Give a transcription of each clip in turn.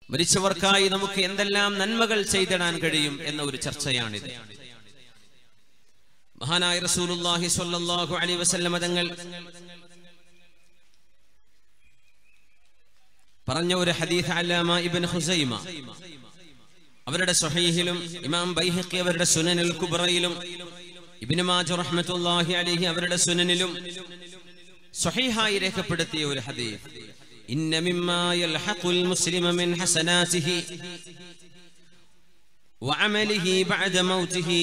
മരിച്ചവർക്കായി നമുക്ക് എന്തെല്ലാം നന്മകൾ ചെയ്തിടാൻ കഴിയും എന്ന ഒരു ചർച്ചയാണിത് മഹാനായ റസൂലുള്ളാഹി സ്വല്ലല്ലാഹു അലൈഹി വസല്ലമ തങ്ങൾ പറഞ്ഞ ഒരു ഹദീസ് അല്ലാമ ഇബ്ൻ ഹുസൈമ അവരുടെ സ്വഹീഹിലും ഇമാം ബൈഹഖി അവരുടെ സുനനിൽ കുബ്രയിലും ഇബ്നു മാജ റഹ്മത്തുള്ളാഹി അലൈഹി അവരുടെ സുനനിലും സ്വഹീഹായി രേഖപ്പെടുത്തിയ ഒരു ഹദീസ് ഇന്ന മിമ്മാ യൽഹഖുൽ മുസ്ലിമ മിൻ ഹസനാതിഹി വഅമലിഹി ബഅദ മൗതിഹി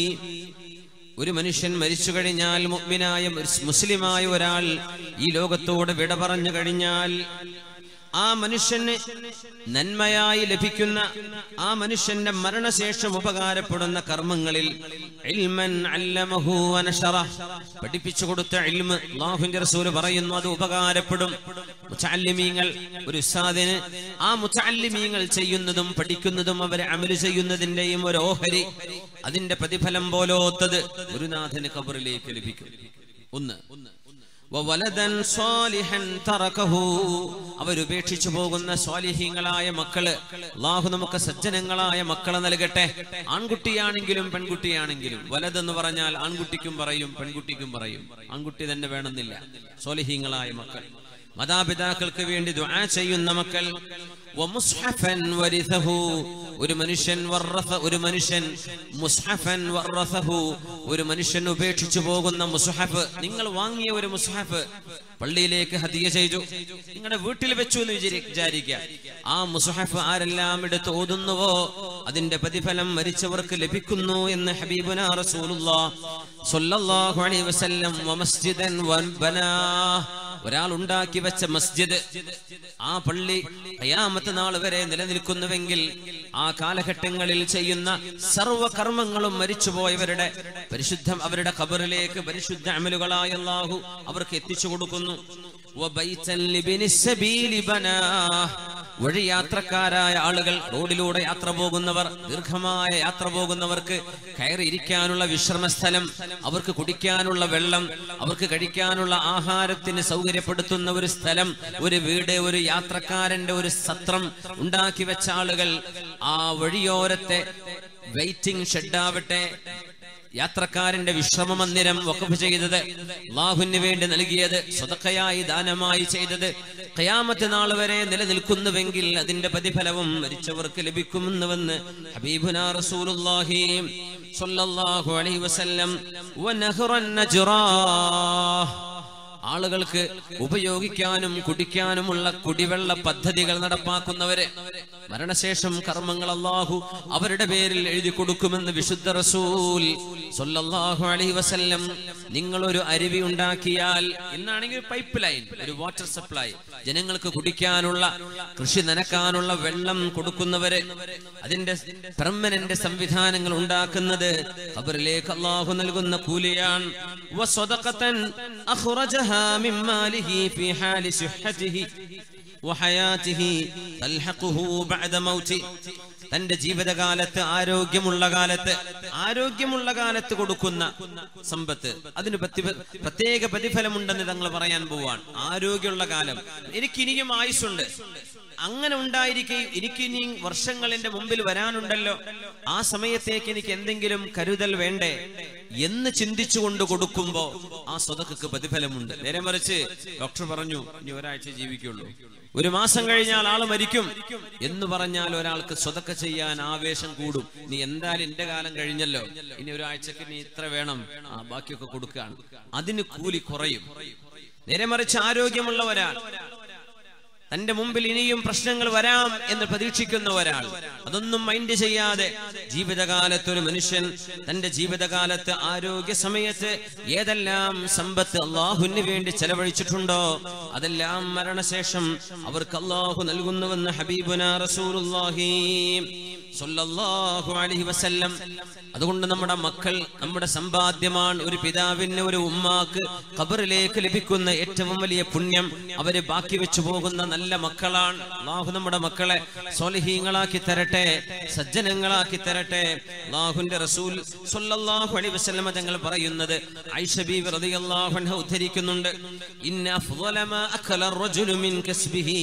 ഒരു മനുഷ്യൻ മരിച്ചു കഴിഞ്ഞാൽ മുഅ്മിനായ മുസ്ലിമായ ഒരാൾ ഈ ലോകത്തോട് വിട പറഞ്ഞു കഴിഞ്ഞാൽ ആ മനുഷ്യന് നന്മയായി ലഭിക്കുന്ന ആ മനുഷ്യന്റെ മരണശേഷം ഉപകാരപ്പെടുന്ന കർമ്മങ്ങളിൽ ഇൽമൻ അല്ലമഹു വനശറ പഠിപ്പിച്ചു കൊടുത്ത ഇൽമ് അല്ലാഹുവിന്റെ റസൂൽ പറയുന്നു അത് ഉപകാരപ്പെടും മുത്തഅല്ലിമീങ്ങൾ ഒരു ഉസ്താദിന് ആ മുത്തഅല്ലിമീങ്ങൾ ചെയ്യുന്നതും പഠിക്കുന്നതും അവരെ അമല് ചെയ്യുന്നതിന്റെയും ഒരു ഓഹരി അതിന്റെ പ്രതിഫലം പോലോത്തത് ഗുരുനാഥന് ഖബറിലേക്ക് ലഭിക്കും ഒന്ന് വവലദൻ സ്വാലിഹൻ തറകഹു അവരുപേക്ഷിച്ചു പോകുന്ന സ്വാലിഹീങ്ങളായ മക്കള് അള്ളാഹു നമുക്ക് സജ്ജനങ്ങളായ മക്കളെ നൽകട്ടെ ആൺകുട്ടിയാണെങ്കിലും പെൺകുട്ടിയാണെങ്കിലും വലതെന്ന് പറഞ്ഞാൽ ആൺകുട്ടിക്കും പറയും പെൺകുട്ടിക്കും പറയും ആൺകുട്ടി തന്നെ വേണമെന്നില്ല സ്വാലിഹീങ്ങളായ മക്കൾ മാതാപിതാക്കൾക്ക് വേണ്ടി ദുആ ചെയ്യുന്ന മക്കൾ വമുസ്ഹഫൻ വരിസഹു ഒരു മനുഷ്യൻ വർറസ ഒരു മനുഷ്യൻ മുസ്ഹഫൻ വർറസഹു ഒരു മനുഷ്യൻ ഉപേക്ഷിച്ചു പോകുന്ന മുസ്ഹഫ് നിങ്ങൾ വാങ്ങിയ ഒരു മുസ്ഹഫ് പള്ളിയിലേക്ക് ഹദിയ ചെയ്തു നിങ്ങളുടെ വീട്ടിൽ വെച്ചു എന്ന് വിചാരി- വിചാരിക്കുക ആ മുസ്ഹഫ് ആരെല്ലാം എടുത്ത് ഓതുന്നുവോ അതിന്റെ പ്രതിഫലം മരിച്ചവർക്ക് ലഭിക്കുന്നു എന്ന് ഹബീബുന റസൂലുള്ളാഹ് സ്വല്ലല്ലാഹു അലൈഹി വസല്ലം വമസ്ജിദൻ വബനാഹ് ഒരാൾ ഉണ്ടാക്കി വെച്ച മസ്ജിദ് ആ പള്ളി കയാമത്ത് നാൾ വരെ നിലനിൽക്കുന്നുവെങ്കിൽ ആ കാലഘട്ടങ്ങളിൽ ചെയ്യുന്ന സർവ്വ കർമ്മങ്ങളും മരിച്ചുപോയവരുടെ പരിശുദ്ധം അവരുടെ ഖബറിലേക്ക് പരിശുദ്ധ അമലുകളായ അല്ലാഹു അവർക്ക് എത്തിച്ചു കൊടുക്കുന്നു വബൈതൻ ലിബ്നി സബീലി ബനാഹ്. വഴിയാത്രക്കാരായ ആളുകൾ റോഡിലൂടെ യാത്ര പോകുന്നവർ ദീർഘമായ യാത്ര പോകുന്നവർക്ക് കയറിയിരിക്കാനുള്ള വിശ്രമ സ്ഥലം അവർക്ക് കുടിക്കാനുള്ള വെള്ളം അവർക്ക് കഴിക്കാനുള്ള ആഹാരത്തിന് സൗകര്യപ്പെടുത്തുന്ന ഒരു സ്ഥലം ഒരു വീട് ഒരു യാത്രക്കാരന്റെ ഒരു സത്രം ഉണ്ടാക്കി വെച്ച ആളുകൾ ആ വഴിയോരത്തെ വെയിറ്റിംഗ് ഷെഡാവട്ടെ യാത്രക്കാരന്റെ വിശ്രമ മന്ദിരം വഖഫ് ചെയ്തത് അള്ളാഹുവിന് വേണ്ടി നൽകിയത് സ്വതക്കയായി ദാനമായി ചെയ്തത് ഖയാമത്ത് നാൾ വരെ നിലനിൽക്കുന്നുവെങ്കിൽ അതിന്റെ പ്രതിഫലവും മരിച്ചവർക്ക് ലഭിക്കുമെന്നുവെന്ന് ഹബീബുന റസൂലുള്ളാഹി സ്വല്ലല്ലാഹു അലൈഹി വസല്ലം വനഹ്റൻ നജ്റാഹ് ആളുകൾക്ക് ഉപയോഗിക്കാനും കുടിക്കാനുമുള്ള കുടിവെള്ള പദ്ധതികൾ നടപ്പാക്കുന്നവര് മരണശേഷം കർമ്മങ്ങൾ അള്ളാഹു അവരുടെ പേരിൽ എഴുതി കൊടുക്കുമെന്ന് വിശുദ്ധ റസൂൽ സല്ലല്ലാഹു അലൈഹി വസല്ലം നിങ്ങൾ ഒരു അരുവി ഉണ്ടാക്കിയാൽ ഇന്നാണെങ്കിൽ പൈപ്പ് ലൈൻ ഒരു വാട്ടർ സപ്ലൈ ജനങ്ങൾക്ക് കുടിക്കാനുള്ള കൃഷി നനക്കാനുള്ള വെള്ളം കൊടുക്കുന്നവര് അതിന്റെ പെർമനന്റ് സംവിധാനങ്ങൾ ഉണ്ടാക്കുന്നത് ഖബറിലേക്ക് അള്ളാഹു നൽകുന്ന കൂലിയാണ് വസ്വദഖത്തൻ അഖ്റജഹാ മിൻ മാലിഹി ഫീ ഹാലി സുഹ്ഹതിഹി വഹയാതിഹി തൽഹഖുഹു ബഅദ മൗതി തന്റെ ജീവിതകാലത്ത് ആരോഗ്യമുള്ള കാലത്ത് ആരോഗ്യമുള്ള കാലത്ത് കൊടുക്കുന്ന സമ്പത്ത് അതിന് പ്രതി- പ്രത്യേക പ്രതിഫലമുണ്ടെന്ന് തങ്ങൾ പറയാൻ പോവാൻ ആരോഗ്യമുള്ള കാലം എനിക്ക് ഇനിയും ആയുസ്സുണ്ട് അങ്ങനെ ഉണ്ടായിരിക്കുകയും എനിക്ക് ഇനിയും വർഷങ്ങൾ എന്റെ മുമ്പിൽ വരാനുണ്ടല്ലോ ആ സമയത്തേക്ക് എനിക്ക് എന്തെങ്കിലും കരുതൽ വേണ്ടേ എന്ന് ചിന്തിച്ചുകൊണ്ട് കൊടുക്കുമ്പോ ആ സ്വതക്ക് പ്രതിഫലമുണ്ട് നേരെ മറിച്ച് ഡോക്ടർ പറഞ്ഞു ഇനി ഒരാഴ്ച ജീവിക്കുള്ളൂ ഒരു മാസം കഴിഞ്ഞാൽ ആള് മരിക്കും എന്ന് പറഞ്ഞാൽ ഒരാൾക്ക് സ്വതക്ക ചെയ്യാൻ ആവേശം കൂടും നീ എന്തായാലും എന്റെ കാലം കഴിഞ്ഞല്ലോ ഇനി ഒരാഴ്ചക്ക് നീ ഇത്ര വേണം ആ ബാക്കിയൊക്കെ കൊടുക്കുകയാണ് അതിന് കൂലി കുറയും നേരെ മറിച്ച് ആരോഗ്യമുള്ള ഒരാൾ തന്റെ മുമ്പിൽ ഇനിയും പ്രശ്നങ്ങൾ വരാം എന്ന് പ്രതീക്ഷിക്കുന്ന ഒരാൾ അതൊന്നും മൈൻഡ് ചെയ്യാതെ ജീവിതകാലത്ത് ഒരു മനുഷ്യൻ തന്റെ ജീവിതകാലത്ത് ആരോഗ്യ സമയത്ത് ഏതെല്ലാം സമ്പത്ത് അള്ളാഹുവിന് വേണ്ടി ചെലവഴിച്ചിട്ടുണ്ടോ അതെല്ലാം മരണശേഷം അവർക്ക് അള്ളാഹു നൽകുന്നുവെന്ന് ഹബീബുന റസൂലുള്ളാഹി സ്വല്ലല്ലാഹു അലൈഹി വസല്ലം അതുകൊണ്ട് നമ്മുടെ മക്കൾ നമ്മുടെ സമ്പാദ്യമാണ് ഒരു പിതാവിന് ഒരു ഉമ്മാക്ക് ഖബറിലേക്ക് ലഭിക്കുന്ന ഏറ്റവും വലിയ പുണ്യം അവര് ബാക്കി വെച്ചു പോകുന്ന നല്ല മക്കളാണ് അള്ളാഹു നമ്മുടെ മക്കളെ സ്വാലിഹീങ്ങളാക്കി തരട്ടെ സജ്ജനങ്ങളാക്കി തരട്ടെ അള്ളാഹുന്റെ റസൂൽ സ്വല്ലല്ലാഹു അലൈഹി വസല്ലമ തങ്ങൾ പറയുന്നത് ആയിഷ ബീവി റളിയല്ലാഹു അൻഹ ഉദ്ധരിക്കുന്നുണ്ട് ഇന്ന അഫ്ളല മാ അക്കല الرجل من كسبه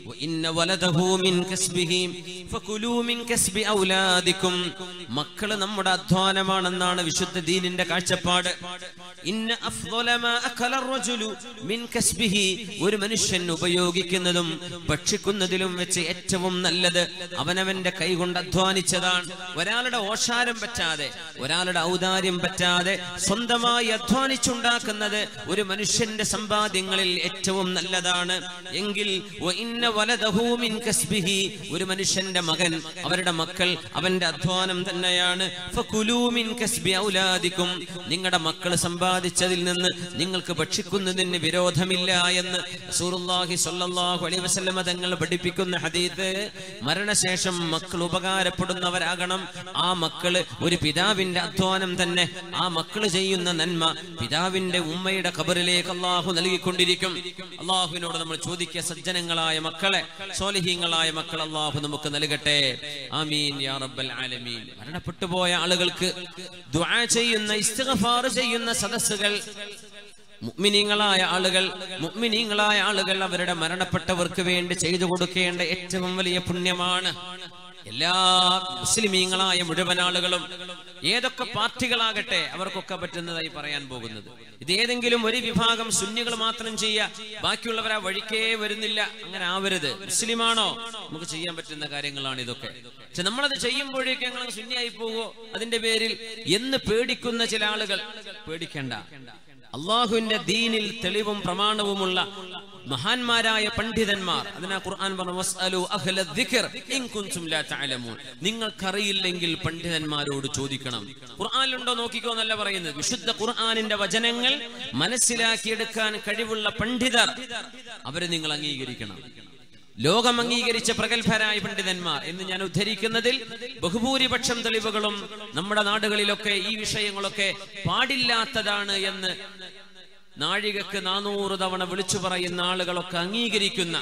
വഇന്ന വലദഹു മിൻ കസ്ബിഹി ഫകുലൂ മിൻ കസ്ബി ഔലാദിക്കും മക്കള് നമ്മുടെ അധ്വാനമാണെന്നാണ് വിശുദ്ധ ദീനിന്റെ കാഴ്ചപ്പാട് ഇന്ന അഫ്ളല മാ അകല റജുലു മിൻ കസ്ബിഹി ഒരു മനുഷ്യൻ ഉപയോഗിക്കുന്നതും ഭക്ഷിക്കുന്നതിലും വെച്ച് ഏറ്റവും നല്ലത് അവനവന്റെ കൈകൊണ്ട് അധ്വാനിച്ചതാണ് ഒരാളുടെ ഓഷാരം പറ്റാതെ ഒരാളുടെ ഔദാര്യം പറ്റാതെ സ്വന്തമായി അധ്വാനിച്ചുണ്ടാക്കുന്നത് ഒരു മനുഷ്യന്റെ സമ്പാദ്യങ്ങളിൽ ഏറ്റവും നല്ലതാണ് എങ്കിൽ വഇന്ന വലദഹു മിൻ കസ്ബിഹി ഒരു മനുഷ്യന്റെ മകൻ അവരുടെ മക്കൾ അവന്റെ അധ്വാനം തന്നെയാണ് ഫകുലൂ മിൻ കസ്ബി ഔലാദിക്കും നിങ്ങളുടെ മക്കൾ സമ്പാദിച്ചതിൽ നിന്ന് നിങ്ങൾക്ക് ഭക്ഷിക്കുന്നതിന് വിരോധമില്ല എന്ന് റസൂലുള്ളാഹി സ്വല്ലല്ലാഹു അലൈഹി വസല്ലമ തങ്ങൾ പഠിപ്പിക്കുന്ന ഹദീത്ത് മരണശേഷം മക്കൾ ഉപകാരപ്പെടുന്നവരാകണം ആ മക്കള് ഒരു പിതാവിന്റെ അധ്വാനം തന്നെ ആ മക്കള് ചെയ്യുന്ന നന്മ പിതാവിന്റെ ഉമ്മയുടെ ഖബറിലേക്ക് അള്ളാഹു നൽകിക്കൊണ്ടിരിക്കും അള്ളാഹുവിനോട് നമ്മൾ ചോദിക്കുക സജ്ജനങ്ങളായ മക്കളെ സോലഹീങ്ങളായ മക്കൾ അള്ളാഹു നമുക്ക് നൽകട്ടെ ആമീൻ യാ റബ്ബൽ ആലമീൻ മരണപ്പെട്ടു പോയ ആളുകൾക്ക് ദുആ ചെയ്യുന്ന ഇസ്തിഗ്ഫാർ ചെയ്യുന്ന സദസ്സുകൾ മുഅ്മിനീങ്ങളായ ആളുകൾ മുഅ്മിനീങ്ങളായ ആളുകൾ അവരുടെ മരണപ്പെട്ടവർക്ക് വേണ്ടി ചെയ്തു കൊടുക്കേണ്ട ഏറ്റവും വലിയ പുണ്യമാണ് എല്ലാ മുസ്ലിമീങ്ങളായ മുഴുവൻ ആളുകളും ഏതൊക്കെ പാർട്ടികളാകട്ടെ അവർക്കൊക്കെ പറ്റുന്നതായി പറയാൻ പോകുന്നത് ഇത് ഏതെങ്കിലും ഒരു വിഭാഗം സുന്നികൾ മാത്രം ചെയ്യുക ബാക്കിയുള്ളവർ ആ വഴിക്കേ വരുന്നില്ല അങ്ങനെ ആവരുത് മുസ്ലിമാണോ നമുക്ക് ചെയ്യാൻ പറ്റുന്ന കാര്യങ്ങളാണ് ഇതൊക്കെ പക്ഷെ നമ്മളത് ചെയ്യുമ്പോഴേക്കും ഞങ്ങൾ സുന്നിയായി പോവോ അതിന്റെ പേരിൽ എന്ന് പേടിക്കുന്ന ചില ആളുകൾ പേടിക്കണ്ട അള്ളാഹുവിന്റെ ദീനിൽ തെളിവും പ്രമാണവുമുള്ള മഹാന്മാരായ പണ്ഡിതന്മാർ അതിനാ ഖുർആൻ പറഞ്ഞു വസ്അലു അഹ്ല ദിക്ർ ഇൻ കുൻതും ലാ തഅലമൂൻ നിങ്ങൾക്കറിയില്ലെങ്കിൽ പണ്ഡിതന്മാരോട് ചോദിക്കണം ഖുർആനിലുണ്ടോ നോക്കിക്കോ എന്നല്ല പറയുന്നത് വിശുദ്ധ ഖുർആനിന്റെ വചനങ്ങൾ മനസ്സിലാക്കിയെടുക്കാൻ കഴിവുള്ള പണ്ഡിതർ അവരെ നിങ്ങൾ അംഗീകരിക്കണം ലോകം അംഗീകരിച്ച പ്രഗത്ഭരായ പണ്ഡിതന്മാർ എന്ന് ഞാൻ ഉദ്ധരിക്കുന്നതിൽ ബഹുഭൂരിപക്ഷം തെളിവുകളും നമ്മുടെ നാടുകളിലൊക്കെ ഈ വിഷയങ്ങളൊക്കെ പാടില്ലാത്തതാണ് എന്ന് നാഴികക്ക് നാനൂറ് തവണ വിളിച്ചു പറയുന്ന ആളുകളൊക്കെ അംഗീകരിക്കുന്ന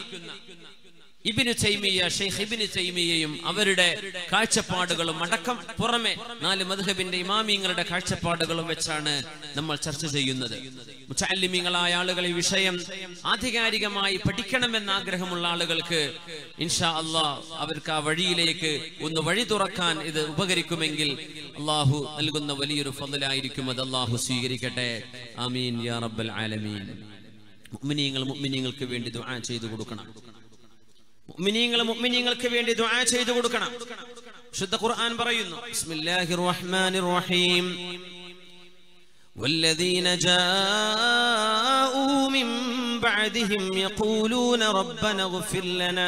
ഇബിന് ചൈമിയ ഷെയ്ഖ് ഇബിന് ചൈമിയയും അവരുടെ കാഴ്ചപ്പാടുകളും അടക്കം പുറമെ നാല് മധുഹബിന്റെ ഇമാമിങ്ങളുടെ കാഴ്ചപ്പാടുകളും വെച്ചാണ് നമ്മൾ ചർച്ച ചെയ്യുന്നത് മുച്ചാലിമിങ്ങളായ ആളുകൾ ഈ വിഷയം ആധികാരികമായി പഠിക്കണമെന്ന ആഗ്രഹമുള്ള ആളുകൾക്ക് ഇൻഷാ അള്ളാഹ് അവർക്ക് ആ വഴിയിലേക്ക് ഒന്ന് വഴി തുറക്കാൻ ഇത് ഉപകരിക്കുമെങ്കിൽ അള്ളാഹു നൽകുന്ന വലിയൊരു ഫضലായിരിക്കും അത് അള്ളാഹു സ്വീകരിക്കട്ടെ ആമീൻ യാ റബ്ബൽ ആലമീൻ മുഅ്മിനീങ്ങൾ മുഅ്മിനീങ്ങൾക്ക് വേണ്ടി ദുആ ചെയ്തു കൊടുക്കണം മുഅ്മിനീങ്ങൾ മുഅ്മിനീങ്ങൾക്ക് വേണ്ടി ദുആ ചെയ്തു കൊടുക്കണം ശുദ്ധ ഖുർആൻ പറയുന്നു ബിസ്മില്ലാഹിർ റഹ്മാനിർ റഹീം والذين جاءوا من بعدهم يقولون ربنا اغفر لنا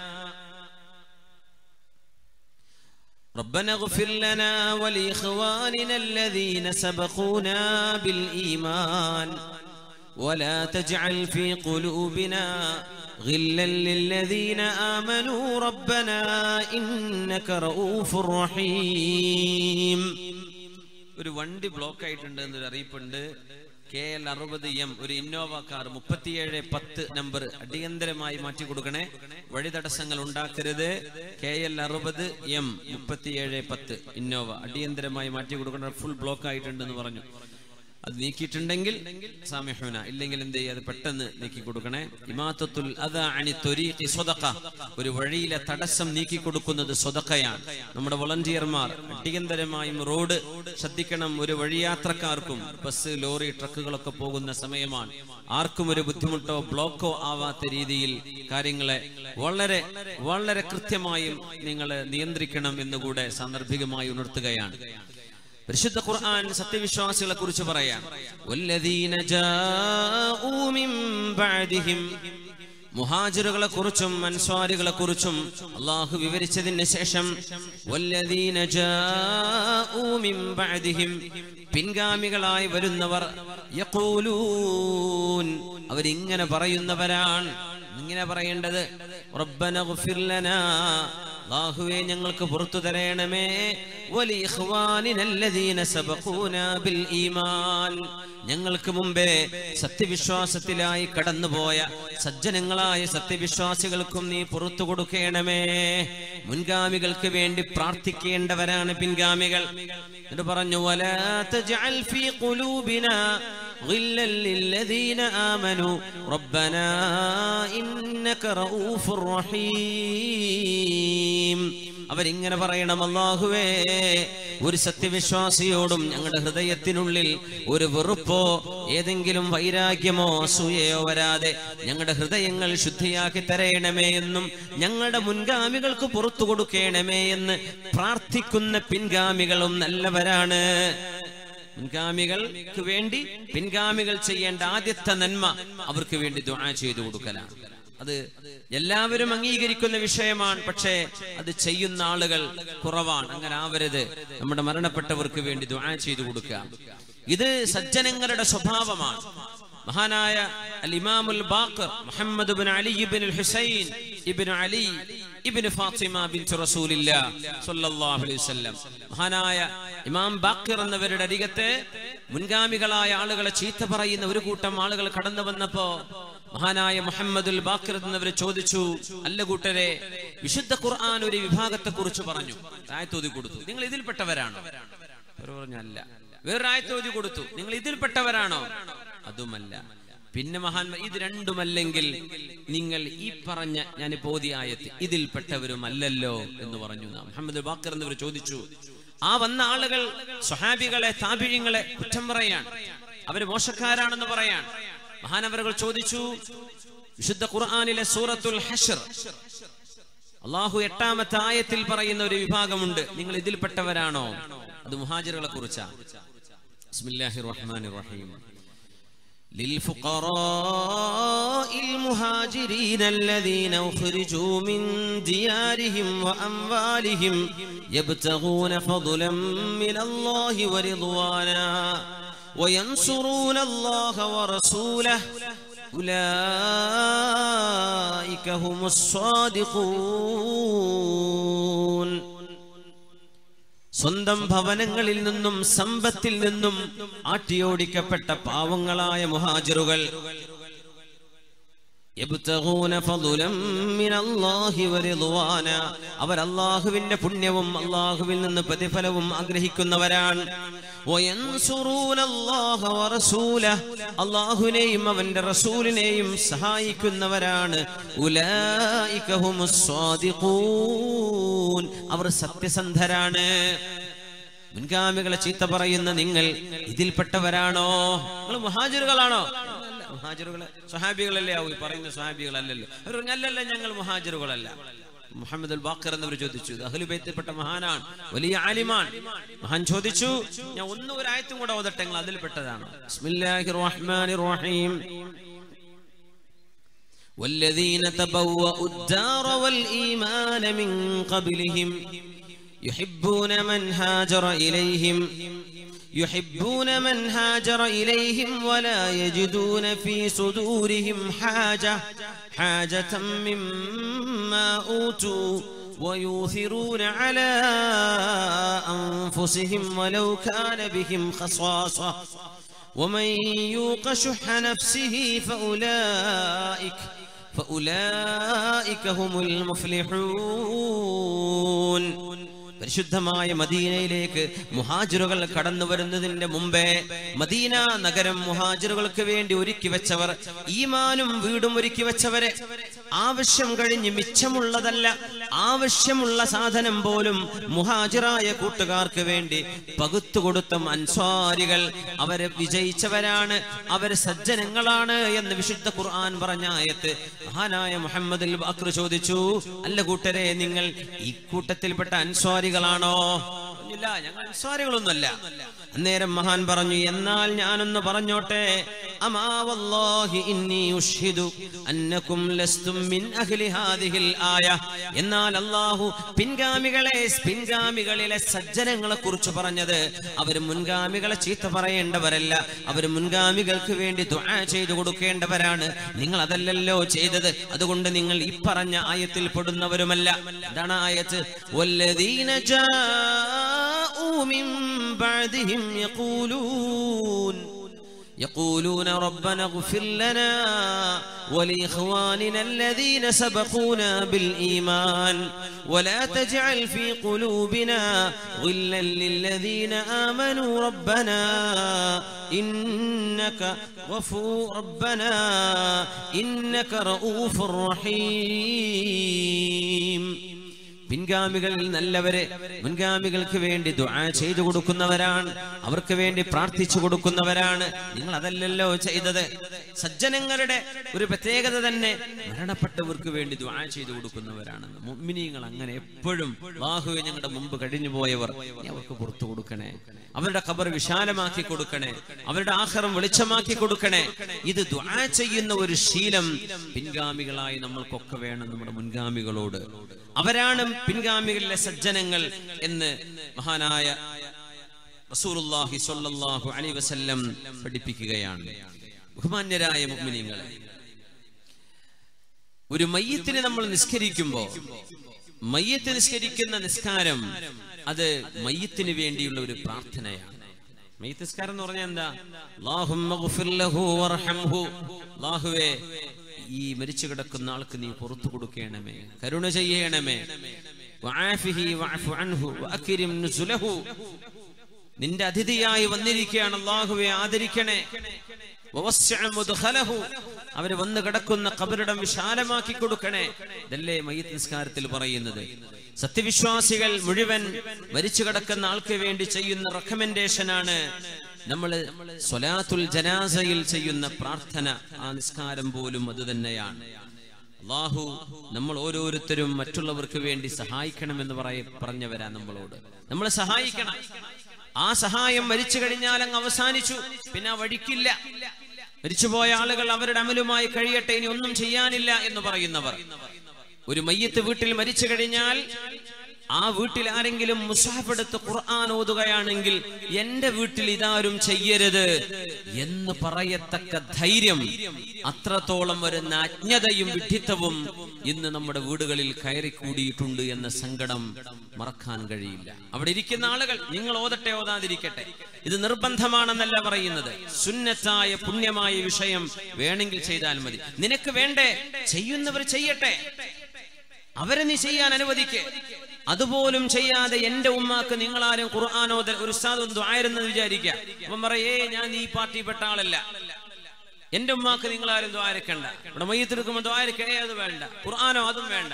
ربنا اغفر لنا ولإخواننا الذين سبقونا بالإيمان ولا تجعل في قلوبنا غلا للذين آمنوا ربنا إنك رؤوف رحيم ഒരു വണ്ടി ബ്ലോക്ക് ആയിട്ടുണ്ട് എന്നൊരു അറിയിപ്പുണ്ട് കെ എൽ അറുപത് എം ഒരു ഇന്നോവ കാർ മുപ്പത്തിയേഴ് പത്ത് നമ്പർ അടിയന്തരമായി മാറ്റി കൊടുക്കണേ വഴി തടസ്സങ്ങൾ ഉണ്ടാക്കരുത് കെ എൽ അറുപത് എം മുപ്പത്തിയേഴ് പത്ത് ഇന്നോവ അടിയന്തരമായി മാറ്റി കൊടുക്കണം ഫുൾ ബ്ലോക്ക് ആയിട്ടുണ്ടെന്ന് പറഞ്ഞു അത് നീക്കിയിട്ടുണ്ടെങ്കിൽ സാമിഹുന ഇല്ലെങ്കിൽ എന്ത് ചെയ്യുക അത് പെട്ടെന്ന് നീക്കി കൊടുക്കണേ ഇമാത്തത്തുൽ അദാ അനി ത്വരീഖി സ്വതക്ക ഒരു വഴിയിലെ തടസ്സം നീക്കി കൊടുക്കുന്നത് സ്വതക്കയാണ് നമ്മുടെ വോളണ്ടിയർമാർ അടിയന്തരമായും റോഡ് ശ്രദ്ധിക്കണം ഒരു വഴിയാത്രക്കാർക്കും ബസ് ലോറി ട്രക്കുകളൊക്കെ പോകുന്ന സമയമാണ് ആർക്കും ഒരു ബുദ്ധിമുട്ടോ ബ്ലോക്കോ ആവാത്ത രീതിയിൽ കാര്യങ്ങളെ വളരെ വളരെ കൃത്യമായും നിങ്ങൾ നിയന്ത്രിക്കണം എന്നുകൂടെ സാന്ദർഭികമായി ഉണർത്തുകയാണ് പരിശുദ്ധ ഖുർആൻ സത്യവിശ്വാസികളെ കുറിച്ച് പറയാം വല്ലദീന ജാഊ മിൻ ബഅദിഹിം മുഹാജിറുകളെ കുറിച്ചും അൻസ്വാരികളെ കുറിച്ചും അള്ളാഹു വിവരിച്ചതിന് ശേഷം വല്ലദീന ജാഊ മിൻ ബഅദിഹിം പിൻഗാമികളായി വരുന്നവർ യഖൂലൂൻ അവരിങ്ങനെ പറയുന്നവരാണ് ഇങ്ങനെ പറയേണ്ടത് റബ്ബന ഗഫിർ ലനാ അല്ലാഹുവേ ഞങ്ങൾക്ക് പുറത്തു തരണമേ വലി ഇഖ്വാനിനല്ലദീന സബഖൂന ബിൽ ഈമാൻ ഞങ്ങൾക്ക് മുമ്പേ സത്യവിശ്വാസത്തിലായി കടന്നുപോയ സജ്ജനങ്ങളായ സത്യവിശ്വാസികൾക്കും നീ പുറത്തു കൊടുക്കണമേ മുൻഗാമികൾക്ക് വേണ്ടി പ്രാർത്ഥിക്കേണ്ടവരാണ് പിൻഗാമികൾ എന്നിട്ട് പറഞ്ഞു വലാ തജ്അൽ ഫീ ഖുലൂബിനാ غلا للذين آمنوا ربنا إنك رؤوف رحيم അവരിങ്ങനെ പറയണം അല്ലാഹുവേ ഒരു സത്യവിശ്വാസിയോടും ഞങ്ങളുടെ ഹൃദയത്തിനുള്ളിൽ ഒരു വെറുപ്പോ ഏതെങ്കിലും വൈരാഗ്യമോ അസൂയയോ വരാതെ ഞങ്ങളുടെ ഹൃദയങ്ങൾ ശുദ്ധിയാക്കി തരയണമേ എന്നും ഞങ്ങളുടെ മുൻഗാമികൾക്ക് പുറത്തു കൊടുക്കണമേ എന്ന് പ്രാർത്ഥിക്കുന്ന പിൻഗാമികളും നല്ലവരാണ് മുൻഗാമികൾക്ക് വേണ്ടി പിൻഗാമികൾ ചെയ്യേണ്ട ആദ്യത്തെ നന്മ അവർക്ക് വേണ്ടി ദുആ ചെയ്തു കൊടുക്കലാണ് അത് എല്ലാവരും അംഗീകരിക്കുന്ന വിഷയമാണ് പക്ഷേ അത് ചെയ്യുന്ന ആളുകൾ കുറവാണ് അങ്ങനെ ആവരുത് നമ്മുടെ മരണപ്പെട്ടവർക്ക് വേണ്ടി ദുആ ചെയ്തു കൊടുക്കുക ഇത് സജ്ജനങ്ങളുടെ സ്വഭാവമാണ് മഹാനായ അൽ ഇമാമുൽ ബാഖർ മുഹമ്മദ് ഇബ്നു അലി ഇബ്നു ഹുസൈൻ ഇബ്നു അലി ഇബ്നു ഫാത്തിമ ബിൻത് റസൂലില്ലാ സ്വല്ലല്ലാഹു അലൈഹി വസല്ലം മഹാനായ ഇമാം ബാഖർ എന്നവരുടെ അരികത്തെ മുൻഗാമികളായ ആളുകളെ ചീത്ത പറയുന്ന ഒരു കൂട്ടം ആളുകൾ കടന്നു വന്നപ്പോ മഹാനായ മുഹമ്മദുൽ ബാഖർ എന്നവർ ചോദിച്ചു അല്ല കൂട്ടരെ വിശുദ്ധ ഖുർആൻ ഒരു വിഭാഗത്തെ കുറിച്ച് പറഞ്ഞു ആയത്തോതി കൊടുത്തു നിങ്ങൾ ഇതിൽപ്പെട്ടവരാണോ അവർ പറഞ്ഞു അല്ല വേറൊരു ആയത്തോതി കൊടുത്തു നിങ്ങൾ ഇതിൽപ്പെട്ടവരാണോ അതുമല്ല പിന്നെ മഹാൻ ഇത് രണ്ടുമല്ലെങ്കിൽ നിങ്ങൾ ഈ പറഞ്ഞ ഞാൻ ഓതിയ ആയത്ത് ഇതിൽപ്പെട്ടവരുമല്ലല്ലോ എന്ന് പറഞ്ഞു നാം. മുഹമ്മദ് ബാക്കർ എന്നിവർ ചോദിച്ചു ആ വന്ന ആളുകൾ സ്വഹാബികളെ താപിഴിങ്ങളെ കുറ്റം പറയാണ് അവര് മോശക്കാരാണെന്ന് പറയാൻ മഹാനവറുകൾ ചോദിച്ചു വിശുദ്ധ ഖുർആനിലെ സൂറത്തുൽ ഹഷർ അള്ളാഹു എട്ടാമത്തെ ആയത്തിൽ പറയുന്ന ഒരു വിഭാഗമുണ്ട് നിങ്ങൾ ഇതിൽപ്പെട്ടവരാണോ അത് മുഹാജിറുകളെ കുറിച്ചാണ് ബിസ്മില്ലാഹിർ റഹ്മാനിർ റഹീം للفقراء المهاجرين الذين أخرجوا من ديارهم وأموالهم يبتغون فضلا من الله ورضوانا وينصرون الله ورسوله أولئك هم الصادقون സ്വന്തം ഭവനങ്ങളിൽ നിന്നും സമ്പത്തിൽ നിന്നും ആട്ടിയോടിക്കപ്പെട്ട പാവങ്ങളായ മുഹാജിറുകൾ യബ്തഗൂന ഫളുലം മിനല്ലാഹി വറിദ്വാന അവർ അല്ലാഹുവിന്റെ പുണ്യവും അല്ലാഹുവിൽ നിന്ന് പ്രതിഫലവും ആഗ്രഹിക്കുന്നവരാണ് വയൻസുറൂന അല്ലാഹ വറസൂലഹ് അല്ലാഹുവിനെയും അവന്റെ റസൂലിനെയും സഹായിക്കുന്നവരാണ് ഉലൈക ഹുമുസ് സ്വാദിഖൂൻ അവർ സത്യസന്ധരാണ് മുൻഗാമികളെ ചീത്ത പറയുന്ന നിങ്ങൾ ഇതിൽപ്പെട്ടവരാണോ നിങ്ങൾ മുഹാജിറുകളാണോ മുഹാജിറുകളെ സ്വഹാബികളല്ലേ ആവും ഈ പറയുന്ന സ്വഹാബികളല്ലല്ലോ അവർ പറഞ്ഞു അല്ലല്ല ഞങ്ങൾ മുഹാജിറുകളല്ല മുഹമ്മദ് ബാക്കർ എന്നവർ ചോദിച്ചു ഇത് അഹ്ലുബൈത്തിൽപ്പെട്ട മഹാനാണ് വലിയ ആലിമാൻ മഹാൻ ചോദിച്ചു ഞാൻ ഒന്ന് ഒരു ആയത്തും കൂടെ ഓതട്ടെ നിങ്ങൾ അതിൽപ്പെട്ടതാണ് ബിസ്മില്ലാഹിർ റഹ്മാനിർ റഹീം والذين تبوأوا الدار والإيمان من قبلهم يحبون من هاجر إليهم يحبون من هاجر إليهم ولا يجدون في صدورهم حاجة حاجة مما أوتوا ويؤثرون على أنفسهم ولو كان بهم خصاصة ومن يوق شح نفسه فأولئك فأولئك هم المفلحون പരിശുദ്ധമായ മദീനയിലേക്ക് മുഹാജിറുകൾ കടന്നു വരുന്നതിന്റെ മുമ്പേ മദീന നഗരം മുഹാജിറുകൾക്ക് വേണ്ടി ഒരുക്കി വെച്ചവർ ഈമാനും വീടും ഒരുക്കി വെച്ചവരെ ആവശ്യം കഴിഞ്ഞ് മിച്ചമുള്ളതല്ല ആവശ്യമുള്ള സാധനം പോലും മുഹാജിറായ കൂട്ടുകാർക്ക് വേണ്ടി പകുത്തു കൊടുത്ത അൻസ്വാരികൾ അവരെ വിജയിച്ചവരാണ് അവര് സജ്ജനങ്ങളാണ് എന്ന് വിശുദ്ധ ഖുർആൻ പറഞ്ഞ ആയത്ത് മഹാനായ മുഹമ്മദ് ബാക്കർ ചോദിച്ചു അല്ല കൂട്ടരെ നിങ്ങൾ ഈ കൂട്ടത്തിൽപ്പെട്ട അൻസ്വാരികളാണോ ഇല്ല ഞങ്ങൾ അൻസ്വാരികളൊന്നുമല്ല അന്നേരം മഹാൻ പറഞ്ഞു എന്നാൽ ഞാനൊന്ന് പറഞ്ഞോട്ടെ അമാ വല്ലാഹി ഇന്നി ഉഷ്ഹിദു അന്നകും ലസ്തും മിൻ അഹ്ലി ഹാദിഹിൽ ആയ എന്നാൽ അല്ലാഹു പിൻഗാമികളെ പിൻഗാമികളിലെ സജ്ജനങ്ങളെ കുറിച്ച് പറഞ്ഞത് അവർ മുൻഗാമികളെ ചീത്ത പറയേണ്ടവരല്ല അവർ മുൻഗാമികൾക്ക് വേണ്ടി ദുആ ചെയ്തു കൊടുക്കേണ്ടവരാണ് നിങ്ങൾ അതല്ലല്ലോ ചെയ്തത് അതുകൊണ്ട് നിങ്ങൾ ഈ പറഞ്ഞ ആയത്തിൽ പെടുന്നവരുമല്ല എന്താണ് ആയത്ത് വല്ലദീന ജാഊ മിൻ ബഅദിഹിം യഖൂലൂൻ يقولون ربنا اغفر لنا ولإخواننا الذين سبقونا بالإيمان ولا تجعل في قلوبنا غلا للذين آمنوا ربنا إنك غفور ربنا إنك رؤوف رحيم പിൻഗാമികളിൽ നല്ലവരെ മുൻഗാമികൾക്ക് വേണ്ടി ദുആ ചെയ്തു കൊടുക്കുന്നവരാണ് അവർക്ക് വേണ്ടി പ്രാർത്ഥിച്ചു കൊടുക്കുന്നവരാണ് നിങ്ങൾ അതല്ലല്ലോ ചെയ്തത് സജ്ജനങ്ങളുടെ ഒരു പ്രത്യേകത തന്നെ മരണപ്പെട്ടവർക്ക് വേണ്ടി ദുആ ചെയ്തു കൊടുക്കുന്നവരാണെന്ന് മുഅ്മിനീങ്ങൾ അങ്ങനെ എപ്പോഴും അല്ലാഹുവേ ഞങ്ങളുടെ മുമ്പ് കഴിഞ്ഞു പോയവർ നീ അവർക്ക് പുറത്തു കൊടുക്കണേ അവരുടെ ഖബർ വിശാലമാക്കി കൊടുക്കണേ അവരുടെ ആഹാരം വെളിച്ചമാക്കി കൊടുക്കണേ ഇത് ദുആ ചെയ്യുന്ന ഒരു ശീലം പിൻഗാമികളായി നമ്മൾക്കൊക്കെ വേണം നമ്മുടെ മുൻഗാമികളോട് അവരാണ് പിൻഗാമികളിലെ സജ്ജനങ്ങൾ എന്ന് മഹാനായ റസൂലുള്ളാഹി സ്വല്ലല്ലാഹു അലൈഹി വസല്ലം പഠിപ്പിക്കുകയാണ് ബഹുമാന്യരായ മുഅ്മിനീങ്ങളെ ഒരു മയ്യത്തിനെ നമ്മൾ നിസ്കരിക്കുമ്പോൾ മയ്യത്ത് നിസ്കരിക്കുന്ന നിസ്കാരം അത് മയ്യത്തിന് വേണ്ടിയുള്ള ഒരു പ്രാർത്ഥനയാണ് മയ്യത്ത് നിസ്കാരം എന്ന് പറഞ്ഞാൽ എന്താ അല്ലാഹുമ്മ ഗുഫിർ ലഹു വർഹംഹു അല്ലാഹുവേ ഈ മരിച്ചു കിടക്കുന്ന ആൾക്ക് നീ പുറത്തു കൊടുക്കണമേ കരുണ ചെയ്യണമേ വആഫിഹി വഅഫു അൻഹു വഅക്രിം നുസുലഹു നിന്റെ അതിഥിയായി വന്നിരിക്കുകയാണ് അള്ളാഹുവെ ആദരിക്കണേ വവസ്സിഅ മുദ്ഖലഹു. അവര് വന്ന് കിടക്കുന്ന കബറിടം വിശാലമാക്കി കൊടുക്കണേ ഇതല്ലേ മയ്യത്ത് നിസ്കാരത്തിൽ പറയുന്നത് സത്യവിശ്വാസികൾ മുഴുവൻ മരിച്ചു കിടക്കുന്ന ആൾക്ക് വേണ്ടി ചെയ്യുന്ന റെക്കമെൻഡേഷൻ ആണ് നമ്മൾ സ്വലാത്തുൽ ജനാസയിൽ ചെയ്യുന്ന പ്രാർത്ഥന ആ നിസ്കാരം പോലും അത് തന്നെയാണ് അള്ളാഹു നമ്മൾ ഓരോരുത്തരും മറ്റുള്ളവർക്ക് വേണ്ടി സഹായിക്കണമെന്ന് പറയ പറഞ്ഞവരാ നമ്മളോട് നമ്മൾ സഹായിക്കണം ആ സഹായം മരിച്ചു കഴിഞ്ഞാൽ അങ്ങ് അവസാനിച്ചു പിന്നെ ആ വഴിക്കില്ല മരിച്ചുപോയ ആളുകൾ അവരുടെ അമലുമായി കഴിയട്ടെ ഇനി ഒന്നും ചെയ്യാനില്ല എന്ന് പറയുന്നവർ ഒരു മയ്യത്ത് വീട്ടിൽ മരിച്ചു കഴിഞ്ഞാൽ ആ വീട്ടിൽ ആരെങ്കിലും മുസാഫ് എടുത്ത് ഖുർആൻ ഓതുകയാണെങ്കിൽ എന്റെ വീട്ടിൽ ഇതാരും ചെയ്യരുത് എന്ന് പറയത്തക്ക ധൈര്യം അത്രത്തോളം വരുന്ന അജ്ഞതയും വിഡ്ഢിത്തവും ഇന്ന് നമ്മുടെ വീടുകളിൽ കയറിക്കൂടിയിട്ടുണ്ട് എന്ന സങ്കടം മറക്കാൻ കഴിയില്ല അവിടെ ഇരിക്കുന്ന ആളുകൾ നിങ്ങൾ ഓതട്ടെ ഓതാതിരിക്കട്ടെ ഇത് നിർബന്ധമാണെന്നല്ല പറയുന്നത് സുന്നത്തായ പുണ്യമായ വിഷയം വേണമെങ്കിൽ ചെയ്താൽ മതി നിനക്ക് വേണ്ടേ ചെയ്യുന്നവർ ചെയ്യട്ടെ അവരെ നീ ചെയ്യാൻ അനുവദിക്ക് അതുപോലും ചെയ്യാതെ എന്റെ ഉമ്മാക്ക് നിങ്ങളാരും ഖുർആാനോദ ഒരു ഉസ്താദ് ആയിരുന്നെന്ന് വിചാരിക്കുക അപ്പം പറയേ ഞാൻ ഈ പാർട്ടിപ്പെട്ട ആളല്ല എന്റെ ഉമ്മാക്ക് നിങ്ങളാരും ദ്വാരക്കണ്ട ഇവിടെ മയ്യത്തെടുക്കുമ്പോൾ ദ്വാരക്കേ അത് വേണ്ട ഖുർആാനോ അതും വേണ്ട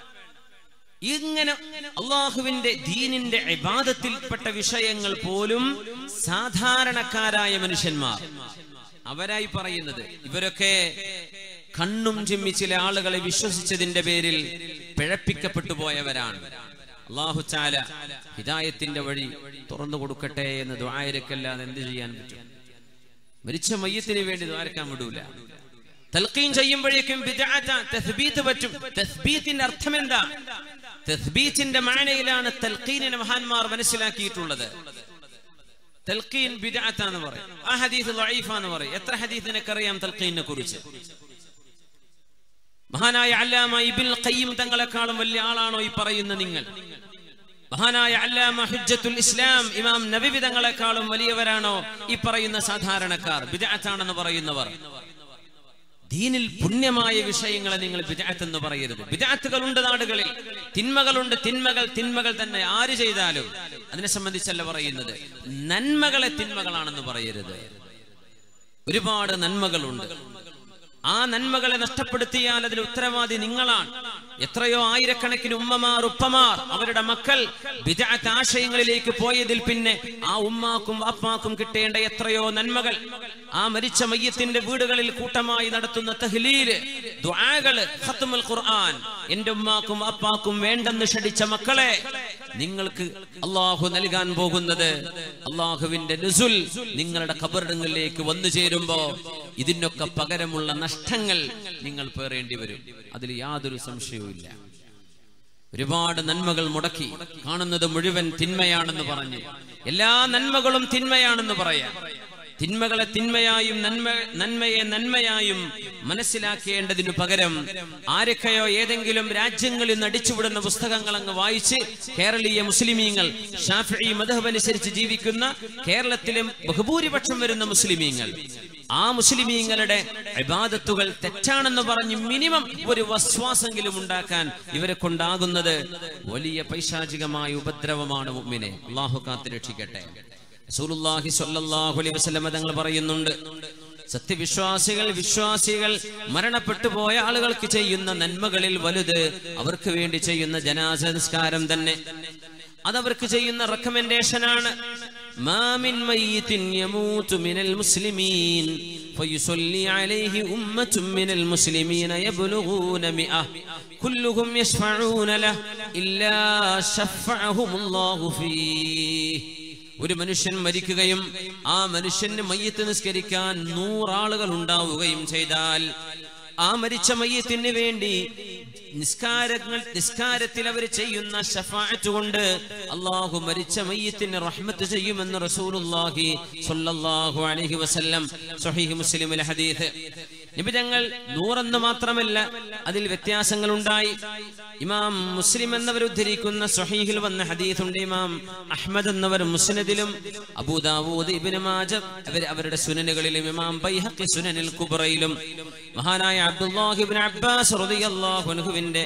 ഇങ്ങനെ അള്ളാഹുവിന്റെ ദീനിന്റെ ഇബാദത്തിൽപ്പെട്ട വിഷയങ്ങൾ പോലും സാധാരണക്കാരായ മനുഷ്യന്മാർ അവരായി പറയുന്നത് ഇവരൊക്കെ കണ്ണും ചിമ്മി ചില ആളുകളെ വിശ്വസിച്ചതിന്റെ പേരിൽ പിഴപ്പിക്കപ്പെട്ടു പോയവരാണ് അള്ളാഹു ചാല ഹിദായത്തിന്റെ വഴി തുറന്നു കൊടുക്കട്ടെ എന്ന് ദ്വായരക്കല്ലാതെ എന്ത് ചെയ്യാൻ പറ്റും മരിച്ച മയ്യത്തിന് വേണ്ടി ദ്വാരക്കാൻ വിടൂല തൽക്കീൻ ചെയ്യുമ്പോഴേക്കും ബിദ്അത്താ, തസ്ബീത്ത് പറ്റും തസ്ബീത്തിന്റെ അർത്ഥം എന്താ തസ്ബീത്തിന്റെ മാനയിലാണ് തൽക്കീനിനെ മഹാന്മാർ മനസ്സിലാക്കിയിട്ടുള്ളത് തൽക്കീൻ ബിദ്അത്താന്ന് പറയും ആ ഹദീസ് എന്ന് പറയും എത്ര ഹദീസ് നിനക്കറിയാം തൽക്കീനെ കുറിച്ച് മഹാനായ അല്ലാമ ഇബിൽ ഖയ്യിം തങ്ങളെക്കാളും വലിയ ആളാണോ ഈ പറയുന്ന നിങ്ങൾ മഹാനായ അല്ലാമ ഹുജ്ജത്തുൽ ഇസ്ലാം ഇമാം നബിവി തങ്ങളെക്കാളും വലിയവരാണോ ഈ പറയുന്ന സാധാരണക്കാർ ബിദഅത്താണെന്ന് പറയുന്നവർ ദീനിൽ പുണ്യമായ വിഷയങ്ങളെ നിങ്ങൾ ബിദഅത്ത് എന്ന് പറയരുത് ബിദഅത്തുകളുണ്ട് നാടുകളിൽ തിന്മകളുണ്ട് തിന്മകൾ തിന്മകൾ തന്നെ ആര് ചെയ്താലും അതിനെ സംബന്ധിച്ചല്ല പറയുന്നത് നന്മകളെ തിന്മകളാണെന്ന് പറയരുത് ഒരുപാട് നന്മകളുണ്ട് ആ നന്മകളെ നഷ്ടപ്പെടുത്തിയാൽ അതിൽ ഉത്തരവാദി നിങ്ങളാണ് എത്രയോ ആയിരക്കണക്കിന് ഉമ്മമാർ ഉപ്പമാർ അവരുടെ മക്കൾ വിദഗ്ധ ആശയങ്ങളിലേക്ക് പോയതിൽ പിന്നെ ആ ഉമ്മാക്കും വാപ്പാക്കും കിട്ടേണ്ട എത്രയോ നന്മകൾ ആ മരിച്ച മയ്യത്തിന്റെ വീടുകളിൽ കൂട്ടമായി നടത്തുന്ന തഹ്ലീല് ദുആകള് ഖത്മുൽ ഖുർആൻ എന്റെ ഉമ്മാക്കും വാപ്പാക്കും വേണ്ടെന്ന് ഷടിച്ച മക്കളെ നിങ്ങൾക്ക് അള്ളാഹു നൽകാൻ പോകുന്നത് അള്ളാഹുവിന്റെ നുസുൽ നിങ്ങളുടെ ഖബറിടങ്ങളിലേക്ക് വന്നു ചേരുമ്പോ ഇതിനൊക്കെ പകരമുള്ള നഷ്ടങ്ങൾ നിങ്ങൾ പേറേണ്ടി വരും അതിൽ യാതൊരു സംശയവുമില്ല ഒരുപാട് നന്മകൾ മുടക്കി കാണുന്നത് മുഴുവൻ തിന്മയാണെന്ന് പറഞ്ഞു എല്ലാ നന്മകളും തിന്മയാണെന്ന് പറയാം തിന്മകളെ തിന്മയായും നന്മ നന്മയെ നന്മയായും മനസ്സിലാക്കേണ്ടതിനു പകരം ആരൊക്കെയോ ഏതെങ്കിലും രാജ്യങ്ങളിൽ നടിച്ചുവിടുന്ന പുസ്തകങ്ങൾ അങ്ങ് വായിച്ച് കേരളീയ മുസ്ലിമീങ്ങൾ ഷാഫി മധബ് അനുസരിച്ച് ജീവിക്കുന്ന കേരളത്തിലും ബഹുഭൂരിപക്ഷം വരുന്ന മുസ്ലിമീങ്ങൾ ആ മുസ്ലിമീങ്ങളുടെ ഇബാദത്തുകൾ തെറ്റാണെന്ന് പറഞ്ഞ് മിനിമം ഒരു വസ്വാസെങ്കിലും ഉണ്ടാക്കാൻ ഇവരെ കൊണ്ടാകുന്നത് വലിയ പൈശാചികമായ ഉപദ്രവമാണ് മുമ്മിനെ അള്ളാഹു കാത്ത് രക്ഷിക്കട്ടെ റസൂലുള്ളാഹി സ്വല്ലല്ലാഹു അലൈഹി വസല്ലം തങ്ങൾ പറയുന്നുണ്ട് സത്യവിശ്വാസികൾ വിശ്വാസികൾ മരണപ്പെട്ടു പോയ ആളുകൾക്ക് ചെയ്യുന്ന നന്മകളിൽ വലുത് അവർക്ക് വേണ്ടി ചെയ്യുന്ന ജനാസ നിസ്കാരം തന്നെ അതവർക്ക് ചെയ്യുന്ന റെക്കമെൻഡേഷൻ ആണ് മാമിൻ മയ്യിത്തിൻ യമൂതു മിനൽ മുസ്ലിമീൻ فيصلي عليه أمة من المسلمين يبلغون مئة كلهم يشفعون له إلا شفعهم الله فيه ഒരു മനുഷ്യൻ മരിക്കുകയും ആ മനുഷ്യന് മയ്യത്ത് നിസ്കരിക്കാൻ നൂറാളുകൾ ഉണ്ടാവുകയും ചെയ്താൽ ആ മരിച്ച മയ്യത്തിന് വേണ്ടി നിസ്കാരങ്ങൾ നിസ്കാരത്തിൽ അവർ ചെയ്യുന്ന ഷഫാഅത്ത് കൊണ്ട് അള്ളാഹു മരിച്ച മയ്യത്തിന് റഹ്മത്ത് ചെയ്യുമെന്ന് റസൂലുള്ളാഹി സ്വല്ലല്ലാഹു അലൈഹി വസല്ലം സ്വഹീഹ് മുസ്ലിമിലെ ഹദീസ് നബി തങ്ങൾ നൂറെന്ന് മാത്രമല്ല അതിൽ വ്യത്യാസങ്ങൾ ഉണ്ടായി ഇമാം മുസ്ലിം എന്നവർ ഉദ്ധരിക്കുന്ന സ്വഹീഹിൽ വന്ന ഹദീസുണ്ട് ഇമാം അഹ്മദ് എന്നവർ മുസ്നദിലും അബൂദാവൂദ് ഇബ്നു മാജ അവർ അവരുടെ സുനനുകളിലും ഇമാം ബൈഹഖി സുനനിൽ കുബ്രയിലും മഹാനായ അബ്ദുല്ലാഹി ഇബ്നു അബ്ബാസ് റളിയല്ലാഹു അൻഹുവിന്റെ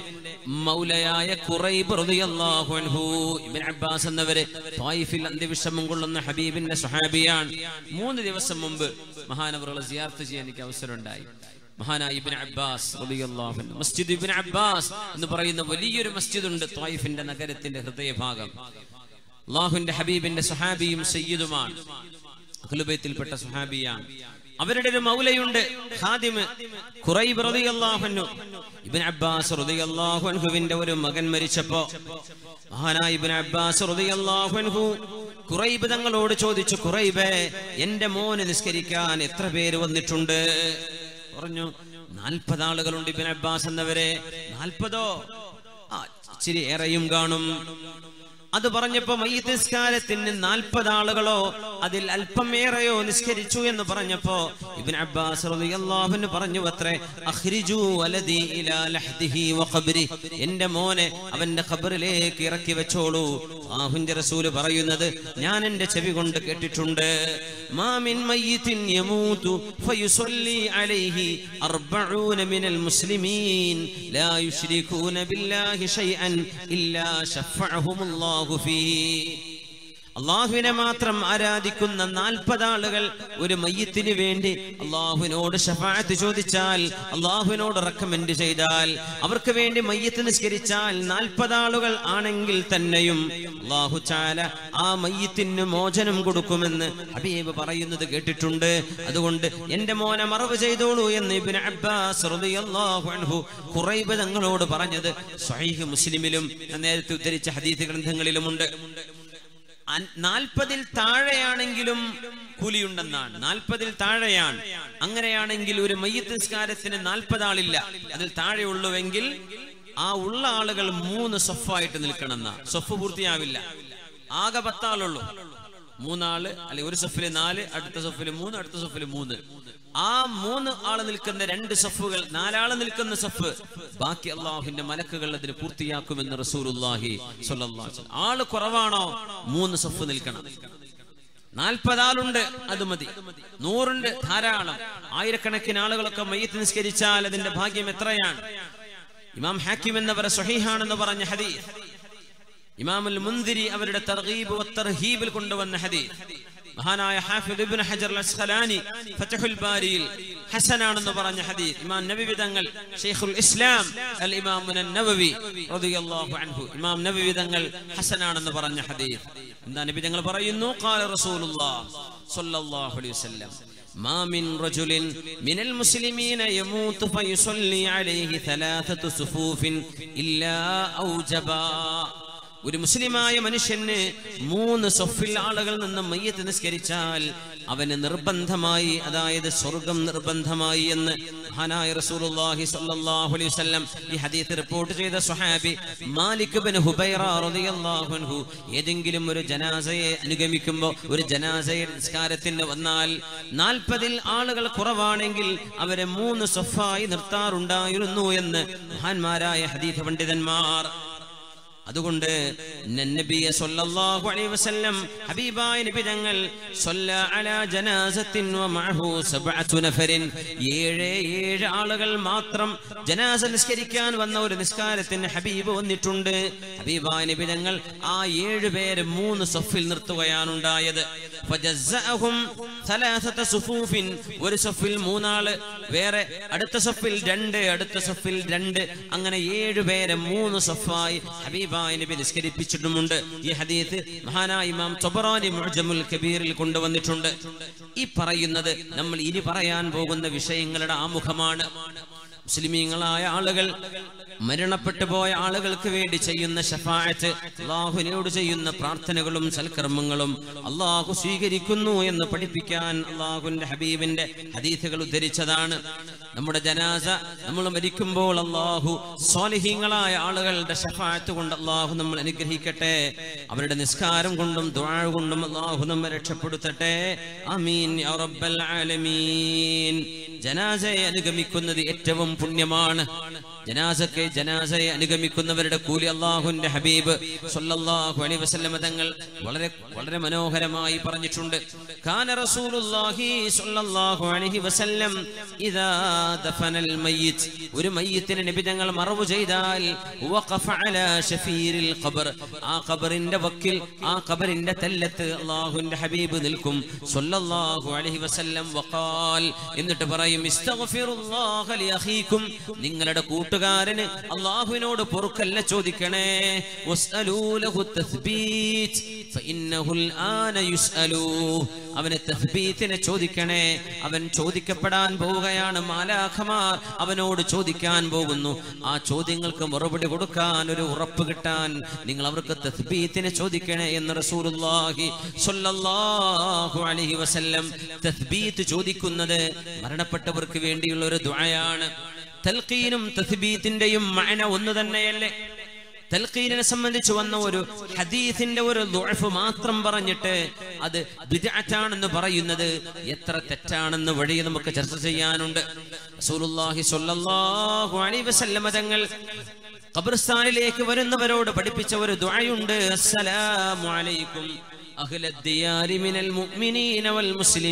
മൗലയായ ഖുറൈബ് റളിയല്ലാഹു അൻഹു ഇബ്നു അബ്ബാസ് എന്നവര് ത്വായിഫിൽ അന്ത്യവിഷമം കൊള്ളുന്ന ഹബീബിന്റെ സ്വഹാബിയാണ് മൂന്ന് ദിവസം മുമ്പ് മഹാനവറുകളെ സിയാർത്ത് ചെയ്യാൻ എനിക്ക് അവസരമുണ്ടായി മഹാനായ ഇബ്നു അബ്ബാസ് റളിയല്ലാഹു അൻഹു മസ്ജിദ് ഇബ്നു അബ്ബാസ് എന്ന് പറയുന്ന വലിയൊരു മസ്ജിദ് ഉണ്ട് ത്വായിഫിന്റെ നഗരത്തിന്റെ ഹൃദയഭാഗം അള്ളാഹുവിന്റെ ഹബീബിന്റെ സുഹാബിയും സയ്യിദുമാണ് അഖിലുബൈത്തിൽപ്പെട്ട സുഹാബിയാണ് അവരുടെ ഒരു മൗലയുണ്ട് ഖാദിമ് ഖുറൈബ് റളിയല്ലാഹു അൻഹു ഇബ്നു അബ്ബാസ് റളിയല്ലാഹു അൻഹുവിന്റെ ഒരു മകൻ മരിച്ചപ്പോ മഹാനായ ഇബ്നു അബ്ബാസ് റളിയല്ലാഹു അൻഹു ഖുറൈബ് തങ്ങളോട് ചോദിച്ചു ഖുറൈബേ എന്റെ മോന് നിസ്കരിക്കാൻ എത്ര പേര് വന്നിട്ടുണ്ട് പറഞ്ഞു നാൽപ്പത് ആളുകളുണ്ട് ഇബ്നു അബ്ബാസ് എന്നവരെ നാൽപ്പതോ ആ ഇച്ചിരി ഏറെയും കാണും അത് പറഞ്ഞപ്പോ മയ്യത്ത് നിസ്കാരത്തിന് നാൽപ്പത് ആളുകളോ അതിൽ അല്പമേറെയോ നിസ്കരിച്ചു എന്ന് പറഞ്ഞപ്പോ ഇബ്നു അബ്ബാസ് റളിയല്ലാഹു പറഞ്ഞു അത്രേ അഖ്രിജു വലദി ഇലാ ലഹ്ദിഹി വഖബ്രി എന്റെ മോനെ അവന്റെ ഖബറിലേക്ക് ഇറക്കി വെച്ചോളൂ അല്ലാഹുവിന്റെ റസൂല് പറയുന്നത് ഞാൻ എന്റെ ചെവി കൊണ്ട് കേട്ടിട്ടുണ്ട് മാ മിൻ മയ്യിത്തിൻ യമൂതു ഫയുസല്ലി അലൈഹി അർബഊന മിനൽ മുസ്ലിമീൻ ലാ യുശ്രികൂന ബില്ലാഹി ഷൈഅൻ ഇല്ലാ ശഫഅഹുമുല്ലാഹു ഫീഹി അള്ളാഹുവിനെ മാത്രം ആരാധിക്കുന്ന നാൽപ്പത് ആളുകൾ ഒരു മയ്യത്തിന് വേണ്ടി അള്ളാഹുവിനോട് ഷഫായത്ത് ചോദിച്ചാൽ അള്ളാഹുവിനോട് റെക്കമെൻഡ് ചെയ്താൽ അവർക്ക് വേണ്ടി മയ്യത്ത് നിസ്കരിച്ചാൽ നാൽപ്പത് ആളുകൾ ആണെങ്കിൽ തന്നെയും അള്ളാഹു ചാല ആ മയ്യത്തിന് മോചനം കൊടുക്കുമെന്ന് ഹബീബ് പറയുന്നത് കേട്ടിട്ടുണ്ട് അതുകൊണ്ട് എന്റെ മോനെ മറവ് ചെയ്തോളൂ എന്ന് ഇബ്നു അബ്ബാസ് റളിയല്ലാഹു അൻഹു ഖുറൈബ് തങ്ങളോട് പറഞ്ഞത് സ്വഹീഹ് മുസ്ലിമിലും ഞാൻ നേരത്തെ ഉദ്ധരിച്ച ഹദീസ് ഗ്രന്ഥങ്ങളിലുമുണ്ട് അൻ- നാൽപ്പതിൽ താഴെയാണെങ്കിലും കൂലിയുണ്ടെന്നാണ് നാൽപ്പതിൽ താഴെയാണ് അങ്ങനെയാണെങ്കിൽ ഒരു മയ്യത്ത് നിസ്കാരത്തിന് നാൽപ്പത് ആളില്ല അതിൽ താഴെയുള്ളുവെങ്കിൽ ആ ഉള്ള ആളുകൾ മൂന്ന് സൊഫായിട്ട് നിൽക്കണം എന്നാ സൊഫ് പൂർത്തിയാവില്ല ആകെ പത്താളുള്ളൂ മൂന്നാള് അല്ലെ ഒരു സഫില് നാല് അടുത്ത സഫില് മൂന്ന് അടുത്ത സഫില് മൂന്ന് ആ മൂന്ന് ആള് നിൽക്കുന്ന രണ്ട് സഫുകൾ നാലാള് നിൽക്കുന്ന സഫ് ബാക്കി അള്ളാഹുവിന്റെ മലക്കുകൾ അതിന് പൂർത്തിയാക്കുമെന്ന് റസൂലുള്ളാഹി സ്വല്ലല്ലാഹു അലൈഹി വസല്ലം. ആള് കുറവാണോ മൂന്ന് സഫ് നിൽക്കണം നാൽപ്പതാളുണ്ട് അത് മതി നൂറുണ്ട് ധാരാളം ആയിരക്കണക്കിന് ആളുകളൊക്കെ മയ്യത്ത് നിസ്കരിച്ചാൽ അതിന്റെ ഭാഗ്യം എത്രയാണ് ഇമാം ഹാക്കിം എന്നവർ സ്വഹീഹാണെന്ന് പറഞ്ഞ ഹദീസ് ഇമാമുൽ മുന്തിരി അവരുടെ തർഗീബ് തർഹീബിൽ കൊണ്ടുവന്ന ഹദീസ് മഹാനായ ഹാഫിദ് ഇബ്നു ഹജർ അസ്ഖലാനി ഫതഹുൽ ബാരിയിൽ ഹസനാണെന്ന് പറഞ്ഞ ഹദീസ് ഇമാം നബവി തങ്ങൾ ഷെയ്ഖുൽ ഇസ്ലാം അൽ ഇമാം നബവി റളിയല്ലാഹു അൻഹു ഇമാം നബവി തങ്ങൾ ഹസനാണെന്ന് പറഞ്ഞ ഹദീസ് എന്താ നബി തങ്ങൾ പറയുന്നു ഖാല റസൂലുള്ളാഹ് സ്വല്ലല്ലാഹു അലൈഹി വസല്ലം ما من رجل من المسلمين يموت فيصلي عليه ثلاثة صفوف إلا أوجبا ഒരു മുസ്ലിമായ മനുഷ്യന് മൂന്ന് സൊഫിൽ ആളുകൾ നിന്ന് മയ്യത്ത് നിസ്കരിച്ചാൽ അവന് നിർബന്ധമായി അതായത് സ്വർഗം നിർബന്ധമായി എന്ന് മഹാനായ റസൂലുള്ളാഹി സ്വല്ലല്ലാഹു അലൈഹി വസല്ലം ഈ ഹദീസ് റിപ്പോർട്ട് ചെയ്ത സ്വഹാബി മാലിക് ഇബ്നു ഹുബൈറ റളിയല്ലാഹു അൻഹു ഏതെങ്കിലും ഒരു ജനാസയെ അനുഗമിക്കുമ്പോൾ ഒരു ജനാസയെ നിസ്കാരത്തിന് വന്നാൽ നാൽപ്പതിൽ ആളുകൾ കുറവാണെങ്കിൽ അവരെ മൂന്ന് സൊഫായി നിർത്താറുണ്ടായിരുന്നു എന്ന് മഹാന്മാരായ ഹദീസ് പണ്ഡിതന്മാർ അതുകൊണ്ട് നബിയ സല്ലല്ലാഹു അലൈഹി വസല്ലം ഹബീബായ നബി തങ്ങൾ സ്വല്ല അലാ ജനാസത്തിൻ വമഅഹു സബ്അതു നഫരിൻ ഏഴ് ഏഴ് ആളുകൾ മാത്രം ജനാസ നിസ്കരിക്കാൻ വന്ന ഒരു നിസ്കാരത്തിന് ഹബീബ് വന്നിട്ടുണ്ട് ഹബീബായ നബി തങ്ങൾ ആ ഏഴ് പേര് മൂന്ന് സഫിൽ നിർത്തുകയാണ് ഉണ്ടായത് ഫജസ്സഅഹും സലാസത സുഫൂഫിൻ ഒരു സഫിൽ മൂന്നാള് വേറെ അടുത്ത സഫിൽ രണ്ട് അടുത്ത സഫിൽ രണ്ട് അങ്ങനെ ഏഴ് പേരെ മൂന്ന് സഫായി ഹബീബായ നബി നിസ്കരിപ്പിച്ചിട്ടുമുണ്ട് ഈ ഹദീത്ത് മഹാനായ ഇമാം തൊബറാനി മുഅ്ജമുൽ കബീറിൽ കൊണ്ടുവന്നിട്ടുണ്ട് ഈ പറയുന്നത് നമ്മൾ ഇനി പറയാൻ പോകുന്ന വിഷയങ്ങളുടെ ആമുഖമാണ് മുസ്ലിമീങ്ങളായ ആളുകൾ മരണപ്പെട്ടു പോയ ആളുകൾക്ക് വേണ്ടി ചെയ്യുന്ന ഷഫായത്ത് അള്ളാഹുവിനോട് ചെയ്യുന്ന പ്രാർത്ഥനകളും സൽക്കർമ്മങ്ങളും അള്ളാഹു സ്വീകരിക്കുന്നു എന്ന് പഠിപ്പിക്കാൻ അള്ളാഹുവിന്റെ ഹബീബിന്റെ ഹദീസുകൾ ഉദ്ധരിച്ചതാണ് നമ്മുടെ ജനാസ നമ്മൾ മരിക്കുമ്പോൾ അള്ളാഹു സ്വാലിഹീങ്ങളായ ആളുകളുടെ ഷഫായത്ത് കൊണ്ട് അള്ളാഹു നമ്മൾ അനുഗ്രഹിക്കട്ടെ അവരുടെ നിസ്കാരം കൊണ്ടും ദ്വാഴ കൊണ്ടും അള്ളാഹു നമ്മെ രക്ഷപ്പെടുത്തട്ടെ അമീൻ യാ റബ്ബൽ ആലമീൻ ജനാസയെ അനുഗമിക്കുന്നത് ഏറ്റവും പുണ്യമാണ് ജനാസക്ക് ജനാസയെ അനുഗമിക്കുന്നവരുടെ കൂലി അള്ളാഹുന്റെ ഹബീബ് സല്ലല്ലാഹു അലൈഹി വസല്ലമ തങ്ങൾ വളരെ വളരെ മനോഹരമായി പറഞ്ഞിട്ടുണ്ട് കാന റസൂലുള്ളാഹി സല്ലല്ലാഹു അലൈഹി വസല്ലം ഇദാ ദഫനൽ മയ്യിത്ത് ഒരു മയ്യിത്തിനെ നബി തങ്ങൾ മറവ് ചെയ്താൽ വഖഫ അലാ ഷഫീരിൽ ഖബർ ആ ഖബറിന്റെ വക്കിൽ ആ ഖബറിന്റെ തെല്ലത്ത് അള്ളാഹുന്റെ ഹബീബ് നിൽക്കും സല്ലല്ലാഹു അലൈഹി വസല്ലം വഖാൽ എന്നിട്ട് പറയും ഇസ്തഗ്ഫിറുല്ലാഹ ലിഅഖീകും നിങ്ങളുടെ കൂട്ടുകാരന് അള്ളാഹുവിനോട് പൊറുക്കല്ല ചോദിക്കണേ വസ്അലൂ ലഹു തസ്ബീത് ഫഇന്നഹുൽ ആന യുസ്അലൂ അവന് തസ്ബീത്തിനെ ചോദിക്കണേ അവൻ ചോദിക്കപ്പെടാൻ പോവുകയാണ് മാലാഖമാർ അവനോട് ചോദിക്കാൻ പോകുന്നു ആ ചോദ്യങ്ങൾക്ക് മറുപടി കൊടുക്കാൻ ഒരു ഉറപ്പ് കിട്ടാൻ നിങ്ങൾ അവർക്ക് തസ്ബീത്തിനെ ചോദിക്കണേ എന്ന് റസൂലുള്ളാഹി സ്വല്ലല്ലാഹു അലൈഹി വസല്ലം തസ്ബീത്ത് ചോദിക്കുന്നത് മരണപ്പെട്ടവർക്ക് വേണ്ടിയുള്ള ഒരു ദുആയാണ് തൽഖീനും തസ്ബീത്തിന്റെയും മഅന ഒന്ന് തന്നെയല്ലേ തൽഖീനെ സംബന്ധിച്ച് വന്ന ഒരു ഹദീസിന്റെ ഒരു ദുഅഫ് മാത്രം പറഞ്ഞിട്ട് അത് ബിദ്അത്താണെന്ന് പറയുന്നത് എത്ര തെറ്റാണെന്ന് വഴി നമുക്ക് ചർച്ച ചെയ്യാനുണ്ട് റസൂലുള്ളാഹി സ്വല്ലല്ലാഹു അലൈഹി വസല്ലമ തങ്ങൾ ഖബർസ്ഥാനിലേക്ക് വരുന്നവരോട് പഠിപ്പിച്ച ഒരു ദുആയുണ്ട് അസ്സലാമു അലൈക്കും അഹ്ല ദിയാരി മിനൽ മുഅ്മിനീന വൽ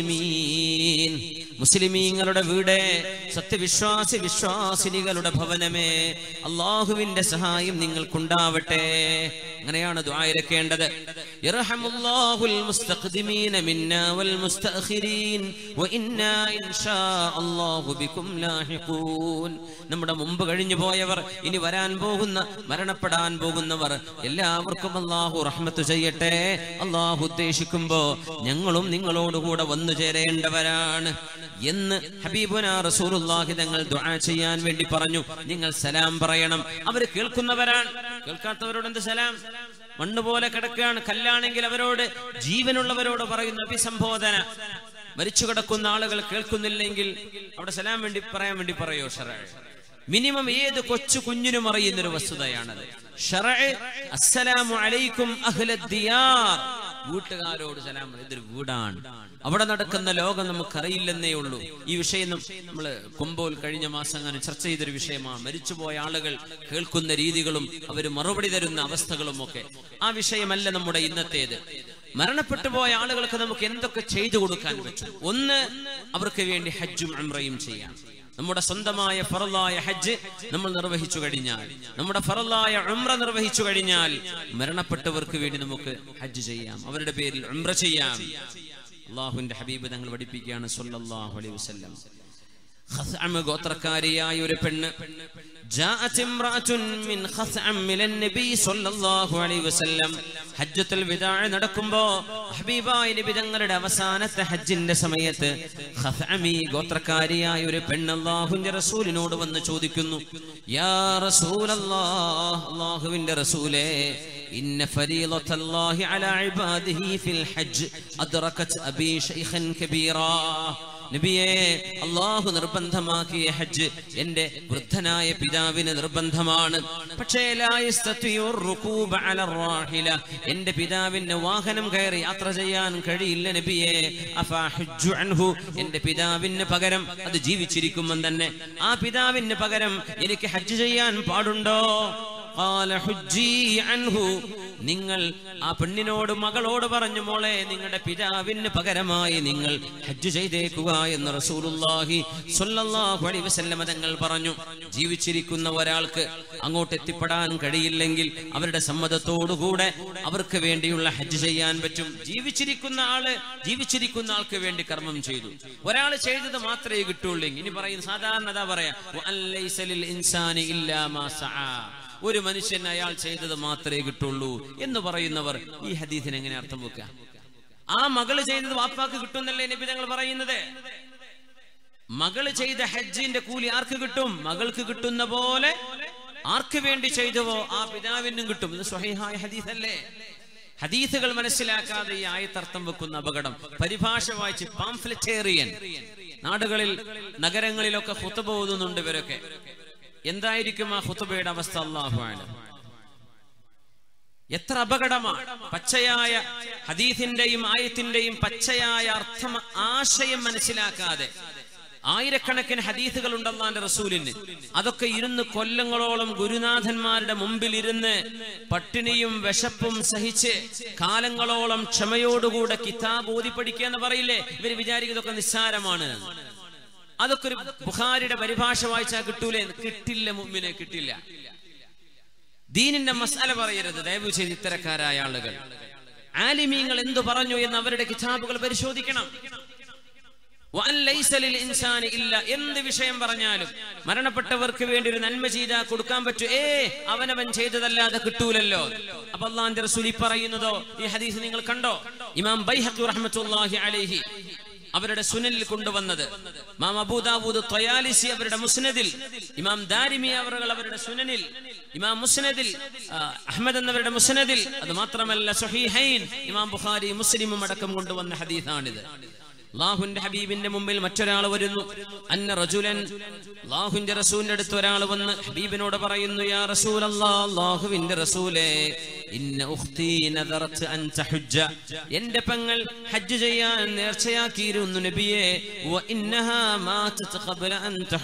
മുസ്ലിമീൻ മുസ്ലിമീങ്ങളുടെ വീട് സത്യവിശ്വാസി വിശ്വാസിനികളുടെ ഭവനമേ അള്ളാഹുവിന്റെ സഹായം നിങ്ങൾക്കുണ്ടാവട്ടെ അങ്ങനെയാണ് ദുആയിരക്കേണ്ടത് യർഹമുല്ലാഹുൽ മുസ്തഖ്ദിമീന മിന്നാ വൽ മുസ്തഅഖിരീൻ വഇന്നാ ഇൻഷാ അല്ലാഹു ബികും ലാഹിഖൂൻ നമ്മുടെ മുമ്പ് കഴിഞ്ഞു പോയവർ ഇനി വരാൻ പോകുന്ന മരണപ്പെടാൻ പോകുന്നവർ എല്ലാവർക്കും അള്ളാഹു റഹ്മത്ത് ചെയ്യട്ടെ അള്ളാഹു ഉദ്ദേശിക്കുമ്പോ ഞങ്ങളും നിങ്ങളോടുകൂടെ വന്നു ചേരേണ്ടവരാണ് എന്ന് ഹബീബുന റസൂലുള്ളാഹി തങ്ങൾ ദുആ ചെയ്യാൻ വേണ്ടി പറഞ്ഞു നിങ്ങൾ സലാം പറയണം അവർ കേൾക്കുന്നവരാണ് കേൾക്കാത്തവരോട് എന്ത് സലാം മണ്ണ് പോലെ കിടക്കുകയാണ് കല്ലാണെങ്കിൽ അവരോട് ജീവനുള്ളവരോട് പറയുന്ന അഭിസംബോധന മരിച്ചു കിടക്കുന്ന ആളുകൾ കേൾക്കുന്നില്ലെങ്കിൽ അവിടെ സലാം വേണ്ടി പറയാൻ വേണ്ടി പറയോ ഷറ മിനിമം ഏത് കൊച്ചു കുഞ്ഞിനും അറിയുന്നൊരു വസ്തുതയാണത് ഷറ അസ്സലാമു അലൈക്കും അഹ്ലദ്ദിയാർ വീട്ടുകാരോട് സലാം പറയും. ഇതൊരു വീടാണ് അവിടെ നടക്കുന്ന ലോകം നമുക്കറിയില്ലെന്നേ ഉള്ളൂ ഈ വിഷയം നമ്മൾ കൊമ്പോൽ കഴിഞ്ഞ മാസം അങ്ങനെ ചർച്ച ചെയ്തൊരു വിഷയമാണ് മരിച്ചുപോയ ആളുകൾ കേൾക്കുന്ന രീതികളും അവർ മറുപടി തരുന്ന അവസ്ഥകളും ഒക്കെ ആ വിഷയമല്ല നമ്മുടെ ഇന്നത്തേത് മരണപ്പെട്ടു പോയ ആളുകൾക്ക് നമുക്ക് എന്തൊക്കെ ചെയ്തു കൊടുക്കാൻ പറ്റും ഒന്ന് അവർക്ക് വേണ്ടി ഹജ്ജും അമ്രയും ചെയ്യാം നമ്മുടെ സ്വന്തമായ ഫറലായ ഹജ്ജ് നമ്മൾ നിർവഹിച്ചു കഴിഞ്ഞാൽ നമ്മുടെ ഫറലായ ഉംറ നിർവഹിച്ചു കഴിഞ്ഞാൽ മരണപ്പെട്ടവർക്ക് വേണ്ടി നമുക്ക് ഹജ്ജ് ചെയ്യാം അവരുടെ പേരിൽ ഉംറ ചെയ്യാം അള്ളാഹുവിന്റെ ഹബീബ് തങ്ങൾ പഠിപ്പിക്കുകയാണ് സല്ലല്ലാഹു അലൈഹി വസല്ലം ഖസ്അം ഗോത്രക്കാരിയായ ഒരു പെണ്ണ് جاءت امرأة من خثعم من النبي صلى الله عليه وسلم ഹജ്ജത്തുൽ വിദാ നടക്കുമ്പോ ഹബീബായ നബി തങ്ങളുടെ അവസാനത്തെ ഹജ്ജിന്റെ സമയത്ത് ഖസ്അമി ഗോത്രക്കാരിയായ ഒരു പെണ്ണ് അല്ലാഹുവിന്റെ റസൂലിനോട് വന്ന് ചോദിക്കുന്നു യാ റസൂലല്ലാഹ് അല്ലാഹുവിന്റെ റസൂലേ ഇന്ന ഫരീളത്തല്ലാഹി അലാ ഇബാദിഹി ഫിൽ ഹജ്ജ് അദ്റകത് അബീ ശൈഖൻ കബീറാ നബിയെ അള്ളാഹു നിർബന്ധമാക്കിയ ഹജ്ജ് എന്റെ വൃദ്ധനായ പിതാവിന് നിർബന്ധമാണ് പക്ഷേ ലാ യസ്തതിഉ റുകൂബ അല റാഹില എന്റെ പിതാവിന് വാഹനം കയറി യാത്ര ചെയ്യാൻ കഴിയില്ല നബിയെ അഫാ ഹജ്ജു അൻഹു എന്റെ പിതാവിന് പകരം അത് ജീവിച്ചിരിക്കുമ്പോൾ തന്നെ ആ പിതാവിന് പകരം എനിക്ക് ഹജ്ജ് ചെയ്യാൻ പാടുണ്ടോ ഖാല ഹുജ്ജി അൻഹു നിങ്ങൾ ആ പെണ്ണിനോട് മകളോട് പറഞ്ഞു മോളെ നിങ്ങളുടെ പിതാവിന് പകരമായി നിങ്ങൾ ഹജ്ജ് ചെയ്തേക്കുക എന്ന് റസൂലുള്ളാഹി സ്വല്ലല്ലാഹു അലൈഹി വസല്ലമ തങ്ങൾ പറഞ്ഞു ജീവിച്ചിരിക്കുന്ന ഒരാൾക്ക് അങ്ങോട്ട് എത്തിപ്പെടാൻ കഴിയില്ലെങ്കിൽ അവരുടെ സമ്മതത്തോടുകൂടെ അവർക്ക് വേണ്ടിയുള്ള ഹജ്ജ് ചെയ്യാൻ പറ്റും ജീവിച്ചിരിക്കുന്ന ആള് ജീവിച്ചിരിക്കുന്ന ആൾക്ക് വേണ്ടി കർമ്മം ചെയ്തു ഒരാൾ ചെയ്തത് മാത്രമേ കിട്ടുള്ളൂ ഇനി പറയുന്ന സാധാരണ അതാ പറയാ "വഅൻ ലൈസ ലിൽ ഇൻസാനി ഇല്ലാ മാ സആ." ഒരു മനുഷ്യൻ അയാൾ ചെയ്തത് മാത്രമേ കിട്ടുള്ളൂ എന്ന് പറയുന്നവർ ഈ ഹദീസിന് എങ്ങനെ അർത്ഥം വെക്കുക ആ മകള് ചെയ്തത് വാപ്പാക്ക് കിട്ടുന്നല്ലേ നബി തങ്ങൾ പറയുന്നത് മകള് ചെയ്ത ഹജ്ജിന്റെ കൂലി ആർക്ക് കിട്ടും മകൾക്ക് കിട്ടുന്ന പോലെ ആർക്ക് വേണ്ടി ചെയ്തുവോ ആ പിതാവിനും കിട്ടും ഇത് സ്വഹീഹായ ഹദീസല്ലേ ഹദീസുകൾ മനസ്സിലാക്കാതെ ഈ ആയത്തർത്ഥം വെക്കുന്ന അപകടം പരിഭാഷ വായിച്ച് പാംഫ്ലറ്റേറിയൻ നാടുകളിൽ നഗരങ്ങളിലൊക്കെ ഹുത്തുബ ഓതുന്നുണ്ട് ഇവരൊക്കെ എന്തായിരിക്കും ആ ഹുത്തുബയുടെ അവസ്ഥ അള്ളാഹുവാണ് എത്ര അപകടമാണ് പച്ചയായ ഹദീസിന്റെയും ആയത്തിന്റെയും പച്ചയായ അർത്ഥം ആശയം മനസ്സിലാക്കാതെ ആയിരക്കണക്കിന് ഹദീസുകൾ ഉണ്ടല്ലാന്റെ റസൂലിന് അതൊക്കെ ഇരുന്ന് കൊല്ലങ്ങളോളം ഗുരുനാഥന്മാരുടെ മുമ്പിൽ ഇരുന്ന് പട്ടിണിയും വിശപ്പും സഹിച്ച് കാലങ്ങളോളം ക്ഷമയോടുകൂടെ കിതാബ് ഓതി പഠിക്കുക എന്ന് പറയില്ലേ ഇവർ വിചാരിക്കുന്നതൊക്കെ നിസ്സാരമാണ് അതൊക്കെ ഒരു ബുഖാരിയുടെ പരിഭാഷ വായിച്ചാൽ കിട്ടൂലേ കിട്ടില്ല മുമ്പിനെ കിട്ടില്ല ദീനിന്റെ മസാല പറയരുത് ദയവ് ചെയ്ത് ഇത്തരക്കാരായ ആളുകൾ ആലിമീങ്ങൾ എന്തു പറഞ്ഞു എന്ന് അവരുടെ കിതാബുകൾ പരിശോധിക്കണം വഅൻ ലൈസ ലിൽ ഇൻസാനി ഇല്ല എന്ത് വിഷയം പറഞ്ഞാലും മരണപ്പെട്ടവർക്ക് വേണ്ടി ഒരു നന്മ ചെയ്താൽ കൊടുക്കാൻ പറ്റൂ ഏ അവനവൻ ചെയ്തതല്ലാതെ കിട്ടൂലല്ലോ അപ്പൊ അള്ളാന്റെ റസൂൽ ഈ പറയുന്നതോ ഈ ഹദീസ് നിങ്ങൾ കണ്ടോ ഇമാം ബൈഹഖി റഹ്മത്തുള്ളാഹി അലൈഹി അവരുടെ സുനലിൽ കൊണ്ടുവന്നത് ഇമാം അബൂദാവൂദ് ത്വയാലിസി അവരുടെ മുസ്നദിൽ ഇമാം ദാരിമി അവർ അവരുടെ സുനനിൽ ഇമാം മുസ്നദിൽ ആ, അഹ്മദ് എന്നവരുടെ മുസ്നദിൽ അത് മാത്രമല്ല സുഹീഹൈൻ ഇമാം ബുഖാരി മുസ്ലിമും അടക്കം കൊണ്ടുവന്ന ഹദീസാണിത് അള്ളാഹുന്റെ ഹബീബിന്റെ മുമ്പിൽ മറ്റൊരാൾ വരുന്നു അന്ന റജുലൻ അള്ളാഹുന്റെ റസൂലിന്റെ അടുത്ത് ഒരാൾ വന്ന് ഹബീബിനോട് പറയുന്നു യാ റസൂൽ അള്ളാഹുവിന്റെ റസൂലേ ഇന്ന ഉഖ്തി നദറത്ത് അൻ തഹുജ്ജ എന്റെ പെങ്ങൾ ഹജ്ജ് ചെയ്യാൻ നേർച്ചയാക്കിയിരുന്നു നബിയെ വ ഇന്നഹാ മാതത് ഖബ്ല അൻ തഹു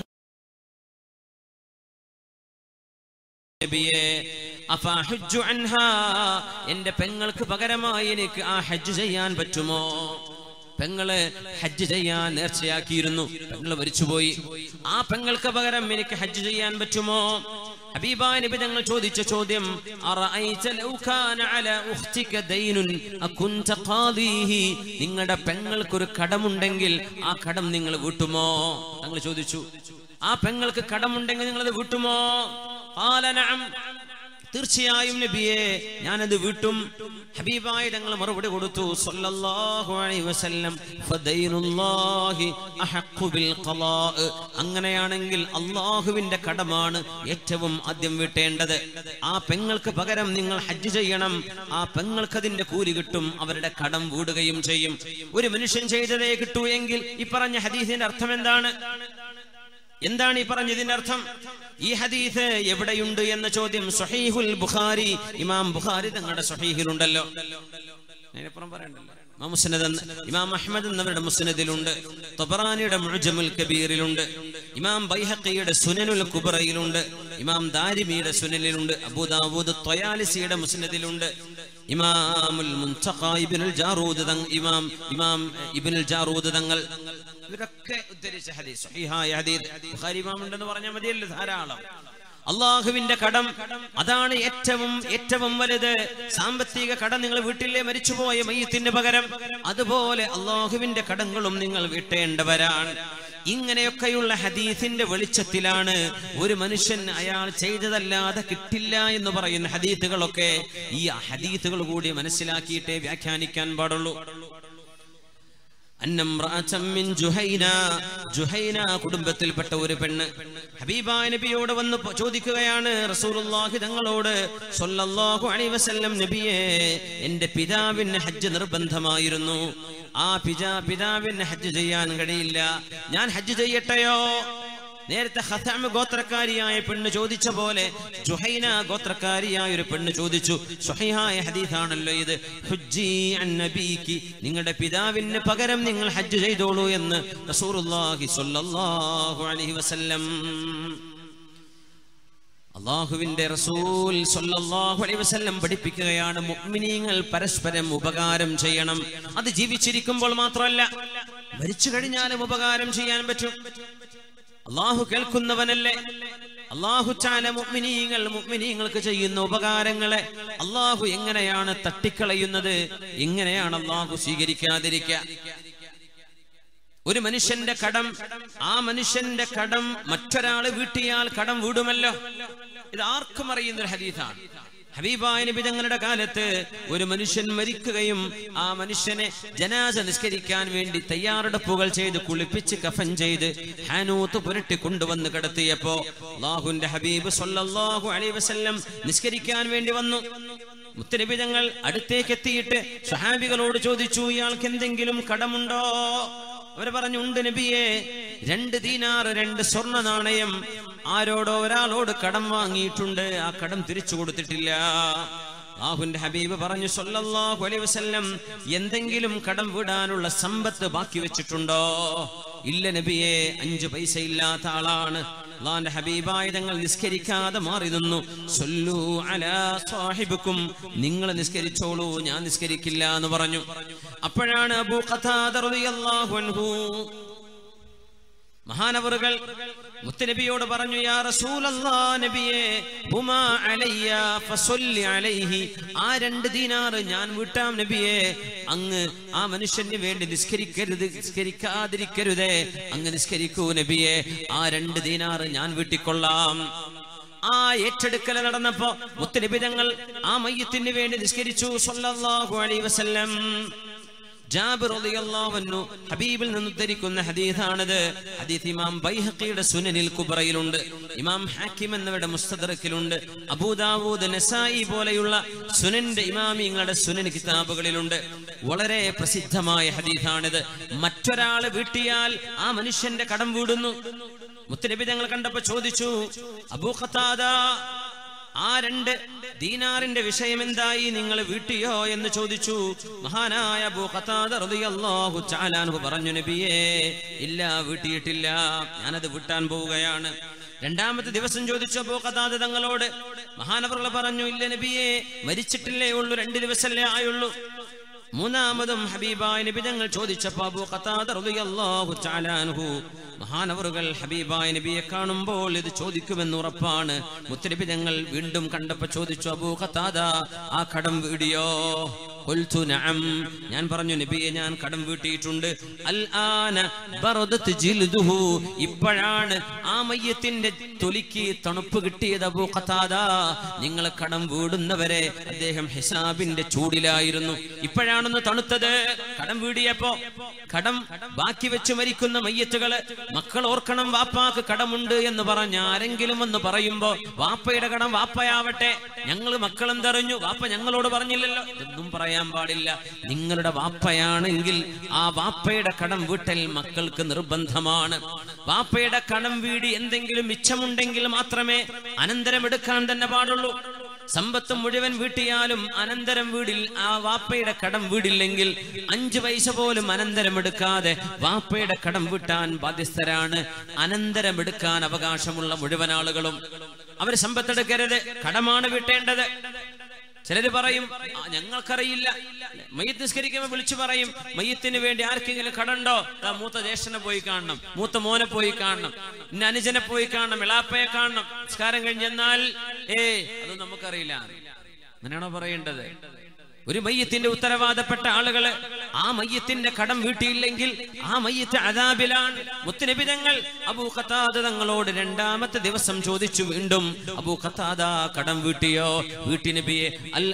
നബിയെ അഫഹുജ്ജു അൻഹാ എന്റെ പെങ്ങൾക്ക് പകരമായി എനിക്ക് ആ ഹജ്ജ് ചെയ്യാൻ പറ്റുമോ പെങ്ങള് ഹജ്ജ് ചെയ്യാൻ നേർച്ചയാക്കിയിരുന്നു പെങ്ങള് മരിച്ചുപോയി ആ പെങ്ങൾക്ക് പകരം എനിക്ക് ഹജ്ജ് ചെയ്യാൻ പറ്റുമോ ഹബീബായ നബി തങ്ങൾ ചോദിച്ച ചോദ്യം അറഅയ്ത ലൗ കാന അല ഉഖ്തിക ദൈനുൻ അകുൻത ഖാദിഹി നിങ്ങളുടെ പെങ്ങൾക്കൊരു കടമുണ്ടെങ്കിൽ ആ കടം നിങ്ങൾ വീട്ടുമോ തങ്ങൾ ചോദിച്ചു ആ പെങ്ങൾക്ക് കടമുണ്ടെങ്കിൽ നിങ്ങൾ അത് വീട്ടുമോ ഖാല നഅം തീർച്ചയായും നബിയെ ഞാനത് വീട്ടും ഹബീബായി തങ്ങൾ മറുപടി കൊടുത്തു സല്ലല്ലാഹു അലൈഹി വസല്ലം ഫദൈനുല്ലാഹി അഹഖു ബിൽ ഖലാ അങ്ങനെയാണെങ്കിൽ അള്ളാഹുവിന്റെ കടമാണ് ഏറ്റവും ആദ്യം വീട്ടേണ്ടത് ആ പെങ്ങൾക്ക് പകരം നിങ്ങൾ ഹജ്ജ് ചെയ്യണം ആ പെങ്ങൾക്ക് അതിന്റെ കൂലി കിട്ടും അവരുടെ കടം വീടുകയും ചെയ്യും ഒരു മനുഷ്യൻ ചെയ്തതേ കിട്ടൂ എങ്കിൽ ഈ പറഞ്ഞ ഹദീസിന്റെ അർത്ഥം എന്താണ് എന്താണ് ഈ പറഞ്ഞതിന്റെ അർത്ഥം ഈ ഹദീസ് എവിടെയുണ്ട് എന്ന ചോദ്യം സഹീഹുൽ ബുഖാരി ഇമാം ബുഖാരി തങ്ങളുടെ സഹീഹിലുണ്ടല്ലോ അതിനപ്പുറം പറയണ്ടല്ലോ ഇമാം മുസ്നദ് എന്ന- ഇമാം അഹ്മദ് എന്നവരുടെ മുസ്നദിലുണ്ട് തൊബറാനിയുടെ മുഅ്ജമുൽ കബീറിലുണ്ട് ഇമാം ബൈഹഖിയുടെ സുനനുൽ കുബറയിലുണ്ട് ഇമാം ദാരിമിയുടെ സുനലിലുണ്ട് അബൂദാവൂദ് ത്വയാലിസിയുടെ മുസ്നദിലുണ്ട് ഇമാമുൽ മുൻതഖ ഇബ്നുൽ ജാറൂദ് തങ് ഇമാം ഇമാം ഇബ്നുൽ ജാറൂദ് തങ്ങൾ ഇവരൊക്കെ ഉദ്ധരിച്ച ഹദീസ് സ്വഹീഹായ ഹദീസ് ബുഖാരി ഇമാം ഉണ്ടെന്ന് പറഞ്ഞാൽ മതിയല്ലോ ധാരാളം അള്ളാഹുവിന്റെ കടം അതാണ് ഏറ്റവും ഏറ്റവും വലുത് സാമ്പത്തിക കടം നിങ്ങൾ വീട്ടിലെ മരിച്ചുപോയ മയ്യത്തിന് പകരം അതുപോലെ അള്ളാഹുവിന്റെ കടങ്ങളും നിങ്ങൾ വീട്ടേണ്ടവരാണ് ഇങ്ങനെയൊക്കെയുള്ള ഹദീസിന്റെ വെളിച്ചത്തിലാണ് ഒരു മനുഷ്യൻ അയാൾ ചെയ്തതല്ലാതെ കിട്ടില്ല എന്ന് പറയുന്ന ഹദീസുകളൊക്കെ ഈ ഹദീസുകൾ കൂടി മനസ്സിലാക്കിയിട്ടേ വ്യാഖ്യാനിക്കാൻ പാടുള്ളൂ അന്നംറഅതം മിൻ ജുഹൈന ജുഹൈന കുടുംബത്തിൽപ്പെട്ട ഒരു പെണ്ണ് ഹബീബായ നബിയോട് വന്ന് പ- ചോദിക്കുകയാണ് റസൂലുള്ളാഹി തങ്ങളോട് സ്വല്ലല്ലാഹു അലൈഹി വസല്ലം നബിയെ എന്റെ പിതാവിന് ഹജ്ജ് നിർബന്ധമായിരുന്നു ആ പിതാ പിതാവിന് ഹജ്ജ് ചെയ്യാൻ കഴിയില്ല ഞാൻ ഹജ്ജ് ചെയ്യട്ടെയോ നേരത്തെ ഹസാമ് ഗോത്രക്കാരിയായ പെണ്ണ് ചോദിച്ച പോലെ ജുഹൈന ഗോത്രക്കാരിയായ ഒരു പെണ്ണ് ചോദിച്ചു സ്വഹീഹായ ഹദീസാണല്ലോ ഇത് ഹുജ്ജി അൻ നബീക്ക് നിങ്ങളുടെ പിതാവിന് പകരം നിങ്ങൾ ഹജ്ജ് ചെയ്തോളൂ എന്ന് റസൂലുള്ളാഹി സ്വല്ലല്ലാഹു അലൈഹി വസല്ലം അള്ളാഹുവിന്റെ റസൂൽ സല്ലല്ലാഹു അലൈഹി വസല്ലം പഠിപ്പിക്കുകയാണ് മുഅ്മിനീങ്ങൾ പരസ്പരം ഉപകാരം ചെയ്യണം അത് ജീവിച്ചിരിക്കുമ്പോൾ മാത്രമല്ല മരിച്ചു കഴിഞ്ഞാലും ഉപകാരം ചെയ്യാൻ പറ്റും അള്ളാഹു കേൾക്കുന്നവനല്ലേ അള്ളാഹു ചാല മുഅ്മിനീങ്ങൾ മുഅ്മിനീങ്ങൾക്ക് ചെയ്യുന്ന ഉപകാരങ്ങളെ അള്ളാഹു എങ്ങനെയാണ് തട്ടിക്കളയുന്നത് എങ്ങനെയാണ് അള്ളാഹു സ്വീകരിക്കാതിരിക്കുക ഒരു മനുഷ്യന്റെ കടം ആ മനുഷ്യന്റെ കടം മറ്റൊരാള് വീട്ടിയാൽ കടം വീടുമല്ലോ ഇത് ആർക്കും അറിയുന്ന ഒരു ഹദീഥാണ് ഹബീബായ നബി തങ്ങളുടെ കാലത്ത് ഒരു മനുഷ്യൻ മരിക്കുകയും ആ മനുഷ്യനെ ജനാസ നിസ്കരിക്കാൻ വേണ്ടി തയ്യാറെടുപ്പുകൾ ചെയ്ത് കുളിപ്പിച്ച് കഫൻ ചെയ്ത് ഹാനൂത്ത് പുരട്ടി കൊണ്ടുവന്ന് കിടത്തിയപ്പോ അള്ളാഹുന്റെ ഹബീബ് സല്ലല്ലാഹു അലൈഹി വസല്ലം നിസ്കരിക്കാൻ വേണ്ടി വന്നു മുത്തനബി തങ്ങൾ അടുത്തേക്ക് എത്തിയിട്ട് സഹാബികളോട് ചോദിച്ചു ഇയാൾക്ക് എന്തെങ്കിലും കടമുണ്ടോ അവര് പറഞ്ഞു ഉണ്ട് നബിയെ രണ്ട് ദീനാറ് രണ്ട് സ്വർണ്ണ നാണയം ആരോടോ ഒരാളോട് കടം വാങ്ങിയിട്ടുണ്ട് ആ കടം തിരിച്ചു കൊടുത്തിട്ടില്ല ആഹുന്റെ ഹബീബ് പറഞ്ഞു സല്ലല്ലാഹു അലൈഹി വസല്ലം എന്തെങ്കിലും കടം വിടാനുള്ള സമ്പത്ത് ബാക്കി വെച്ചിട്ടുണ്ടോ ഇല്ല നബിയെ അഞ്ചു പൈസ ഇല്ലാത്ത ആളാണ് അള്ളാന്റെ ഹബീബായ തങ്ങൾ നിസ്കരിക്കാതെ മാറി നിന്നു സൊല്ലു അലാ സാഹിബുക്കും നിങ്ങൾ നിസ്കരിച്ചോളൂ ഞാൻ നിസ്കരിക്കില്ല എന്ന് പറഞ്ഞു അപ്പോഴാണ് അബൂ ഖതാദ റളിയല്ലാഹു അൻഹു മഹാനവറുകൾ മുത്തനബിയോട് പറഞ്ഞു യാ റസൂലല്ലാ നബിയെ ഹുമാ അലയ്യ ഫസല്ലി അലൈഹി ആ രണ്ട് ദീനാറ് ഞാൻ വിട്ടാം നബിയെ അങ്ങ് ആ മനുഷ്യന് വേണ്ടി നിസ്കരിക്കരുത് നിസ്കരിക്കാതിരിക്കരുതേ അങ്ങ് നിസ്കരിക്കൂ നബിയെ ആ രണ്ട് ദീനാറ് ഞാൻ വീട്ടിക്കൊള്ളാം ആ ഏറ്റെടുക്കൽ നടന്നപ്പോ മുത്തനബി തങ്ങൾ ആ മയ്യത്തിന് വേണ്ടി നിസ്കരിച്ചു സല്ലല്ലാഹു അലൈഹി വസല്ലം ജാബിർ റളിയല്ലാഹു അൻഹു ഹബീബിൽ നിന്ന് ഉദ്ധരിക്കുന്ന ഹദീസാണിത് ഹദീസ് ഇമാം ബൈഹഖിയുടെ സുനനിൽ കുബ്രയിലുണ്ട് ഇമാം ഹാക്കിം എന്നിവരുടെ മുസ്തദറക്കിലുണ്ട് അബൂദാവൂദ് നസായി പോലെയുള്ള സുനന്റെ ഇമാമിങ്ങളുടെ സുനൻ കിതാബുകളിലുണ്ട് വളരെ പ്രസിദ്ധമായ ഹദീസാണിത് മറ്റൊരാള് വീട്ടിയാൽ ആ മനുഷ്യന്റെ കടം വീടുന്നു മുത്തനബി തങ്ങൾ കണ്ടപ്പോ ചോദിച്ചു അബൂ ഖത്താദ ആ രണ്ട് ദീനാറിന്റെ വിഷയം എന്തായി നിങ്ങൾ വീട്ടിയോ എന്ന് ചോദിച്ചു മഹാനായ അബൂ ഖത്താദ റളിയല്ലാഹു തആല അൻഹു പറഞ്ഞു നബിയേ ഇല്ല വീട്ടിയിട്ടില്ല ഞാനത് വിട്ടാൻ പോവുകയാണ് രണ്ടാമത്തെ ദിവസം ചോദിച്ചു അബൂ ഖത്താദ തങ്ങളോട് മഹാനവറുകൾ പറഞ്ഞു ഇല്ല നബിയേ മരിച്ചിട്ടില്ലേ ഉള്ളൂ രണ്ട് ദിവസമല്ലേ ആയുള്ളൂ മൂന്നാമതും ഹബീബായ നബി തങ്ങൾ ചോദിച്ചപ്പോ അബൂ ഖത്താദ റളിയല്ലാഹു തആല അൻഹു മഹാനവറുകൾ ഹബീബായ നബിയെ കാണുമ്പോൾ ഇത് ചോദിക്കുമെന്ന് ഉറപ്പാണ് മുത്തനബി തങ്ങൾ വീണ്ടും കണ്ടപ്പോ ചോദിച്ചു അബൂ ഖത്താദ ആ കടം വീടിയോ ഖുൽതു നഅം ഞാൻ പറഞ്ഞു നബിയെ ഞാൻ കടം വീട്ടിയിട്ടുണ്ട് അൽ ആന ബറദത് ജിൽദുഹു ഇപ്പോഴാണ് ആ മയ്യത്തിന്റെ തൊലിക്ക് തണുപ്പ് കിട്ടിയത് അബൂ ഖത്താദ നിങ്ങൾ കടം വീടുന്നവരെ അദ്ദേഹം ഹിസാബിന്റെ ചൂടിലായിരുന്നു ഇപ്പോഴാണെന്ന് തണുത്തത് കടം വീടിയപ്പോ കടം ബാക്കി വെച്ച് മരിക്കുന്ന മയ്യത്തുകള് മക്കൾ ഓർക്കണം വാപ്പാക്ക് കടമുണ്ട് എന്ന് പറഞ്ഞ ആരെങ്കിലും എന്ന് പറയുമ്പോ വാപ്പയുടെ കടം വാപ്പയാവട്ടെ ഞങ്ങൾ മക്കൾ എന്തറിഞ്ഞു വാപ്പ ഞങ്ങളോട് പറഞ്ഞില്ലല്ലോ ഇതൊന്നും പറയാൻ പാടില്ല നിങ്ങളുടെ വാപ്പയാണെങ്കിൽ ആ വാപ്പയുടെ കടം വീട്ടൽ മക്കൾക്ക് നിർബന്ധമാണ് വാപ്പയുടെ കടം വീടി എന്തെങ്കിലും മിച്ചമുണ്ടെങ്കിൽ മാത്രമേ അനന്തരം എടുക്കാൻ തന്നെ പാടുള്ളൂ സമ്പത്ത് മുഴുവൻ വീട്ടിയാലും അനന്തരം വീടിൽ ആ വാപ്പയുടെ കടം വീടില്ലെങ്കിൽ അഞ്ചു പൈസ പോലും അനന്തരം എടുക്കാതെ വാപ്പയുടെ കടം വീട്ടാൻ ബാധ്യസ്ഥരാണ് അനന്തരം എടുക്കാൻ അവകാശമുള്ള മുഴുവൻ ആളുകളും അവർ സമ്പത്തെടുക്കരുത് കടമാണ് വീട്ടേണ്ടത് ചിലര് പറയും "ആ, ഞങ്ങൾക്കറിയില്ല മയ്യത്ത് നിസ്കരിക്കുമ്പോൾ വിളിച്ചു പറയും മയ്യത്തിന് വേണ്ടി ആർക്കെങ്കിലും കടണ്ടോ ദാ മൂത്ത ജ്യേഷ്ഠനെ പോയി കാണണം മൂത്ത മോനെ പോയി കാണണം ഇന്ന അനുജനെ പോയി കാണണം ഇളാപ്പയെ കാണണം നിസ്കാരം കഴിഞ്ഞെന്നാൽ ഏ അത് നമുക്കറിയില്ല അങ്ങനെയാണോ പറയേണ്ടത് ഒരു മയ്യത്തിന്റെ ഉത്തരവാദപ്പെട്ട ആളുകള് ആ മയ്യത്തിന്റെ കടം വീട്ടിയില്ലെങ്കിൽ ആ മയ്യത്ത് അതാബിലാണ് മുത്തുനബിതങ്ങൾ അബൂ ഖത്താദ തങ്ങളോട് രണ്ടാമത്തെ ദിവസം ചോദിച്ചു വീണ്ടും അബൂ ഖത്താദ കടം വീട്ടിയോ വീട്ടി നബിയെ അൽ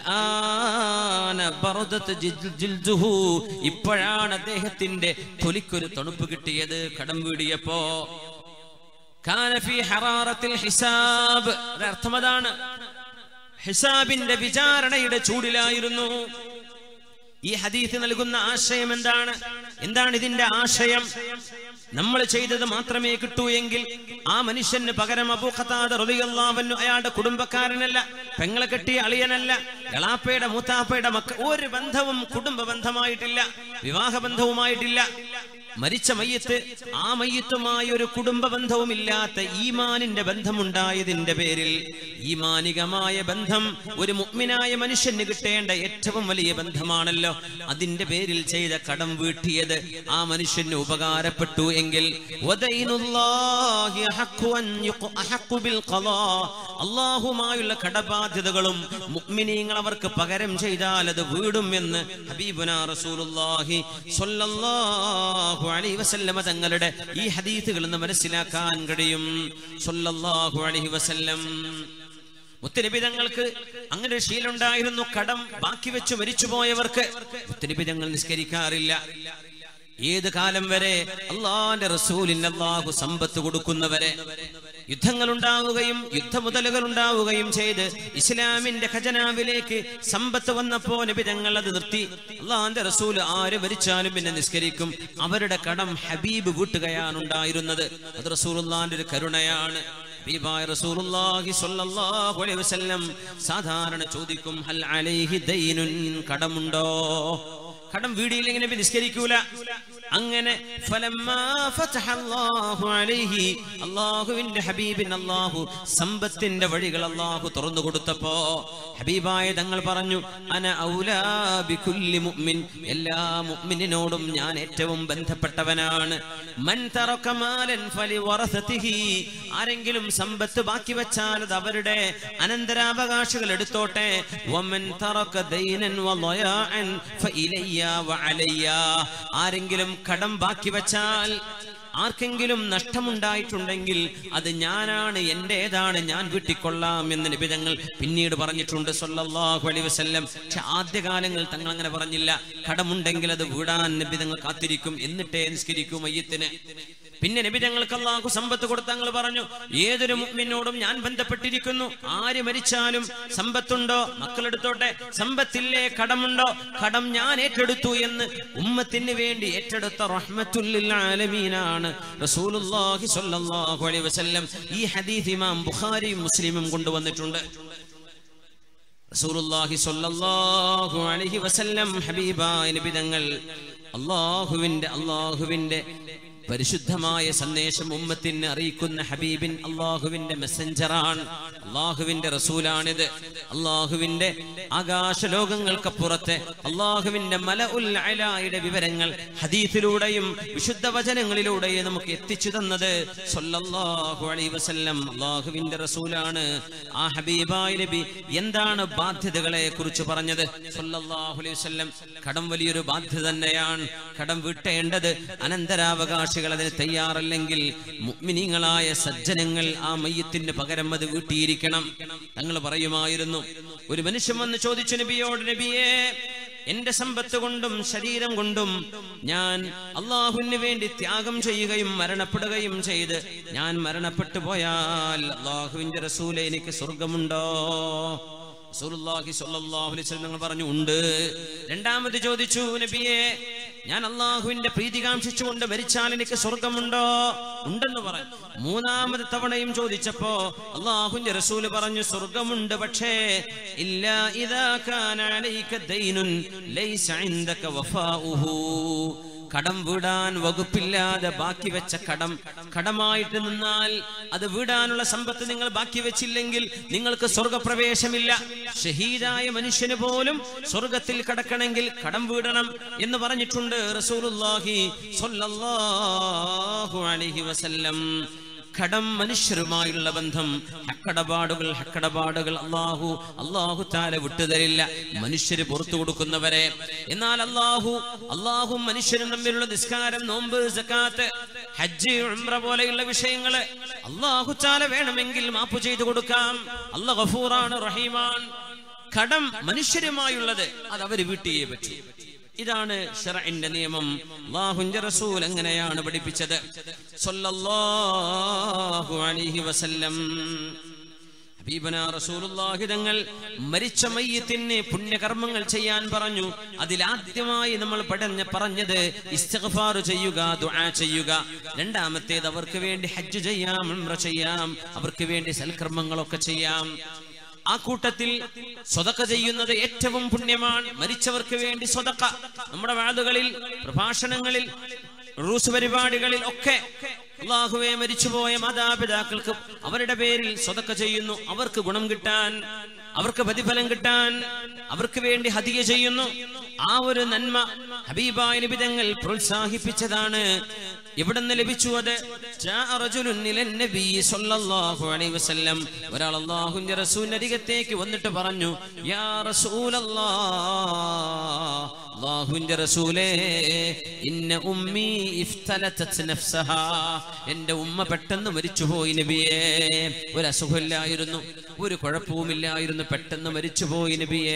ആന ബറദത്ത് ജിൽ- ജിൽദുഹു. ഇപ്പോഴാണ് അദ്ദേഹത്തിന്റെ തൊലിക്കൊരു തണുപ്പ് കിട്ടിയത് കടം വീടിയപ്പോ കാന ഫീ ഹറാറത്തിൽ ഹിസാബ് അത് അർത്ഥം അതാണ് ഹിസാബിന്റെ വിചാരണയുടെ ചൂടിലായിരുന്നു ഈ ഹദീസ് നൽകുന്ന ആശയം എന്താണ് എന്താണ് ഇതിന്റെ ആശയം നമ്മൾ ചെയ്തത് മാത്രമേ കിട്ടൂ എങ്കിൽ ആ മനുഷ്യന് പകരം അബൂ ഖത്താദ റളിയല്ലാഹു അയാളുടെ കുടുംബക്കാരനല്ല പെങ്ങളെ കെട്ടിയ അളിയനല്ല എളാപ്പയുടെ മൂത്താപ്പയുടെ മക്ക ഒരു ബന്ധവും കുടുംബ ബന്ധമായിട്ടില്ല വിവാഹ ബന്ധവുമായിട്ടില്ല മരിച്ച മയ്യത്ത് ആ മയ്യത്തുമായി ഒരു കുടുംബ ബന്ധവുമില്ലാത്ത ഈമാനിന്റെ ബന്ധമുണ്ടായതിന്റെ പേരിൽ ഈമാനികമായ ബന്ധം ഒരു മുഗ്മിനായ മനുഷ്യന് കിട്ടേണ്ട ഏറ്റവും വലിയ ബന്ധമാണല്ലോ അതിന്റെ പേരിൽ ചെയ്ത കടം വീട്ടിയത് ആ മനുഷ്യന് ഉപകാരപ്പെട്ടു എങ്കിൽ വദൈനുല്ലാഹി അഹഖു അൻ യുഖ- അഹഖു ബിൽ ഖളാ. അള്ളാഹുമായുള്ള കടബാധ്യതകളും മുഅ്മിനീങ്ങൾ അവർക്ക് പകരം ചെയ്താൽ അത് വീടും എന്ന് ഹബീബുന റസൂലുള്ളാഹി സ്വല്ലല്ലാഹു അലൈഹി വസല്ലമ തങ്ങളുടെ ഈ ഹദീസുകളിൽ നിന്ന് മനസ്സിലാക്കാൻ കഴിയും സ്വല്ലല്ലാഹു അലൈഹി വസല്ലം മുത്തനബി തങ്ങൾക്ക് അങ്ങനെ ഒരു ശീലമുണ്ടായിരുന്നു കടം ബാക്കി വെച്ച് മരിച്ചുപോയവർക്ക് മുത്തനബി തങ്ങൾ നിസ്കരിക്കാറില്ല ഏത് കാലം വരെ അള്ളാന്റെ റസൂലിന് അള്ളാഹു സമ്പത്ത് കൊടുക്കുന്നവരെ യുദ്ധങ്ങൾ ഉണ്ടാവുകയും യുദ്ധമുതലുകൾ ഉണ്ടാവുകയും ചെയ്ത് ഇസ്ലാമിന്റെ ഖജനാവിലേക്ക് സമ്പത്ത് വന്നപ്പോ നബി തങ്ങൾ അത് നിർത്തി അള്ളാന്റെ റസൂൽ ആര് മരിച്ചാലും പിന്നെ നിസ്കരിക്കും അവരുടെ കടം ഹബീബ് വീട്ടുകയാണ് ഉണ്ടായിരുന്നത് അത് റസൂലുള്ളാന്റെ ഒരു കരുണയാണ് ഹബീബായ റസൂലുള്ളാഹി സ്വല്ലല്ലാഹു അലൈഹി വസല്ലം സാധാരണ ചോദിക്കും ഹൽ അലൈഹി ദൈനുൻ കടമുണ്ടോ കടം വീടിയില്ലെങ്കിൽ നബി നിസ്കരിക്കൂല അങ്ങനെ ഫലമ്മാ ഫതഹ അല്ലാഹു അലൈഹി അല്ലാഹുവിന്റെ ഹബീബിൻ അല്ലാഹു സമ്പത്തിന്റെ വഴികൾ അല്ലാഹു തുറന്നു കൊടുത്തപ്പോ ഹബീബായ തങ്ങൾ പറഞ്ഞു അന ഔലാ ബികുല്ലി മുഅ്മിൻ എല്ലാ മുഅ്മിനിനോടും ഞാൻ ഏറ്റവും ബന്ധപ്പെട്ടവനാണ് മൻ തറക മാലൻ ഫലിവറസതിഹി ആരെങ്കിലും സമ്പത്ത് ബാക്കി വെച്ചാൽ അത് അവരുടെ അനന്തരാവകാശികൾ എടുത്തോട്ടെ വമൻ തറക ദൈനൻ വളയാഅൻ ഫഇലയ്യ വഅലയ്യ ആരെങ്കിലും കടം ബാക്കി വെച്ചാൽ ആർക്കെങ്കിലും നഷ്ടമുണ്ടായിട്ടുണ്ടെങ്കിൽ അത് ഞാനാണ് എന്റേതാണ് ഞാൻ വീട്ടിക്കൊള്ളാം എന്ന് നിബിതങ്ങൾ പിന്നീട് പറഞ്ഞിട്ടുണ്ട് സല്ലല്ലാഹു അലൈഹി വസല്ലം പക്ഷെ ആദ്യകാലങ്ങൾ തങ്ങൾ അങ്ങനെ പറഞ്ഞില്ല കടമുണ്ടെങ്കിൽ അത് വീടാൻ നിബിതങ്ങൾ കാത്തിരിക്കും എന്നിട്ടേ നിസ്കരിക്കൂ മയ്യത്തിന് പിന്നെ നബി ഞങ്ങൾക്ക് അള്ളാഹു സമ്പത്ത് കൊടുത്ത് തങ്ങൾ പറഞ്ഞു ഏതൊരു മുഅ്മിനോടും ഞാൻ ബന്ധപ്പെട്ടിരിക്കുന്നു ആര് മരിച്ചാലും സമ്പത്തുണ്ടോ മക്കളെടുത്തോട്ടെ സമ്പത്തില്ലേ കടമുണ്ടോ കടം ഞാൻ ഏറ്റെടുത്തു എന്ന് ഉമ്മത്തിന് വേണ്ടി ഏറ്റെടുത്ത റഹ്മത്തുല്ലിൽ ആലമീനാണ് റസൂലുള്ളാഹി സ്വല്ലല്ലാഹു അലൈഹി വസല്ലം ഈ ഹദീസ് ഇമാം ബുഖാരിയും മുസ്ലിമും കൊണ്ടുവന്നിട്ടുണ്ട് റസൂലുള്ളാഹി സ്വല്ലല്ലാഹു അലൈഹി വസല്ലം ഹബീബായ നബി തങ്ങൾ അള്ളാഹുവിന്റെ അള്ളാഹുവിന്റെ പരിശുദ്ധമായ സന്ദേശം ഉമ്മത്തിന് അറിയിക്കുന്ന ഹബീബിൻ അള്ളാഹുവിന്റെ മെസ്സഞ്ചറാണ് അള്ളാഹുവിന്റെ റസൂലാണിത് അള്ളാഹുവിന്റെ ആകാശ ലോകങ്ങൾക്കപ്പുറത്തെ അള്ളാഹുവിന്റെ മല ഉൽ അലായുടെ വിവരങ്ങൾ ഹദീസിലൂടെയും വിശുദ്ധ വചനങ്ങളിലൂടെയും നമുക്ക് എത്തിച്ചു തന്നത് സല്ലല്ലാഹു അലൈഹി വസല്ലം അള്ളാഹുവിന്റെ റസൂലാണ് ആ ഹബീബായ നബി എന്താണ് ബാധ്യതകളെ കുറിച്ച് പറഞ്ഞത് സല്ലല്ലാഹു അലൈഹി വസല്ലം കടം വലിയൊരു ബാധ്യത തന്നെയാണ് കടം വീട്ടേണ്ടത് അനന്തരാവകാശികൾ അതിന് തയ്യാറല്ലെങ്കിൽ മുഅ്മിനീങ്ങളായ സജ്ജനങ്ങൾ ആ മയ്യത്തിന് പകരം അത് വീട്ടിയിരിക്കണം തങ്ങൾ പറയുമായിരുന്നു ഒരു മനുഷ്യൻ വന്ന് ചോദിച്ചു നബിയോട് നബിയേ എന്റെ സമ്പത്ത് കൊണ്ടും ശരീരം കൊണ്ടും ഞാൻ അള്ളാഹുവിന് വേണ്ടി ത്യാഗം ചെയ്യുകയും മരണപ്പെടുകയും ചെയ്ത് ഞാൻ മരണപ്പെട്ടു പോയാൽ അള്ളാഹുവിന്റെ റസൂലെ എനിക്ക് സ്വർഗമുണ്ടോ റസൂലുള്ളാഹി സ്വല്ലല്ലാഹു അലൈഹി വസല്ലം തങ്ങൾ പറഞ്ഞു ഉണ്ട് രണ്ടാമത് ചോദിച്ചു നബിയെ ഞാൻ അള്ളാഹുവിന്റെ പ്രീതി കാംക്ഷിച്ചുകൊണ്ട് മരിച്ചാൽ എനിക്ക് സ്വർഗമുണ്ടോ ഉണ്ടെന്ന് പറഞ്ഞു മൂന്നാമത് തവണയും ചോദിച്ചപ്പോ അള്ളാഹുവിന്റെ റസൂല് പറഞ്ഞു സ്വർഗമുണ്ട് പക്ഷേ ഇല്ല ഇദാ കാന അലൈക ദൈനുൻ ലൈസ ഇൻദക വഫാഉഹു കടം വീടാൻ വകുപ്പില്ലാതെ ബാക്കി വെച്ച കടം കടമായിട്ട് നിന്നാൽ അത് വീടാനുള്ള സമ്പത്ത് നിങ്ങൾ ബാക്കി വെച്ചില്ലെങ്കിൽ നിങ്ങൾക്ക് സ്വർഗപ്രവേശമില്ല ഷഹീദായ മനുഷ്യന് പോലും സ്വർഗത്തിൽ കടക്കണമെങ്കിൽ കടം വീടണം എന്ന് പറഞ്ഞിട്ടുണ്ട് റസൂലുള്ളാഹി സ്വല്ലല്ലാഹു അലൈഹി വസല്ലം കടം മനുഷ്യരുമായുള്ള ബന്ധം ഹക്കടപാടുകൾ ഹക്കടപാടുകൾ അള്ളാഹു അള്ളാഹു താല വിട്ടുതരില്ല മനുഷ്യര് പുറത്തു കൊടുക്കുന്നവരെ എന്നാൽ അള്ളാഹു അള്ളാഹും മനുഷ്യരും തമ്മിലുള്ള നിസ്കാരം നോമ്പ് സക്കാത്ത് ഹജ്ജ് ഉംറ പോലെയുള്ള വിഷയങ്ങള് അള്ളാഹു താല വേണമെങ്കിൽ മാപ്പ് ചെയ്തു കൊടുക്കാം അള്ളാഹ് ഗഫൂറാണ് റഹീമാൻ കടം മനുഷ്യരുമായുള്ളത് അത് അവര് വീട്ടിയേ പറ്റൂ ഇതാണ് ഷറഇന്റെ നിയമം അല്ലാഹുവിന്റെ റസൂൽ എങ്ങനെയാണ് പഠിപ്പിച്ചത് സല്ലല്ലാഹു അലൈഹി വസല്ലം ഹബീബന റസൂലുള്ളാഹി തങ്ങൾ മരിച്ച മയ്യത്തിന് പുണ്യകർമ്മങ്ങൾ ചെയ്യാൻ പറഞ്ഞു അതിലാദ്യമായി നമ്മൾ പഠന പറഞ്ഞത് ഇസ്തിഗ്ഫാർ ചെയ്യുക ദുആ ചെയ്യുക രണ്ടാമത്തേത് അവർക്ക് വേണ്ടി ഹജ്ജ് ചെയ്യാം ഉംറ ചെയ്യാം അവർക്ക് വേണ്ടി സൽക്കർമ്മങ്ങളൊക്കെ ചെയ്യാം ആ കൂട്ടത്തിൽ സ്വതക്ക ചെയ്യുന്നത് ഏറ്റവും പുണ്യമാണ് മരിച്ചവർക്ക് വേണ്ടി സ്വതക്ക നമ്മുടെ വാതുകളിൽ പ്രഭാഷണങ്ങളിൽ റൂസ് പരിപാടികളിൽ ഒക്കെ അള്ളാഹുവെ മരിച്ചുപോയ മാതാപിതാക്കൾക്ക് അവരുടെ പേരിൽ സ്വതക്ക ചെയ്യുന്നു അവർക്ക് ഗുണം കിട്ടാൻ അവർക്ക് പ്രതിഫലം കിട്ടാൻ അവർക്ക് വേണ്ടി ഹതിയ ചെയ്യുന്നു ആ ഒരു നന്മ ഹബീബായ നിബിതങ്ങൾ പ്രോത്സാഹിപ്പിച്ചതാണ് എവിടുന്ന് ലഭിച്ചു അത് ജാഅ റജുലുൻ ഇലൻ നബി സ്വല്ലല്ലാഹു അലൈഹി വസല്ലം ഒരാൾ അല്ലാഹുവിന്റെ റസൂലിന്റെ അരികത്തേക്ക് വന്നിട്ട് പറഞ്ഞു യാ റസൂലല്ലാഹ് അല്ലാഹുവിന്റെ റസൂലേ ഇന്ന ഉമ്മി ഇഫ്തലതത് നഫ്സഹാ എന്റെ ഉമ്മ പെട്ടെന്ന് മരിച്ചുപോയി നബിയേ ഒരു അസുഖമില്ലായിരുന്നു ഒരു കുഴപ്പവുമില്ലായിരുന്നു പെട്ടെന്ന് മരിച്ചുപോയി നബിയേ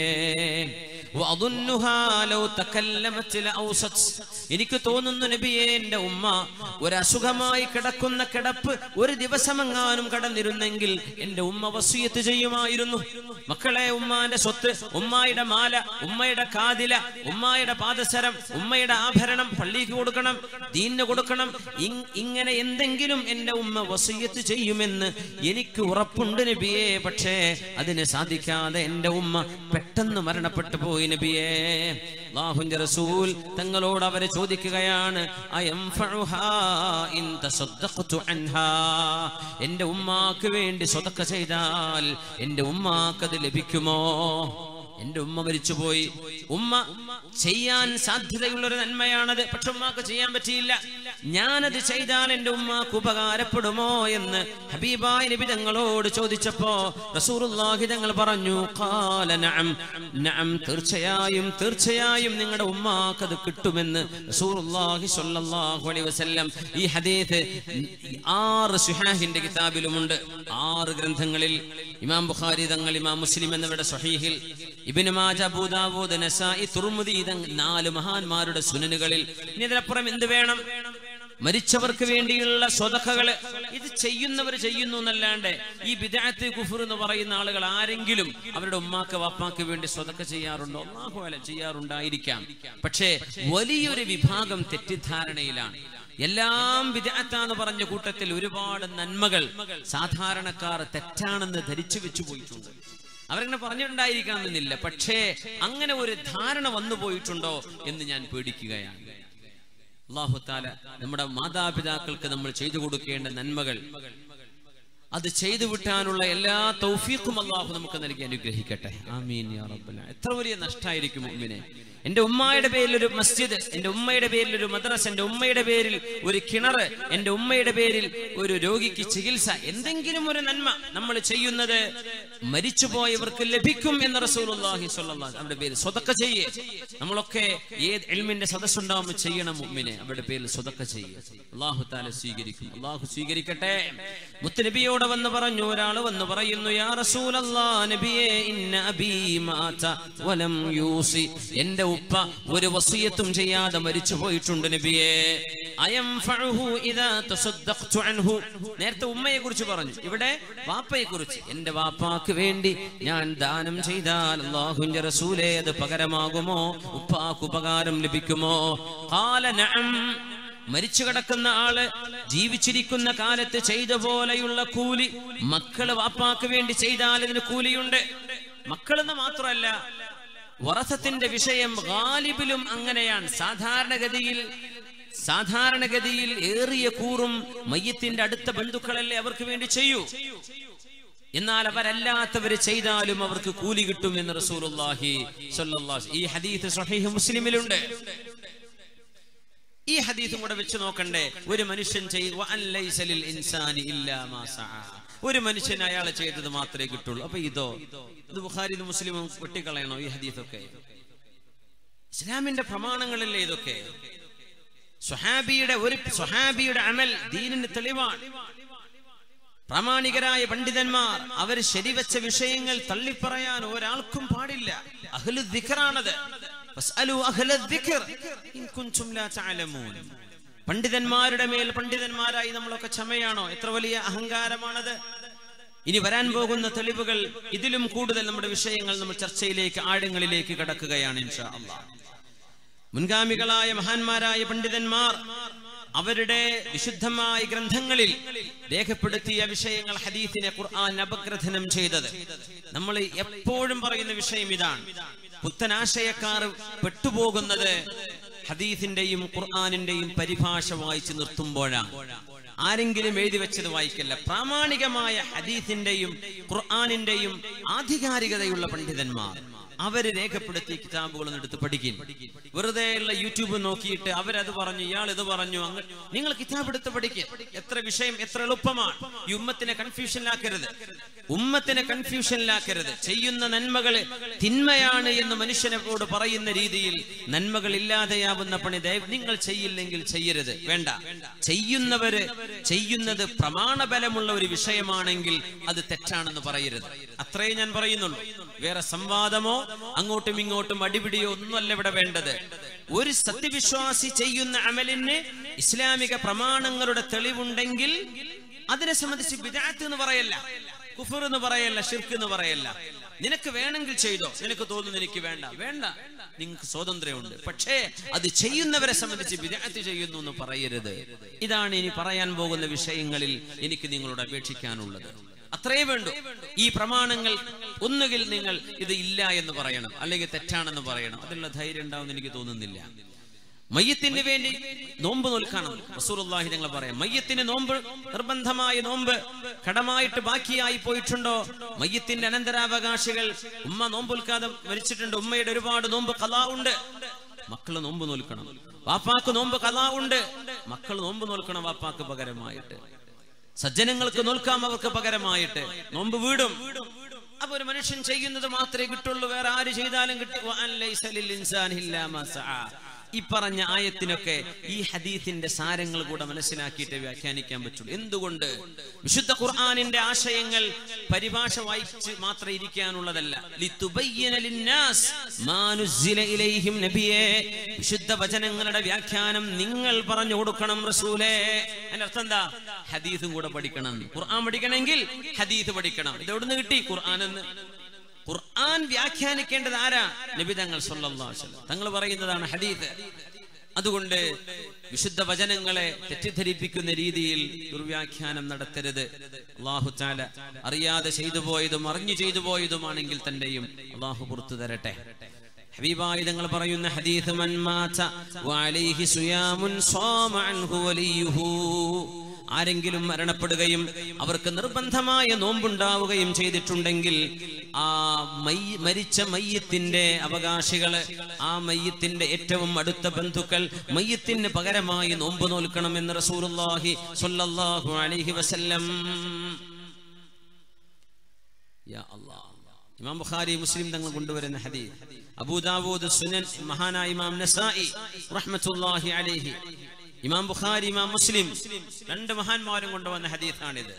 വഅظنها ലൗ തകല്ലമത് ലഔസത് എനിക്ക് തോന്നുന്നു നബിയേ എന്റെ ഉമ്മ ഒരു അസുഖമായി കിടക്കുന്ന കിടപ്പ് ഒരു ദിവസമെങ്ങാനും കടന്നിരുന്നെങ്കിൽ എന്റെ ഉമ്മ വസിയത്ത് ചെയ്യുമായിരുന്നു മക്കളെ ഉമ്മാന്റെ സ്വത്ത് ഉമ്മായുടെ മാല ഉമ്മയുടെ കാതില ഉമ്മായുടെ പാദസരം ഉമ്മയുടെ ആഭരണം പള്ളിക്ക് കൊടുക്കണം ദീനിന് കൊടുക്കണം ഇങ്- ഇങ്ങനെ എന്തെങ്കിലും എന്റെ ഉമ്മ വസിയത്ത് ചെയ്യുമെന്ന് എനിക്ക് ഉറപ്പുണ്ട് നബിയെ പക്ഷേ അതിന് സാധിക്കാതെ എന്റെ ഉമ്മ പെട്ടെന്ന് മരണപ്പെട്ടു പോയി നബിയെ അല്ലാഹുവിന്റെ റസൂൽ തങ്ങളോട് അവരെ ചോദിക്കുകയാണ് അയംഫഉഹാ ഇൻ തസദ്ദഖ്തു അൻഹാ എന്റെ ഉമ്മാക്ക് വേണ്ടി സ്വതക്ക ചെയ്താൽ എന്റെ ഉമ്മാക്ക് അത് ലഭിക്കുമോ എന്റെ ഉമ്മ മരിച്ചുപോയി ഉമ്മ ചെയ്യാൻ സാധ്യതയുള്ള ഒരു നന്മയാണത് പക്ഷെ ഉമ്മാക്ക് ചെയ്യാൻ പറ്റിയില്ല ഞാനത് ചെയ്താൽ എന്റെ ഉമ്മാക്ക് ഉപകാരപ്പെടുമോ എന്ന് ഹബീബായ നബി തങ്ങളോട് ചോദിച്ചപ്പോ റസൂറുല്ലാഹി തങ്ങൾ പറഞ്ഞു "ഖാല നഅം നഅം തീർച്ചയായും തീർച്ചയായും നിങ്ങളുടെ ഉമ്മാക്ക് അത് കിട്ടുമെന്ന് റസൂറുല്ലാഹി സ്വല്ലല്ലാഹു അലൈഹി വസല്ലം ഈ ഹദീസ് ആറ് സുഹാഹിന്റെ കിതാബിലുമുണ്ട് ആറ് ഗ്രന്ഥങ്ങളിൽ ഇമാം ബുഖാരി തങ്ങൾ ഇമാം മുസ്ലിം എന്നിവരുടെ സ്വഹീഹിൽ ഇബ്നു മാജ അബൂദാവൂദ് നസായി തുർമുദി തങ്ങൾ നാല് മഹാന്മാരുടെ സുനനുകളിൽ ഇനി ഇതിനപ്പുറം എന്ത് വേണം മരിച്ചവർക്ക് വേണ്ടിയുള്ള സ്വതക്കകള് ഇത് ചെയ്യുന്നവർ ചെയ്യുന്നു എന്നല്ലാണ്ട് ഈ ബിദാത്ത് കുഫർ എന്ന് പറയുന്ന ആളുകൾ ആരെങ്കിലും അവരുടെ ഉമ്മാക്ക് വാപ്പാക്ക് വേണ്ടി സ്വതക്ക ചെയ്യാറുണ്ടോ അള്ളാഹു അല ചെയ്യാറുണ്ടായിരിക്കാം പക്ഷേ വലിയൊരു വിഭാഗം തെറ്റിദ്ധാരണയിലാണ് എല്ലാം വിദഗ്ധാന്ന് പറഞ്ഞ കൂട്ടത്തിൽ ഒരുപാട് നന്മകൾ സാധാരണക്കാർ തെറ്റാണെന്ന് ധരിച്ചു വെച്ചു പോയിട്ടുണ്ട് അവരങ്ങനെ പറഞ്ഞിട്ടുണ്ടായിരിക്കണമെന്നില്ല പക്ഷേ അങ്ങനെ ഒരു ധാരണ വന്നു പോയിട്ടുണ്ടോ എന്ന് ഞാൻ പേടിക്കുകയാണ് അള്ളാഹു താല നമ്മുടെ മാതാപിതാക്കൾക്ക് നമ്മൾ ചെയ്തു കൊടുക്കേണ്ട നന്മകൾ അത് ചെയ്തു വിട്ടാനുള്ള എല്ലാ തൗഫീഖും അള്ളാഹു നമുക്ക് നൽകി അനുഗ്രഹിക്കട്ടെ ആമീൻ യാ റബ്ബൽ ആലമീൻ. എത്ര വലിയ നഷ്ടമായിരിക്കും മുമ്പിനെ എന്റെ ഉമ്മയുടെ പേരിൽ ഒരു മസ്ജിദ് എന്റെ ഉമ്മയുടെ പേരിൽ ഒരു മദ്രസ എന്റെ ഉമ്മയുടെ പേരിൽ ഒരു കിണറ് എന്റെ ഉമ്മയുടെ പേരിൽ ഒരു രോഗിക്ക് ചികിത്സ എന്തെങ്കിലും ഒരു നന്മ നമ്മൾ ചെയ്യുന്നത് മരിച്ചുപോയവർക്ക് ലഭിക്കും എന്ന് റസൂലുള്ളാഹി സ്വല്ലല്ലാഹു അലൈഹി അവരുടെ പേരിൽ സ്വതക്ക ചെയ്യേ നമ്മളൊക്കെ ഏത് എൽമിന്റെ സദസ്സുണ്ടാവുമ്പോൾ ചെയ്യണം മുമ്പിനെ അവരുടെ പേരിൽ സ്വതക്ക ചെയ്യേ അള്ളാഹു താല സ്വീകരിക്കും അള്ളാഹു സ്വീകരിക്കട്ടെ മുത്തുനബിയോട് വന്ന് പറഞ്ഞു ഒരാൾ വന്ന് പറയുന്നു യാ റസൂലല്ലാ നബിയേ ഇന്ന അബീ മാത വലം യൂസി എന്റെ ഉപ്പ ഒരു വസിയത്തും ചെയ്യാതെ മരിച്ചു പോയിട്ടുണ്ട് നബിയേ അയംഫഉഹു ഇദാ തസദ്ദഖ്തു അൻഹു നേരത്തെ ഉമ്മയെ കുറിച്ച് പറഞ്ഞു ഇവിടെ വാപ്പയെ കുറിച്ച് എന്റെ വാപ്പാക്ക് വേണ്ടി ഞാൻ ദാനം ചെയ്താൽ അല്ലാഹുവിന്റെ റസൂലേ അത് പകരമാകുമോ ഉപ്പാക്ക് ഉപകാരം ലഭിക്കുമോ ഖാല നഅം മരിച്ചു കിടക്കുന്ന ആള് ജീവിച്ചിരിക്കുന്ന കാലത്ത് ചെയ്ത പോലെയുള്ള കൂലി മക്കള് വാപ്പാക്ക് വേണ്ടി ചെയ്താൽ ഇതിന് കൂലിയുണ്ട് മക്കളെന്ന് മാത്രമല്ല വറസത്തിന്റെ വിഷയം ഗാലിബിലും അങ്ങനെയാണ് സാധാരണഗതിയിൽ സാധാരണഗതിയിൽ ഏറിയ കൂറും മയ്യത്തിന്റെ അടുത്ത ബന്ധുക്കളല്ലേ അവർക്ക് വേണ്ടി ചെയ്യൂ എന്നാൽ അവരല്ലാത്തവര് ചെയ്താലും അവർക്ക് കൂലി കിട്ടും എന്ന് റസൂലുള്ളാഹി സ്വല്ലല്ലാഹു ഈ ഹദീസ് സ്വഹീഹ് മുസ്ലിമിലുണ്ട് ഈ ഹദീസും കൂടെ വെച്ച് നോക്കണ്ടേ ഒരു മനുഷ്യൻ ചെയ്- വഅൻ ലൈസ ലിൽ ഇൻസാനി ഇല്ലാ മാ സഅ. ഒരു മനുഷ്യൻ അയാൾ ചെയ്തത് മാത്രമേ കിട്ടുള്ളൂ അപ്പൊ ഇതോ ഇത് ബുഖാരി മുസ്ലിമും വെട്ടിക്കളയണോ ഈ ഹദീസൊക്കെ ഇസ്ലാമിന്റെ പ്രമാണങ്ങളല്ലേ ഇതൊക്കെ സ്വഹാബിയുടെ ഒരു സ്വഹാബിയുടെ അമൽ ദീനിന് തെളിവാണ് പ്രാമാണികരായ പണ്ഡിതന്മാർ അവർ ശരിവെച്ച വിഷയങ്ങൾ തള്ളിപ്പറയാൻ ഒരാൾക്കും പാടില്ല അഹ്ലു ദിക്റാണത് ഫസ്അലു അഹ്ല ദിക്ർ ഇൻ കുൻതും ലാ തഅലമൂൻ പണ്ഡിതന്മാരുടെ മേൽ പണ്ഡിതന്മാരായി നമ്മളൊക്കെ ക്ഷമയാണോ എത്ര വലിയ അഹങ്കാരമാണത് ഇനി വരാൻ പോകുന്ന തെളിവുകൾ ഇതിലും കൂടുതൽ നമ്മുടെ വിഷയങ്ങൾ നമ്മൾ ചർച്ചയിലേക്ക് ആഴങ്ങളിലേക്ക് കടക്കുകയാണ് ഇൻഷാ അള്ളാഹ് മുൻഗാമികളായ മഹാന്മാരായ പണ്ഡിതന്മാർ അവരുടെ വിശുദ്ധമായ ഗ്രന്ഥങ്ങളിൽ രേഖപ്പെടുത്തിയ വിഷയങ്ങൾ ഹദീസിനെ ഖുർആൻ അപഗ്രഥനം ചെയ്തത് നമ്മൾ എപ്പോഴും പറയുന്ന വിഷയം ഇതാണ് പുത്തനാശയക്കാർ പെട്ടുപോകുന്നത് ഹദീസിന്റെയും ഖുർആാനിന്റെയും പരിഭാഷ വായിച്ച് നിർത്തുമ്പോഴാണ് ആരെങ്കിലും എഴുതി വെച്ചത് വായിക്കല്ല പ്രാമാണികമായ ഹദീസിന്റെയും ഖുർആാനിന്റെയും ആധികാരികതയുള്ള പണ്ഡിതന്മാർ അവര് രേഖപ്പെടുത്തിയ കിതാബുകളൊന്നും എടുത്ത് പഠിക്കും വെറുതെ ഉള്ള യൂട്യൂബ് നോക്കിയിട്ട് അവരത് പറഞ്ഞു ഇയാൾ ഇത് പറഞ്ഞു അങ്ങ് നിങ്ങൾ കിതാബ് എടുത്ത് പഠിക്കുക എത്ര വിഷയം എത്ര എളുപ്പമാണ് ഈ ഉമ്മത്തിനെ കൺഫ്യൂഷനിലാക്കരുത് ഉമ്മത്തിനെ കൺഫ്യൂഷനിലാക്കരുത് ചെയ്യുന്ന നന്മകള് തിന്മയാണ് എന്ന് മനുഷ്യനോട് പറയുന്ന രീതിയിൽ നന്മകൾ ഇല്ലാതെയാവുന്ന പണി ദയവ് നിങ്ങൾ ചെയ്യില്ലെങ്കിൽ ചെയ്യരുത് വേണ്ട ചെയ്യുന്നവര് ചെയ്യുന്നത് പ്രമാണബലമുള്ള ഒരു വിഷയമാണെങ്കിൽ അത് തെറ്റാണെന്ന് പറയരുത് അത്രേ ഞാൻ പറയുന്നുള്ളൂ വേറെ സംവാദമോ അങ്ങോട്ടും ഇങ്ങോട്ടും അടിപിടിയോ ഒന്നുമല്ല ഇവിടെ വേണ്ടത് ഒരു സത്യവിശ്വാസി ചെയ്യുന്ന അമലിന് ഇസ്ലാമിക പ്രമാണങ്ങളുടെ തെളിവുണ്ടെങ്കിൽ അതിനെ സംബന്ധിച്ച് ബിദാത്ത് എന്ന് പറയല്ല കുഫർ എന്ന് പറയല്ല ഷിർക്ക് എന്ന് പറയല്ല നിനക്ക് വേണമെങ്കിൽ ചെയ്തോ നിനക്ക് തോന്നുന്നു എനിക്ക് വേണ്ട വേണ്ട നിങ്ങൾക്ക് സ്വാതന്ത്ര്യമുണ്ട് പക്ഷേ അത് ചെയ്യുന്നവരെ സംബന്ധിച്ച് വിദഗ്ധ ചെയ്യുന്നു എന്ന് പറയരുത് ഇതാണ് ഇനി പറയാൻ പോകുന്ന വിഷയങ്ങളിൽ എനിക്ക് നിങ്ങളോട് അപേക്ഷിക്കാനുള്ളത് അത്രേ വേണ്ടു ഈ പ്രമാണങ്ങൾ ഒന്നുകിൽ നിങ്ങൾ ഇത് ഇല്ല എന്ന് പറയണം അല്ലെങ്കിൽ തെറ്റാണെന്ന് പറയണം അതിനുള്ള ധൈര്യം ഉണ്ടാവും എനിക്ക് തോന്നുന്നില്ല മയ്യത്തിന് വേണ്ടി നോമ്പ് നോൽക്കണം റസൂലുള്ളാഹി ഞങ്ങൾ പറയാം മയ്യത്തിന് നോമ്പ് നിർബന്ധമായ നോമ്പ് കടമായിട്ട് ബാക്കിയായി പോയിട്ടുണ്ടോ മയ്യത്തിന്റെ അനന്തരാവകാശികൾ ഉമ്മ നോമ്പൊൽക്കാതെ മരിച്ചിട്ടുണ്ട് ഉമ്മയുടെ ഒരുപാട് നോമ്പ് കലാ ഉണ്ട് മക്കള് നോമ്പ് നോൽക്കണം വാപ്പാക്ക് നോമ്പ് കലാ ഉണ്ട് മക്കൾ നോമ്പ് നോൽക്കണം വാപ്പാക്ക് പകരമായിട്ട് സജ്ജനങ്ങൾക്ക് നോൽക്കാം അവർക്ക് പകരമായിട്ട് നോമ്പ് വീടും അപ്പൊ ഒരു മനുഷ്യൻ ചെയ്യുന്നത് മാത്രമേ കിട്ടുള്ളൂ വേറെ ആര് ചെയ്താലും കിട്ടി വഅൻ ലൈസ ലിൽ ഇൻസാനി ഇല്ലാ മാ സഅ. ഈ പറഞ്ഞ ആയത്തിനൊക്കെ ഈ ഹദീസിന്റെ സാരങ്ങൾ കൂടെ മനസ്സിലാക്കിയിട്ട് വ്യാഖ്യാനിക്കാൻ പറ്റുള്ളൂ എന്തുകൊണ്ട് വിശുദ്ധ ഖുർആനിന്റെ ആശയങ്ങൾ പരിഭാഷ വായിച്ച് മാത്രം ഇരിക്കാനുള്ളതല്ല ലിതുബയ്യന ലിന്നാസ് മാ നുസ്സില ഇലൈഹിം നബിയേ വിശുദ്ധ വചനങ്ങളുടെ വ്യാഖ്യാനം നിങ്ങൾ പറഞ്ഞു കൊടുക്കണം റസൂലേ അതിന്റെ അർത്ഥം എന്താ ഹദീസും കൂടെ പഠിക്കണം ഖുർആൻ പഠിക്കണമെങ്കിൽ ഹദീസ് പഠിക്കണം ഇത് എവിടുന്ന് കിട്ടി ഖുർആൻ എന്ന് ഖുർആൻ വ്യാഖ്യാനിക്കേണ്ടത് ആരാ നബി തങ്ങൾ സല്ലല്ലാഹു അലൈഹി വസല്ലം തങ്ങൾ പറയുന്നതാണ് ഹദീസ് അതുകൊണ്ട് വിശുദ്ധ വചനങ്ങളെ തെറ്റിദ്ധരിപ്പിക്കുന്ന രീതിയിൽ ദുർവ്യാഖ്യാനം നടത്തരുത് അള്ളാഹു താല അറിയാതെ ചെയ്തു പോയതും അറിഞ്ഞു ചെയ്തു പോയതുമാണെങ്കിൽ തന്റെയും അള്ളാഹു പുറത്തു തരട്ടെ ഹബീബായി തങ്ങൾ പറയുന്ന ഹദീസ് മൻ മാത വഅലൈഹി സുയാമുൻ സാമ അൻഹു വലിയുഹു ആരെങ്കിലും മരണപ്പെടുകയും അവർക്ക് നിർബന്ധമായ നോമ്പുണ്ടാവുകയും ചെയ്തിട്ടുണ്ടെങ്കിൽ ആ മൈ മരിച്ച മയ്യത്തിന്റെ അവകാശികള് ആ മയ്യത്തിന്റെ ഏറ്റവും അടുത്ത ബന്ധുക്കൾ മയ്യത്തിന് പകരമായി നോമ്പ് നോൽക്കണം എന്ന് റസൂലുള്ളാഹി സ്വല്ലല്ലാഹു അലൈഹി വസല്ലം യാ അല്ലാഹ് ഇമാം ബുഖാരി മുസ്ലിം തങ്ങൾ കൊണ്ടുവരുന്ന ഹദീസ് അബൂദാവൂദ് സുനൻ മഹാനായ ഇമാം നസായി റഹ്മത്തുള്ളാഹി അലൈഹി ഇമാം ബുഖാരി ഇമാം മുസ്ലിം രണ്ട് മഹാന്മാരും കൊണ്ടുവന്ന ഹദീസാണിത്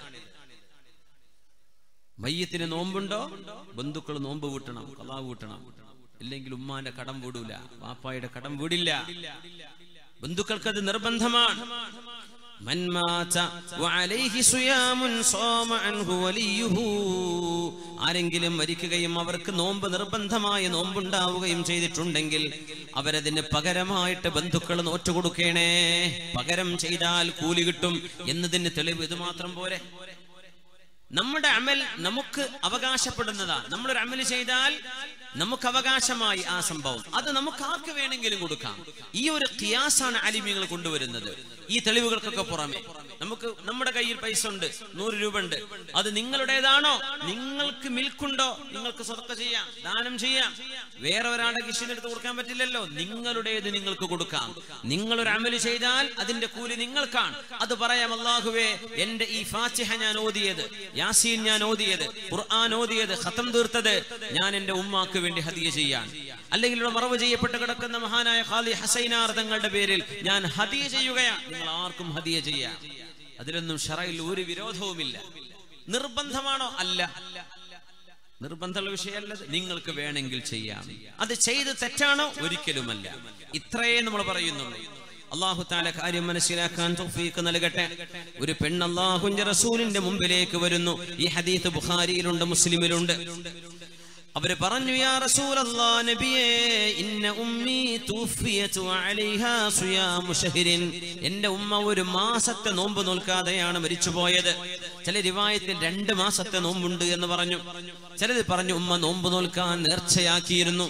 മയ്യത്തിന് നോമ്പുണ്ടോ ബന്ധുക്കൾ നോമ്പ് വീട്ടണം കലാ വീട്ടണം ഇല്ലെങ്കിൽ ഉമ്മാന്റെ കടം വീടൂല വാപ്പായുടെ കടം വീടില്ല ബന്ധുക്കൾക്ക് അത് നിർബന്ധമാണ് من مات وعليه صيام صام عنه وليه ആരെങ്കിലും മരിക്കുകയും അവർക്ക് നോമ്പ് നിർബന്ധമായ നോമ്പുണ്ടാവുകയും ചെയ്തിട്ടുണ്ടെങ്കിൽ അവരതിന് പകരമായിട്ട് ബന്ധുക്കൾ നോറ്റുകൊടുക്കണേ പകരം ചെയ്താൽ കൂലി കിട്ടും എന്നതിന് തെളിവ് ഇത് മാത്രം പോരെ നമ്മുടെ അമൽ നമുക്ക് അവകാശപ്പെടുന്നതാ നമ്മളൊരു അമൽ ചെയ്താൽ നമുക്ക് അവകാശമായി ആ സംഭവം അത് നമുക്ക് ആർക്ക് വേണമെങ്കിലും കൊടുക്കാം ഈ ഒരു കിയാസാണ് അലിമ്യങ്ങൾ കൊണ്ടുവരുന്നത് ഈ തെളിവുകൾക്കൊക്കെ പുറമെ നമുക്ക് നമ്മുടെ കയ്യിൽ പൈസ ഉണ്ട് നൂറ് രൂപ ഉണ്ട് അത് നിങ്ങളുടേതാണോ നിങ്ങൾക്ക് മിൽക്കുണ്ടോ നിങ്ങൾക്ക് സ്വതക്ക ചെയ്യാം ദാനം ചെയ്യാം വേറെ ഒരാളുടെ കിഷിനെടുത്ത് കൊടുക്കാൻ പറ്റില്ലല്ലോ നിങ്ങളുടേത് നിങ്ങൾക്ക് കൊടുക്കാം നിങ്ങൾ ഒരു അമല് ചെയ്താൽ അതിന്റെ കൂലി നിങ്ങൾക്കാണ് അത് പറയാം അള്ളാഹുവേ എന്റെ ഈ ഫാത്തിഹ ഞാൻ ഓതിയത് യാസീൻ ഞാൻ ഓതിയത് ഖുർആൻ ഓതിയത് ഖത്തം തീർത്തത് ഞാൻ എന്റെ ഉമ്മാക്ക് വേണ്ടി ഹദിയ ചെയ്യാൻ അല്ലെങ്കിൽ ഇവിടെ മറവ് ചെയ്യപ്പെട്ട് കിടക്കുന്ന മഹാനായ ഖാലി ഹസൈനാർ തങ്ങളുടെ പേരിൽ ഞാൻ ഹദിയ ചെയ്യുകയാണ് നിങ്ങൾ ആർക്കും ഹദിയ ചെയ്യാം അതിലൊന്നും ഷറയിൽ ഒരു വിരോധവുമില്ല നിർബന്ധമാണോ അല്ല നിർബന്ധമുള്ള വിഷയമല്ല നിങ്ങൾക്ക് വേണമെങ്കിൽ ചെയ്യാം അത് ചെയ്ത് തെറ്റാണോ ഒരിക്കലുമല്ല ഇത്രയേ നമ്മൾ പറയുന്നുള്ളൂ അള്ളാഹു താല കാര്യം മനസ്സിലാക്കാൻ തൗഫീഖ് നൽകട്ടെ ഒരു പെണ്ണ് അള്ളാഹുന്റെ റസൂലിന്റെ മുമ്പിലേക്ക് വരുന്നു ഈ ഹദീത്ത് ബുഖാരിയിലുണ്ട് മുസ്ലിമിലുണ്ട് അവര് പറഞ്ഞു യാ റസൂലല്ലാ നബിയേ ഇന്ന ഉമ്മി തൂഫിയതു അലൈഹാ സിയാമു ഷഹ്രിൻ എന്റെ ഉമ്മ ഒരു മാസത്തെ നോമ്പ് നോൽക്കാതെയാണ് മരിച്ചുപോയത് ചില റിവായത്തിൽ രണ്ട് മാസത്തെ നോമ്പുണ്ട് എന്ന് പറഞ്ഞു ചിലത് പറഞ്ഞു ഉമ്മ നോമ്പ് നോൽക്കാൻ നേർച്ചയാക്കിയിരുന്നു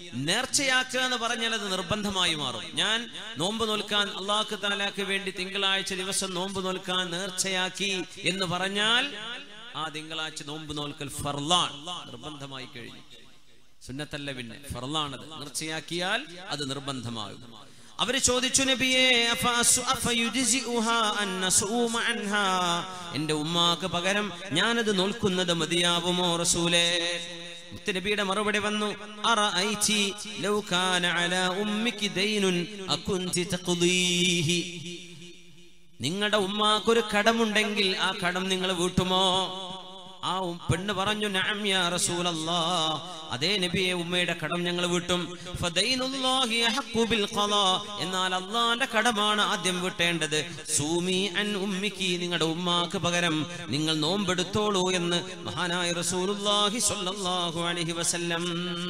നേർച്ചയാക്കുക എന്ന് പറഞ്ഞാൽ അത് നിർബന്ധമായി മാറും ഞാൻ നോമ്പ് നോൽക്കാൻ അള്ളാഹു താലാക്ക് വേണ്ടി തിങ്കളാഴ്ച ദിവസം നോമ്പ് നോൽക്കാൻ നേർച്ചയാക്കി എന്ന് പറഞ്ഞാൽ ആ തിങ്കളാഴ്ച നോമ്പ് നോൽക്കൽ ഫർലാൻ നിർബന്ധമായി കഴിഞ്ഞു സുന്നത്തല്ല പിന്നെ ഫർലാണത് നേർച്ചയാക്കിയാൽ അത് നിർബന്ധമാകും അവര് ചോദിച്ചു നബിയെ അഫഅസു- അഫയുജ്സിഉഹാ അൻ നസൂമ അൻഹാ? എന്റെ ഉമ്മാക്ക് പകരം ഞാനത് നോൽക്കുന്നത് മതിയാവുമോ റസൂലേ മുത്തുനബിയുടെ മറുപടി വന്നു അറഅയ്തി ലൗ കാന അലാ ഉമ്മിക്കി ദൈനുൻ അകുൻതി തഖ്ദീഹി നിങ്ങളുടെ ഉമ്മാക്കൊരു കടമുണ്ടെങ്കിൽ ആ കടം നിങ്ങൾ വീട്ടുമോ ആ ഉം- പെണ്ണ് പറഞ്ഞു നഅം യാ റസൂലല്ലാ അതേ നബിയെ ഉമ്മയുടെ കടം ഞങ്ങൾ വീട്ടും ഫദൈനുല്ലാഹി അഹഖു ബിൽ ഖളാ എന്നാൽ അള്ളാന്റെ കടമാണ് ആദ്യം വീട്ടേണ്ടത് സൂമി അൻ ഉമ്മിക്ക് നിങ്ങളുടെ ഉമ്മാക്ക് പകരം നിങ്ങൾ നോമ്പെടുത്തോളൂ എന്ന് മഹാനായ റസൂലുള്ളാഹി സ്വല്ലല്ലാഹു അലൈഹി വസല്ലം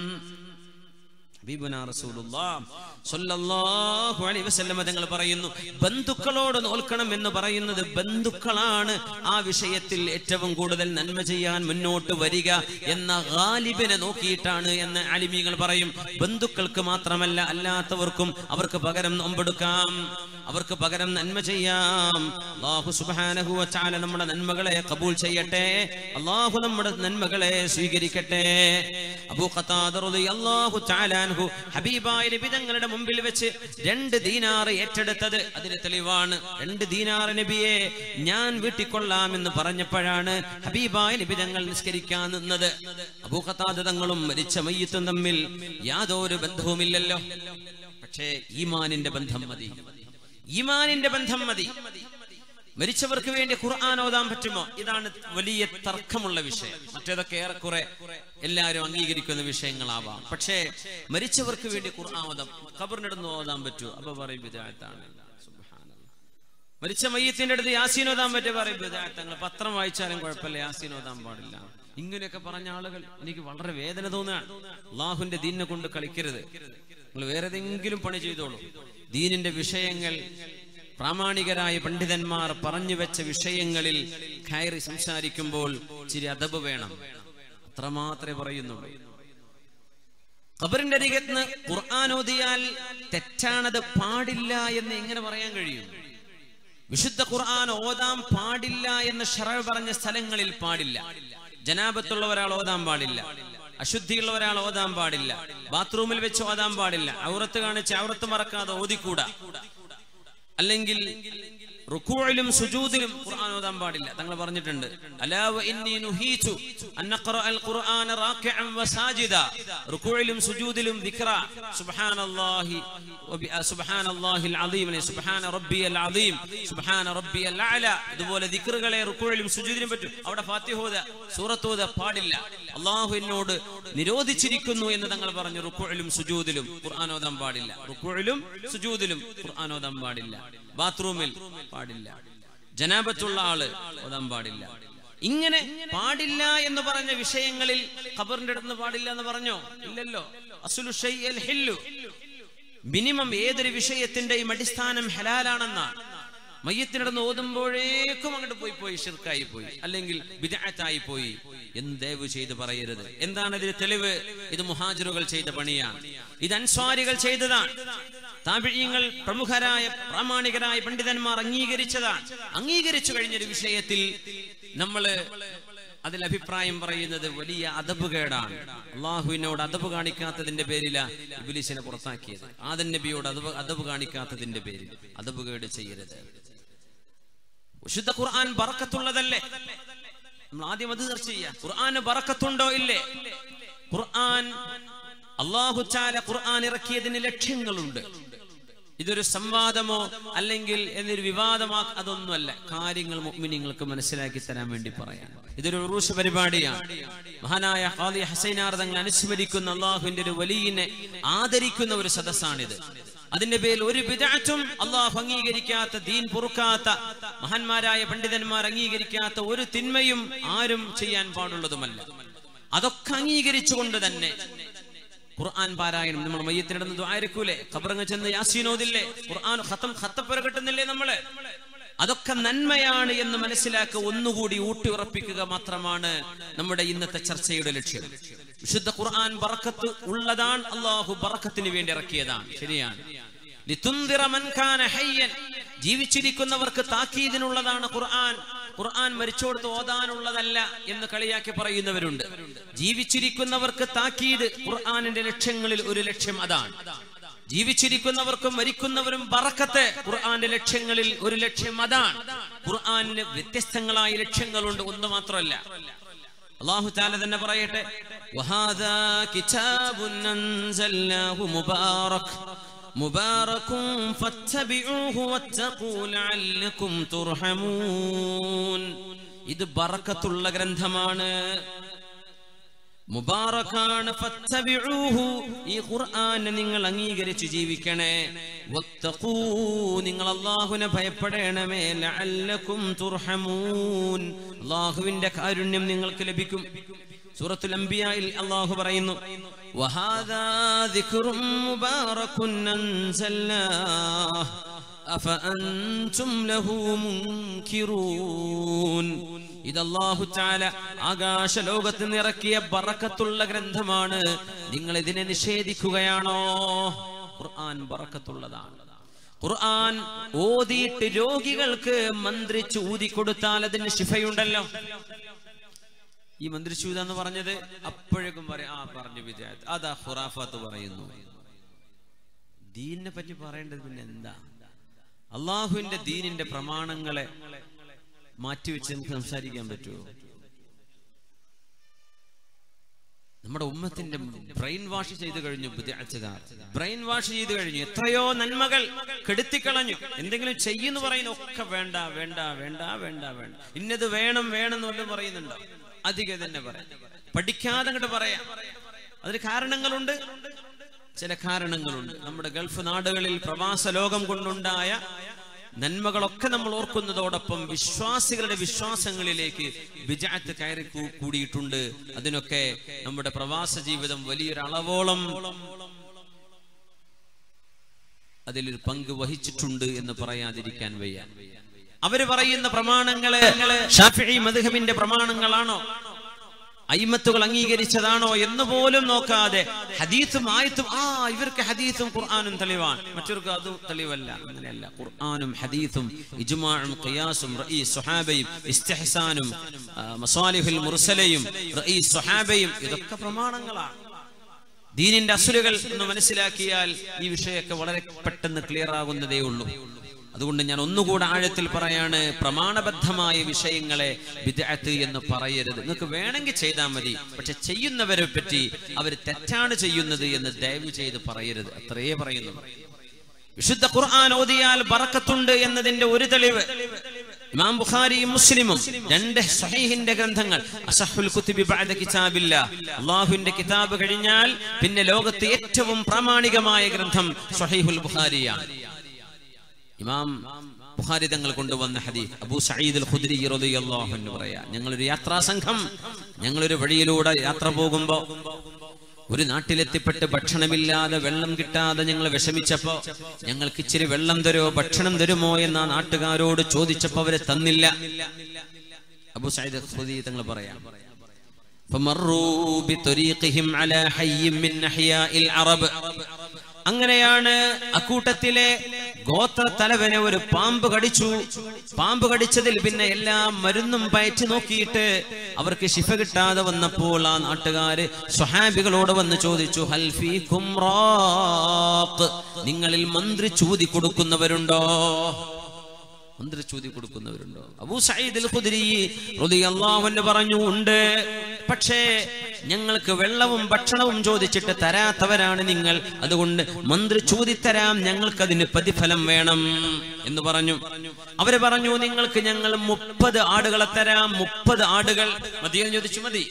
ഹബീബുനാ റസൂലുള്ളാഹ് സ്വല്ലല്ലാഹു അലൈഹി വസല്ലം തങ്ങൾ പറയുന്നു ബന്ധുക്കളോട് നോൽക്കണം എന്ന് പറയുന്നത് ബന്ധുക്കളാണ് ആ വിഷയത്തിൽ ഏറ്റവും കൂടുതൽ നന്മ ചെയ്യാൻ മുന്നോട്ട് വരിക എന്ന ഗാലിബിനെ നോക്കിയിട്ടാണ് എന്ന് അലിമീങ്ങൾ പറയും ബന്ധുക്കൾക്ക് മാത്രമല്ല അല്ലാത്തവർക്കും അവർക്ക് പകരം നോമ്പെടുക്കാം അവർക്ക് പകരം നന്മ ചെയ്യാം അള്ളാഹു സുബ്ഹാനഹു വ തആല നമ്മുടെ നന്മകളെ കബൂൽ ചെയ്യട്ടെ അള്ളാഹു നമ്മുടെ നന്മകളെ സ്വീകരിക്കട്ടെ അബൂ ഖത്താദ റളിയല്ലാഹു തആല അൻഹു ഹബീബായ നബി തങ്ങളുടെ മുമ്പിൽ വെച്ച് രണ്ട് ദീനാർ ഏറ്റെടുത്തത് അതിന് തെളിവാണ് രണ്ട് ദീനാർ നബിയെ ഞാൻ വീട്ടിക്കൊള്ളാം എന്ന് പറഞ്ഞപ്പോഴാണ് ഹബീബായ നബി തങ്ങൾ നിസ്കരിക്കാൻ നിന്നത് അബൂ ഖത്താദ തങ്ങളും മരിച്ച മയ്യത്തും തമ്മിൽ യാതൊരു ബന്ധവുമില്ലല്ലോ പക്ഷേ ഈമാനിന്റെ ബന്ധം മതി ഈമാനിന്റെ ബന്ധം മതി മരിച്ചവർക്ക് വേണ്ടി ഖുർആൻ ഓതാൻ പറ്റുമോ ഇതാണ് വലിയ തർക്കമുള്ള വിഷയം മറ്റേതൊക്കെ ഏറെക്കുറെ എല്ലാവരും അംഗീകരിക്കുന്ന വിഷയങ്ങളാവാം പക്ഷേ മരിച്ചവർക്ക് വേണ്ടി ഖുർആൻ ഓതാം ഖബറിനിടുന്ന് ഓതാൻ പറ്റുമോ അപ്പൊ പറയും വിദായത്താണ് മരിച്ച മയ്യത്തിന്റെ അടുത്ത് യാസീൻ ഓതാൻ പറ്റുമോ പറയും വിദായത്തങ്ങൾ പത്രം വായിച്ചാലും കുഴപ്പമില്ല യാസീൻ ഓതാൻ പാടില്ല ഇങ്ങനെയൊക്കെ പറഞ്ഞ ആളുകൾ എനിക്ക് വളരെ വേദന തോന്നുകയാണ് അള്ളാഹുന്റെ ദീനിനെ കൊണ്ട് കളിക്കരുത് നിങ്ങൾ വേറെ ഏതെങ്കിലും പണി ചെയ്തോളൂ ദീനിന്റെ വിഷയങ്ങൾ പ്രാമാണികരായ പണ്ഡിതന്മാർ പറഞ്ഞു വെച്ച വിഷയങ്ങളിൽ കയറി സംസാരിക്കുമ്പോൾ ഇച്ചിരി അതബ് വേണം അത്രമാത്രമേ പറയുന്നുള്ളൂ ഖബറിന്റെ അരികത്ത് ഖുർആൻ ഓതിയാൽ തെറ്റാണത് പാടില്ല എന്ന് എങ്ങനെ പറയാൻ കഴിയും വിശുദ്ധ ഖുർആൻ ഓതാൻ പാടില്ല എന്ന് ഷറ പറഞ്ഞ സ്ഥലങ്ങളിൽ പാടില്ല ജനാപത്തുള്ള ഒരാൾ ഓതാൻ പാടില്ല അശുദ്ധിയുള്ള ഒരാൾ ഓതാൻ പാടില്ല ബാത്റൂമിൽ വെച്ച് ഓതാൻ പാടില്ല ഔറത്ത് കാണിച്ച് ഔറത്ത് മറക്കാതെ ഓതിക്കൂടാ അല്ലെങ്കിൽ റുക്കൂഴിലും സുജൂദിലും ഖുർആൻ ഓതാൻ പാടില്ല തങ്ങൾ പറഞ്ഞിട്ടുണ്ട് അലാ വ ഇന്നി നുഹീതു അൻ നഖറഅൽ ഖുർആന റാക്കിഅൻ വസാജിദ റുക്കൂഴിലും സുജൂദിലും ദിക്റ സുബ്ഹാനല്ലാഹി വബി സുബ്ഹാനല്ലാഹിൽ അദീം അല്ലെ സുബ്ഹാന റബ്ബിയൽ അദീം സുബ്ഹാന റബ്ബിയൽ അഅല ഇതുപോലെ ദിക്റുകളെ റുക്കൂഴിലും സുജൂദിലും പറ്റും അവിടെ ഫാത്തിഹ ഓത സൂറത്ത് ഓത പാടില്ല അള്ളാഹു എന്നോട് നിരോധിച്ചിരിക്കുന്നു എന്ന് തങ്ങൾ പറഞ്ഞു റുക്കൂഴിലും സുജൂദിലും ഖുർആൻ ഓതാൻ പാടില്ല റുക്കൂഴിലും സുജൂദിലും ഖുർആൻ ഓതാൻ പാടില്ല ബാത്റൂമിൽ പാടില്ല ജനാപത്തുള്ള ആള് ഓതാൻ പാടില്ല ഇങ്ങനെ പാടില്ല എന്ന് പറഞ്ഞ വിഷയങ്ങളിൽ ഖബറിന്റെ അടുത്ത് പാടില്ല എന്ന് പറഞ്ഞോ ഇല്ലല്ലോ അസുലു ഷൈഅൽ ഹില്ലു മിനിമം ഏതൊരു വിഷയത്തിന്റെയും അടിസ്ഥാനം ഹലാലാണെന്നാണ് മയ്യത്തിനടന്ന് ഓതുമ്പോഴേക്കും അങ്ങോട്ട് പോയി പോയി ഷിർക്കായി പോയി അല്ലെങ്കിൽ വിദഗ്ധായി പോയി എന്ന് ദയവ് ചെയ്ത് പറയരുത് എന്താണ് ഇതിന് തെളിവ് ഇത് മുഹാജിറുകൾ ചെയ്ത പണിയാണ് ഇത് അൻസ്വാരികൾ ചെയ്തതാണ് താപിഴയങ്ങൾ പ്രമുഖരായ പ്രാമാണികരായ പണ്ഡിതന്മാർ അംഗീകരിച്ചതാണ് അംഗീകരിച്ചു കഴിഞ്ഞൊരു വിഷയത്തിൽ നമ്മള് അതിൽ അഭിപ്രായം പറയുന്നത് വലിയ അതബുകേടാണ് അള്ളാഹുവിനോട് അതബ് കാണിക്കാത്തതിന്റെ പേരില ഇബിലിസിനെ പുറത്താക്കിയത് ആദൻ നബിയോട് അതബ് അതബ് കാണിക്കാത്തതിന്റെ പേരിൽ അതബുകേട് ചെയ്യരുത് വിശുദ്ധ ഖുർആൻ ബറക്കത്തുള്ളതല്ലേ നമ്മൾ ആദ്യം അത് ചർച്ച ചെയ്യാം ഖുർആന് ബറക്കത്തുണ്ടോ ഇല്ലേ ഖുർആൻ അള്ളാഹു ചാല ഖുർആൻ ഇറക്കിയതിന് ലക്ഷ്യങ്ങളുണ്ട് ഇതൊരു സംവാദമോ അല്ലെങ്കിൽ എന്നൊരു വിവാദമാ അതൊന്നുമല്ല കാര്യങ്ങൾ മുഅ്മിനീങ്ങൾക്ക് മനസ്സിലാക്കി തരാൻ വേണ്ടി പറയാൻ ഇതൊരു ഉറൂഷ പരിപാടിയാണ് മഹാനായ ഖാദി ഹസൈനാർ തങ്ങൾ അനുസ്മരിക്കുന്ന അള്ളാഹുവിന്റെ ഒരു വലിയനെ ആദരിക്കുന്ന ഒരു സദസ്സാണിത് അതിന്റെ പേരിൽ ഒരു വിദഗ്ധും അള്ളാഹു അംഗീകരിക്കാത്ത ദീൻ പൊറുക്കാത്ത മഹാന്മാരായ പണ്ഡിതന്മാർ അംഗീകരിക്കാത്ത ഒരു തിന്മയും ആരും ചെയ്യാൻ പാടുള്ളതുമല്ല അതൊക്കെ അംഗീകരിച്ചുകൊണ്ട് തന്നെ ഖുർആൻ പാരായണം നമ്മൾ മയ്യത്തിനിടന്ന് ദ്വാരക്കൂലേ ഖബറങ്ങ് ചെന്ന് യാസീനോദില്ലേ ഖുർആൻ ഖത്തം ഖത്തപ്പുര കിട്ടുന്നില്ലേ നമ്മള് അതൊക്കെ നന്മയാണ് എന്ന് മനസ്സിലാക്കുക ഒന്നുകൂടി ഊട്ടി ഉറപ്പിക്കുക മാത്രമാണ് നമ്മുടെ ഇന്നത്തെ ചർച്ചയുടെ ലക്ഷ്യം വിശുദ്ധ ഖുർആൻ ബറക്കത്ത് ഉള്ളതാണ് അള്ളാഹു ബറക്കത്തിന് വേണ്ടി ഇറക്കിയതാണ് ശരിയാണ് ലിതുന്ദിറ മൻ കാന ഹയ്യൻ ജീവിച്ചിരിക്കുന്നവർക്ക് താക്കീതിനുള്ളതാണ് ഖുർആൻ ഖുർആൻ മരിച്ചോടത്ത് ഓതാനുള്ളതല്ല എന്ന് കളിയാക്കി പറയുന്നവരുണ്ട് ജീവിച്ചിരിക്കുന്നവർക്ക് താക്കീത് ഖുർആനിന്റെ ലക്ഷ്യങ്ങളിൽ ഒരു ലക്ഷ്യം അതാണ് ജീവിച്ചിരിക്കുന്നവർക്കും മരിക്കുന്നവരും ബറക്കത്ത് ഖുർആന്റെ ലക്ഷ്യങ്ങളിൽ ഒരു ലക്ഷ്യം അതാണ് ഖുർആനിന് വ്യത്യസ്തങ്ങളായ ലക്ഷ്യങ്ങളുണ്ട് ഒന്ന് മാത്രമല്ല അള്ളാഹു താല തന്നെ പറയട്ടെ വഹാദാ കിതാബുൻ അൻസൽനാഹു മുബാറക് മുബാറകും ഫത്തബിഊഹു വത്തഖൂ ലഅല്ലകും തുർഹമൂൻ ഇത് ബറക്കത്തുള്ള ഗ്രന്ഥമാണ് മുബാറക്കാണ് ഫത്തബിഊഹു ഈ ഖുർആനെ നിങ്ങൾ അംഗീകരിച്ച് ജീവിക്കണേ വത്തഖൂ നിങ്ങൾ അല്ലാഹുവിനെ ഭയപ്പെടണമേ ലഅല്ലകും തുർഹമൂൻ അല്ലാഹുവിന്റെ കാരുണ്യം നിങ്ങൾക്ക് ലഭിക്കും സൂറത്തുൽ അംബിയായിൽ അല്ലാഹു പറയുന്നു വഹാദാ ദിക്റും മുബാറകുൻ അൻസൽനാഹ് അഫഅൻതും ലഹു മുൻകിറൂൻ ഇത് അല്ലാഹു തആല ആകാശ ലോകത്ത് നിറക്കിയ ബറക്കത്തുള്ള ഗ്രന്ഥമാണ് നിങ്ങൾ ഇതിനെ നിഷേധിക്കുകയാണോ ഖുർആൻ ബറക്കത്തുള്ളതാണ് ഖുർആൻ ഓതിയിട്ട് രോഗികൾക്ക് മന്ത്രിച്ച് ഊതിക്കൊടുത്താൽ അതിന് ശിഫയുണ്ടല്ലോ ഈ മന്ത്രിച്ചൂത എന്ന് പറഞ്ഞത് അപ്പോഴേക്കും പറയാം ആ പറഞ്ഞു വിജയത് അതാ ഖുറാഫാത്ത് പറയുന്നു ദീനിനെ പറ്റി പറയേണ്ടത് പിന്നെ എന്താ അള്ളാഹുവിന്റെ ദീനിന്റെ പ്രമാണങ്ങളെ മാറ്റിവെച്ച് നമുക്ക് സംസാരിക്കാൻ പറ്റുമോ നമ്മുടെ ഉമ്മത്തിന്റെ ബ്രെയിൻ വാഷ് ചെയ്ത് കഴിഞ്ഞു ബുദ്ധിഅച്ചുകാർ ബ്രെയിൻ വാഷ് ചെയ്ത് കഴിഞ്ഞു എത്രയോ നന്മകൾ കെടുത്തിക്കളഞ്ഞു എന്തെങ്കിലും ചെയ്യുന്നു പറയുന്നു ഒക്കെ വേണ്ട വേണ്ട വേണ്ട വേണ്ട വേണ്ട ഇന്നത് വേണം വേണം എന്ന് വല്ലതും പറയുന്നുണ്ടോ അധികം തന്നെ പറയാം പഠിക്കാതെ അങ്ങോട്ട് പറയാം അതിന് കാരണങ്ങളുണ്ട് ചില കാരണങ്ങളുണ്ട് നമ്മുടെ ഗൾഫ് നാടുകളിൽ പ്രവാസ ലോകം കൊണ്ടുണ്ടായ നന്മകളൊക്കെ നമ്മൾ ഓർക്കുന്നതോടൊപ്പം വിശ്വാസികളുടെ വിശ്വാസങ്ങളിലേക്ക് വിജാത്ത് കയറി കൂ- കൂടിയിട്ടുണ്ട് അതിനൊക്കെ നമ്മുടെ പ്രവാസ ജീവിതം വലിയൊരു അളവോളം അതിലൊരു പങ്ക് വഹിച്ചിട്ടുണ്ട് എന്ന് പറയാതിരിക്കാൻ വയ്യ അവര് പറയുന്ന പ്രമാണങ്ങള് ഷാഫിഈ മദ്ഹബിന്റെ പ്രമാണങ്ങളാണോ അയിമത്തുകൾ അംഗീകരിച്ചതാണോ എന്ന് പോലും നോക്കാതെ ഹദീസും ആയത്തും ആ ഇവർക്ക് ഹദീസും ഖുർആാനും തെളിവാണ് മറ്റവർക്ക് അത് തെളിവല്ല അങ്ങനെയല്ല ഖുർആാനും ഹദീസും ഇജ്മാഉം ഖിയാസും റഈസ് സുഹാബയും ഇസ്തിഹ്സാനും ആ, മസാലിഹുൽ മുർസലയും റഈസ് സുഹാബയും ഇതൊക്കെ പ്രമാണങ്ങളാണ് ദീനിന്റെ അസുലുകൾ എന്ന് മനസ്സിലാക്കിയാൽ ഈ വിഷയമൊക്കെ വളരെ പെട്ടെന്ന് ക്ലിയർ ആകുന്നതേ ഉള്ളൂ അതുകൊണ്ട് ഞാൻ ഒന്നുകൂടെ ആഴത്തിൽ പറയാണ് പ്രമാണബദ്ധമായ വിഷയങ്ങളെ വിദഅത്ത് എന്ന് പറയരുത് നിങ്ങൾക്ക് വേണമെങ്കിൽ ചെയ്താൽ മതി പക്ഷെ ചെയ്യുന്നവരെ പറ്റി അവർ തെറ്റാണ് ചെയ്യുന്നത് എന്ന് ദയവ് ചെയ്ത് പറയരുത് അത്രയേ പറയുന്നു വിശുദ്ധ ഖുർആൻ ഓതിയാൽ ബറക്കത്തുണ്ട് എന്നതിന്റെ ഒരു തെളിവ് ഇമാം ബുഖാരിയും മുസ്ലിമും രണ്ട് സഹീഹിന്റെ ഗ്രന്ഥങ്ങൾ അസഹുൽ കുത്തുബി ബഅദ കിതാബില്ല അള്ളാഹുവിന്റെ കിതാബ് കഴിഞ്ഞാൽ പിന്നെ ലോകത്തെ ഏറ്റവും പ്രാമാണികമായ ഗ്രന്ഥം സഹീഹുൽ ബുഖാരിയാണ് ഇമാം ബുഖാരി തങ്ങൾ കൊണ്ടുവന്ന ഹദീസ് അബൂ സഈദ് അൽ ഖുദ്രി റളിയല്ലാഹു അൻഹു പറയാ ഞങ്ങളൊരു യാത്രാ സംഘം ഞങ്ങളൊരു വഴിയിലൂടെ യാത്ര പോകുമ്പോ ഒരു നാട്ടിലെത്തിപ്പെട്ട് ഭക്ഷണമില്ലാതെ വെള്ളം കിട്ടാതെ ഞങ്ങൾ വിഷമിച്ചപ്പോ ഞങ്ങൾക്ക് ഇച്ചിരി വെള്ളം തരുമോ ഭക്ഷണം തരുമോ എന്ന് ആ നാട്ടുകാരോട് ചോദിച്ചപ്പോ അവരെ തന്നില്ല അബൂ സഈദ് അൽ ഖുദ്രി തങ്ങൾ പറയാം فمروا بطريقهم على حي من أحياء العرب അങ്ങനെയാണ് അക്കൂട്ടത്തിലെ ഗോത്ര തലവനെ ഒരു പാമ്പ് കടിച്ചു പാമ്പ് കടിച്ചതിൽ പിന്നെ എല്ലാ മരുന്നും പയറ്റി നോക്കിയിട്ട് അവർക്ക് ശിഫ കിട്ടാതെ വന്നപ്പോൾ ആ നാട്ടുകാര് സ്വഹാബികളോട് വന്ന് ചോദിച്ചു ഹൽഫീക്കും റാഖ് നിങ്ങളിൽ മന്ത്രി ചൂതി കൊടുക്കുന്നവരുണ്ടോ മന്ത്രി ചൂതി കൊടുക്കുന്നവരുണ്ടോ അബൂ സഈദ് അൽ ഖുദ്രി റളിയല്ലാഹു അൻഹു പറഞ്ഞു ഉണ്ട് പക്ഷേ ഞങ്ങൾക്ക് വെള്ളവും ഭക്ഷണവും ചോദിച്ചിട്ട് തരാത്തവരാണ് നിങ്ങൾ അതുകൊണ്ട് മന്ത്രി ചോദിത്തരാം ഞങ്ങൾക്കതിന് പ്രതിഫലം വേണം എന്ന് പറഞ്ഞു അവര് പറഞ്ഞു നിങ്ങൾക്ക് ഞങ്ങൾ മുപ്പത് ആടുകളെ തരാം മുപ്പത് ആടുകൾ മതിയെന്ന് ചോദിച്ചു മതി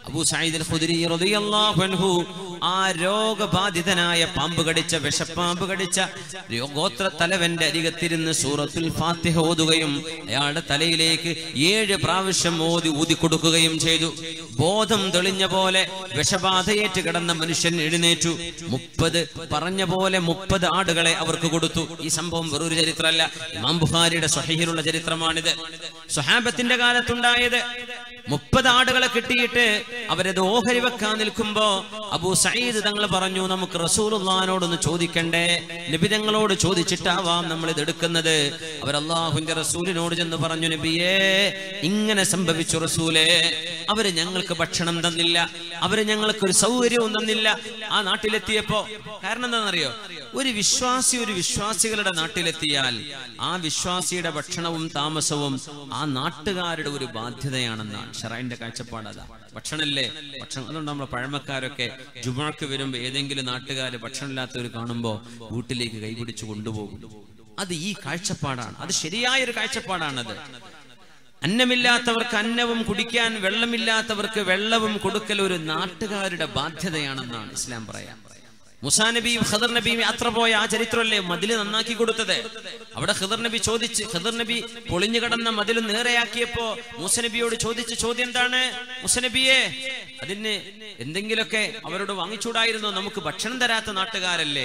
അബൂ സഈദ് അൽ ഖുദരി റളിയല്ലാഹു അൻഹു ആ രോഗബാധിതനായ പാമ്പ് കടിച്ച വിഷപ്പാമ്പ് കടിച്ച ഗോത്ര തലവന്റെ അരികത്തിരുന്ന് സൂറത്തുൽ ഫാത്തിഹ ഓതുകയും അയാളുടെ തലയിലേക്ക് ഏഴ് പ്രാവശ്യം ഓതി ഊതി കൊടുക്കുകയും ചെയ്തു ബോധം തെളിഞ്ഞ പോലെ വിഷബാധയേറ്റ് കിടന്ന മനുഷ്യൻ എഴുന്നേറ്റു മുപ്പത് പറഞ്ഞ പോലെ മുപ്പത് ആടുകളെ അവർക്ക് കൊടുത്തു ഈ സംഭവം വെറൊരു ചരിത്രമല്ല ഇമാം ബുഖാരിയുടെ സ്വഹീലുള്ള ചരിത്രമാണിത് സ്വഹാബത്തിന്റെ കാലത്തുണ്ടായത് മുപ്പത് ആടുകളെ കിട്ടിയിട്ട് അവരത് ഓഹരി വെക്കാൻ നിൽക്കുമ്പോ അബൂ സയ്യിദ് തങ്ങൾ പറഞ്ഞു നമുക്ക് റസൂലുള്ളാനോടൊന്ന് ചോദിക്കണ്ടേ നബി തങ്ങളോട് ചോദിച്ചിട്ടാവാം നമ്മൾ ഇത് എടുക്കുന്നത് അവർ അള്ളാഹുവിന്റെ റസൂലിനോട് ചെന്ന് പറഞ്ഞു നബിയേ ഇങ്ങനെ സംഭവിച്ചു റസൂലേ അവര് ഞങ്ങൾക്ക് ഭക്ഷണം തന്നില്ല അവര് ഞങ്ങൾക്ക് ഒരു സൗകര്യവും തന്നില്ല ആ നാട്ടിലെത്തിയപ്പോ കാരണം എന്താണെന്നറിയോ ഒരു വിശ്വാസി ഒരു വിശ്വാസികളുടെ നാട്ടിലെത്തിയാൽ ആ വിശ്വാസിയുടെ ഭക്ഷണവും താമസവും ആ നാട്ടുകാരുടെ ഒരു ബാധ്യതയാണെന്നാണ് ഷറായിന്റെ കാഴ്ചപ്പാട് അതാ ഭക്ഷണല്ലേ ഭക്ഷണം അതുകൊണ്ട് നമ്മളെ പഴമക്കാരൊക്കെ ജുമാക്ക് വരുമ്പോ ഏതെങ്കിലും നാട്ടുകാർ ഭക്ഷണമില്ലാത്തവർ കാണുമ്പോ വീട്ടിലേക്ക് കൈപിടിച്ചു കൊണ്ടുപോകും അത് ഈ കാഴ്ചപ്പാടാണ് അത് ശരിയായ ഒരു കാഴ്ചപ്പാടാണത് അന്നമില്ലാത്തവർക്ക് അന്നവും കുടിക്കാൻ വെള്ളമില്ലാത്തവർക്ക് വെള്ളവും കൊടുക്കൽ ഒരു നാട്ടുകാരുടെ ബാധ്യതയാണെന്നാണ് ഇസ്ലാം പറയാം മുസാ നബിയും ഖദർ നബിയും യാത്ര പോയ ആ ചരിത്രമല്ലേ മതില് നന്നാക്കി കൊടുത്തത് അവിടെ ഖദർ നബി ചോദിച്ച് ഖദർ നബി പൊളിഞ്ഞു കിടന്ന മതിൽ നേരെയാക്കിയപ്പോ മൂസ നബിയോട് ചോദിച്ച ചോദ്യം എന്താണ് മുസ നബിയെ അതിന് എന്തെങ്കിലുമൊക്കെ അവരോട് വാങ്ങിച്ചൂടായിരുന്നു നമുക്ക് ഭക്ഷണം തരാത്ത നാട്ടുകാരല്ലേ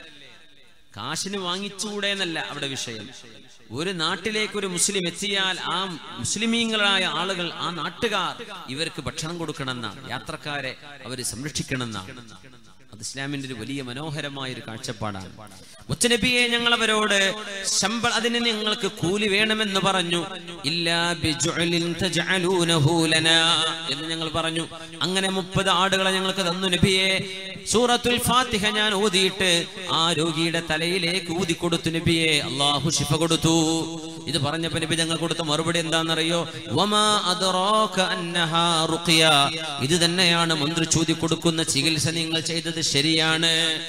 കാശിന് വാങ്ങിച്ചുകൂടെ എന്നല്ല അവിടെ വിഷയം ഒരു നാട്ടിലേക്ക് ഒരു മുസ്ലിം എത്തിയാൽ ആ മുസ്ലിമീങ്ങളായ ആളുകൾ ആ നാട്ടുകാർ ഇവർക്ക് ഭക്ഷണം കൊടുക്കണമെന്നാണ് യാത്രക്കാരെ അവർ സംരക്ഷിക്കണമെന്നാണ് അത് ഇസ്ലാമിന്റെ ഒരു വലിയ മനോഹരമായ ഒരു കാഴ്ചപ്പാടാണ് മുത്തനബിയെ ഞങ്ങൾ അവരോട് ശമ്പള അതിന് നിങ്ങൾക്ക് കൂലി വേണമെന്ന് പറഞ്ഞു ഇല്ലാ ബിജുഅലിൻ തജഅലൂനഹു ലനാ എന്ന് ഞങ്ങൾ പറഞ്ഞു അങ്ങനെ മുപ്പത് ആടുകളെ ഞങ്ങൾക്ക് തന്നു നബിയെ സൂറത്തുൽ ഫാത്തിഹ ഞാൻ ഓതിയിട്ട് ആ രോഗിയുടെ തലയിലേക്ക് ഊതി കൊടുത്തു നബിയെ അള്ളാഹു ശിഫ കൊടുത്തു ഇത് പറഞ്ഞപ്പോ നബി ഞങ്ങൾ കൊടുത്ത മറുപടി എന്താണെന്നറിയോ വമാ അദ്റാക അന്നഹാ റുഖിയ ഇത് തന്നെയാണ് മന്ത്രി ചൂതി കൊടുക്കുന്ന ചികിത്സ നിങ്ങൾ ചെയ്തത് ശരിയാണ്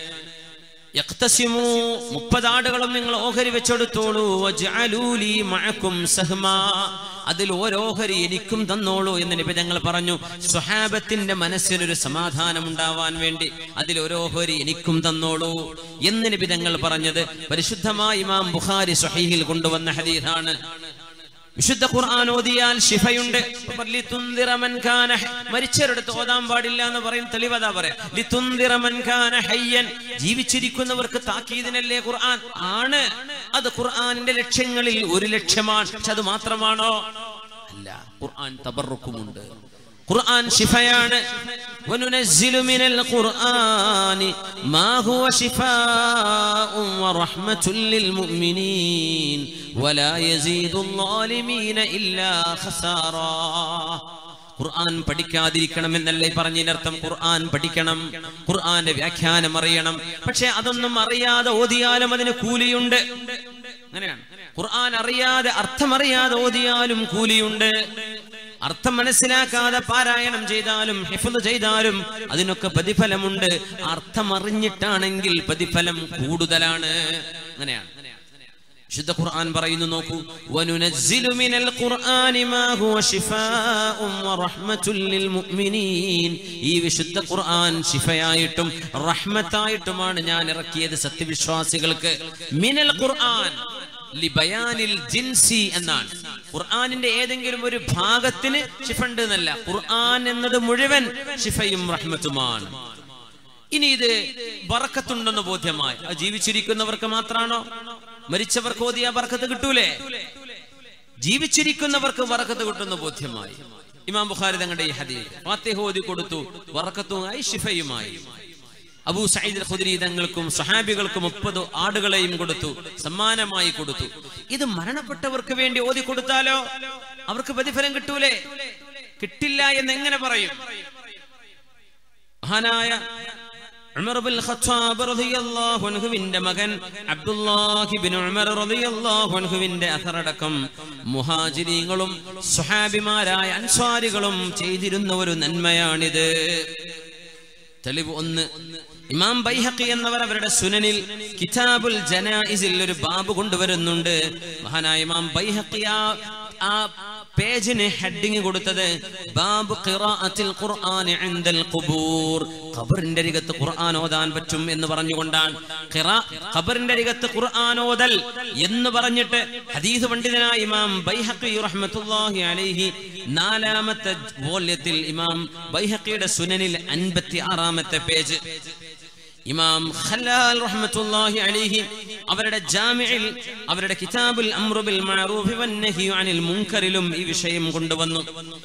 യഖ്തസിമു മുപ്പത് ആടുകളും നിങ്ങൾ ഓഹരി വെച്ചെടുത്തോളൂ വജ്അലൂലി മഅക്കും സഹ്മാ അതിൽ ഓരോഹരി എനിക്കും തന്നോളൂ എന്ന് നബി ഞങ്ങൾ പറഞ്ഞു സ്വഹാബത്തിന്റെ മനസ്സിനൊരു സമാധാനം ഉണ്ടാവാൻ വേണ്ടി അതിൽ ഓരോഹരി എനിക്കും തന്നോളൂ എന്ന് നബി ഞങ്ങൾ പറഞ്ഞത് പരിശുദ്ധമായ ഇമാം ബുഖാരി സ്വഹീഹിൽ കൊണ്ടുവന്ന ഹദീസാണ് വിശുദ്ധ ഖുർആൻ ഓതിയാൽ ശിഫയുണ്ട് ലിതുന്ദിറ മൻ കാന ഹ- മരിച്ചവരെടുത്ത് ഓതാൻ പാടില്ല എന്ന് പറയും തെളിവതാ പറയാം ലിതുന്ദിറ മൻ കാന ഹയ്യൻ ജീവിച്ചിരിക്കുന്നവർക്ക് താക്കീതിനല്ലേ ഖുർആൻ ആണ് അത് ഖുർആനിന്റെ ലക്ഷ്യങ്ങളിൽ ഒരു ലക്ഷ്യമാണ് പക്ഷെ അത് മാത്രമാണോ അല്ല ഖുർആൻ തബറുക്കുമുണ്ട് ഖുർആൻ ശിഫയാണ് وننزل من القرآن ما هو شفاء ورحمة للمؤمنين ولا يزيد الظالمين إلا خسارا ഖുർആൻ പഠിക്കാതിരിക്കണമെന്നല്ലേ പറഞ്ഞതിനർത്ഥം ഖുർആൻ പഠിക്കണം ഖുർആന്റെ വ്യാഖ്യാനം അറിയണം പക്ഷെ അതൊന്നും അറിയാതെ ഓതിയാലും അതിന് കൂലിയുണ്ട് അങ്ങനെയാണ് ഖുർആൻ അറിയാതെ അർത്ഥമറിയാതെ ഓതിയാലും കൂലിയുണ്ട് അർത്ഥം മനസ്സിലാക്കാതെ പാരായണം ചെയ്താലും ഹിഫ്ള് ചെയ്താലും അതിനൊക്കെ പ്രതിഫലമുണ്ട് അർത്ഥം അറിഞ്ഞിട്ടാണെങ്കിൽ പ്രതിഫലം കൂടുതലാണ് അങ്ങനെയാണ് വിശുദ്ധ ഖുർആൻ പറയുന്നു നോക്കൂ വനുനസ്സിലു മിനൽ ഖുർആനി മാ ഹുവ ശിഫാഉം വറഹ്മത്തുൽ ലിൽ മുഅ്മിനീൻ ഈ വിശുദ്ധ ഖുർആൻ ശിഫയായിട്ടും റഹ്മത്തായിട്ടുമാണ് ഞാൻ ഇറക്കിയത് സത്യവിശ്വാസികൾക്ക് മിനൽ ഖുർആൻ ലിബയാനിൽ ജിൻസി എന്നാണ് ഖുർആനിന്റെ ഏതെങ്കിലും ഒരു ഭാഗത്തിന് ശിഫ ഉണ്ട് എന്നല്ല ഖുർആൻ എന്നത് മുഴുവൻ ശിഫയും റഹ്മത്തുമാണ് ഇനി ഇത് ബറക്കത്തുണ്ടെന്ന് ബോധ്യമായി അത് ജീവിച്ചിരിക്കുന്നവർക്ക് മാത്രാണോ മരിച്ചവർക്ക് ഓതിയ ബറക്കത്ത് കിട്ടൂലേ ജീവിച്ചിരിക്കുന്നവർക്ക് ബറക്കത്ത് കിട്ടുന്ന ബോധ്യമായി ഇമാം ബുഖാരി തങ്ങളുടെ ഈ ഹദീസ് ഫാത്തിഹ ഓതി കൊടുത്തു ബറക്കത്തുമായി ഷിഫയുമായി അബൂ സയ്യിദ് ഖുദ്രി തങ്ങൾക്കും സഹാബികൾക്കും മുപ്പത് ആടുകളെയും കൊടുത്തു സമ്മാനമായി കൊടുത്തു ഇത് മരണപ്പെട്ടവർക്ക് വേണ്ടി ഓതി കൊടുത്താലോ അവർക്ക് പ്രതിഫലം കിട്ടൂലേ കിട്ടില്ല എന്ന് എങ്ങനെ പറയും മഹാനായ ഉമർ ബിൻ ഖത്താബ് റളിയല്ലാഹു അൻഹുവിന്റെ മകൻ അബ്ദുല്ലാഹി ബിൻ ഉമർ റളിയല്ലാഹു അൻഹുവിന്റെ അഥറടക്കം മുഹാജിരീങ്ങളും സ്വഹാബിമാരായ അൻസ്വാരികളും ചെയ്തിരുന്ന ഒരു നന്മയാണിത് തെളിവ് ഒന്ന് ഇമാം ബൈഹഖി എന്നവർ അവരുടെ സുനനിൽ കിതാബുൽ ജനായിസിൽ ഒരു ബാബ് കൊണ്ടുവരുന്നുണ്ട് മഹാനായ ഇമാം ബൈഹഖി ആ- ആ പേജിന് ഹെഡിങ് കൊടുത്തത് ബാബ് ഖിറാഅത്തിൽ ഖുർആൻ ഇൻദൽ ഖുബൂർ ഖബറിന്റെ അരികത്ത് ഖുർആൻ ഓതാൻ പറ്റും എന്ന് പറഞ്ഞുകൊണ്ടാണ് ഖിറാ ഖബറിന്റെ അരികത്ത് ഖുർആൻ ഓതൽ എന്ന് പറഞ്ഞിട്ട് ഹദീസ് പണ്ഡിതനായ ഇമാം ബൈഹഖി റഹ്മത്തുള്ളാഹി അലൈഹി നാലാമത്തെ വോള്യത്തിൽ ഇമാം ബൈഹഖിയുടെ സുനനിൽ അൻപത്തി ആറാമത്തെ പേജ് ഇമാം ഖല്ലാൽ റഹ്മത്തുള്ളാഹി അലൈഹി അവരുടെ ജാമിഇൽ അവരുടെ കിതാബുൽ അംറു ബിൽ മഅറൂഫി വന്നഹി അനിൽ മുൻകറിലും ഈ വിഷയം കൊണ്ടുവന്നു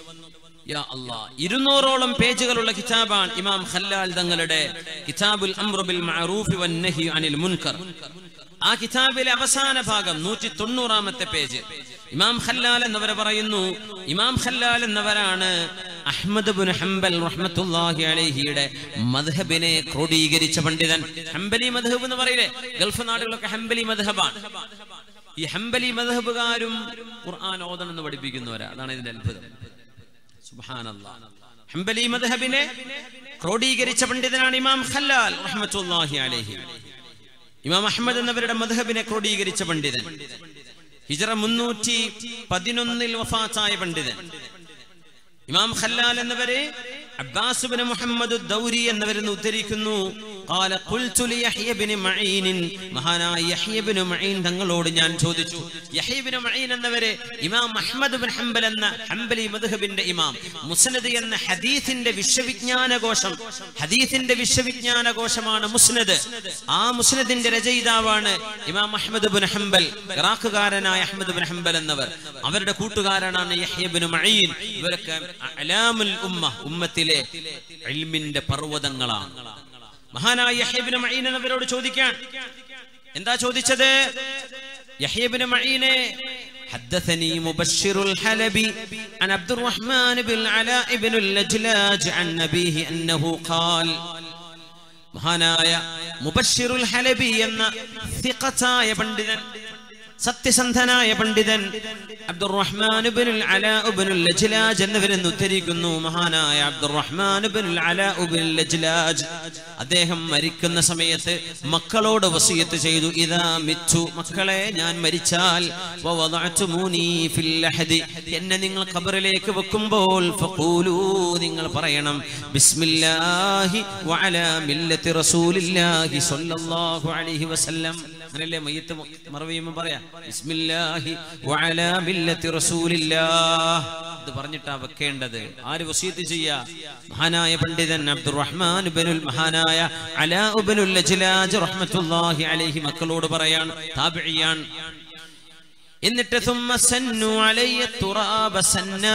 യാ അല്ലാഹ് ഇരുന്നൂറോളം പേജുകളുള്ള കിതാബാണ് ഇമാം ഖല്ലാൽ തങ്ങളുടെ കിതാബുൽ അംറു ബിൽ മഅറൂഫി വന്നഹി അനിൽ മുൻകർ ആ കിതാബിലെ അവസാന ഭാഗം നൂറ്റി തൊണ്ണൂറാമത്തെ പേജ് ഇമാം ഖല്ലാൽ എന്നവർ പറയുന്നു ഇമാം ഖല്ലാൽ എന്നവരാണ് അഹ്മദ് ബിൻ ഹംബൽ റഹ്മത്തുള്ളാഹി അലൈഹിയുടെ മദ്ഹബിനെ ക്രോഡീകരിച്ച പണ്ഡിതൻ ഹംബലി മദ്ഹബ് എന്ന് പറയില്ലേ ഗൾഫ് നാടുകളൊക്കെ ഹംബലി മദ്ഹബാണ് ഈ ഹംബലി മദ്ഹബുകാരും ഖുർആൻ ഓതണം എന്ന് പഠിപ്പിക്കുന്നവരാ അതാണ് ഇതിന്റെ അത്ഭുതം സുബ്ഹാനല്ലാഹ് ഹംബലി മദ്ഹബിനെ ക്രോഡീകരിച്ച പണ്ഡിതനാണ് ഇമാം ഖല്ലാൽ റഹ്മത്തുള്ളാഹി അലൈഹി ഇമാം അഹമ്മദ് എന്നവരുടെ മധുഹബിനെ ക്രോഡീകരിച്ച പണ്ഡിതൻ ഹിജറ മുന്നൂറ്റി പതിനൊന്നിൽ വഫാത്തായ പണ്ഡിതൻ ഇമാം ഖല്ലാൽ എന്നവരെ അബ്ബാസ് ബിൻ മുഹമ്മദ് ദൗരി എന്നവരെന്ന് ഉദ്ധരിക്കുന്നു قال قلت ليحيى بن معين മഹാനായ യഹ്യ ബിൻ മഈൻ തങ്ങളോട് ഞാൻ ചോദിച്ചു യഹ്യ ബിൻ മഈൻ എന്നവരെ ഇമാം അഹ്മദ് ബിൻ ഹംബൽ എന്ന ഹംബലി മദ്ഹബിന്റെ ഇമാം മുസ്നദ് എന്ന ഹദീസിന്റെ വിശ്വവിജ്ഞാന കോശം ഹദീസിന്റെ വിശ്വവിജ്ഞാന കോശമാണ് മുസ്നദ് ആ മുസ്നദിന്റെ രചയിതാവാണ് ഇമാം അഹ്മദ് ബിൻ ഹംബൽ ഇറാഖുകാരനായ അഹ്മദ് ബിൻ ഹംബൽ എന്നവർ അവരുടെ കൂട്ടുകാരനാണ് യഹ്യ ബിൻ മഈൻ ഇവരൊക്കെ അലാമുൽ ഉമ്മ ഉമ്മത്തിലെ ഇൽമിന്റെ പർവ്വതങ്ങളാണ് മഹാനായ യഹ്യബിന് മഈൻ എന്നവരോട് ചോദിക്കാൻ എന്താ ചോദിച്ചത് യഹ്യബിന് മഈനെ حدثني مبشر الحلبي عن عبد الرحمن بن العلاء بن اللجلاج عن نبيه أنه قال മഹാനായ മുബഷിറുൽ ഹലബി എന്ന സിഖത്തായ പണ്ഡിതൻ സത്യസന്ധനായ പണ്ഡിതൻ അബ്ദുറഹ്മാൻ ഇബ്നുൽ അലാ ഇബ്നുൽ ലജ്ലാജ് എന്നിവരെന്ന് ഉദ്ധരിക്കുന്നു മഹാനായ അബ്ദുറഹ്മാൻ ഇബ്നുൽ അലാ ഇബ്നുൽ ലജ്ലാജ് അദ്ദേഹം മരിക്കുന്ന സമയത്ത് മക്കളോട് വസിയത്ത് ചെയ്തു ഇതാ മിച്ചു മക്കളെ ഞാൻ മരിച്ചാൽ വവദഅതുമൂനി ഫിൽ ലഹദി എന്നെ നിങ്ങൾ ഖബറിലേക്ക് വെക്കുമ്പോൾ ഫഖൂലൂ നിങ്ങൾ പറയണം ബിസ്മില്ലാഹി വഅലാ മില്ലത്തി റസൂലില്ലാഹി സ്വല്ലല്ലാഹു അലൈഹി വസല്ലം അങ്ങനല്ലേ മയ്യത്ത് മറവിയുമ്പോൾ പറയാം ബിസ്മില്ലാഹി വഅലാ മില്ലത്തി റസൂലില്ലാഹ് ഇത് പറഞ്ഞിട്ടാ വെക്കേണ്ടത് ആര് വസീത്ത് ചെയ്യാ മഹാനായ പണ്ഡിതൻ അബ്ദുറഹ്മാൻ ഇബ്നുൽ മഹാനായ അലാ ഇബ്നുൽ ലജ്ലാജ് റഹ്മത്തുള്ളാഹി അലൈഹി മക്കളോട് പറയാൻ താബിഇയാൻ എന്നിട്ട് ثم سنوا علي التراب سنا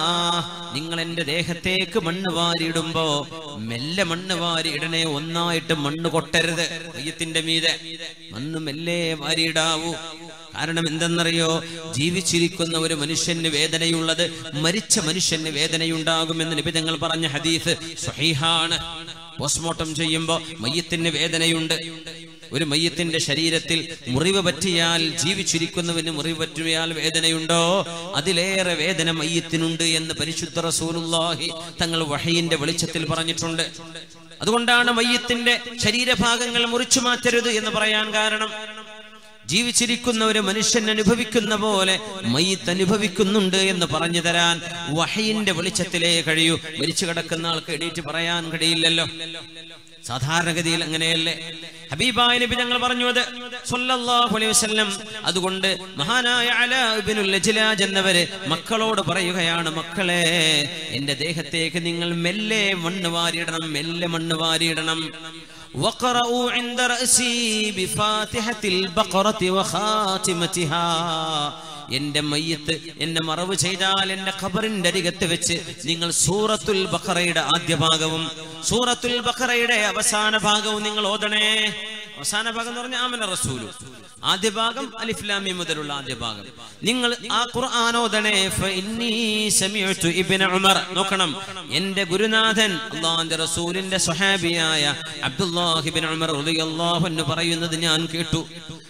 നിങ്ങൾ എന്റെ ദേഹത്തേക്ക് മണ്ണ് വാരിയിടുമ്പോ മെല്ലെ മണ്ണ് വാരി ഇടണേ ഒന്നായിട്ട് മണ്ണ് കൊട്ടരുത് മയ്യത്തിന്റെ മീതെ മണ്ണ് മെല്ലെ വാരിയിടാവൂ കാരണം എന്തെന്നറിയോ ജീവിച്ചിരിക്കുന്ന ഒരു മനുഷ്യന് വേദനയുള്ളത് മരിച്ച മനുഷ്യന് വേദനയുണ്ടാകുമെന്ന് നിബിധങ്ങൾ പറഞ്ഞ ഹദീസ് സ്വഹീഹാണ് പോസ്റ്റ്മോർട്ടം ചെയ്യുമ്പോ മയ്യത്തിന് വേദനയുണ്ട് ഒരു മയ്യത്തിന്റെ ശരീരത്തിൽ മുറിവ് പറ്റിയാൽ ജീവിച്ചിരിക്കുന്നവന് മുറിവ് പറ്റിയാൽ വേദനയുണ്ടോ അതിലേറെ വേദന മയ്യത്തിനുണ്ട് എന്ന് പരിശുദ്ധ റസൂലുള്ളാഹി തങ്ങൾ വഹയിന്റെ വെളിച്ചത്തിൽ പറഞ്ഞിട്ടുണ്ട് അതുകൊണ്ടാണ് മയ്യത്തിന്റെ ശരീരഭാഗങ്ങൾ മുറിച്ചു മാറ്റരുത് എന്ന് പറയാൻ കാരണം ജീവിച്ചിരിക്കുന്ന ഒരു മനുഷ്യൻ അനുഭവിക്കുന്ന പോലെ മയ്യത്ത് അനുഭവിക്കുന്നുണ്ട് എന്ന് പറഞ്ഞു തരാൻ വഹയിന്റെ വെളിച്ചത്തിലേ കഴിയൂ മരിച്ചു കിടക്കുന്ന ആൾക്ക് എണീറ്റ് പറയാൻ കഴിയില്ലല്ലോ സാധാരണഗതിയിൽ അങ്ങനെയല്ലേ ഹബീബായ നബി ഞങ്ങൾ പറഞ്ഞു അത് സല്ലല്ലാഹു അലൈഹി വസല്ലം അതുകൊണ്ട് മഹാനായ അലാ ഇബ്നുൽ ലജ്ലാജ് എന്നവര് മക്കളോട് പറയുകയാണ് മക്കളെ എന്റെ ദേഹത്തേക്ക് നിങ്ങൾ മെല്ലെ മണ്ണ് വാരിയിടണം മെല്ലെ മണ്ണ് വാരിയിടണം وقرأوا عند رأسي بفاتحة البقرة وخاتمتها എന്റെ മയ്യത്ത് എന്നെ മറവ് ചെയ്താൽ എന്റെ ഖബറിന്റെ അരികത്ത് വെച്ച് നിങ്ങൾ സൂറത്തുൽ ബഖറയുടെ ആദ്യ ഭാഗവും സൂറത്തുൽ ബഖറയുടെ അവസാന ഭാഗവും നിങ്ങൾ ഓതണേ അവസാന ഭാഗം എന്ന് പറഞ്ഞാൽ ആമന റസൂലു ആദ്യ ഭാഗം അലിഫ്ലാമി മുതലുള്ള ആദ്യ ഭാഗം നിങ്ങൾ ആ ഖുർആൻ ഓതണേ ഫഇന്നീ സമീഅതു ഇബ്നു ഉമർ നോക്കണം എന്റെ ഗുരുനാഥൻ അള്ളാഹിന്റെ റസൂലിന്റെ സ്വഹാബിയായ അബ്ദുല്ലാഹി ഇബ്നു ഉമർ റളിയല്ലാഹു അൻഹു പറയുന്നത് ഞാൻ കേട്ടു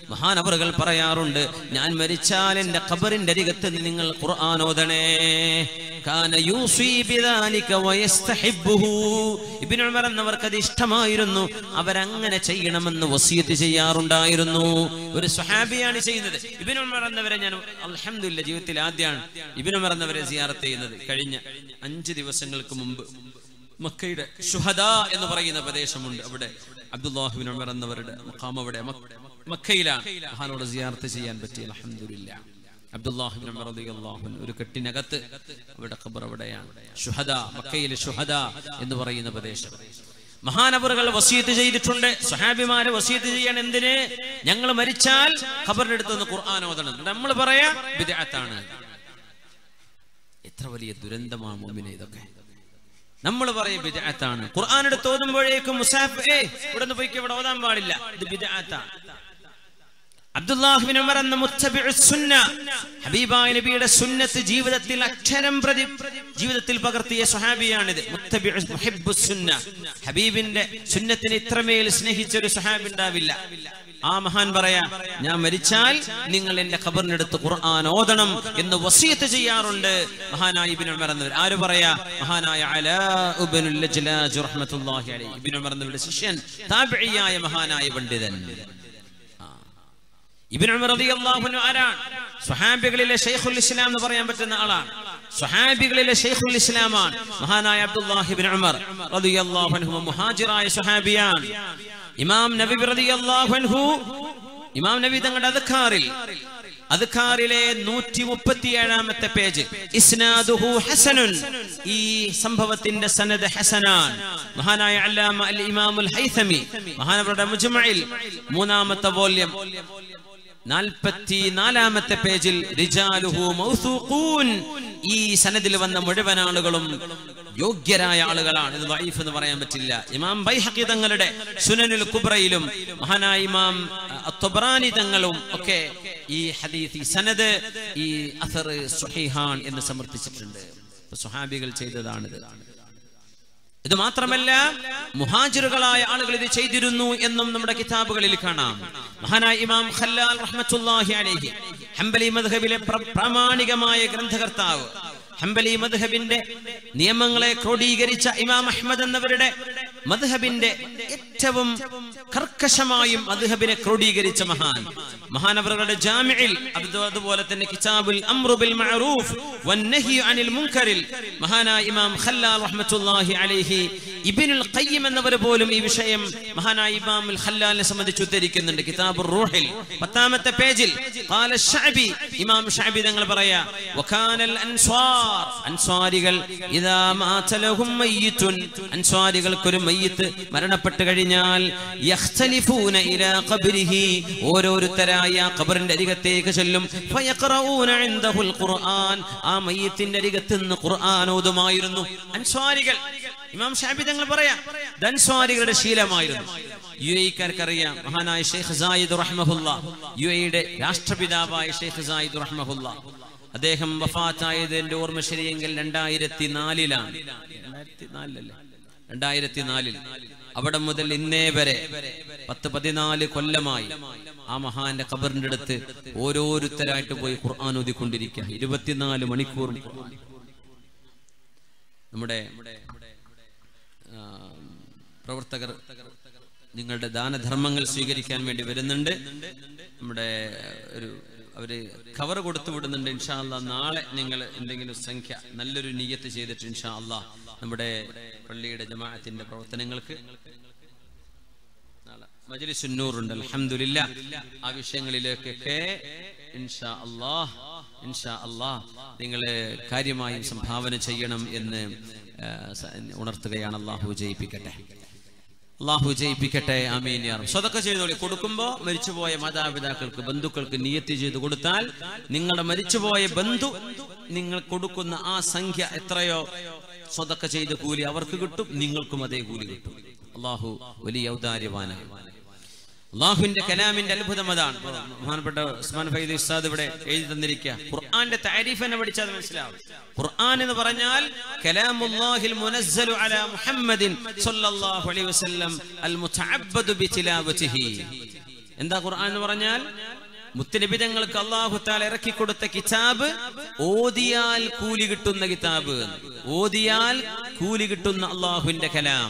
മഹാനവറുകൾ പറയാറുണ്ട് ഞാൻ മരിച്ചാൽ എന്റെ ഖബറിന്റെ അരികത്ത് നിങ്ങൾ ഖുർആൻ ഓതണേ കാന യൂസി ബിദാലിക വയസ്തഹിബ്ബുഹു ഇബ്നു ഉമർ എന്നവർക്ക് അത് ഇഷ്ടമായിരുന്നു അവരങ്ങനെ ചെയ്യണമെന്ന് വസിയത്ത് ചെയ്യാറുണ്ടായിരുന്നു ഒരു സ്വഹാബിയാണ് ചെയ്യുന്നത് ഇബ്നു ഉമർ എന്നവരെ ഞാൻ അൽഹംദുലില്ലാ ജീവിതത്തിൽ ആദ്യമാണ് ഇബ്നു ഉമർ എന്നവരെ സിയാറത്ത് ചെയ്യുന്നത് കഴിഞ്ഞ അഞ്ച് ദിവസങ്ങൾക്ക് മുമ്പ് മക്കയുടെ ഷുഹദ എന്ന് പറയുന്ന പ്രദേശമുണ്ട് അവിടെ അബ്ദുല്ലാഹിബിൻ ഉമർ എന്നവരുടെ മഖാം അവിടെ മക്ക- മക്കയിലാണ് മഹാനോട് സിയാർത്ത് ചെയ്യാൻ പറ്റി അലഹമില്ല അബ്ദുല്ലാഹിബിൻ ഉമർ റളിയല്ലാഹു അൻഹു ഒരു കെട്ടിനകത്ത് അവിടെ ഖബർ അവിടെയാണ് ഷുഹദ മക്കയിലെ ഷുഹദ എന്ന് പറയുന്ന പ്രദേശം മഹാനവറുകൾ വസീത്ത് ചെയ്തിട്ടുണ്ട് സ്വഹാബിമാര് വസീത്ത് ചെയ്യാൻ എന്തിന് ഞങ്ങൾ മരിച്ചാൽ ഖബറിന്റെ അടുത്ത് നിന്ന് ഖുർആൻ ഓതണം നമ്മൾ പറയാ ബിദ്അത്താണ് എത്ര വലിയ ദുരന്തമാണ് മുമ്പിനെ ഇതൊക്കെ നമ്മൾ പറയും ബിദ്അത്താണ് ഖുർആൻ എടുത്ത് ഓതുമ്പോഴേക്കും മുസാഫ് ഏ ഇവിടെ നിന്ന് പോയിക്ക് ഇവിടെ ഓതാൻ പാടില്ല ഇത് ബിദ്അത്താണ് അബ്ദുല്ലാഹിബിൻ ഉമർ എന്ന മുത്തബിഉ സുന്ന ഹബീബായ നബിയുടെ സുന്നത്ത് ജീവിതത്തിൽ അക്ഷരം പ്രതി ജീവിതത്തിൽ പകർത്തിയ സ്വഹാബിയാണിത് മുത്തബിഉ മുഹിബ്ബു സുന്ന ഹബീബിന്റെ സുന്നത്തിനെ ഇത്രമേൽ സ്നേഹിച്ച ഒരു സ്വഹാബി ഉണ്ടാവില്ല ആ മഹാൻ പറയാ ഞാൻ മരിച്ചാൽ നിങ്ങൾ എന്റെ ഖബറിനടുത്ത് ഖുർആൻ ഓതണം എന്ന് വസിയത്ത് ചെയ്യാറുണ്ട് മഹാനായ ഇബ്നു ഉമർ എന്നവർ ആര് പറയാ മഹാനായ അലാ ഇബ്നുൽ ലജ്ലാജ് റഹ്മത്തുള്ളാഹി അലൈഹി ഇബ്നു ഉമർ എന്നവരുടെ ശിഷ്യൻ താബിഈയായ മഹാനായ പണ്ഡിതൻ ഇബ്നു ഉമർ റളിയല്ലാഹു അൻഹു ആരാണ് സ്വഹാബികളിലെ ഷെയ്ഖുൽ ഇസ്ലാം എന്ന് പറയാൻ പറ്റുന്ന ആളാണ് സ്വഹാബികളിലെ ഷെയ്ഖുൽ ഇസ്ലാമാണ് മഹാനായ അബ്ദുല്ലാഹി ഇബ്നു ഉമർ റളിയല്ലാഹു അൻഹു മുഹാജിറായ സ്വഹാബിയാണ് ഇമാം നബി റളിയല്ലാഹു അൻഹു ഇമാം നബി തങ്ങളുടെ അദ്കാറിൽ അദ്കാറിലെ നൂറ്റി മുപ്പത്തിയേഴാമത്തെ പേജ് ഇസ്നാദുഹു ഹസനുൻ ഈ സംഭവത്തിന്റെ സനദ് ഹസനാൻ മഹാനായ അല്ലാമ അൽ ഇമാമുൽ ഹൈഥമി മഹാനവരുടെ മുജ്മഇൽ മൂന്നാമത്തെ വോള്യം നാൽപ്പത്തി നാലാമത്തെ പേജിൽ റിജാലുഹു മൗസൂഖൂൻ ഈ സനദിൽ വന്ന മുഴുവൻ ആളുകളും യോഗ്യരായ ആളുകളാണ് ഇത് വൈഫ് എന്ന് പറയാൻ പറ്റില്ല ഇമാം ബൈഹഖി തങ്ങളുടെ സുനനുൽ കുബ്രയിലും മഹാനായ ഇമാം അത്തൊബ്രാനി തങ്ങളും ഒക്കെ ഈ ഹദീസ് ഈ സനദ് ഈ അഥർ സുഹൈഹാൻ എന്ന് സമർത്ഥിച്ചിട്ടുണ്ട് അപ്പൊ സുഹാബികൾ ചെയ്തതാണിത് ഇത് മാത്രമല്ല മുഹാജിറുകളായ ആളുകൾ ഇത് ചെയ്തിരുന്നു എന്നും നമ്മുടെ കിതാബുകളിൽ കാണാം മഹാനായ ഇമാം ഖല്ലാൽ റഹ്മത്തുള്ളാഹി അലൈഹി ഹംബലി മദ്ഹബിലെ പ്ര- പ്രാമാണികമായ ഗ്രന്ഥകർത്താവ് ഹംബലി മദ്ഹബിന്റെ നിയമങ്ങളെ ക്രോഡീകരിച്ച ഇമാം അഹ്മദ് എന്നവരുടെ മദ്ഹബിന്റെ ഏറ്റവും കർക്കശമായും മദ്ഹബിനെ ക്രോഡീകരിച്ച മഹാൻ മഹാനവറുകളുടെ ജാമിഇൽ അത് അതുപോലെ തന്നെ കിതാബുൽ അംറു ബിൽ മഅറൂഫ് വന്നഹി അനിൽ മുൻകറിൽ മഹാനായ ഇമാം ഖല്ലാൽ റഹ്മത്തുള്ളാഹി അലൈഹി ഇബ്നുൽ ഖയ്യിം എന്നവർ പോലും ഈ വിഷയം മഹാനായ ഇമാം അൽ ഖല്ലാലിനെ സംബന്ധിച്ച് ഉദ്ധരിക്കുന്നുണ്ട് കിതാബുർ റൂഹിൽ പത്താമത്തെ പേജിൽ ഖാല ശഅബി ഇമാം ശഅബി തങ്ങൾ പറയാ വകാനൽ അൻസ്വാർ അൻസ്വാരികൾ ഇദാ മാത ലഹും മയ്യിത്തുൻ അൻസ്വാരികൾക്ക് ഒരു മയ്യിത്ത് മരണപ്പെട്ട് കഴിഞ്ഞാൽ യഖ്തലിഫൂന ഇലാ ഖബ്രിഹി ഓരോരുത്തരായ ആ ഖബറിന്റെ അരികത്തേക്ക് ചെല്ലും ഫയഖറഊന ഇൻദഹുൽ ഖുർആൻ ആ മയ്യിത്തിന്റെ അരികത്ത് നിന്ന് ഖുർആൻ ഓതുമായിരുന്നു അൻസ്വാരികൾ ഇമാം ഷാബി തങ്ങൾ പറയാം ഇത് അൻസ്വാരികളുടെ ശീലമായിരുന്നു യു എക്കാർക്കറിയാം മഹാനായ ഷെയ്ഖ് സായിദ് റഹ്മഹുല്ല യു എയുടെ രാഷ്ട്രപിതാവായ ഷെയ്ഖ് സായിദ് റഹ്മഹുല്ല അദ്ദേഹം വഫാത്തായത് എന്റെ ഓർമ്മ ശരിയെങ്കിൽ രണ്ടായിരത്തി നാലിലാണ് രണ്ടായിരത്തി നാലിലല്ലേ രണ്ടായിരത്തി നാലിൽ അവിടെ മുതൽ ഇന്നേ വരെ പത്ത് പതിനാല് കൊല്ലമായി ആ മഹാന്റെ ഖബറിന്റെ അടുത്ത് ഓരോരുത്തരായിട്ട് പോയി ഖുർആൻ ഓതിക്കൊണ്ടിരിക്കുക ഇരുപത്തിനാല് മണിക്കൂറും ഖുർആൻ. നമ്മുടെ ആ, പ്രവർത്തകർ നിങ്ങളുടെ ദാനധർമ്മങ്ങൾ സ്വീകരിക്കാൻ വേണ്ടി വരുന്നുണ്ട് നമ്മുടെ ഒരു അവര് കവർ കൊടുത്തു വിടുന്നുണ്ട് ഇൻഷാ അല്ലാ നാളെ നിങ്ങൾ എന്തെങ്കിലും സംഖ്യ നല്ലൊരു നീയത്ത് ചെയ്തിട്ട് ഇൻഷാ അല്ലാ നമ്മുടെ പള്ളിയുടെ ജമാഅത്തിന്റെ പ്രവർത്തനങ്ങൾക്ക് നാളെ മജ്ലിസുന്നൂറുണ്ട് അൽഹംദുലില്ലാ ആ വിഷയങ്ങളിലേക്കൊക്കെ ഇൻഷാ അല്ലാഹ് ഇൻഷാ അല്ലാഹ് നിങ്ങൾ കാര്യമായും സംഭാവന ചെയ്യണം എന്ന് ആ, സ- ഉണർത്തുകയാണ് അള്ളാഹു ജയിപ്പിക്കട്ടെ അള്ളാഹു ജയിപ്പിക്കട്ടെ ആമീൻ യാ റബ്ബ്. സ്വതക്ക ചെയ്തോളി കൊടുക്കുമ്പോ മരിച്ചുപോയ മാതാപിതാക്കൾക്ക് ബന്ധുക്കൾക്ക് നിയത്തി ചെയ്ത് കൊടുത്താൽ നിങ്ങളുടെ മരിച്ചുപോയ ബന്ധു നിങ്ങൾ കൊടുക്കുന്ന ആ സംഖ്യ എത്രയോ സ്വതക്ക ചെയ്ത കൂലി അവർക്ക് കിട്ടും നിങ്ങൾക്കും അതേ കൂലി കിട്ടും അള്ളാഹു വലിയ ഔദാര്യവാനാണ് അള്ളാഹുവിന്റെ കലാമിന്റെ അത്ഭുതം അതാണ് ഇപ്പൊ ബഹുമാനപ്പെട്ട ഉസ്മാൻ ഫൈദി ഉസ്താദ് ഇവിടെ എഴുതി തന്നിരിക്കുക ഖുർആന്റെ താരിഫ് എന്നെ പഠിച്ചാൽ മനസ്സിലാവും ഖുർആൻ എന്ന് പറഞ്ഞാൽ കലാമുല്ലാഹിൽ മുനസ്സലു അലാ മുഹമ്മദിൻ സ്വല്ലല്ലാഹു അലൈഹി വസല്ലം അൽ മുതഅബ്ബദു ബിതിലാവതിഹി എന്താ ഖുർആൻ എന്ന് പറഞ്ഞാൽ മുത്തനബിതങ്ങൾക്ക് അള്ളാഹുത്താൽ ഇറക്കി കൊടുത്ത കിതാബ് ഓതിയാൽ കൂലി കിട്ടുന്ന കിതാബ് ഓതിയാൽ കൂലി കിട്ടുന്ന അള്ളാഹുവിന്റെ കലാം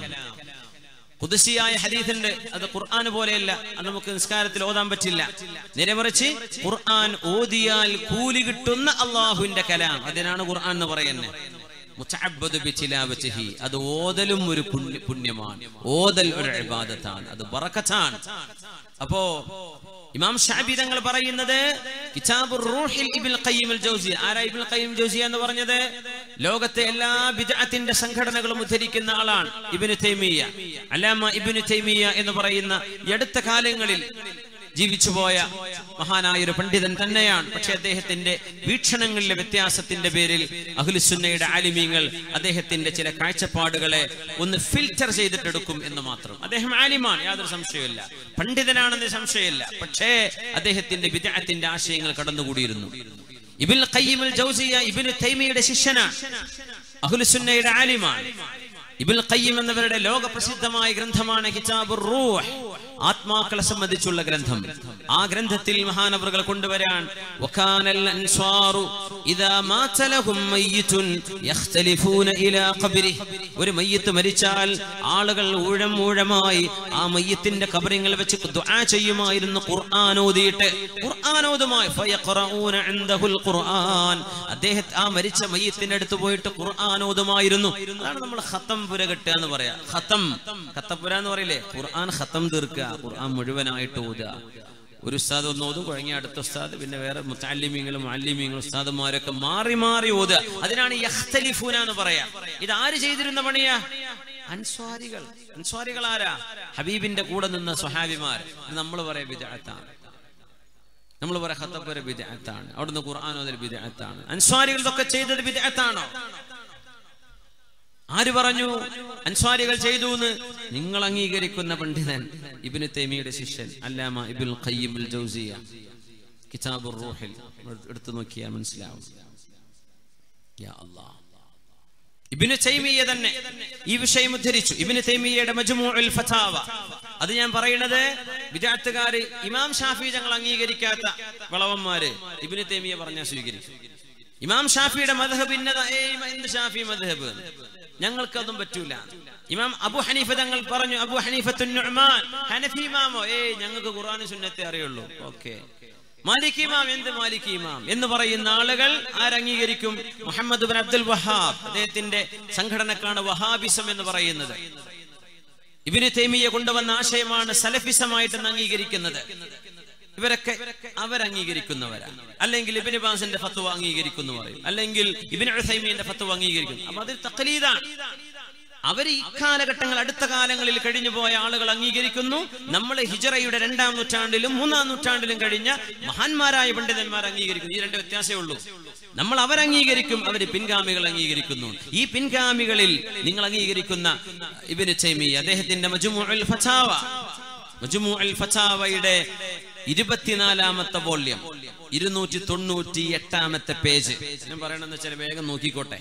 കുതിസിയായ ഹദീസുണ്ട് അത് ഖുർആൻ പോലെയല്ല അത് നമുക്ക് നിസ്കാരത്തിൽ ഓതാൻ പറ്റില്ല നേരെ മറിച്ച് ഖുർആൻ ഓതിയാൽ കൂലി കിട്ടുന്ന അള്ളാഹുവിന്റെ കലാം അതിനാണ് ഖുർആൻ എന്ന് പറയുന്നത് മുത്തഅബ്ബദു ബിതിലാവതിഹി അത് ഓതലും ഒരു പുണ്യ- പുണ്യമാണ് ഓതൽ ഒരു ഇബാദത്താണ് അത് ബറക്കത്താണ് അപ്പോ ഇമാം ഷാബി തങ്ങൾ പറയുന്നത് കിതാബുർ റൂഹിൽ ഇബ്നുൽ ഖയ്യിം അൽ ജൗസിയ ആരാ ഇബ്നുൽ ഖയ്യിം ജൗസിയ എന്ന് പറഞ്ഞത് ലോകത്തെ എല്ലാ ബിദ്അത്തിന്റെ സംഘടനകളും ഉദ്ധരിക്കുന്ന ആളാണ് ഇബ്നു തൈമിയ അലാമ ഇബ്നു തൈമിയ എന്ന് പറയുന്ന ഈ അടുത്ത കാലങ്ങളിൽ ജീവിച്ചുപോയ മഹാനായ ഒരു പണ്ഡിതൻ തന്നെയാണ് പക്ഷെ അദ്ദേഹത്തിന്റെ വീക്ഷണങ്ങളിലെ വ്യത്യാസത്തിന്റെ പേരിൽ അഖിലുസുന്നയുടെ ആലിമീങ്ങൾ അദ്ദേഹത്തിന്റെ ചില കാഴ്ചപ്പാടുകളെ ഒന്ന് ഫിൽറ്റർ ചെയ്തിട്ടെടുക്കും എന്ന് മാത്രം അദ്ദേഹം ആലിമാണ് യാതൊരു സംശയമില്ല പണ്ഡിതനാണെന്ന് സംശയമില്ല പക്ഷേ അദ്ദേഹത്തിന്റെ വിദ്യാത്തിന്റെ ആശയങ്ങൾ കടന്നുകൂടിയിരുന്നു ഇബിൻ ഖയ്യിമുൽ ജൗസിയ ഇബ്നു തൈമിയുടെ ശിഷ്യനാണ് അഹ്ലുസുന്നയുടെ ആലിമാണ് ഇബിൻ ഖയ്യിം എന്നവരുടെ ലോകപ്രസിദ്ധമായ ഗ്രന്ഥമാണ് കിതാബുർ റൂഹ് ആത്മാക്കളെ സംബന്ധിച്ചുള്ള ഗ്രന്ഥം ആ ഗ്രന്ഥത്തിൽ മഹാനവറുകൾ കൊണ്ടുവരാൻ വകാനൽ അൻസ്വാറു ഇദാ മാത ലഹും മയ്യിതുൻ യഖ്തലിഫൂന ഇലാ ഖബ്രിഹി ഒരു മയ്യത്ത് മരിച്ചാൽ ആളുകൾ ഊഴം ഊഴമായി ആ മയ്യത്തിന്റെ കബറിങ്ങൾ വെച്ച് ദുആ ചെയ്യുമായിരുന്നു ഖുർആൻ ഓതിയിട്ട് ഖുർആൻ ഓതുമായി ഫയഖറഊന ഇൻദഹുൽ ഖുർആൻ അദ്ദേഹം ആ മരിച്ച മയ്യത്തിന്റെ അടുത്ത് പോയിട്ട് ഖുർആൻ ഓതുമായിരുന്നു അതാണ് നമ്മൾ ഖത്തം പുര കെട്ടുക എന്ന് പറയാ ഖത്തം ഖത്തപ്പുര എന്ന് പറയില്ലേ ഖുർആൻ ഖത്തം തീർക്കുക ഖുർആൻ മുഴുവനായിട്ട് ഓതുക ഒരു ഉസ്താദ് ഒന്ന് ഓതും കുഴങ്ങിയ അടുത്ത ഉസ്താദ് പിന്നെ വേറെ മുത്താലിമീങ്ങളും അല്ലിമീങ്ങളും ഉസ്താദുമാരൊക്കെ മാറി മാറി ഓതുക അതിനാണ് യഖ്തലിഫൂന എന്ന് പറയാ ഇത് ആര് ചെയ്തിരുന്ന പണിയാ അൻസ്വാരികൾ അൻസ്വാരികൾ ആരാ ഹബീബിന്റെ കൂടെ നിന്ന സ്വഹാബിമാർ നമ്മൾ പറയാം വിദഗ്ധാണ് നമ്മൾ പറയാം ഖത്തപ്പുര വിദഗ്ധാണ് അവിടുന്ന് ഖുർആൻ ഓതൽ വിദഗ്ധാണ് അൻസ്വാരികൾ ഇതൊക്കെ ചെയ്തത് വിദഗ്ധാണോ ആര് പറഞ്ഞു അൻസ്വാരികൾ ചെയ്തു എന്ന് നിങ്ങൾ അംഗീകരിക്കുന്ന പണ്ഡിതൻ ഇബ്നു തൈമിയുടെ ശിഷ്യൻ അല്ലാമ ഇബ്നുൽ ഖയ്യിമുൽ ജൗസിയ കിതാബുർ റൂഹിൽ എടുത്തു നോക്കിയാൽ മനസ്സിലാവും യാ അല്ലാഹ് ഇബിന് തൈമിയ തന്നെ ഈ വിഷയം ഉദ്ധരിച്ചു ഇബിന് തൈമിയയുടെ മജ്മൂഉൽ ഫതാവ അത് ഞാൻ പറയുന്നത് വിദ്യാർത്ഥികാര് ഇമാം ഷാഫി ഞങ്ങൾ അംഗീകരിക്കാത്ത വളവന്മാര് ഇബിന് തൈമിയ പറഞ്ഞാൽ സ്വീകരിക്കും ഇമാം ഷാഫിയുടെ മദ്ഹബ് ഇന്നത ഏ എന്ത് ഷാഫി മദ്ഹബ് ഞങ്ങൾക്കതും പറ്റൂല ഇമാം അബു ഹനീഫ തങ്ങൾ പറഞ്ഞു അബു ഹനീഫത്തുൻ നുഅ്മാൻ ഹനഫി ഇമാമോ ഏ ഞങ്ങൾക്ക് ഖുർആൻ സുന്നത്തെ അറിയുള്ളൂ ഓക്കെ മാലിക് ഇമാം എന്ത് മാലിക് ഇമാം എന്ന് പറയുന്ന ആളുകൾ ആരംഗീകരിക്കും മുഹമ്മദ് ബിൻ അബ്ദുൽ വഹാബ് അദ്ദേഹത്തിന്റെ സംഘടനക്കാണ് വഹാബിസം എന്ന് പറയുന്നത് ഇബിന് തൈമിയെ കൊണ്ടുവന്ന ആശയമാണ് സലഫിസമായിട്ട് അംഗീകരിക്കുന്നത് ഇവരൊക്കെ അവരംഗീകരിക്കുന്നവരാണ് അല്ലെങ്കിൽ ഇബിന് ബാസിന്റെ ഫത്വ അംഗീകരിക്കുന്നു പറയും അല്ലെങ്കിൽ ഇബിന് ഉസൈമീന്റെ ഫത്വ അംഗീകരിക്കുന്നു അപ്പൊ അത് തക്ലീദാണ് അവർ ഈ കാലഘട്ടങ്ങൾ അടുത്ത കാലങ്ങളിൽ കഴിഞ്ഞു പോയ ആളുകൾ അംഗീകരിക്കുന്നു നമ്മൾ ഹിജറയുടെ രണ്ടാം നൂറ്റാണ്ടിലും മൂന്നാം നൂറ്റാണ്ടിലും കഴിഞ്ഞ മഹാന്മാരായ പണ്ഡിതന്മാർ അംഗീകരിക്കുന്നു ഈ രണ്ട് വ്യത്യാസമേ ഉള്ളൂ നമ്മൾ അവരംഗീകരിക്കും അവർ പിൻഗാമികൾ അംഗീകരിക്കുന്നു ഈ പിൻഗാമികളിൽ നിങ്ങൾ അംഗീകരിക്കുന്ന ഇബിന് ചൈമി അദ്ദേഹത്തിന്റെ മജുമുഅൽ ഫതാവ മജുമുഅൽ ഫതാവയുടെ ഇരുപത്തിനാലാമത്തെ വോള്യം ഇരുന്നൂറ്റി തൊണ്ണൂറ്റി എട്ടാമത്തെ പേജ് ഞാൻ പറയണെന്ന് വെച്ചാൽ വേഗം നോക്കിക്കോട്ടെ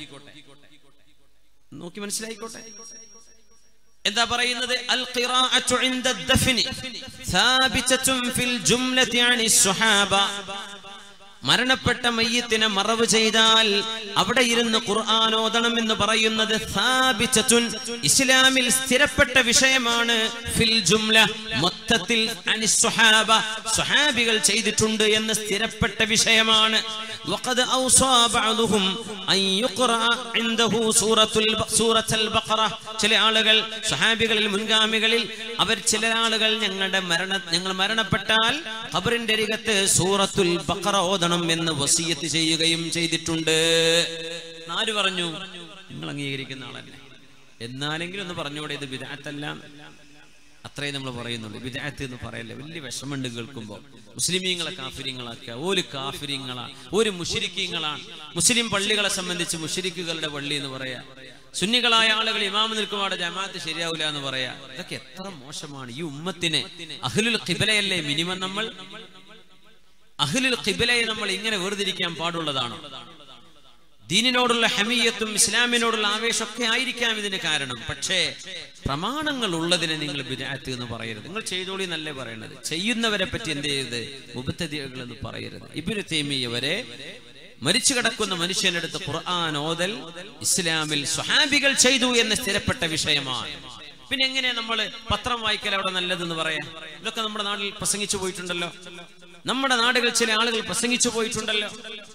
നോക്കി മനസ്സിലായിക്കോട്ടെ എന്താ പറയുന്നത് അൽ ഖിറാഅത്തു ഇൻദ ദഫ്നി സാബിതത്തുൻ ഫിൽ ജുംലതി അനി സ്വഹാബ മരണപ്പെട്ട മയ്യത്തിനെ മറവ് ചെയ്താൽ അവിടെ ഇരുന്ന് ഖുർആൻ ഓതണം എന്ന് പറയുന്നത് സാബിതത്തുൻ ഇസ്ലാമിൽ സ്ഥിരപ്പെട്ട വിഷയമാണ് ഫിൽ ജുംല മൊത്തത്തിൽ അനി സ്വഹാബ സ്വഹാബികൾ ചെയ്തിട്ടുണ്ട് എന്ന് സ്ഥിരപ്പെട്ട വിഷയമാണ് وقد أوصى بعضهم أن يقرأ عنده سورة الب... سورة البقرة ചില ആളുകൾ സഹാബികളിൽ മുൻഗാമികളിൽ അവർ ചില ആളുകൾ ഞങ്ങളുടെ മരണ ഞങ്ങൾ മരണപ്പെട്ടാൽ ഖബറിന്റെ അരികത്ത് സൂറത്തുൽ ബഖറ ഓതണം എന്ന് വസിയത്ത് ചെയ്യുകയും ചെയ്തിട്ടുണ്ട് ആര് പറഞ്ഞു നിങ്ങൾ അംഗീകരിക്കുന്ന ആളല്ലേ എന്നാലെങ്കിലും ഒന്ന് പറഞ്ഞുകൂടെ ഇത് വിദാത്തല്ല അത്രയും നമ്മൾ പറയുന്നുള്ളൂ വിദാത്ത് എന്ന് പറയല്ലേ വലിയ വിഷമുണ്ട് കേൾക്കുമ്പോൾ മുസ്ലിമീങ്ങളെ കാഫിര്യങ്ങളാക്കുക ഒരു കാഫിര്യങ്ങളാ ഒരു മുഷിരിക്കീങ്ങളാണ് മുസ്ലിം പള്ളികളെ സംബന്ധിച്ച് മുഷിരിക്കുകളുടെ പള്ളി എന്ന് പറയാ സുന്നികളായ ആളുകൾ ഇമാമ നിൽക്കുമ്പോൾ ജമാഅത്ത് ശരിയാവില്ല എന്ന് പറയാ ഇതൊക്കെ എത്ര മോശമാണ് ഈ ഉമ്മത്തിന് അഹ്ലുൽ ഖിബലയല്ലേ മിനിമം നമ്മൾ അഹ്ലുൽ ഖിബലയെ നമ്മൾ ഇങ്ങനെ വേർതിരിക്കാൻ പാടുള്ളതാണോ ദീനിനോടുള്ള ഹമീയത്തും ഇസ്ലാമിനോടുള്ള ആവേശമൊക്കെ ആയിരിക്കാം ഇതിന് കാരണം പക്ഷേ പ്രമാണങ്ങൾ ഉള്ളതിനെ നിങ്ങൾ ബിദഅത്ത് എന്ന് പറയരുത് നിങ്ങൾ ചെയ്തോളി എന്നല്ലേ പറയണത് ചെയ്യുന്നവരെ പറ്റി എന്ത് ചെയ്യരുത് മുബത്തതികൾ എന്ന് പറയരുത് ഇബിന് തേമിയ വരെ മരിച്ചു കിടക്കുന്ന മനുഷ്യനെടുത്ത് ഖുർആൻ ഓതൽ ഇസ്ലാമിൽ സ്വഹാബികൾ ചെയ്തു എന്ന് സ്ഥിരപ്പെട്ട വിഷയമാണ് പിന്നെ എങ്ങനെയാ നമ്മൾ പത്രം വായിക്കൽ അവിടെ നല്ലതെന്ന് പറയാം ഇതൊക്കെ നമ്മുടെ നാട്ടിൽ പ്രസംഗിച്ചു പോയിട്ടുണ്ടല്ലോ നമ്മുടെ നാടുകളിൽ ചില ആളുകൾ പ്രസംഗിച്ചു പോയിട്ടുണ്ടല്ലോ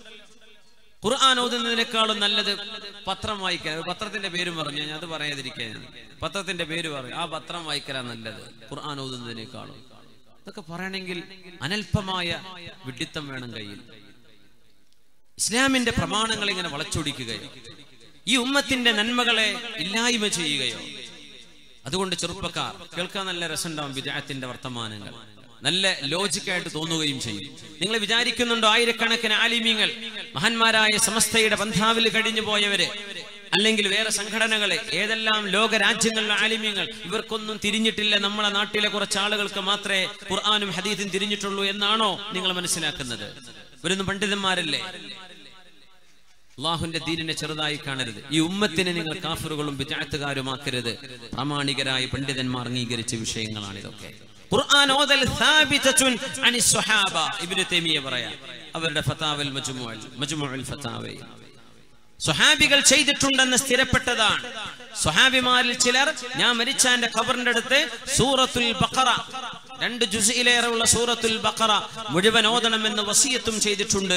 ഖുർആൻ ഓതുന്നതിനേക്കാളും നല്ലത് പത്രം വായിക്കാൻ ഒരു പത്രത്തിന്റെ പേര് പറഞ്ഞു ഞാൻ അത് പറയാതിരിക്കാൻ പത്രത്തിന്റെ പേര് പറയും ആ പത്രം വായിക്കലാ നല്ലത് ഖുർആൻ ഓതുന്നതിനേക്കാളും ഇതൊക്കെ പറയണമെങ്കിൽ അനൽപമായ വിഡിത്തം വേണം കയ്യിൽ ഇസ്ലാമിന്റെ പ്രമാണങ്ങൾ ഇങ്ങനെ വളച്ചൊടിക്കുകയോ ഈ ഉമ്മത്തിന്റെ നന്മകളെ ഇല്ലായ്മ ചെയ്യുകയോ അതുകൊണ്ട് ചെറുപ്പക്കാർ കേൾക്കാൻ നല്ല രസമുണ്ടാവും വിജയത്തിന്റെ വർത്തമാനങ്ങൾ നല്ല ലോജിക്കായിട്ട് തോന്നുകയും ചെയ്യും നിങ്ങൾ വിചാരിക്കുന്നുണ്ടോ ആയിരക്കണക്കിന് ആലിമ്യങ്ങൾ മഹാന്മാരായ സമസ്തയുടെ ബന്ധാവിൽ കഴിഞ്ഞു പോയവര് അല്ലെങ്കിൽ വേറെ സംഘടനകളെ ഏതെല്ലാം ലോക രാജ്യങ്ങളിലെ ആലിമ്യങ്ങൾ ഇവർക്കൊന്നും തിരിഞ്ഞിട്ടില്ല നമ്മളെ നാട്ടിലെ കുറച്ച് ആളുകൾക്ക് മാത്രമേ ഖുർആാനും ഹദീദും തിരിഞ്ഞിട്ടുള്ളൂ എന്നാണോ നിങ്ങൾ മനസ്സിലാക്കുന്നത് ഇവരൊന്നും പണ്ഡിതന്മാരല്ലേ അള്ളാഹുന്റെ ദീനിനെ ചെറുതായി കാണരുത് ഈ ഉമ്മത്തിനെ നിങ്ങൾ കാഫറുകളും വിജാത്തുകാരുമാക്കരുത് പ്രാമാണികരായ പണ്ഡിതന്മാർ അംഗീകരിച്ച വിഷയങ്ങളാണ് ഇതൊക്കെ ഖുർആൻ ഓതൽ ഥാബിതത്തുൻ അനി സ്വഹാബ ഇബ്നു തൈമിയ പറയാ അവരുടെ ഫതാവൽ മജ്മുഅൽ മജ്മുഅൽ ഫതാവയിൽ സ്വഹാബികൾ ചെയ്തിട്ടുണ്ടെന്ന് സ്ഥിരപ്പെട്ടതാണ് സ്വഹാബിമാരിൽ ചിലർ ഞാൻ മരിച്ച എന്റെ ഖബറിന്റെ അടുത്ത് സൂറത്തുൽ ബഖറ രണ്ട് ജുസിയിലേറെ ഉള്ള സൂറത്തുൽ ബഖറ മുഴുവൻ ഓതണമെന്ന് വസിയത്തും ചെയ്തിട്ടുണ്ട്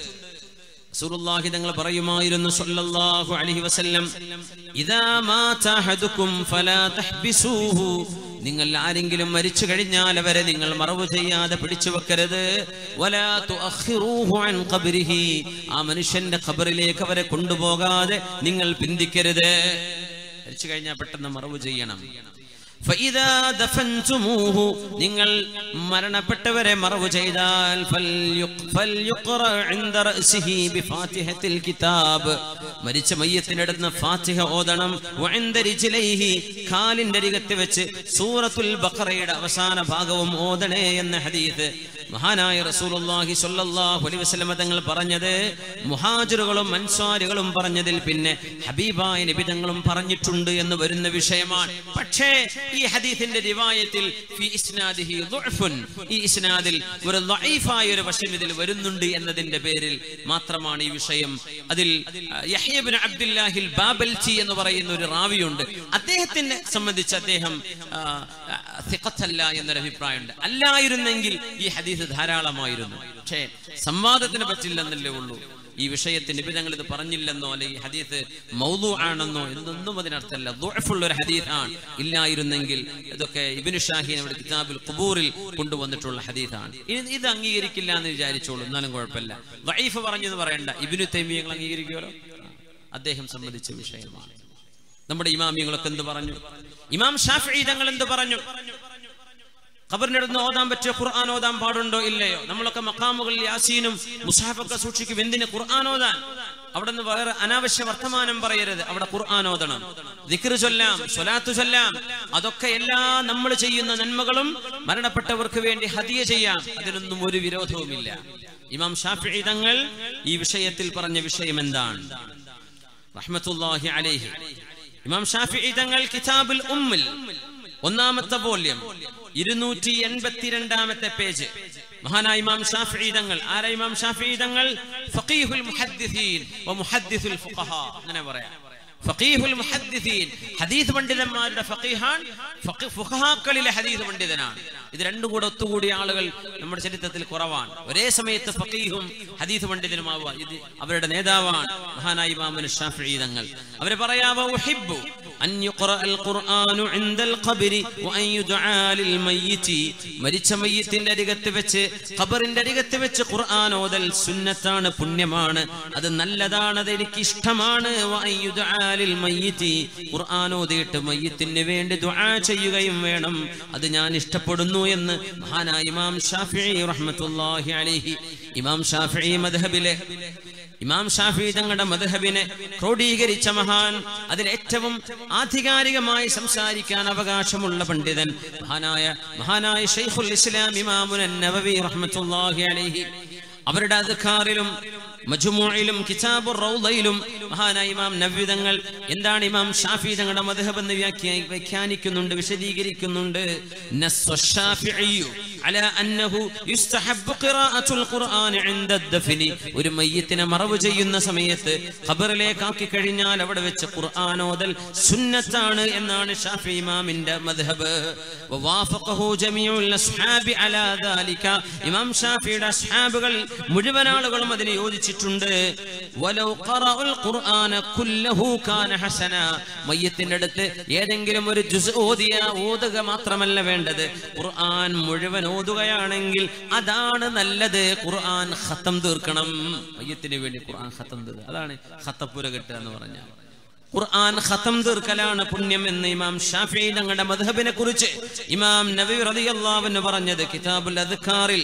റസൂലുള്ളാഹി തങ്ങൾ പറയുമായിരുന്നു സല്ലല്ലാഹു അലൈഹി വസല്ലം ഇദാ മാത അഹദുക്കും ഫലാ തഹ്ബിസൂഹു നിങ്ങൾ ആരെങ്കിലും മരിച്ചു കഴിഞ്ഞാൽ അവരെ നിങ്ങൾ മറവ് ചെയ്യാതെ പിടിച്ചു വെക്കരുത് വലാ തുഅഖിറൂഹു അൻ ഖബ്രിഹി ആ മനുഷ്യന്റെ ഖബറിലേക്ക് അവരെ കൊണ്ടുപോകാതെ നിങ്ങൾ പിന്തിക്കരുത് മരിച്ചു കഴിഞ്ഞാൽ പെട്ടെന്ന് മറവ് ചെയ്യണം فإذا دفنتموه നിങ്ങൾ മരണപ്പെട്ടവരെ മറവ് ചെയ്താൽ فليق- فليقرأ عند رأسه بفاتحة الكتاب മരിച്ച മയ്യത്തിനടുത്ത് ഫാത്തിഹ ഓതണം وعند رجليه കാലിന്റെ അരികത്ത് വെച്ച് സൂറത്തുൽ ബഖറയുടെ അവസാന ഭാഗവും ഓതണേ എന്ന ഹദീസ് മഹാനായ റസൂലുള്ളാഹി സ്വല്ലല്ലാഹു അലൈഹി വസല്ലം തങ്ങൾ പറഞ്ഞത് മുഹാജിറുകളും അൻസ്വാരികളും പറഞ്ഞതിൽ പിന്നെ ഹബീബായ നബി തങ്ങളും പറഞ്ഞിട്ടുണ്ട് എന്ന് വരുന്ന വിഷയമാണ് പക്ഷേ ഈ ഹദീസിന്റെ റിവായത്തിൽ ഫി ഇസ്നാദിഹി ദുഅഫുൻ ഈ ഇസ്നാദിൽ ഒരു ദഈഫായ ഒരു വശം ഇതിൽ വരുന്നുണ്ട് എന്നതിന്റെ പേരിൽ മാത്രമാണ് ഈ വിഷയം അതിൽ യഹ്യ ഇബ്നു അബ്ദുല്ലാഹിൽ ബാബൽചി എന്ന് പറയുന്ന ഒരു റാവിയുണ്ട് അദ്ദേഹത്തിനെ സംബന്ധിച്ച് അദ്ദേഹം ആ, ആ, സിഖത്തല്ല എന്നൊരു അഭിപ്രായമുണ്ട് അല്ലായിരുന്നെങ്കിൽ ഈ ഹദീസ് ധാരാളമായിരുന്നു പക്ഷേ സംവാദത്തിന് പറ്റില്ലെന്നല്ലേ ഉള്ളൂ ഈ വിഷയത്തിന് ഇപ്പൊ ഞങ്ങൾ ഇത് പറഞ്ഞില്ലെന്നോ അല്ലെങ്കിൽ ഈ ഹദീസ് മൗലു ആണെന്നോ എന്നൊന്നും അതിനർത്ഥമല്ല ദുഅഫുള്ള ഒരു ഹദീസാണ് ഇല്ലായിരുന്നെങ്കിൽ ഇതൊക്കെ ഇബിനു ഷാഹി നമ്മുടെ കിതാബുൽ ഖുബൂറിൽ കൊണ്ടുവന്നിട്ടുള്ള ഹദീസാണ് ഇത് ഇത് അംഗീകരിക്കില്ല എന്ന് വിചാരിച്ചോളൂ എന്നാലും കുഴപ്പമില്ല വൈഫ് പറഞ്ഞെന്ന് പറയണ്ട ഇബിനു തൈമിയങ്ങൾ അംഗീകരിക്കുമല്ലോ അദ്ദേഹം സംബന്ധിച്ച വിഷയമാണ് നമ്മുടെ ഇമാമിയങ്ങളൊക്കെ എന്ത് പറഞ്ഞു ഇമാം ഷാഫി തങ്ങൾ എന്ത് പറഞ്ഞു ഖബറിന്റെ അടുത്ത് ഓതാൻ പറ്റിയ ഖുർആൻ ഓതാൻ പാടുണ്ടോ ഇല്ലയോ നമ്മളൊക്കെ മക്കാമുകളിൽ യാസീനും മുസാഫൊക്കെ സൂക്ഷിക്കും എന്തിന് ഖുർആൻ ഓതാൻ അവിടെ നിന്ന് വേറെ അനാവശ്യ വർത്തമാനം പറയരുത് അവിടെ ഖുർആൻ ഓതണം ദിക്ർ ചൊല്ലാം സ്വലാത്തു ചൊല്ലാം അതൊക്കെ എല്ലാ നമ്മൾ ചെയ്യുന്ന നന്മകളും മരണപ്പെട്ടവർക്ക് വേണ്ടി ഹദിയ ചെയ്യാം അതിനൊന്നും ഒരു വിരോധവുമില്ല ഇമാം ഷാഫി തങ്ങൾ ഈ വിഷയത്തിൽ പറഞ്ഞ വിഷയം എന്താണ് റഹ്മത്തുള്ളാഹി അലൈഹി ഇമാം ഷാഫി തങ്ങൾ കിതാബുൽ ഉമ്മിൽ ഒന്നാമത്തെ വോള്യം ഇരുന്നൂറ്റി എൺപത്തിരണ്ടാമത്തെ പേജ് മഹാനായ ഇമാം ഷാഫി തങ്ങൾ ആരാ ഇമാം ഷാഫി തങ്ങൾ ഫഖീഹുൽ മുഹദ്ദിസീൻ വ മുഹദ്ദിസുൽ ഫുഖഹ അങ്ങനെ പറയാം ഫഖീഹുൽ മുഹദ്ദിസീൻ ഹദീസ് പണ്ഡിതന്മാരുടെ ഫഖീഹാൻ ഫഖി- ഫുഖഹാക്കളിലെ ഹദീസ് പണ്ഡിതനാണ് ഇത് രണ്ടും കൂടെ ഒത്തുകൂടിയ ആളുകൾ നമ്മുടെ ചരിത്രത്തിൽ കുറവാണ് ഒരേ സമയത്ത് ഫഖീഹും ഹദീസ് പണ്ഡിതനുമാവുക ഇത് അവരുടെ നേതാവാണ് മഹാനായ ഇമാമുൽ ഷാഫി തങ്ങൾ അവരെ പറയാവോ ഉഹിബ്ബു അൻ യുഖറഅൽ ഖുർആനു ഇൻദൽ ഖബ്രി വഅൻ യുദ്ആ ലിൽ മയ്യിതി മരിച്ച മയ്യത്തിന്റെ അരികത്ത് വെച്ച് ഖബറിന്റെ അരികത്ത് വെച്ച് ഖുർആൻ ഓതൽ സുന്നത്താണ് പുണ്യമാണ് അത് നല്ലതാണ് അത് എനിക്ക് ഇഷ്ടമാണ് വഅൻ യുദ്ആ ലിൽ മയ്യിതി ഖുർആൻ ഓതിയിട്ട് മയ്യത്തിന് വേണ്ടി ദുആ ചെയ്യുകയും വേണം അത് ഞാൻ ഇഷ്ടപ്പെടുന്നു എന്ന് മഹാനായ ഇമാം ഷാഫിഈ റഹ്മത്തുള്ളാഹി അലൈഹി ഇമാം ഷാഫിഈ മദ്ഹബിലെ ഇമാം ഷാഫി തങ്ങളുടെ മദ്ഹബിനെ ക്രോഡീകരിച്ച മഹാൻ അതിൽ ഏറ്റവും ആധികാരികമായി സംസാരിക്കാൻ അവകാശമുള്ള പണ്ഡിതൻ മഹാനായ മഹാനായ ഷെയ്ഖുൽ ഇസ്ലാം ഇമാമുൻ നവവി റഹ്മത്തുള്ളാഹി അലൈഹി അവരുടെ അദ്കാറിലും മജുമൂയിലും കിതാബുർ റൗളയിലും മഹാനായ ഇമാം നവ്വിതങ്ങൾ എന്താണ് ഇമാം ഷാഫി തങ്ങളുടെ മദ്ഹബ് എന്ന് വ്യാഖ്യാ വ്യാഖ്യാനിക്കുന്നുണ്ട് വിശദീകരിക്കുന്നുണ്ട് നസ്സ ഷാഫിഈ അലാ അന്നഹു യുസ്തഹബ്ബു ഖിറാഅത്തുൽ ഖുർആൻ ഇൻദ ദഫനി ഒരു മയ്യത്തിനെ മറവ് ചെയ്യുന്ന സമയത്ത് ഖബറിലേക്ക് ആക്കി കഴിഞ്ഞാൽ അവിടെ വെച്ച് ഖുർആൻ ഓതൽ സുന്നത്താണ് എന്നാണ് ഷാഫി ഇമാമിന്റെ മദ്ഹബ് വവാഫഖഹു ജമീഉൽ അസ്ഹാബി അലാ ദാലിക ഇമാം ഷാഫിയുടെ അസ്ഹാബുകൾ മുഴുവൻ ആളുകളും അതിനെ യോജിച്ചിട്ടുണ്ട് വലൗ ഖറഉൽ ഖുർആന കുല്ലഹു കാന ഹസന മയ്യത്തിന്റെ അടുത്ത് ഏതെങ്കിലും ഒരു ജുസ് ഓതിയ ഓതുക മാത്രമല്ല വേണ്ടത് ഖുർആൻ മുഴുവൻ ഓതുകയാണെങ്കിൽ അതാണ് നല്ലത് ഖുർആൻ ഖത്തം തീർക്കണം മയ്യത്തിന് വേണ്ടി ഖുർആൻ ഖത്തം തീർക്കുക അതാണ് ഖത്തപ്പുര കെട്ടുക എന്ന് പറഞ്ഞാൽ ഖുർആൻ ഖത്തം തീർക്കലാണ് പുണ്യം എന്ന് ഇമാം ഷാഫി തങ്ങളുടെ മദ്ഹബിനെ കുറിച്ച് ഇമാം നബി റളിയല്ലാഹു അൻഹു പറഞ്ഞത് കിതാബുൽ അദ്കാറിൽ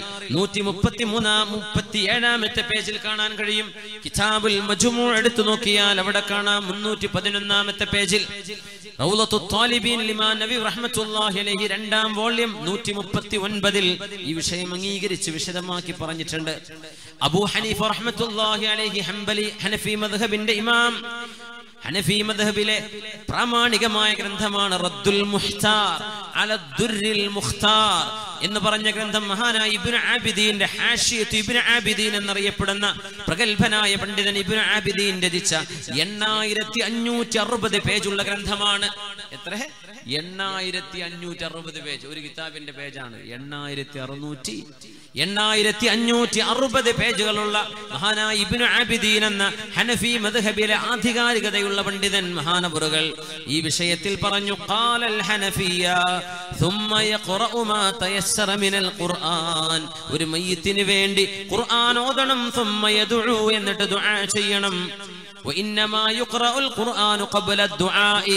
133 37ാമത്തെ പേജിൽ കാണാൻ കഴിയും കിതാബുൽ മജ്മൂ എടുത്തു നോക്കിയാൽ അവിടെ കാണാം 311ാമത്തെ പേജിൽ റൗളത്തു ത്വാലിബീൻ ലിമാൻ നബി റഹ്മത്തുള്ളാഹി അലൈഹി രണ്ടാം വോള്യം 139ൽ ഈ വിഷയം അംഗീകരിച്ച് വിശദമാക്കി പറഞ്ഞിട്ടുണ്ട് അബൂ ഹനീഫ റഹ്മത്തുള്ളാഹി അലൈഹി ഹംബലി ഹനഫി മദ്ഹബിന്റെ ഇമാം ഹനഫി മദ്ഹബിലെ പ്രാമാണികമായ ഗ്രന്ഥമാണ് റദ്ദുൽ മുഹ്താർ അല ദുർരിൽ മുഖ്താർ എന്ന് പറഞ്ഞ ഗ്രന്ഥം മഹാനായ ഇബ്നു ആബിദീന്റെ ഹാഷിയത്ത് ഇബ്നു ആബിദീൻ എന്നറിയപ്പെടുന്ന പ്രഗത്ഭനായ പണ്ഡിതൻ ഇബ്നു ആബിദീൻ രചിച്ച എണ്ണായിരത്തി അഞ്ഞൂറ്റി അറുപത് പേജുള്ള ഗ്രന്ഥമാണ് എത്ര എണ്ണായിരത്തി അഞ്ഞൂറ്റി അറുപത് പേജ് ഒരു കിതാബിന്റെ പേജാണ് എണ്ണായിരത്തി അറുന്നൂറ്റി എണ്ണായിരത്തി അഞ്ഞൂറ്റി അറുപത് പേജുകളുള്ള മഹാനായ ഇബ്നു ആബിദീൻ എന്ന ഹനഫി മദ്ഹബിലെ ആധികാരികതയുള്ള പണ്ഡിതൻ മഹാനപുറുകൾ ഈ വിഷയത്തിൽ പറഞ്ഞു ഖാലൽ ഹനഫിയ ثم يقرأ ما تيسر من القرآن ഒരു മയ്യത്തിന് വേണ്ടി ഖുർആൻ ഓതണം ثم يدعو എന്നിട്ട് ദുആ ചെയ്യണം وإنما يقرأ القرآن قبل الدعاء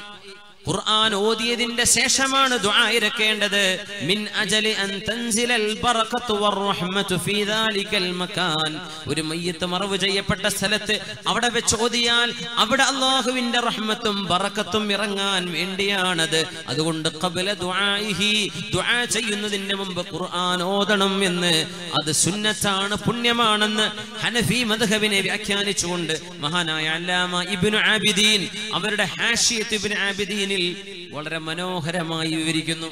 ഖുർആൻ ഓതിയതിന്റെ ശേഷമാണ് ദുആ ഇറക്കേണ്ടത് മിൻ അജലി അൻ തൻസിലൽ ബറകത്തു വറഹ്മത്തു ഫീ ദാലികൽ മകാൻ ഒരു മയ്യത്ത് മറവ് ചെയ്യപ്പെട്ട സ്ഥലത്ത് അവിടെ വെച്ച് ഓതിയാൽ അവിടെ അള്ളാഹുവിന്റെ റഹ്മത്തും ബറക്കത്തും ഇറങ്ങാൻ വേണ്ടിയാണത് അതുകൊണ്ട് ഖബല ദുആഇഹി ദുആ ചെയ്യുന്നതിന് മുമ്പ് ഖുർആൻ ഓതണം എന്ന് അത് സുന്നത്താണ് പുണ്യമാണെന്ന് ഹനഫി മദ്ഹബിനെ വ്യാഖ്യാനിച്ചുകൊണ്ട് മഹാനായ അല്ലാമ ഇബ്നു ആബിദീൻ അവരുടെ ഹാഷിയത്ത് ഇബ്നു ആബിദീനിൽ വളരെ മനോഹരമായി വിവരിക്കുന്നു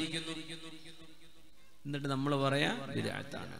എന്നിട്ട് നമ്മൾ പറയാ വിദാത്താണ്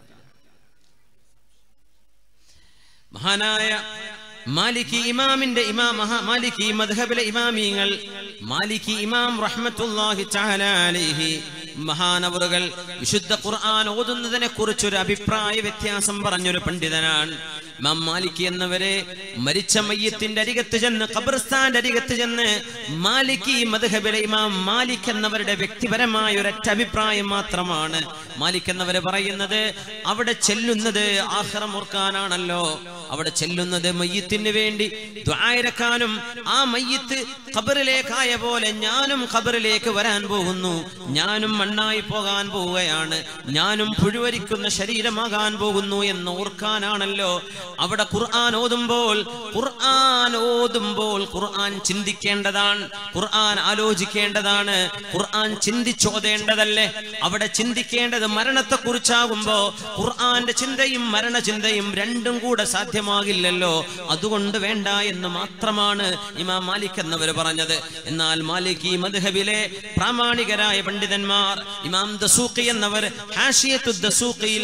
മഹാനായ മാലിക്കി ഇമാമിന്റെ ഇമാം മഹാ മാലിക്കി മദ്ഹബിലെ ഇമാമിങ്ങൾ മാലിക്കി ഇമാം റഹ്മത്തുള്ളാഹി തആല അലൈഹി മഹാനവറുകൾ വിശുദ്ധ ഖുർആൻ ഓതുന്നതിനെ കുറിച്ചൊരു അഭിപ്രായ വ്യത്യാസം പറഞ്ഞൊരു പണ്ഡിതനാണ് ഇമാം മാലിക് എന്നവരെ മരിച്ച മയ്യത്തിന്റെ അരികത്ത് ചെന്ന് ഖബർസ്ഥാന്റെ അരികത്ത് ചെന്ന് മാലിക്കി മദ്ഹബിലെ ഇമാം മാലിക് എന്നവരുടെ വ്യക്തിപരമായ ഒരൊറ്റ അഭിപ്രായം മാത്രമാണ് മാലിക് എന്നവരെ പറയുന്നത് അവിടെ ചെല്ലുന്നത് ആഹ്റം ഓർക്കാനാണല്ലോ അവിടെ ചെല്ലുന്നത് മയ്യത്തിന് വേണ്ടി ദ്വായരക്കാനും ആ മയ്യത്ത് ഖബറിലേക്കായ പോലെ ഞാനും ഖബറിലേക്ക് വരാൻ പോകുന്നു ഞാനും മണ്ണായി പോകാൻ പോവുകയാണ് ഞാനും പുഴുവരിക്കുന്ന ശരീരമാകാൻ പോകുന്നു എന്ന് ഓർക്കാനാണല്ലോ അവിടെ ഖുർആൻ ഓതുമ്പോൾ ഖുർആൻ ഓതുമ്പോൾ ഖുർആൻ ചിന്തിക്കേണ്ടതാണ് ഖുർആൻ ആലോചിക്കേണ്ടതാണ് ഖുർആൻ ചിന്തിച്ചോതേണ്ടതല്ലേ അവിടെ ചിന്തിക്കേണ്ടത് മരണത്തെ കുറിച്ചാകുമ്പോ ഖുർആന്റെ ചിന്തയും മരണചിന്തയും രണ്ടും കൂടെ സാധ്യമാകില്ലല്ലോ അതുകൊണ്ട് വേണ്ട എന്ന് മാത്രമാണ് ഇമാം മാലിക് എന്നവർ പറഞ്ഞത് എന്നാൽ മാലിക് ഈ മദ്ഹബിലെ പ്രാമാണികരായ പണ്ഡിതന്മാർ ഇമാം ദസൂഖി എന്നവർ ഹാഷിയത്തു ദസൂഖിയിൽ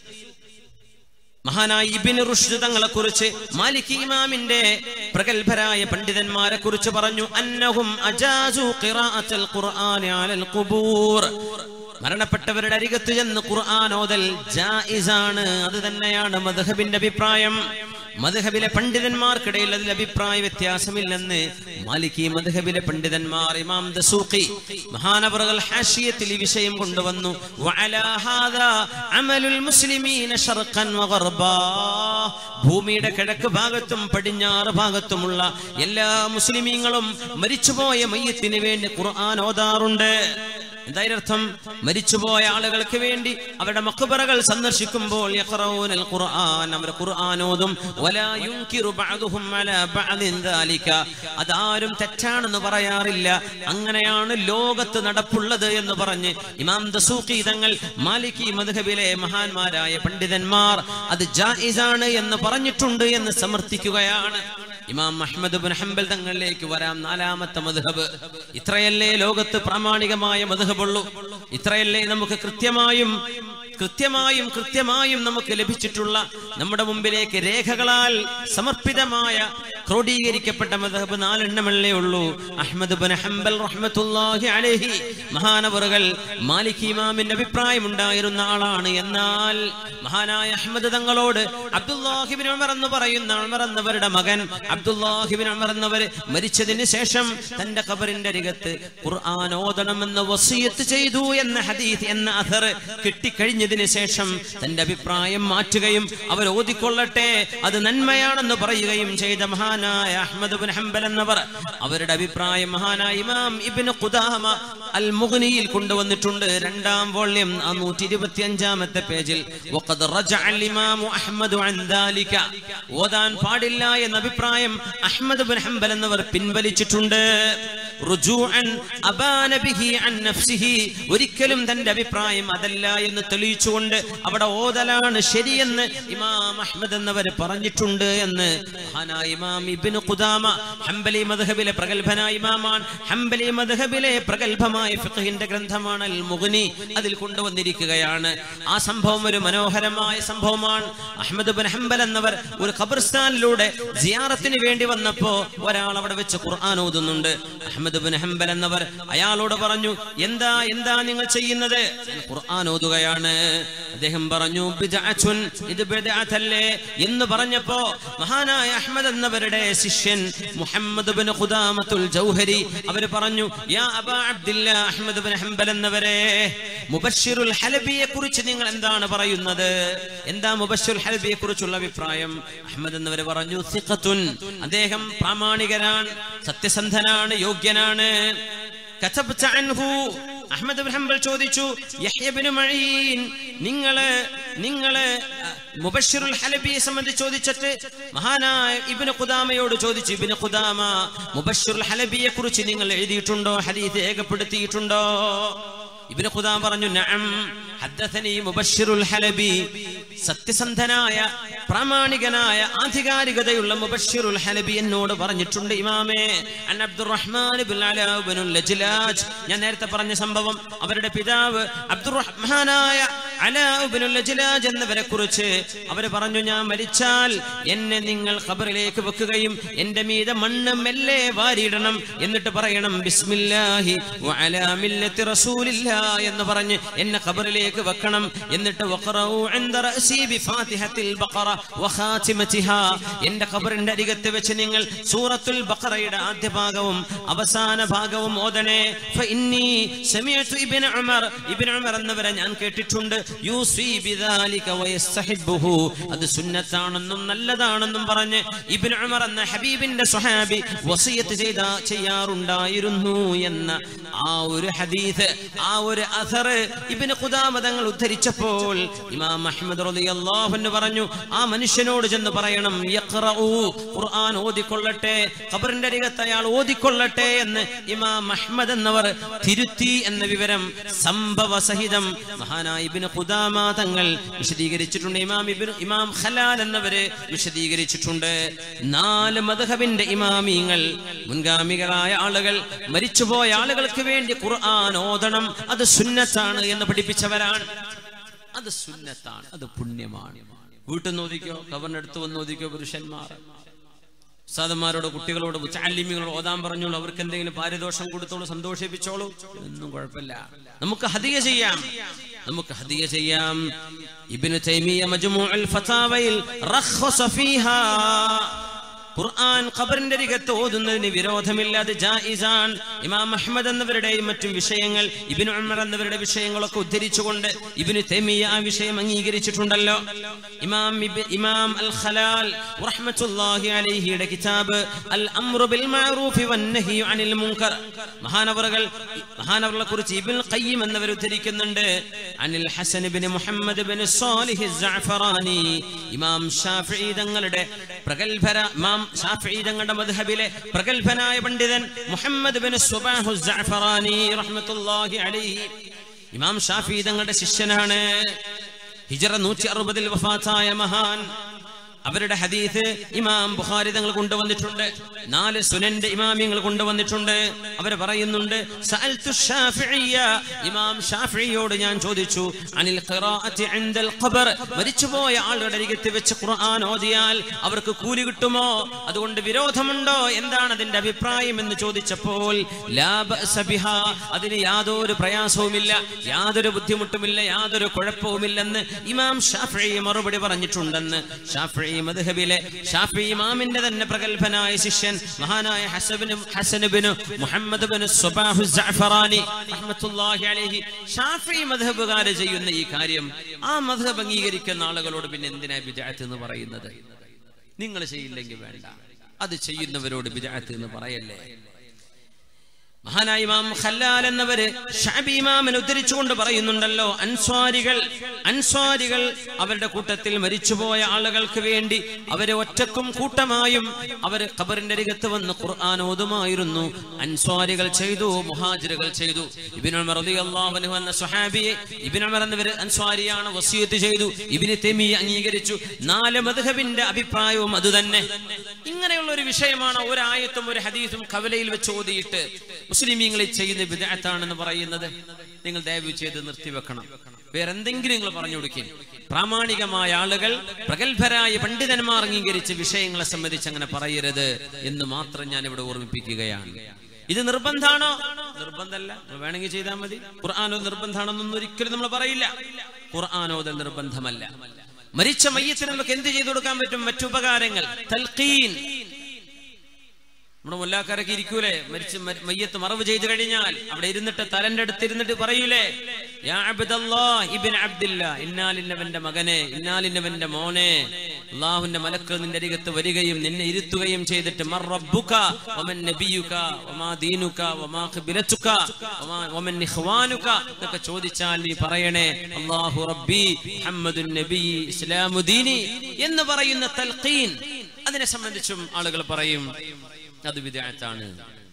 മഹാനായ ഇബിൻ റുഷ്ദ് തങ്ങളെ കുറിച്ച് മാലിക് ഇമാമിന്റെ പ്രഗത്ഭരായ പണ്ഡിതന്മാരെ കുറിച്ച് പറഞ്ഞു അന്നഹും അജാസു ഖിറാഅത്തുൽ ഖുർആനി അലൽ ഖുബൂർ മരണപ്പെട്ടവരുടെ അരികത്ത് ചെന്ന് ഖുർആൻ ഓതൽ ജായിസാണ് അത് തന്നെയാണ് മദ്ഹബിന്റെ അഭിപ്രായം മദ്ഹബിലെ പണ്ഡിതന്മാർക്കിടയിൽ അതിൽ അഭിപ്രായ വ്യത്യാസമില്ലെന്ന് മാലിക്കി മദ്ഹബിലെ പണ്ഡിതന്മാർ ഇമാം ദസൂഖി മഹാനവറുകൾ ഹാഷിയത്തിൽ ഈ വിഷയം കൊണ്ടുവന്നു വഅലാ ഹാദാ അമലുൽ മുസ്ലിമീന ശർഖൻ വഗർബാ ഭൂമിയുടെ കിഴക്ക് ഭാഗത്തും പടിഞ്ഞാറ് ഭാഗത്തുമുള്ള എല്ലാ മുസ്ലിമീങ്ങളും മരിച്ചുപോയ മയ്യത്തിന് വേണ്ടി ഖുർആൻ ഓതാറുണ്ട് എന്തായാലും അർത്ഥം മരിച്ചുപോയ ആളുകൾക്ക് വേണ്ടി അവരുടെ മക്ബറകൾ സന്ദർശിക്കുമ്പോൾ യഖറഊനൽ ഖുർആൻ അവർ ഖുർആൻ ഓതും വലാ യുൻകിറു ബഅദുഹും അലാ ബഅദിൻ ദാലിക അതാരും തെറ്റാണെന്ന് പറയാറില്ല അങ്ങനെയാണ് ലോകത്ത് നടപ്പുള്ളത് എന്ന് പറഞ്ഞ് ഇമാം ദസൂഖി തങ്ങൾ മാലിക്കി മദ്ഹബിലെ മഹാന്മാരായ പണ്ഡിതന്മാർ അത് ജായിസാണ് എന്ന് പറഞ്ഞിട്ടുണ്ട് എന്ന് സമർത്ഥിക്കുകയാണ് ഇമാം അഹ്മദ് ബിൻ ഹംബൽ തങ്ങളിലേക്ക് വരാം നാലാമത്തെ മദ്ഹബ് ഇത്രയല്ലേ ലോകത്ത് പ്രാമാണികമായ മദ്ഹബുള്ളൂ ഇത്രയല്ലേ നമുക്ക് കൃത്യമായും കൃത്യമായും കൃത്യമായും നമുക്ക് ലഭിച്ചിട്ടുള്ള നമ്മുടെ മുമ്പിലേക്ക് രേഖകളാൽ സമർപ്പിതമായ ക്രോഡീകരിക്കപ്പെട്ട മദ്ഹബ് നാലെണ്ണമല്ലേ ഉള്ളൂ അഹ്മദ് ബിൻ ഹംബൽ റഹ്മത്തുള്ളാഹി അലൈഹി മഹാനവറുകൾ മാലിക് ഇമാമിന്റെ അഭിപ്രായം ഉണ്ടായിരുന്ന ആളാണ് എന്നാൽ മഹാനായ അഹ്മദ് തങ്ങളോട് അബ്ദുല്ലാഹിബിൻ ഉമർ എന്ന് പറയുന്ന ഉമർ എന്നവരുടെ മകൻ അബ്ദുല്ലാഹിബിൻ ഉമർ എന്നവർ മരിച്ചതിന് ശേഷം തന്റെ ഖബറിന്റെ അരികത്ത് ഖുർആൻ ഓതണമെന്ന് വസിയത്ത് ചെയ്തു എന്ന ഹദീസ് എന്ന അഥർ കിട്ടിക്കഴിഞ്ഞതിന് ശേഷം തന്റെ അഭിപ്രായം മാറ്റുകയും അവർ ഓതിക്കൊള്ളട്ടെ അത് നന്മയാണെന്ന് പറയുകയും ചെയ്ത മഹാനായ അഹ്മദ് ബിൻ ഹംബൽ എന്നവർ അവരുടെ അഭിപ്രായം മഹാനായ ഇമാം ഇബ്നു ഖുദാമ അൽ മുഗ്നിയിൽ കൊണ്ടുവന്നിട്ടുണ്ട് രണ്ടാം വോള്യം നൂറ്റി ഇരുപത്തി അഞ്ചാമത്തെ പേജിൽ വഖദ് റജഅ അൽ ഇമാമു അഹ്മദ് അൻ ദാലിക ഓതാൻ പാടില്ല എന്ന അഭിപ്രായം അഹ്മദ് ബിൻ ഹംബൽ എന്നവർ പിൻവലിച്ചിട്ടുണ്ട് റുജൂഅൻ അബാന ബിഹി അൻ നഫ്സിഹി ഒരിക്കലും തന്റെ അഭിപ്രായം അതല്ല എന്ന് തെളിയിച്ചുകൊണ്ട് അവിടെ ഓതലാണ് ശരിയെന്ന് ഇമാം അഹ്മദ് എന്നവർ പറഞ്ഞിട്ടുണ്ട് എന്ന് മഹാനായ ഇമാം ഇബ്നു ഖുദാമ ഹംബലി മദ്ഹബിലെ പ്രഗൽഭനായ ഇമാമാണ് ഹംബലി മദ്ഹബിലെ പ്രഗൽഭമായ ഫിഖഹിന്റെ ഗ്രന്ഥമാണ് അൽ മുഗ്നി അതിൽ കൊണ്ടുവന്നിരിക്കുകയാണ് ആ സംഭവം ഒരു മനോഹരമായ സംഭവമാണ് അഹ്മദ് ബിൻ ഹംബൽ എന്നവർ ഒരു ഖബർസ്ഥാനിലൂടെ സിയാറത്തിന് വേണ്ടി വന്നപ്പോ ഒരാൾ അവിടെ വെച്ച് ഖുർആൻ ഓതുന്നുണ്ട് അഹ്മദ് ബിൻ ഹംബൽ എന്നവർ അയാളോട് പറഞ്ഞു എന്താ എന്താ നിങ്ങൾ ചെയ്യുന്നത് ഞാൻ ഖുർആൻ ഓതുകയാണ് അദ്ദേഹം പറഞ്ഞു ബിദ്അത്തുൻ ഇത് ബിദ്അത്തല്ലേ എന്ന് പറഞ്ഞപ്പോ മഹാനായ അഹ്മദ് എന്നവരുടെ ശിഷ്യൻ മുഹമ്മദ് ബിൻ ഖുദാമത്തുൽ ജൗഹരി അവർ പറഞ്ഞു യാ അബാ അബ്ദില്ല അഹ്മദ് ബിൻ ഹംബൽ എന്നവരെ മുബശ്ശിറുൽ ഹലബിയെ കുറിച്ച് നിങ്ങൾ എന്താണ് പറയുന്നത് എന്താ മുബശ്ശിറുൽ ഹലബിയെ കുറിച്ചുള്ള അഭിപ്രായം അഹ്മദ് എന്നവർ പറഞ്ഞു സിഖത്തുൻ അദ്ദേഹം പ്രാമാണികനാണ് സത്യസന്ധനാണ് യോഗ്യനാണ് കതബ്ത അൻഹു അഹ്മദ് ബിൻ ഹംബൽ ചോദിച്ചു യഹ്യ ബിൻ മഈൻ നിങ്ങള് നിങ്ങള് മുബശ്ശിറുൽ ഹലബിയെ സംബന്ധിച്ച് ചോദിച്ചിട്ട് മഹാനായ ഇബ്നു ഖുദാമയോട് ചോദിച്ചു ഇബ്നു ഖുദാമ മുബശ്ശിറുൽ ഹലബിയെ കുറിച്ച് നിങ്ങൾ എഴുതിയിട്ടുണ്ടോ ഹദീസ് രേഖപ്പെടുത്തിയിട്ടുണ്ടോ ഇബ്നു ഖുദാം പറഞ്ഞു നഅം ഹദ്ദസനി മുബശ്ശിറുൽ ഹലബി സത്യസന്ധനായ പ്രാമാണികനായ ആധികാരികതയുള്ള മുബശ്ശിറുൽ ഹലബി എന്നോട് പറഞ്ഞിട്ടുണ്ട് ഇമാമേ അൻ അബ്ദുറഹ്മാൻ ഇബ്നു അലാ ഇബ്നുൽ ലജ്ലാജ് ഞാൻ നേരത്തെ പറഞ്ഞ സംഭവം അവരുടെ പിതാവ് അബ്ദുറഹ്മാനായ അലാ ഇബ്നുൽ ലജ്ലാജ് എന്നവരെ കുറിച്ച് അവർ പറഞ്ഞു ഞാൻ മരിച്ചാൽ എന്നെ നിങ്ങൾ ഖബറിലേക്ക് വെക്കുകയും എന്റെ മീതെ മണ്ണ് മെല്ലെ വാരിയിടണം എന്നിട്ട് പറയണം ബിസ്മില്ലാഹി വഅലാ മില്ലത്തി റസൂലില്ലാ എന്ന് പറഞ്ഞ് എന്നെ ഖബറിലേക്ക് വെക്കണം എന്നിട്ട് വഖറഉ ഇൻദ റഅസി ബിഫാത്തിഹത്തിൽ ബഖറ വഖാതിമതിഹാ എന്റെ ഖബറിന്റെ അരികത്ത് വെച്ച് നിങ്ങൾ സൂറത്തുൽ ബഖറയുടെ ആദ്യ ഭാഗവും അവസാന ഭാഗവും ഓതണേ ഫഇന്നി സമിഅതു ഇബ്നു ഉമർ ഇബ്നു ഉമർ എന്നവരെ ഞാൻ കേട്ടിട്ടുണ്ട് യൂസി ബിദാലിക വയസ്തഹിബ്ബുഹു അത് സുന്നത്താണെന്നും നല്ലതാണെന്നും പറഞ്ഞ് ഇബ്നു ഉമർ എന്ന ഹബീബിന്റെ സ്വഹാബി വസിയത്ത് ചെയ്ത ചെയ്യാറുണ്ടായിരുന്നു എന്ന ആ ഒരു ഹദീസ് ആ ഒരു അസർ ഇബ്നു ഖുദാമ തങ്ങൾ ഉദ്ധരിച്ചപ്പോൾ ഇമാം അഹ്മദ് റളിയല്ലാഹു അൻഹു പറഞ്ഞു ആ മനുഷ്യനോട് ചെന്ന് പറയണം യഖ്റഉ ഖുർആൻ ഓതിക്കൊള്ളട്ടെ ഖബറിന്റെ അരികത്ത് അയാൾ ഓതിക്കൊള്ളട്ടെ എന്ന് ഇമാം അഹ്മദ് എന്നവർ തിരുത്തി എന്ന വിവരം സംഭവ സഹിതം മഹാനായ ഇബ്നു ഖുദാമ തങ്ങൾ വിശദീകരിച്ചിട്ടുണ്ട് ഇമാം ഇബ്നു ഇമാം ഖലാൽ എന്നവര് വിശദീകരിച്ചിട്ടുണ്ട് നാല് മദ്ഹബിന്റെ ഇമാമിങ്ങൾ മുൻഗാമികളായ ആളുകൾ മരിച്ചുപോയ ആളുകൾക്ക് വേണ്ടി ഖുർആൻ ഓതണം അത് സുന്നത്താണ് എന്ന് പഠിപ്പിച്ചവരാണ് അത് സുന്നത്താണ് അത് പുണ്യമാണ് വീട്ടിൽ നിന്ന് ഓദിക്കോ കവറിന്റെ അടുത്ത് വന്ന് ഓദിക്കോ പുരുഷന്മാർ ഉസ്താദന്മാരോട് കുട്ടികളോട് മുച്ചാലിമികളോട് ഓതാൻ പറഞ്ഞോളൂ അവർക്ക് എന്തെങ്കിലും പാരിതോഷം കൊടുത്തോളൂ സന്തോഷിപ്പിച്ചോളൂ ഇതൊന്നും കുഴപ്പമില്ല നമുക്ക് ഹദിയ ചെയ്യാം നമുക്ക് ഹദിയ ചെയ്യാം ഇബ്നു തൈമിയ മജ്മൂഉൽ ഫതാവയിൽ റഖ്ഖസ ഫീഹാ ഖുർആൻ ഖബറിന്റെ അരികത്ത് ഓതുന്നതിന് വിരോധമില്ല അത് ജായിസാൻ ഇമാം അഹ്മദ് എന്നിവരുടെയും മറ്റും വിഷയങ്ങൾ ഇബിന് ഉമർ എന്നിവരുടെ വിഷയങ്ങളൊക്കെ ഉദ്ധരിച്ചുകൊണ്ട് ഇബിന് തെമിയ ആ വിഷയം അംഗീകരിച്ചിട്ടുണ്ടല്ലോ ഇമാം ഇബ്- ഇമാം അൽ ഖലാൽ റഹ്മത്തുള്ളാഹി അലൈഹിയുടെ കിതാബ് അൽ അംറു ബിൽ മഅറൂഫി വന്നഹി അനിൽ മുൻകർ മഹാനവറുകൾ മഹാനവറുകളെ കുറിച്ച് ഇബ്നുൽ ഖയ്യിം എന്നിവർ ഉദ്ധരിക്കുന്നുണ്ട് അനിൽ ഹസൻ ബിൻ മുഹമ്മദ് ബിൻ സാലിഹ് സഅഫറാനി ഇമാം ഷാഫിഈ തങ്ങളുടെ പ്രഗൽഭര ഇമാം ഷാഫിഈ തങ്ങളുടെ മദ്ഹബിലെ പ്രഗൽഭനായ പണ്ഡിതൻ മുഹമ്മദ് ബിൻ സുബാഹു സഅഫറാനി റഹ്മത്തുള്ളാഹി അലൈഹി ഇമാം ഷാഫിഈ തങ്ങളുടെ ശിഷ്യനാണ് ഹിജറ നൂറ്റി അറുപതിൽ വഫാത്തായ മഹാൻ അവരുടെ ഹദീസ് ഇമാം ബുഖാരി തങ്ങൾ കൊണ്ടുവന്നിട്ടുണ്ട് നാല് സുനന്റെ ഇമാമിയങ്ങൾ കൊണ്ടുവന്നിട്ടുണ്ട് അവർ പറയുന്നുണ്ട് സഅൽതു ഷാഫിഇയ്യ ഇമാം ഷാഫിഇയോട് ഞാൻ ചോദിച്ചു അനിൽ ഖിറാഅത്തി ഇൻദൽ ഖബർ മരിച്ചുപോയ ആളുടെ അരികത്ത് വെച്ച് ഖുർആൻ ഓതിയാൽ അവർക്ക് കൂലി കിട്ടുമോ അതുകൊണ്ട് വിരോധമുണ്ടോ എന്താണ് അതിന്റെ അഭിപ്രായം എന്ന് ചോദിച്ചപ്പോൾ ലാ ബഅസ ബിഹാ അതിന് യാതൊരു പ്രയാസവുമില്ല യാതൊരു ബുദ്ധിമുട്ടുമില്ല യാതൊരു കുഴപ്പവുമില്ലെന്ന് ഇമാം ഷാഫി മറുപടി പറഞ്ഞിട്ടുണ്ടെന്ന് ഷാഫി മദ്ഹബിലെ ഷാഫി ഇമാമിന്റെ തന്നെ പ്രഗത്ഭനായ ശിഷ്യൻ മഹാനായ ഹസബിന് ഹസനബിന് മുഹമ്മദ് ബിൻ സുബാഹു ജഅഫറാനി റഹ്മത്തുള്ളാഹി അലൈഹി ഷാഫി മദ്ഹബുകാര് ചെയ്യുന്ന ഈ കാര്യം ആ മദ്ഹബ് അംഗീകരിക്കുന്ന ആളുകളോട് പിന്നെ എന്തിനാ ബിദഅത്ത് എന്ന് പറയുന്നത് നിങ്ങൾ ചെയ്യില്ലെങ്കിൽ വേണ്ട അത് ചെയ്യുന്നവരോട് ബിദഅത്ത് എന്ന് പറയല്ലേ മഹാനായ ഇമാം ഖല്ലാൽ എന്നവര് ഷാബി ഇമാമിനെ ഉദ്ധരിച്ചുകൊണ്ട് പറയുന്നുണ്ടല്ലോ അൻസ്വാരികൾ അൻസ്വാരികൾ അവരുടെ കൂട്ടത്തിൽ മരിച്ചുപോയ ആളുകൾക്ക് വേണ്ടി അവരെ ഒറ്റക്കും കൂട്ടമായും അവര് ഖബറിന്റെ അരികത്ത് വന്ന് ഖുർആൻ ഓതുമായിരുന്നു അൻസ്വാരികൾ ചെയ്തു മുഹാജിറുകൾ ചെയ്തു ഇബ്നു ഉമർ റളിയല്ലാഹു അൻഹു എന്ന സ്വഹാബിയെ ഇബ്നു ഉമർ എന്നവര് അൻസ്വാരിയാണ് വസിയത്ത് ചെയ്തു ഇബ്നു തൈമിയ അംഗീകരിച്ചു നാല് മദ്ഹബിന്റെ അഭിപ്രായവും അതുതന്നെ ഇങ്ങനെയുള്ള ഒരു വിഷയമാണ് ഒരായത്തും ഒരു ഹദീസും കവലയിൽ വെച്ച് ഓതിയിട്ട് മുസ്ലിമീങ്ങളിൽ ചെയ്യുന്ന വിദഗ്ധാണെന്ന് പറയുന്നത് നിങ്ങൾ ദയവ് ചെയ്ത് നിർത്തിവെക്കണം വേറെന്തെങ്കിലും നിങ്ങൾ പറഞ്ഞു കൊടുക്കും പ്രാമാണികമായ ആളുകൾ പ്രഗത്ഭരായ പണ്ഡിതന്മാർ അംഗീകരിച്ച വിഷയങ്ങളെ സംബന്ധിച്ച് അങ്ങനെ പറയരുത് എന്ന് മാത്രം ഞാൻ ഇവിടെ ഓർമ്മിപ്പിക്കുകയാണ് ഇത് നിർബന്ധാണോ നിർബന്ധമല്ല നിങ്ങൾ വേണമെങ്കിൽ ചെയ്താൽ മതി ഖുർആാനോ നിർബന്ധാണെന്നൊന്നും ഒരിക്കലും നമ്മൾ പറയില്ല ഖുർആാനോദൽ നിർബന്ധമല്ല മരിച്ച മയ്യത്തിന് നമുക്ക് എന്ത് ചെയ്തു കൊടുക്കാൻ പറ്റും മറ്റുപകാരങ്ങൾ തൽഖീൻ നമ്മുടെ മുല്ലാക്കാരൊക്കെ ഇരിക്കൂലേ മരിച്ച് മ- മയ്യത്ത് മറവ് ചെയ്തു കഴിഞ്ഞാൽ അവിടെ ഇരുന്നിട്ട് തലന്റെ അടുത്ത് ഇരുന്നിട്ട് പറയൂലേ യാ അബ്ദല്ലാ ഇബ്ൻ അബ്ദില്ല ഇന്നാലിന്നവന്റെ മകനെ ഇന്നാലിന്നവന്റെ മോനെ അള്ളാഹുവിന്റെ മലക്ക് നിന്റെ അരികത്ത് വരികയും നിന്നെ ഇരുത്തുകയും ചെയ്തിട്ട് മർ റബ്ബുക വമൻ നബിയുക വമാ ദീനുക വമാ ഖിബ്ലതുക വമാ വമൻ ഇഖ്വാനുക എന്നൊക്കെ ചോദിച്ചാൽ നീ പറയണേ അല്ലാഹു റബ്ബി മുഹമ്മദുൻ നബി ഇസ്ലാമു ദീനി എന്ന് പറയുന്ന തൽഖീൻ അതിനെ സംബന്ധിച്ചും ആളുകൾ പറയും അത് വിദഗ്ധാണ്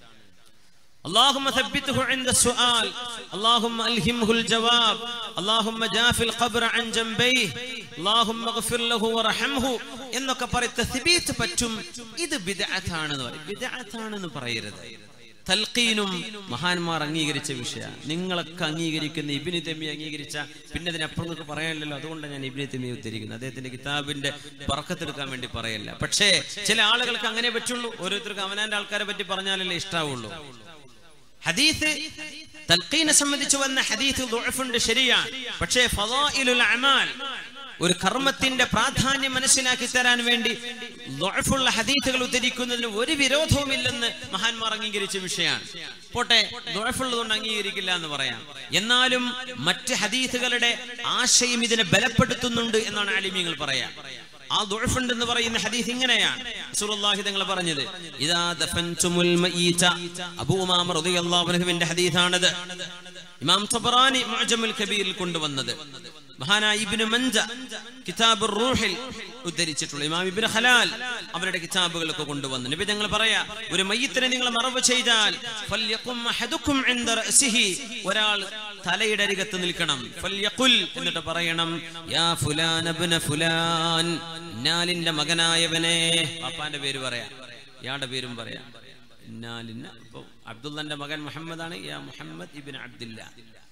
اللهم ثبته عند السؤال اللهم ألهمه الجواب اللهم جاف القبر عن جنبيه اللهم اغفر له ورحمه എന്നൊക്കെ പറയും തസ്ബീത്ത് പറ്റും ഇത് ബിദഅത്താണെന്ന് പറയും ബിദഅത്താണെന്ന് പറയരുത് തൽഖീനും മഹാന്മാർ അംഗീകരിച്ച വിഷയ നിങ്ങളൊക്കെ അംഗീകരിക്കുന്ന ഇബിനി തെമ്മി അംഗീകരിച്ച പിന്നെ അതിനപ്പുറം നിങ്ങൾക്ക് പറയാനില്ലല്ലോ അതുകൊണ്ടാണ് ഞാൻ ഇബിനി തെമ്മി ഉദ്ധരിക്കുന്നത് അദ്ദേഹത്തിന്റെ കിതാബിന്റെ പറക്കത്തെടുക്കാൻ വേണ്ടി പറയല്ല പക്ഷേ ചില ആളുകൾക്ക് അങ്ങനെ പറ്റുള്ളൂ ഓരോരുത്തർക്ക് അവനാന്റെ ആൾക്കാരെ പറ്റി പറഞ്ഞാലല്ലേ ഇഷ്ടാവുള്ളൂ ഹദീസ് തൽഖീനെ സംബന്ധിച്ച് വന്ന ഹദീസ് ദുഅഫുണ്ട് ശരിയാണ് പക്ഷേ ഫളായിലുൽ അമാൽ ഒരു കർമ്മത്തിന്റെ പ്രാധാന്യം മനസ്സിലാക്കി തരാൻ വേണ്ടി ദുഅഫുള്ള ഹദീസുകൾ ഉദ്ധരിക്കുന്നതിന് ഒരു വിരോധവുമില്ലെന്ന് മഹാന്മാർ അംഗീകരിച്ച വിഷയമാണ് പോട്ടെ ദുഅഫുള്ളതുകൊണ്ട് അംഗീകരിക്കില്ല എന്ന് പറയാം എന്നാലും മറ്റ് ഹദീസുകളുടെ ആശയം ഇതിനെ ബലപ്പെടുത്തുന്നുണ്ട് എന്നാണ് അലിമീങ്ങൾ പറയാം ആ ദുഅഫുണ്ട് എന്ന് പറയുന്ന ഹദീസ് ഇങ്ങനെയാണ് റസൂലുള്ളാഹി തങ്ങൾ പറഞ്ഞത് ഇദാ ദഫൻതുമുൽ മയീത അബൂ ഉമാമ റളിയല്ലാഹു അൻഹുവിന്റെ ഹദീസാണത് ഇമാം തബറാനി മുഅ്ജമുൽ കബീറിൽ കൊണ്ടുവന്നത് മഹാനായ ഇബ്നു മൻജ കിതാബ് റൂഹിൽ ഉദ്ധരിച്ചിട്ടുള്ള ഇമാം ഇബ്നു ഹലാൽ അവരുടെ കിതാബുകളൊക്കെ കൊണ്ടുവന്നു നബി ഞങ്ങൾ പറയാ ഒരു മയ്യത്തിനെ നിങ്ങൾ മറവ് ചെയ്താൽ ഫൽയഖും അഹദുക്കും ഇൻദ റഅസിഹി ഒരാൾ തലയുടെ അരികത്ത് നിൽക്കണം ഫൽയഖുൽ എന്നിട്ട് പറയണം യാ ഫുലാൻ ഇബ്ന ഫുലാൻ ഇന്നാലിന്റെ മകനായവനെ പാപ്പാന്റെ പേര് പറയാം ഇയാളുടെ പേരും പറയാം ഇന്നാലിന്ന ഇപ്പൊ അബ്ദുള്ളന്റെ മകൻ മുഹമ്മദ് ആണ് യാ മുഹമ്മദ് ഇബ്ൻ അബ്ദുല്ല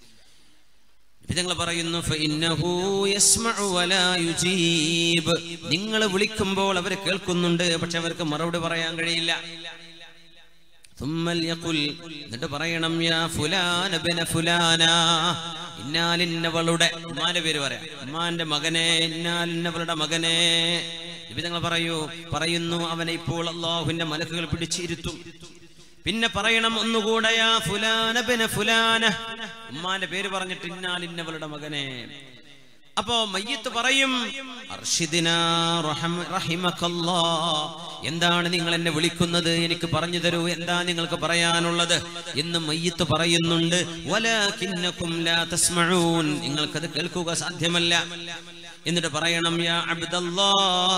നിങ്ങൾ പറയുന്നു ഫഇന്നഹു യസ്മഉ വലാ യുജീബ് നിങ്ങൾ വിളിക്കുമ്പോൾ അവർ കേൾക്കുന്നുണ്ട് പക്ഷെ അവർക്ക് മറുപടി പറയാൻ കഴിയില്ല ثم ليقل എന്നിട്ട് പറയണം യാ ഫുലാന ബിന ഫുലാന ഇന്നാലിന്നവളുടെ ഉമ്മാന്റെ പേര് പറയാം ഉമ്മാന്റെ മകനെ ഇന്നാലിന്നവളുടെ മകനെ നബി തങ്ങൾ പറയൂ പറയുന്നു അവനെ ഇപ്പോൾ അള്ളാഹുവിന്റെ മലക്കുകൾ പിടിച്ചിരുത്തും പിന്നെ പറയണം ഒന്നുകൂടെയാ ഫുലാന ബിന ഫുലാന ഉമ്മാന്റെ പേര് പറഞ്ഞിട്ട് ഇന്നാലിന്നവളുടെ മകനെ അപ്പോ മയ്യത്ത് പറയും അർഷിദിനാ റഹം- റഹിമക്കല്ലാ. എന്താണ് നിങ്ങൾ എന്നെ വിളിക്കുന്നത് എനിക്ക് പറഞ്ഞു തരൂ എന്താ നിങ്ങൾക്ക് പറയാനുള്ളത് എന്ന് മയ്യത്ത് പറയുന്നുണ്ട് വലാകിന്നകും ലാ തസ്മഊൻ നിങ്ങൾക്കത് കേൾക്കുക സാധ്യമല്ല എന്നിട്ട് പറയണം യാ അബ്ദല്ലാ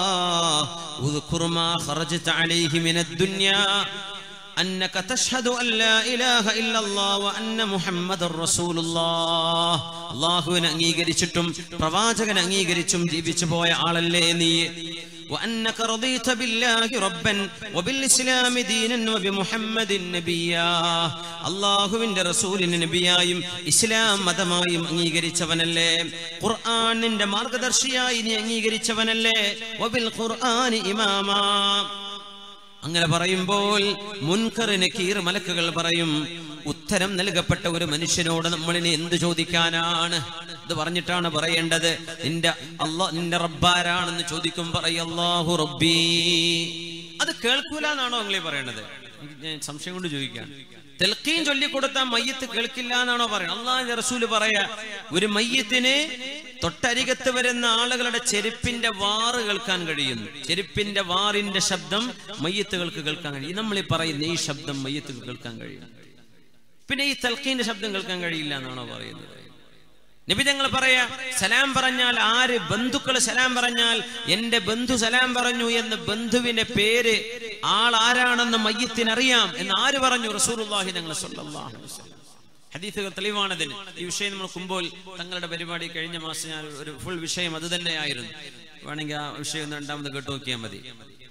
ഉദ്കുർ മാ ഖറജ്ത അലൈഹി മിനദ് ദുനിയാ أنك تشهد أن لا إله إلا الله وأن محمد رسول الله അള്ളാഹുവിനെ അംഗീകരിച്ചിട്ടും പ്രവാചകൻ അംഗീകരിച്ചും ജീവിച്ചു പോയ ആളല്ലേ നീ وأنك رضيت بالله ربا وبالإسلام دينا وبمحمد نبيا അള്ളാഹുവിന്റെ റസൂലിന് നബിയായും ഇസ്ലാം മതമായും അംഗീകരിച്ചവനല്ലേ ഖുർആനിന്റെ മാർഗദർശിയായി നീ അംഗീകരിച്ചവനല്ലേ വബിൽ ഖുർആനി ഇമാമാ അങ്ങനെ പറയുമ്പോൾ മുൻകറിന് കീർ മലക്കുകൾ പറയും ഉത്തരം നൽകപ്പെട്ട ഒരു മനുഷ്യനോട് നമ്മളിനി എന്ത് ചോദിക്കാനാണ് ഇത് പറഞ്ഞിട്ടാണ് പറയേണ്ടത് നിന്റെ അള്ളാ നിന്റെ റബ്ബാരാണെന്ന് ചോദിക്കും പറയല്ലാഹു റബ്ബീ അത് കേൾക്കൂല എന്നാണോ അങ്ങളീ പറയണത് എനിക്ക് ഞാൻ സംശയം കൊണ്ട് ചോദിക്കാം തെൽക്കീൻ ചൊല്ലിക്കൊടുത്താൽ മയ്യത്ത് കേൾക്കില്ല എന്നാണോ പറയുന്നത് അള്ളാഹിന്റെ റസൂല് പറയാ ഒരു മയ്യത്തിന് തൊട്ടരികത്ത് വരുന്ന ആളുകളുടെ ചെരുപ്പിന്റെ വാറ് കേൾക്കാൻ കഴിയുന്നു ചെരുപ്പിന്റെ വാറിന്റെ ശബ്ദം മയ്യത്തുകൾക്ക് കേൾക്കാൻ കഴിയും നമ്മൾ ഈ പറയുന്ന ഈ ശബ്ദം മയ്യത്തുകൾ കേൾക്കാൻ കഴിയും പിന്നെ ഈ തൽക്കീന്റെ ശബ്ദം കേൾക്കാൻ കഴിയില്ല എന്നാണോ പറയുന്നത് നബി ഞങ്ങൾ പറയാ സലാം പറഞ്ഞാൽ ആര് ബന്ധുക്കൾ സലാം പറഞ്ഞാൽ എന്റെ ബന്ധു സലാം പറഞ്ഞു എന്ന് ബന്ധുവിന്റെ പേര് ആൾ ആരാണെന്ന് മയ്യത്തിനറിയാം എന്ന് ആര് പറഞ്ഞു റസൂലുള്ളാഹി ഞങ്ങൾ സ്വല്ലല്ലാഹു അലൈഹി വസല്ലം ഹദീസുകൾ തെളിവാണതിന് ഈ വിഷയം നമ്മൾ കുമ്പോൾ തങ്ങളുടെ പരിപാടി കഴിഞ്ഞ മാസം ഞാൻ ഒരു ഫുൾ വിഷയം അത് തന്നെയായിരുന്നു വേണമെങ്കിൽ ആ വിഷയം ഒന്ന് രണ്ടാമത് കേട്ടു നോക്കിയാൽ മതി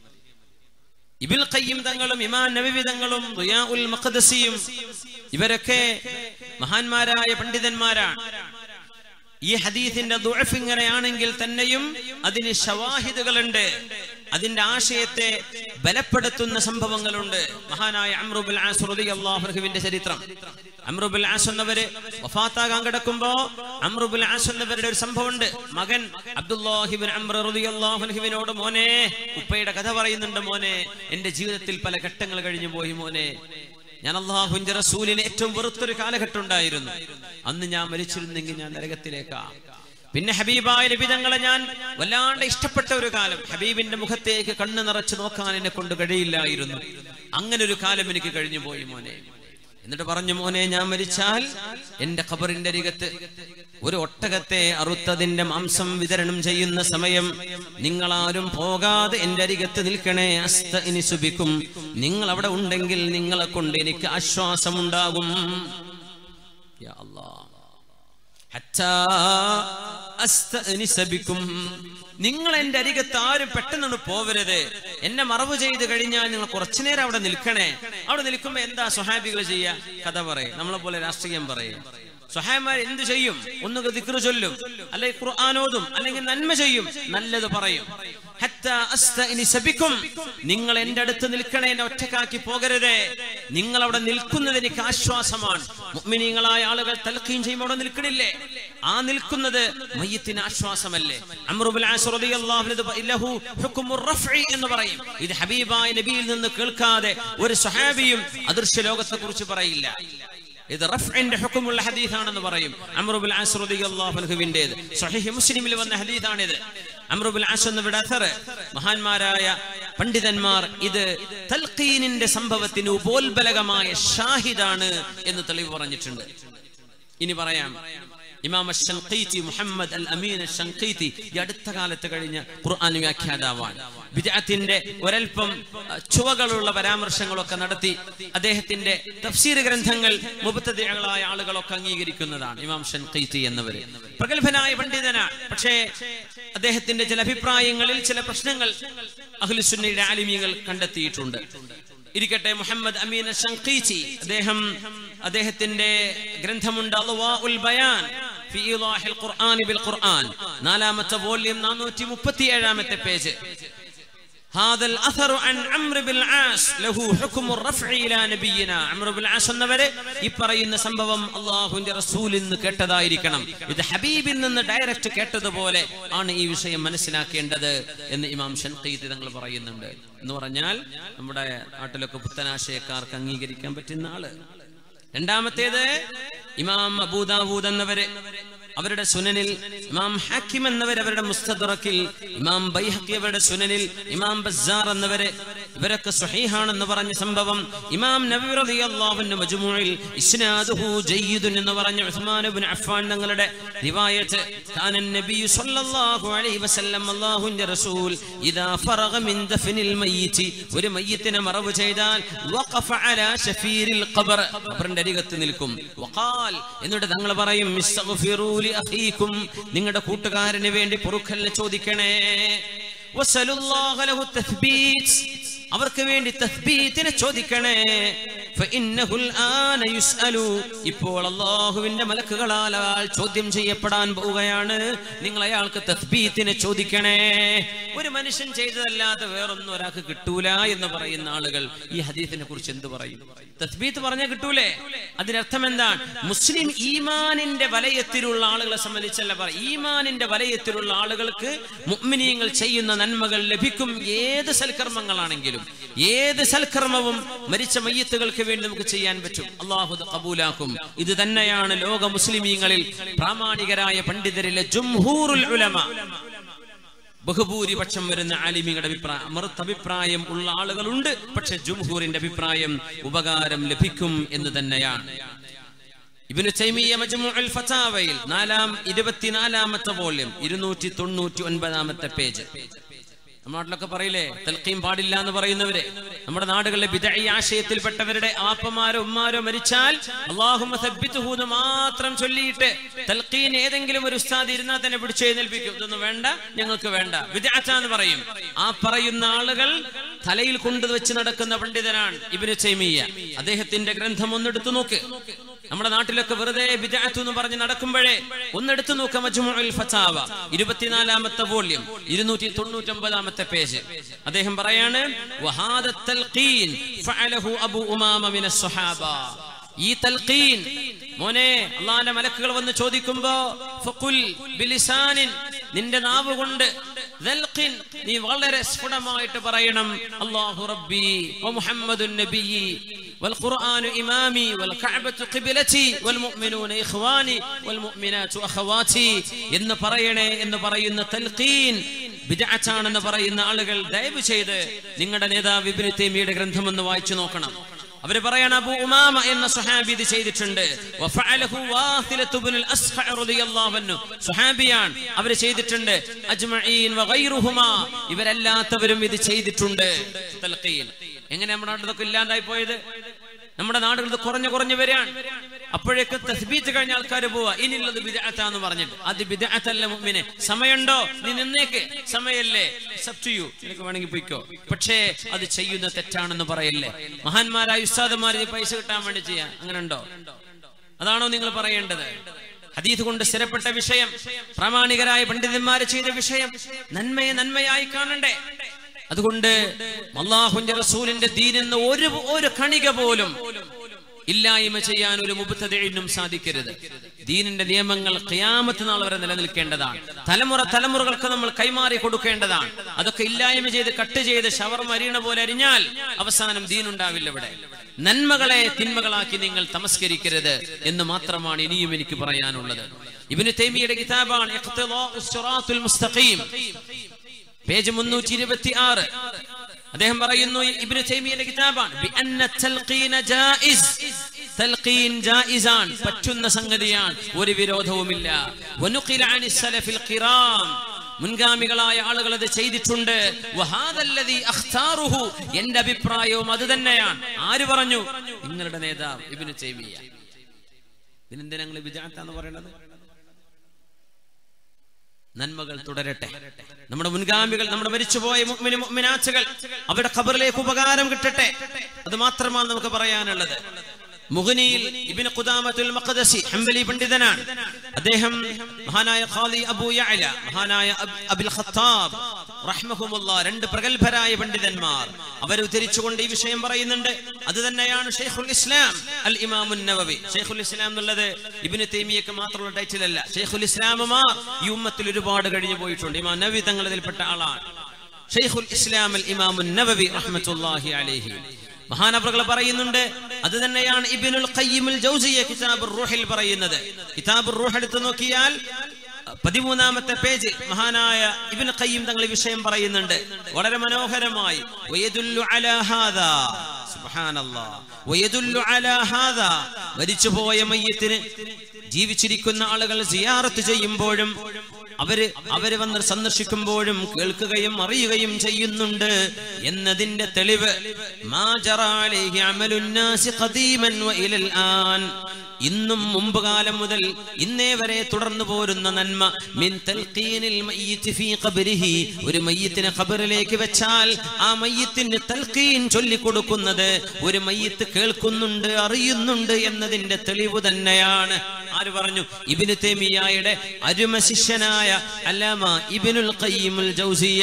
ഇബിൽ ഖയ്യിം തങ്ങളും ഇമാൻ നബവി തങ്ങളും ദുയാഉൽ മഖ്ദസിയും ഇവരൊക്കെ മഹാന്മാരായ പണ്ഡിതന്മാരാണ് ഈ ഹദീസിന്റെ ദുഅഫ് ഇങ്ങനെയാണെങ്കിൽ തന്നെയും അതിന് ഷവാഹിദുകളുണ്ട് അതിന്റെ ആശയത്തെ ബലപ്പെടുത്തുന്ന സംഭവങ്ങളുണ്ട് മഹാനായ അമ്രുബുൽ ആസ് റളിയല്ലാഹു അൻഹുവിന്റെ ചരിത്രം അമ്രുബുൽ ആസ് എന്നവര് വഫാത്താകാൻ കിടക്കുമ്പോ അമ്രുബുൽ ആസ് എന്നവരുടെ ഒരു സംഭവമുണ്ട് മകൻ അബ്ദുല്ലാഹിബിൻ അമ്ര റളിയല്ലാഹു അൻഹുവിനോട് മോനെ ഉപ്പയുടെ കഥ പറയുന്നുണ്ട് മോനെ എന്റെ ജീവിതത്തിൽ പല ഘട്ടങ്ങൾ കഴിഞ്ഞു പോയി മോനെ ഞാൻ അള്ളാഹുവിന്റെ റസൂലിന് ഏറ്റവും വെറുത്തൊരു കാലഘട്ടം ഉണ്ടായിരുന്നു അന്ന് ഞാൻ മരിച്ചിരുന്നെങ്കിൽ ഞാൻ നരകത്തിലേക്കാ പിന്നെ ഹബീബായ ലഭിതങ്ങളെ ഞാൻ വല്ലാണ്ട് ഇഷ്ടപ്പെട്ട ഒരു കാലം ഹബീബിന്റെ മുഖത്തേക്ക് കണ്ണ് നിറച്ച് നോക്കാൻ എന്നെ കൊണ്ട് കഴിയില്ലായിരുന്നു അങ്ങനെ ഒരു കാലം എനിക്ക് കഴിഞ്ഞു പോയി മോനെ എന്നിട്ട് പറഞ്ഞു മോനെ ഞാൻ മരിച്ചാൽ എന്റെ ഖബറിന്റെ അരികത്ത് ഒരു ഒട്ടകത്തെ അറുത്തതിന്റെ മാംസം വിതരണം ചെയ്യുന്ന സമയം നിങ്ങളാരും പോകാതെ എന്റെ അരികത്ത് നിൽക്കണേ അസ്ത ഇനി സുബിക്കും നിങ്ങൾ അവിടെ ഉണ്ടെങ്കിൽ നിങ്ങളെ കൊണ്ട് എനിക്ക് ആശ്വാസമുണ്ടാകും യാ അല്ലാ ഹത്താ അസ്തഅനിസ ബിക്കും. നിങ്ങൾ എന്റെ അരികത്ത് ആരും പെട്ടെന്നൊന്ന് പോവരുത് എന്നെ മറവ് ചെയ്ത് കഴിഞ്ഞാൽ നിങ്ങൾ കുറച്ചു നേരം അവിടെ നിൽക്കണേ അവിടെ നിൽക്കുമ്പോ എന്താ സ്വഹാബികൾ ചെയ്യാ കഥ പറയും നമ്മളെ പോലെ രാഷ്ട്രീയം പറയും സ്വഹായന്മാർ എന്ത് ചെയ്യും ഒന്ന് ദിക്റ് ചൊല്ലും അല്ലെങ്കിൽ ഖുർആാനോതും അല്ലെങ്കിൽ നന്മ ചെയ്യും നല്ലത് പറയും ഹത്താ അസ്തഅനിസ ബിക്കും. നിങ്ങൾ എന്റെ അടുത്ത് നിൽക്കണേ എന്നെ ഒറ്റക്കാക്കി പോകരുതേ നിങ്ങൾ അവിടെ നിൽക്കുന്നത് എനിക്ക് ആശ്വാസമാണ് മുഅ്മിനീങ്ങളായ ആളുകൾ തൽഖീൻ ചെയ്യുമ്പോൾ അവിടെ നിൽക്കണില്ലേ ആ നിൽക്കുന്നത് മയ്യത്തിന് ആശ്വാസമല്ലേ അമ്രുബുൽ ആസ് റളിയല്ലാഹു അൻഹു ഇത് ലഹു ഹുക്മുർ റഫ്ഇ എന്ന് പറയും ഇത് ഹബീബായ നബിയിൽ നിന്ന് കേൾക്കാതെ ഒരു സ്വഹാബിയും അദൃശ്യ ലോകത്തെ കുറിച്ച് പറയില്ല ഇത് റഫ്ഇന്റെ ഹുക്കുമുള്ള ഹദീസാണെന്ന് പറയും അമ്രുബുൽ ആസ് റളിയല്ലാഹു അൻഹുവിന്റേത് സ്വഹീഹ് മുസ്ലിമിൽ വന്ന ഹദീസാണിത് അമ്രുബുൽ ആസ് എന്നവരുടെ അഥർ മഹാന്മാരായ പണ്ഡിതന്മാർ ഇത് തൽഖീനിന്റെ സംഭവത്തിന് ഉപോത്ബലകമായ ഷാഹിദാണ് എന്ന് തെളിവ് പറഞ്ഞിട്ടുണ്ട് ഇനി പറയാം ഇമാം അഷ്ശൻഖീതി മുഹമ്മദ് അൽ അമീൻ അഷ്ശൻഖീതി ഈ അടുത്ത കാലത്ത് കഴിഞ്ഞ ഖുർആൻ വ്യാഖ്യാതാവാണ് ബിദ്അത്തിന്റെ ഒരൽപ്പം അഹ്, ചുവകളുള്ള പരാമർശങ്ങളൊക്കെ നടത്തി അദ്ദേഹത്തിന്റെ തഫ്സീർ ഗ്രന്ഥങ്ങൾ മുബത്തദികളായ ആളുകളൊക്കെ അംഗീകരിക്കുന്നതാണ് ഇമാം ഷൻഖീതി എന്നവര് പ്രഗത്ഭനായ പണ്ഡിതനാണ് പക്ഷേ അദ്ദേഹത്തിന്റെ ചില അഭിപ്രായങ്ങളിൽ ചില പ്രശ്നങ്ങൾ അഹ്ലുസുന്നയുടെ ആലിമീങ്ങൾ കണ്ടെത്തിയിട്ടുണ്ട് ഇരിക്കട്ടെ മുഹമ്മദ് അമീൻ ഷൻഖീച്ചി അദ്ദേഹം അദ്ദേഹത്തിന്റെ ഗ്രന്ഥമുണ്ട് അൽവാഉൽ ബയാൻ ഫി ഈളാഹിൽ ഖുർആൻ ബിൽ ഖുർആൻ നാലാമത്തെ വോള്യം 437ാമത്തെ പേജ് هذا الأثر عن عمرو بن العاص له حكم الرفع إلى نبينا عمرو بن العاص എന്നവരെ ഈ പറയുന്ന സംഭവം അള്ളാഹുവിന്റെ റസൂലിൽ നിന്ന് കേട്ടതായിരിക്കണം ഇത് ഹബീബിൽ നിന്ന് ഡയറക്റ്റ് കേട്ടതുപോലെ ആണ് ഈ വിഷയം മനസ്സിലാക്കേണ്ടത് എന്ന് ഇമാം ഷൻഖീദ് തങ്ങൾ പറയുന്നുണ്ട് എന്ന് പറഞ്ഞാൽ നമ്മുടെ നാട്ടിലൊക്കെ പുത്തനാശയക്കാർക്ക് അംഗീകരിക്കാൻ പറ്റുന്ന ആള് രണ്ടാമത്തേത് ഇമാം അബൂദാവൂദ് എന്നവര് അവരുടെ സുനനിൽ ഇമാം ഹാക്കിം എന്നവർ അവരുടെ മുസ്തദറക്കിൽ ഇമാം ബൈഹക്കി അവരുടെ സുനനിൽ ഇമാം ബസാർ എന്നവര് ഇവരൊക്കെ സ്വഹീഹാണെന്ന് പറഞ്ഞ സംഭവം ഇമാം നബി റളിയല്ലാഹുവിന്റെ മജ്മുഇൽ ഇസ്നാദുഹു ജയ്യിദുൻ എന്ന് പറഞ്ഞ ഉസ്മാൻ ഇബ്നു അഫ്ഫാൻ തങ്ങളുടെ റിവായത്ത് കാന നബി സല്ലല്ലാഹു അലൈഹി വസല്ലം അല്ലാഹുവിന്റെ റസൂൽ ഇദാ ഫറഗ മിൻ ദഫനിൽ മയ്യിത്ത് ഒരു മയ്യിത്തിനെ മറവ് ചെയ്താൽ വഖഫ അലാ ശഫീരിൽ ഖബർ ഖബറിന്റെ അരികത്ത് നിൽക്കും വഖാൽ എന്നിട്ട് തങ്ങൾ പറയും ഇസ്തഗ്ഫിറൂ ലി അഖീകും നിങ്ങളുടെ കൂട്ടുകാരന് വേണ്ടി പൊറുക്കലിനെ ചോദിക്കണേ വസലുല്ലാഹ ലഹു തസ്ബീത് അവർക്ക് വേണ്ടി തസ്ബീത്തിനെ ചോദിക്കണേ ഫഇന്നഹു الآن يسأل ഇപ്പോൾ അല്ലാഹുവിന്റെ മലക്കുകളാൽ അയാൾ ചോദ്യം ചെയ്യപ്പെടാൻ പോവുകയാണ് നിങ്ങൾ അയാൾക്ക് തസ്ബീത്തിനെ ചോദിക്കണേ ഒരു മനുഷ്യൻ ചെയ്തതല്ലാതെ വേറൊന്നും ഒരാൾക്ക് കിട്ടൂല എന്ന് പറയുന്ന ആളുകൾ ഈ ഹദീസിനെ കുറിച്ച് എന്ത് പറയും തസ്ബീത്ത് പറഞ്ഞാൽ കിട്ടൂലേ അതിനർത്ഥം എന്താണ് മുസ്ലിം ഈമാനിന്റെ വലയത്തിലുള്ള ആളുകളെ സംബന്ധിച്ചല്ല പറ ഈമാനിന്റെ വലയത്തിലുള്ള ആളുകൾക്ക് മുഅ്മിനീങ്ങൾ ചെയ്യുന്ന നന്മകൾ ലഭിക്കും ഏത് സൽക്കർമ്മങ്ങളാണെങ്കിലും ഏത് സൽക്കർമ്മവും മരിച്ച മയ്യത്തുകൾക്ക് വേണ്ടി നമുക്ക് ചെയ്യാൻ പറ്റും അള്ളാഹു അത് കബൂലാക്കും ഇത് തന്നെയാണ് ലോക മുസ്ലിമീങ്ങളിൽ പ്രാമാണികരായ പണ്ഡിതരിലെ ജുംഹൂറുൽ ഉലമ ബഹുഭൂരിപക്ഷം വരുന്ന ആലിമികളുടെ അഭിപ്രായം മറുത്തഭിപ്രായം ഉള്ള ആളുകളുണ്ട് പക്ഷെ ജുംഹൂറിന്റെ അഭിപ്രായം ഉപകാരം ലഭിക്കും എന്ന് തന്നെയാണ് ഇബിന് തൈമിയ മജ്മുഉൽ ഫതാവയിൽ നാലാം ഇരുപത്തിനാലാമത്തെ വോള്യം ഇരുന്നൂറ്റി തൊണ്ണൂറ്റി ഒൻപതാമത്തെ പേജ് നമ്മുടെ നാട്ടിലൊക്കെ പറയില്ലേ തൽക്കീം പാടില്ല എന്ന് പറയുന്നവര് നമ്മുടെ നാടുകളിലെ ബിദഈ ആശയത്തിൽപ്പെട്ടവരുടെ ആപ്പമാരോ ഉമ്മാരോ മരിച്ചാൽ അള്ളാഹുമ്മ സബ്ബിത്തുഹു എന്ന് മാത്രം ചൊല്ലിയിട്ട് തൽക്കീൻ ഏതെങ്കിലും ഒരു ഉസ്താദ് ഇരുന്നാൽ തന്നെ പിടിച്ച് എഴുന്നേൽപ്പിക്കും ഇതൊന്നും വേണ്ട ഞങ്ങൾക്ക് വേണ്ട വിദഗ്ധ എന്ന് പറയും ആ പറയുന്ന ആളുകൾ തലയിൽ കൊണ്ടുവച്ച് നടക്കുന്ന പണ്ഡിതനാണ് ഇബിന് ചൈമിയ അദ്ദേഹത്തിന്റെ ഗ്രന്ഥം ഒന്നെടുത്തു നോക്ക് നമ്മുടെ നാട്ടിലൊക്കെ വെറുതെ ബിദഅത്ത് എന്ന് പറഞ്ഞ് നടക്കുമ്പോഴേ ഒന്നെടുത്തു നോക്ക മജ്മുഉൽ ഫതാവ ഇരുപത്തിനാലാമത്തെ വോള്യം ഇരുന്നൂറ്റി തൊണ്ണൂറ്റി ഒമ്പതാമത്തെ പേജ് അദ്ദേഹം പറയാണ് വഹാദ തൽഖീൻ ഫഅലഹു അബു ഉമാമ മിനസ് സ്വഹാബ ഈ തൽഖീൻ മോനെ അള്ളാന്റെ മലക്കുകൾ വന്ന് ചോദിക്കുമ്പോ ഫഖുൽ ബിലിസാനിൻ നിന്റെ നാവ് കൊണ്ട് ദൽഖിൻ നീ വളരെ സ്ഫുടമായിട്ട് പറയണം അല്ലാഹു റബ്ബി വ മുഹമ്മദുൻ നബിയി والقرآن إمامي والكعبة قبلتي والمؤمنون إخواني والمؤمنات أخواتي എന്ന് പറയണേ എന്ന് പറയുന്ന തൽഖീൻ ബിദഅത്താണെന്ന് പറയുന്ന ആളുകൾ ദയവ് ചെയ്ത് നിങ്ങളുടെ നേതാവ് ഇബ്നു തൈമിയുടെ ഗ്രന്ഥം ഒന്ന് വായിച്ചു നോക്കണം അവര് പറയണ അബു ഉമാമ എന്ന സുഹാബി ഇത് ചെയ്തിട്ടുണ്ട് വഫഅലഹു വാസിലത്തു ഇബ്നുൽ അസ്ഖഅ റളിയല്ലാഹു അൻഹു സുഹാബിയാൻ അവര് ചെയ്തിട്ടുണ്ട് അജ്മഈൻ വഗൈറുഹുമാ ഇവരെല്ലാത്തവരും ഇത് ചെയ്തിട്ടുണ്ട് തൽഖീൻ എങ്ങനെ നമ്മുടെ നാട്ടിലൊക്കെ ഇല്ലാണ്ടായി പോയത് നമ്മുടെ നാടുകളിൽ കുറഞ്ഞു കുറഞ്ഞു വരികയാണ് അപ്പോഴേക്ക് തസ്ബീത്ത് കഴിഞ്ഞ ആൾക്കാർ പോവാ ഇനിയുള്ളത് ബിദഅത്താന്ന് പറഞ്ഞിട്ട് അത് ബിദഅത്തല്ല മുഅ്മിനെ സമയമുണ്ടോ നീ നിന്നേക്ക് സമയല്ലേ സബ് യു നിനക്ക് വേണമെങ്കിൽ പോയിക്കോ പക്ഷേ അത് ചെയ്യുന്ന തെറ്റാണെന്ന് പറയല്ലേ മഹാന്മാരായ ഉസ്താദന്മാർ നീ പൈസ കിട്ടാൻ വേണ്ടി ചെയ്യാൻ അങ്ങനെ ഉണ്ടോ അതാണോ നിങ്ങൾ പറയേണ്ടത് ഹദീത് കൊണ്ട് സ്ഥിരപ്പെട്ട വിഷയം പ്രാമാണികരായ പണ്ഡിതന്മാർ ചെയ്ത വിഷയം നന്മയെ നന്മയായി കാണണ്ടേ അതുകൊണ്ട് അള്ളാഹുന്റെ റസൂലിന്റെ ദീനെന്ന് ഒരു ഒരു കണിക പോലും ഇല്ലായ്മ ചെയ്യാൻ ഒരു മുബത്തതിനും സാധിക്കരുത് ദീനിന്റെ നിയമങ്ങൾ ഖിയാമത്ത് നാൾ വരെ നിലനിൽക്കേണ്ടതാണ് തലമുറ തലമുറകൾക്ക് നമ്മൾ കൈമാറി കൊടുക്കേണ്ടതാണ് അതൊക്കെ ഇല്ലായ്മ ചെയ്ത് കട്ട് ചെയ്ത് ഷവർ അരിയണ പോലെ അരിഞ്ഞാൽ അവസാനം ദീനുണ്ടാവില്ല ഇവിടെ നന്മകളെ തിന്മകളാക്കി നിങ്ങൾ തമസ്കരിക്കരുത് എന്ന് മാത്രമാണ് ഇനിയും എനിക്ക് പറയാനുള്ളത് ഇബിന് തൈമിയുടെ കിതാബാണ് ഇഖ്തിദാഉസ് സിറാത്തുൽ മുസ്തഖീം പേജ് മുന്നൂറ്റി ഇരുപത്തി ആറ് അദ്ദേഹം പറയുന്നു ഇബ്നു തൈമിയയുടെ കിതാബാണ് ബിഅന്ന തൽഖീന ജായിസ് തൽഖീൻ ജായിസാൻ പറ്റുന്ന സംഗതിയാണ് ഒരു വിരോധവുമില്ല വനുഖില അനി സലഫിൽ ഖിറാം മുൻഗാമികളായ ആളുകൾ അത് ചെയ്തിട്ടുണ്ട് വഹാദല്ലദീ അഖ്താറുഹു എന്റെ അഭിപ്രായവും അത് തന്നെയാണ് ആര് പറഞ്ഞു നിങ്ങളുടെ നേതാവ് ഇബ്നു തൈമിയ ഇതിനെന്തിനാ നിങ്ങൾ വിജാത്താന്ന് പറയുന്നത് നന്മകൾ തുടരട്ടെ നമ്മുടെ മുൻഗാമികൾ നമ്മുടെ മരിച്ചുപോയ മുഅ്മിന് മുഅ്മിനാത്തുകൾ അവരുടെ ഖബറിലേക്ക് ഉപകാരം കിട്ടട്ടെ അത് മാത്രമാണ് നമുക്ക് പറയാനുള്ളത് മുഗ്നിയിൽ ഇബ്നു ഖുദാമത്തുൽ മഖ്ദസി ഹംബലി പണ്ഡിതനാണ് അദ്ദേഹം മഹാനായ ഖാദി അബൂ യഅല മഹാനായ അബ്- അബുൽ ഖത്താബ് റഹ്മഹുമുള്ള രണ്ട് പ്രഗത്ഭരായ പണ്ഡിതന്മാർ അവർ ഉദ്ധരിച്ചുകൊണ്ട് ഈ വിഷയം പറയുന്നുണ്ട് അത് തന്നെയാണ് ഷെയ്ഖുൽ ഇസ്ലാം അൽ ഇമാമുൻ നവവി ഷെയ്ഖുൽ ഇസ്ലാം എന്നുള്ളത് ഇബിന് തൈമിയക്ക് മാത്രമുള്ള ടൈറ്റിൽ അല്ല ഷെയ്ഖുൽ ഇസ്ലാമുമാർ ഈ ഉമ്മത്തിൽ ഒരുപാട് കഴിഞ്ഞു പോയിട്ടുണ്ട് ഇമാം നബി തങ്ങൾ ഇതിൽപ്പെട്ട ആളാണ് ഷെയ്ഖുൽ ഇസ്ലാം അൽ ഇമാമുൻ നവവി റഹ്മത്തുള്ളാഹി അലൈഹി മഹാനവറുകൾ പറയുന്നുണ്ട് അത് തന്നെയാണ് ഇബിനുൽ ഖയ്യിമുൽ ജൗസിയ കിതാബുർ റൂഹിൽ പറയുന്നത് കിതാബുർ റൂഹ് എടുത്തു നോക്കിയാൽ പതിമൂന്നാമത്തെ പേജ് മഹാനായ ഇബിൻ ഖയ്യിം തങ്ങൾ ഈ വിഷയം പറയുന്നുണ്ട് വളരെ മനോഹരമായി വയദുല്ലു അലാ ഹാദാ സുബ്ഹാനല്ലാഹ് വയദുല്ലു അലാ ഹാദാ മരിച്ചുപോയ മയ്യത്തിന് ജീവിച്ചിരിക്കുന്ന ആളുകൾ സിയാറത്ത് ചെയ്യുമ്പോഴും അവര് അവര് വന്ന് സന്ദർശിക്കുമ്പോഴും കേൾക്കുകയും അറിയുകയും ചെയ്യുന്നുണ്ട് എന്നതിന്റെ തെളിവ് മാ ജറാ അലൈഹി അമലുന്നാസി ഖദീമൻ വ ഇലൽ ആൻ ഇന്നും മുമ്പ് കാലം മുതൽ ഇന്നേ വരെ തുടർന്നു പോരുന്ന നന്മ മിൻ തൽഖീനിൽ മയ്യിത്ത് ഫീ ഖബരിഹി ഒരു മയ്യത്തിനെ ഖബറിലേക്ക് വെച്ചാൽ ആ മയ്യത്തിന് തൽഖീൻ ചൊല്ലിക്കൊടുക്കുന്നത് ഒരു മയ്യത്ത് കേൾക്കുന്നുണ്ട് അറിയുന്നുണ്ട് എന്നതിന്റെ തെളിവ് തന്നെയാണ് ആര് പറഞ്ഞു ഇബ്നു തൈമിയയുടെ അരുമ ശിഷ്യനായ അല്ലാമ ഇബ്നുൽ ഖയ്യിമുൽ ജൗസിയ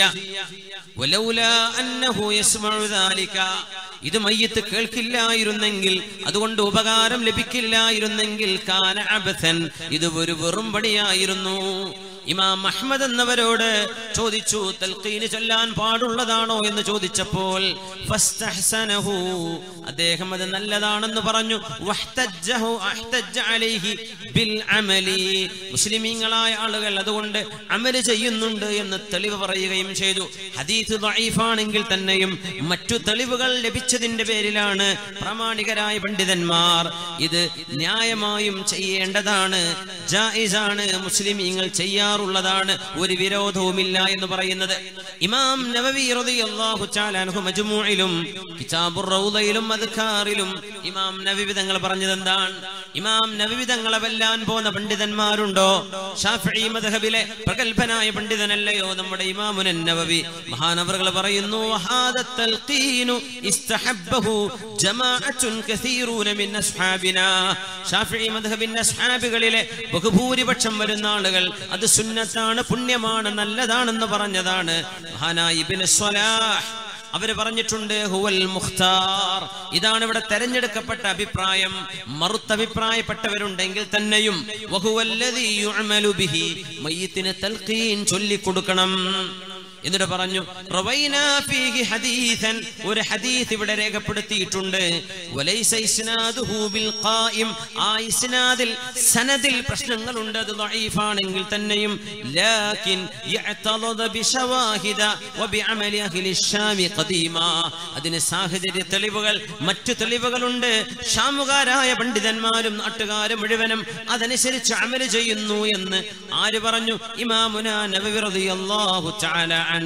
വലൗലാ അന്നഹു യസ്മഉ ദാലിക ഇത് മയ്യത്ത് കേൾക്കില്ലായിരുന്നെങ്കിൽ അതുകൊണ്ട് ഉപകാരം ലഭിക്കില്ലായിരുന്നെങ്കിൽ കാന അബഥൻ ഇത് ഒരു വെറും പണിയായിരുന്നു ഇമാം അഹ്മദ് എന്നവരോട് ചോദിച്ചു തൽഖീന് ചൊല്ലാൻ പാടുള്ളതാണോ എന്ന് ചോദിച്ചപ്പോൾ ഫസ്തഹ്സനഹു അദ്ദേഹം അത് നല്ലതാണെന്ന് പറഞ്ഞു വഹ്തജ്ജഹു അഹ്തജ്ജ അലൈഹി ബിൽ അമലി മുസ്ലിമീങ്ങളായ ആളുകൾ അതുകൊണ്ട് അമല് ചെയ്യുന്നുണ്ട് എന്ന് തെളിവ് പറയുകയും ചെയ്തു ഹദീസ് ദഈഫാണെങ്കിൽ തന്നെയും മറ്റു തെളിവുകൾ ലഭിച്ചതിന്റെ പേരിലാണ് പ്രാമാണികരായ പണ്ഡിതന്മാർ ഇത് ന്യായമായും ചെയ്യേണ്ടതാണ് ജായിസാണ് മുസ്ലിമീങ്ങൾ ചെയ്യാറുള്ളതാണ് ഒരു വിരോധവുമില്ല എന്ന് പറയുന്നത് ഇമാം നവവി റളിയല്ലാഹു തആല അൻഹു മജ്മൂഇലും കിതാബുർ റൗദയിലും അദ്കാറിലും ഇമാം നവവി തങ്ങൾ പറഞ്ഞത് എന്താണ് ഇമാം നവവി തങ്ങളെ വെല്ലാൻ പോകുന്ന പണ്ഡിതന്മാരുണ്ടോ ഷാഫിഈ മദ്ഹബിലെ പ്രഗൽഭനായ പണ്ഡിതനല്ലയോ നമ്മുടെ ഇമാമുൻ നവവി മഹാനവറുകൾ പറയുന്നു ഹാദ തൽഖീനു ഇസ്തഹബ്ബഹു ജമാഅത്തുൻ കസീറൂന മിൻ അസ്ഹാബിനാ ഷാഫിഈ മദ്ഹബിന്റെ അസ്ഹാബികളിലെ ബഹുഭൂരിപക്ഷം വരുന്ന ആളുകൾ അത് സുന്നത്താണ് പുണ്യമാണ് നല്ലതാണെന്ന് പറഞ്ഞതാണ് മഹാനായ ഇബ്നു സ്വലാഹ് അവര് പറഞ്ഞിട്ടുണ്ട് ഹുവൽ മുഖ്താർ ഇതാണ് ഇവിടെ തെരഞ്ഞെടുക്കപ്പെട്ട അഭിപ്രായം മറുത്തഭിപ്രായപ്പെട്ടവരുണ്ടെങ്കിൽ തന്നെയും വഹുവല്ലദീ യുഅമലു ബിഹി മയ്യിത്തിന് തൽഖീൻ ചൊല്ലിക്കൊടുക്കണം എന്നിട്ട് പറഞ്ഞു റവൈനാ ഫീഹി ഹദീസൻ ഒരു ഹദീസ് ഇവിടെ രേഖപ്പെടുത്തിയിട്ടുണ്ട് വലൈസ ഇസ്നാദുഹു ബിൽ ഖായിം ആ ഇസ്നാദിൽ സനദിൽ പ്രശ്നങ്ങളുണ്ട് അത് ളഈഫാണെങ്കിൽ തന്നെയും ലാകിൻ യഅതദ ബിശവാഹിദ വബിഅമലി അഹ്ലി الشാമി ഖദീമാ അതിന് സാഹചര്യ തെളിവുകൾ മറ്റു തെളിവുകളുണ്ട് ഷാമുകാരായ പണ്ഡിതന്മാരും നാട്ടുകാരും മുഴുവനും അതനുസരിച്ച് അമല് ചെയ്യുന്നു എന്ന് ആര് പറഞ്ഞു ഇമാമുന നബവി റളിയല്ലാഹു തആല അൻ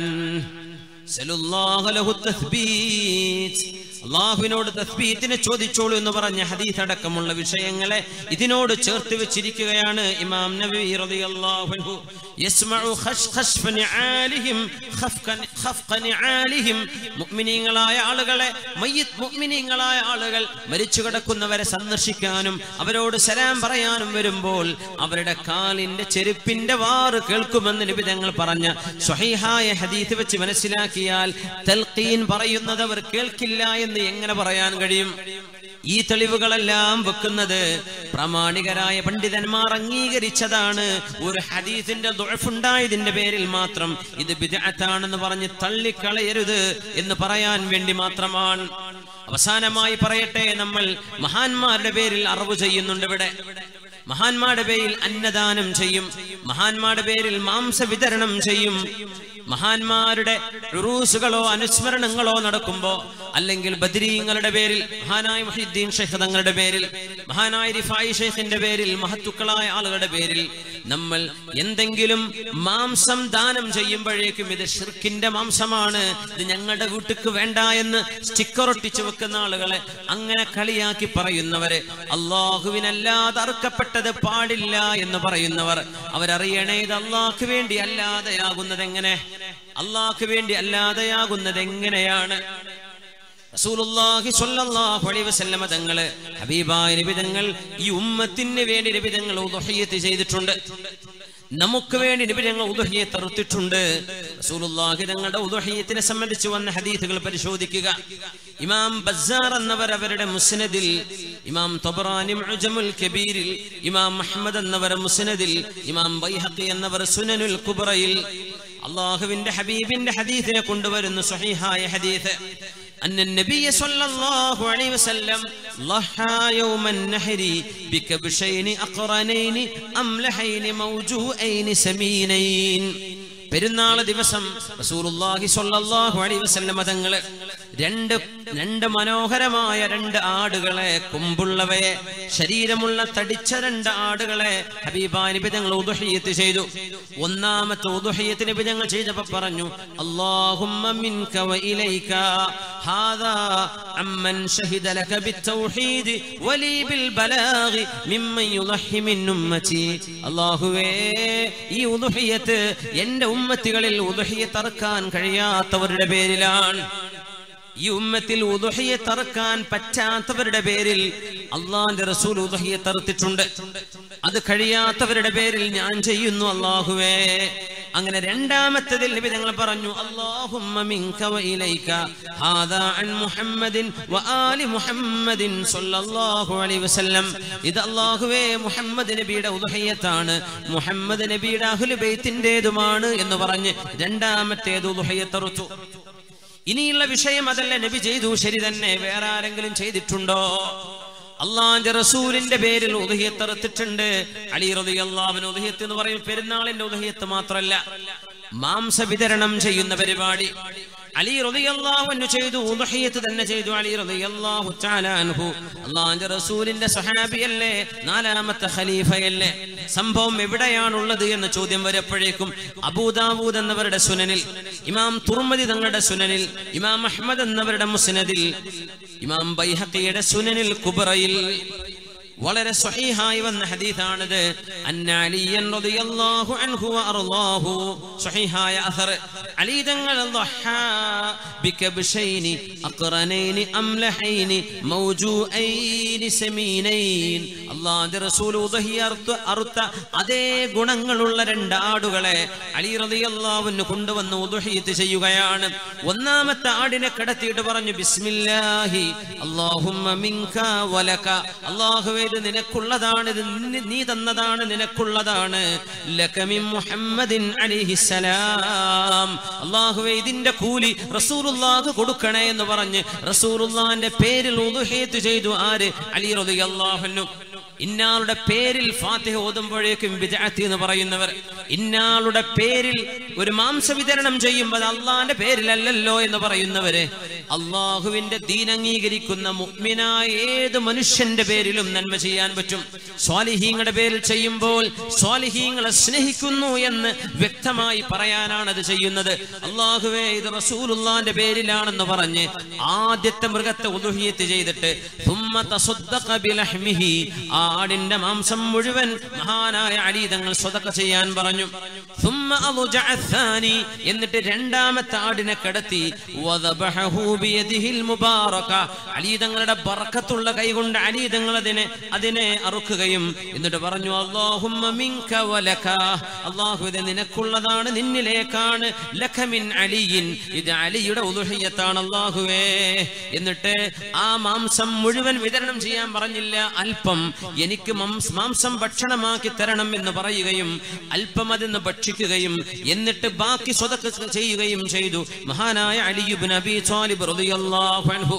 സലുല്ലാഹു ലഹു തസ്ബീത് അള്ളാഹുവിനോട് തസ്ബീത്തിനെ ചോദിച്ചോളൂ എന്ന് പറഞ്ഞ ഹദീസ് അടക്കമുള്ള വിഷയങ്ങളെ ഇതിനോട് ചേർത്ത് വെച്ചിരിക്കുകയാണ് ഇമാം നബി റളിയല്ലാഹു അൻഹു യസ്മഉ ഖശ്ഖശ്ഫ നിആലിഹിം ഖഫ്ക ഖഫ്ക നിആലിഹിം മുഅ്മിനീങ്ങളായ ആളുകളെ മയ്യിത്ത് മുഅ്മിനീങ്ങളായ ആളുകൾ മരിച്ചു കിടക്കുന്നവരെ സന്ദർശിക്കാനും അവരോട് സലാം പറയാനും വരുമ്പോൾ അവരുടെ കാലിന്റെ ചെരുപ്പിന്റെ വാറ് കേൾക്കുമെന്ന് നബി തങ്ങൾ പറഞ്ഞ സ്വഹീഹായ ഹദീസ് വെച്ച് മനസ്സിലാക്കിയാൽ തൽഖീൻ പറയുന്നത് അവർ കേൾക്കില്ല എന്ന് എങ്ങനെ പറയാൻ കഴിയും ഈ തെളിവുകളെല്ലാം വെക്കുന്നത് പ്രാമാണികരായ പണ്ഡിതന്മാർ അംഗീകരിച്ചതാണ് ഒരു ഹദീസിന്റെ ദുഴഫുണ്ടായതിന്റെ പേരിൽ മാത്രം ഇത് ബിദഅത്താണെന്ന് പറഞ്ഞ് തള്ളിക്കളയരുത് എന്ന് പറയാൻ വേണ്ടി മാത്രമാണ് അവസാനമായി പറയട്ടെ നമ്മൾ മഹാന്മാരുടെ പേരിൽ അറിവ് ചെയ്യുന്നുണ്ട് ഇവിടെ മഹാന്മാരുടെ പേരിൽ അന്നദാനം ചെയ്യും മഹാന്മാരുടെ പേരിൽ മാംസ വിതരണം ചെയ്യും മഹാന്മാരുടെ റുറൂസുകളോ അനുസ്മരണങ്ങളോ നടക്കുമ്പോ അല്ലെങ്കിൽ ബദ്രീങ്ങളുടെ പേരിൽ മഹാനായ മുഹിദ്ദീൻ ഷെയ്ഖ് തങ്ങളുടെ പേരിൽ മഹാനായ റിഫായി ഷെയ്ഖിന്റെ പേരിൽ മഹത്തുക്കളായ ആളുകളുടെ പേരിൽ നമ്മൾ എന്തെങ്കിലും മാംസം ദാനം ചെയ്യുമ്പോഴേക്കും ഇത് ഷിർക്കിന്റെ മാംസമാണ് ഇത് ഞങ്ങളുടെ വീട്ടിക്ക് വേണ്ട എന്ന് സ്റ്റിക്കർ ഒട്ടിച്ചു വെക്കുന്ന ആളുകളെ അങ്ങനെ കളിയാക്കി പറയുന്നവര് അള്ളാഹുവിനല്ലാതെ അറുക്കപ്പെട്ടത് പാടില്ല എന്ന് പറയുന്നവർ അവരറിയണേ ഇത് അള്ളാഹ്ക്ക് വേണ്ടി അല്ലാതെയാകുന്നത് എങ്ങനെ അള്ളാഹ്ക്ക് വേണ്ടി അല്ലാതെയാകുന്നത് എങ്ങനെയാണ് റസൂലുള്ളാഹി സ്വല്ലല്ലാഹു അലൈഹി വസല്ലമ തങ്ങള് ഹബീബായ നബി തങ്ങൾ ഈ ഉമ്മത്തിന് വേണ്ടി നബി തങ്ങൾ ഉദ്ഹിയത്ത് ചെയ്തിട്ടുണ്ട് നമുക്ക് വേണ്ടി നബി ഞങ്ങൾ ഉദുഹിയെ തറുത്തിട്ടുണ്ട് റസൂലുള്ളാഹി തങ്ങളുടെ ഉദുഹിയത്തിനെ സംബന്ധിച്ച് വന്ന ഹദീസുകൾ പരിശോധിക്കുക ഇമാം ബസ്സാർ എന്നവർ അവരുടെ മുസ്നദിൽ ഇമാം തൊബറാനി മുഅ്ജമുൽ കബീരിൽ ഇമാം മുഹമ്മദ് എന്നവർ മുസ്നദിൽ ഇമാം ബൈഹഖി എന്നവർ സുനനുൽ കുബ്രയിൽ അള്ളാഹുവിന്റെ ഹബീബിന്റെ ഹദീസിനെ കൊണ്ടുവരുന്ന സ്വഹീഹായ ഹദീസ് أن النبي صلى الله عليه وسلم ضحى يوم النحر بكبشين أقرنين أملحين موجوئين سمينين പെരുന്നാള് ദിവസം റസൂലുള്ളാഹി സ്വല്ലല്ലാഹു അലൈഹി വസല്ലം തങ്ങള് രണ്ട് രണ്ട് മനോഹരമായ രണ്ട് ആടുകളെ കൊമ്പുള്ളവയെ ശരീരമുള്ള തടിച്ച രണ്ട് ആടുകളെ ഹബീബായ നബി തങ്ങൾ ഉദുഹിയത്ത് ചെയ്തു ഒന്നാമത്തെ ഉദുഹിയത്ത് നബി തങ്ങൾ ചെയ്തപ്പോൾ പറഞ്ഞു അല്ലാഹുമ്മ മിൻക വ ഇലൈക ഹാദാ അമ്മൻ ഷഹിദ ലക ബിത്തൗഹീദ് വലി ബിൽ ബലാഗ് മിമ്മൻ യുളഹി മിൻ ഉമ്മതി അല്ലാഹുവേ ഈ ഉദുഹിയത്ത് എൻ്റെ ഉമ്മത്തികളിൽ ഉദുഹിയെ തറക്കാൻ കഴിയാത്തവരുടെ പേരിലാണ് ഈ ഉമ്മത്തിൽ ഉദുഹിയെ തറക്കാൻ പറ്റാത്തവരുടെ പേരിൽ അള്ളാന്റെ റസൂൽ ഉദുഹിയെ തറുത്തിട്ടുണ്ട് അത് കഴിയാത്തവരുടെ പേരിൽ ഞാൻ ചെയ്യുന്നു അള്ളാഹുവേ അങ്ങനെ രണ്ടാമത്തതിൽ നബി ഞങ്ങൾ പറഞ്ഞു അല്ലാഹുമ്മ മിൻക വ ഇലൈക ഹാദാ അൻ മുഹമ്മദിൻ വ ആലി മുഹമ്മദിൻ സ്വല്ലല്ലാഹു അലൈഹി വസല്ലം ഇത് അല്ലാഹുവേ മുഹമ്മദ് നബിയുടെ ഉദുഹയ്യത്താണ് മുഹമ്മദ് നബിയുടെ അഹ്ലു ബൈത്തിന്റേതുമാണ് എന്ന് പറഞ്ഞ് രണ്ടാമത്തേത് ഉദുഹയ്യത്തറുത്തു ഇനിയുള്ള വിഷയം അതല്ല നബി ചെയ്തു ശരി തന്നെ വേറെ ആരെങ്കിലും ചെയ്തിട്ടുണ്ടോ അള്ളാന്റെ റസൂലിന്റെ പേരിൽ ഉദഹിയത്തെറുത്തിട്ടുണ്ട് അലി റളിയല്ലാഹുവിന് ഉദഹിയത്ത് എന്ന് പറയും പെരുന്നാളിന്റെ ഉദഹിയത്ത് മാത്രമല്ല മാംസ വിതരണം ചെയ്യുന്ന പരിപാടി അലി റളിയല്ലാഹു ചെയ്തു ഉദഹിയത്ത് തന്നെ ചെയ്തു അലി റളിയല്ലാഹു തആല അൻഹു അള്ളാന്റെ റസൂലിന്റെ സഹാബിയല്ലേ നാലാമത്തെ ഖലീഫയല്ലേ സംഭവം എവിടെയാണുള്ളത് എന്ന ചോദ്യം വരപ്പോഴേക്കും അബൂദാവൂദ് എന്നവരുടെ സുനനിൽ ഇമാം തുർമദി തങ്ങളുടെ സുനനിൽ ഇമാം അഹ്മദ് എന്നവരുടെ മുസ്നദിൽ ഇമാം ബൈഹഖിയുടെ സുനനിൽ കുബറയിൽ വളരെ സ്വഹീഹായി വന്ന ഹദീസാണിത് അന്ന അലിയൻ റളിയല്ലാഹു അൻഹു വഅർളാഹു സ്വഹീഹായ അസർ അലി തങ്ങൾ ളഹ ബികബ്ശൈനി അഖറനൈനി അംലഹൈനി മൗജൂഐനി സമീനൈൻ അല്ലാഹുവിന്റെ റസൂൽ ഉദഹിയർത്ത് അറുത്ത അതേ ഗുണങ്ങളുള്ള രണ്ട് ആടുകളെ അലി റളിയല്ലാഹു അൻഹു കൊണ്ടുവന്ന് ഉദഹിയത്ത് ചെയ്യുകയാണ് ഒന്നാമത്തെ ആടിനെ കടത്തിയിട്ട് പറഞ്ഞു ബിസ്മില്ലാഹി അല്ലാഹുമ്മ മിൻക വലക അല്ലാഹുവേ ഇത് നിനക്കുള്ളതാണ് ഇത് നി- നീ തന്നതാണ് നിനക്കുള്ളതാണ് ലകമിൻ മുഹമ്മദിൻ അലിഹിസലാം അള്ളാഹുവേ ഇതിന്റെ കൂലി റസൂലുള്ളാഹ് കൊടുക്കണേ എന്ന് പറഞ്ഞ് റസൂലുള്ളാന്റെ പേരിൽ ഉദുഹേത്ത് ചെയ്തു ആര് അലി റളിയല്ലാഹു ഇന്നാളുടെ പേരിൽ ഫാത്തിഹ ഓതുമ്പോഴേക്കും വിദഅത്ത് എന്ന് പറയുന്നവർ ഇന്നാളുടെ പേരിൽ ഒരു മാംസ വിതരണം ചെയ്യുമ്പോൾ അത് അള്ളാന്റെ പേരിലല്ലല്ലോ എന്ന് പറയുന്നവര് അള്ളാഹുവിന്റെ ദീൻ അംഗീകരിക്കുന്ന മുഅ്മിനായ ഏത് മനുഷ്യന്റെ പേരിലും നന്മ ചെയ്യാൻ പറ്റും സ്വാലിഹീങ്ങളുടെ പേരിൽ ചെയ്യുമ്പോൾ സ്വാലിഹീങ്ങളെ സ്നേഹിക്കുന്നു എന്ന് വ്യക്തമായി പറയാനാണ് അത് ചെയ്യുന്നത് അള്ളാഹുവേ ഇത് റസൂലുള്ളാന്റെ പേരിലാണെന്ന് പറഞ്ഞ് ആദ്യത്തെ മൃഗത്തെ ഉദുഹിയത്ത് ചെയ്തിട്ട് ثم تصدق بلحمه ആ ആടിന്റെ മാംസം മുഴുവൻ മഹാനായ അലി തങ്ങൾ സ്വതക്ക ചെയ്യാൻ പറഞ്ഞു ثم أضجع الثاني എന്നിട്ട് രണ്ടാമത്തെ ആടിനെ കിടത്തി وذبحه بيده المباركة അലി തങ്ങളുടെ ബർക്കത്തുള്ള കൈകൊണ്ട് അലി തങ്ങൾ അതിനെ അതിനെ അറുക്കുകയും എന്നിട്ട് പറഞ്ഞു അല്ലാഹുമ്മ മിൻക വലക അല്ലാഹു ഇത് നിനക്കുള്ളതാണ് നിന്നിലേക്കാണ് ലഖമിൻ അലിയിൻ ഇത് അലിയുടെ ഉദുഹിയത്താണ് അല്ലാഹുവേ എന്നിട്ട് ആ മാംസം മുഴുവൻ വിതരണം ചെയ്യാൻ പറഞ്ഞില്ല അല്പം എനിക്ക് മാംസ്- മാംസം ഭക്ഷണമാക്കി തരണം എന്ന് പറയുകയും അല്പം അതിന്ന് ഭക്ഷിക്കുകയും എന്നിട്ട് ബാക്കി സ്വതക്ക് ചെയ്യുകയും ചെയ്തു മഹാനായ അലിയുബ് നബി ത്വാലിബ് റളിയല്ലാഹു അൻഹു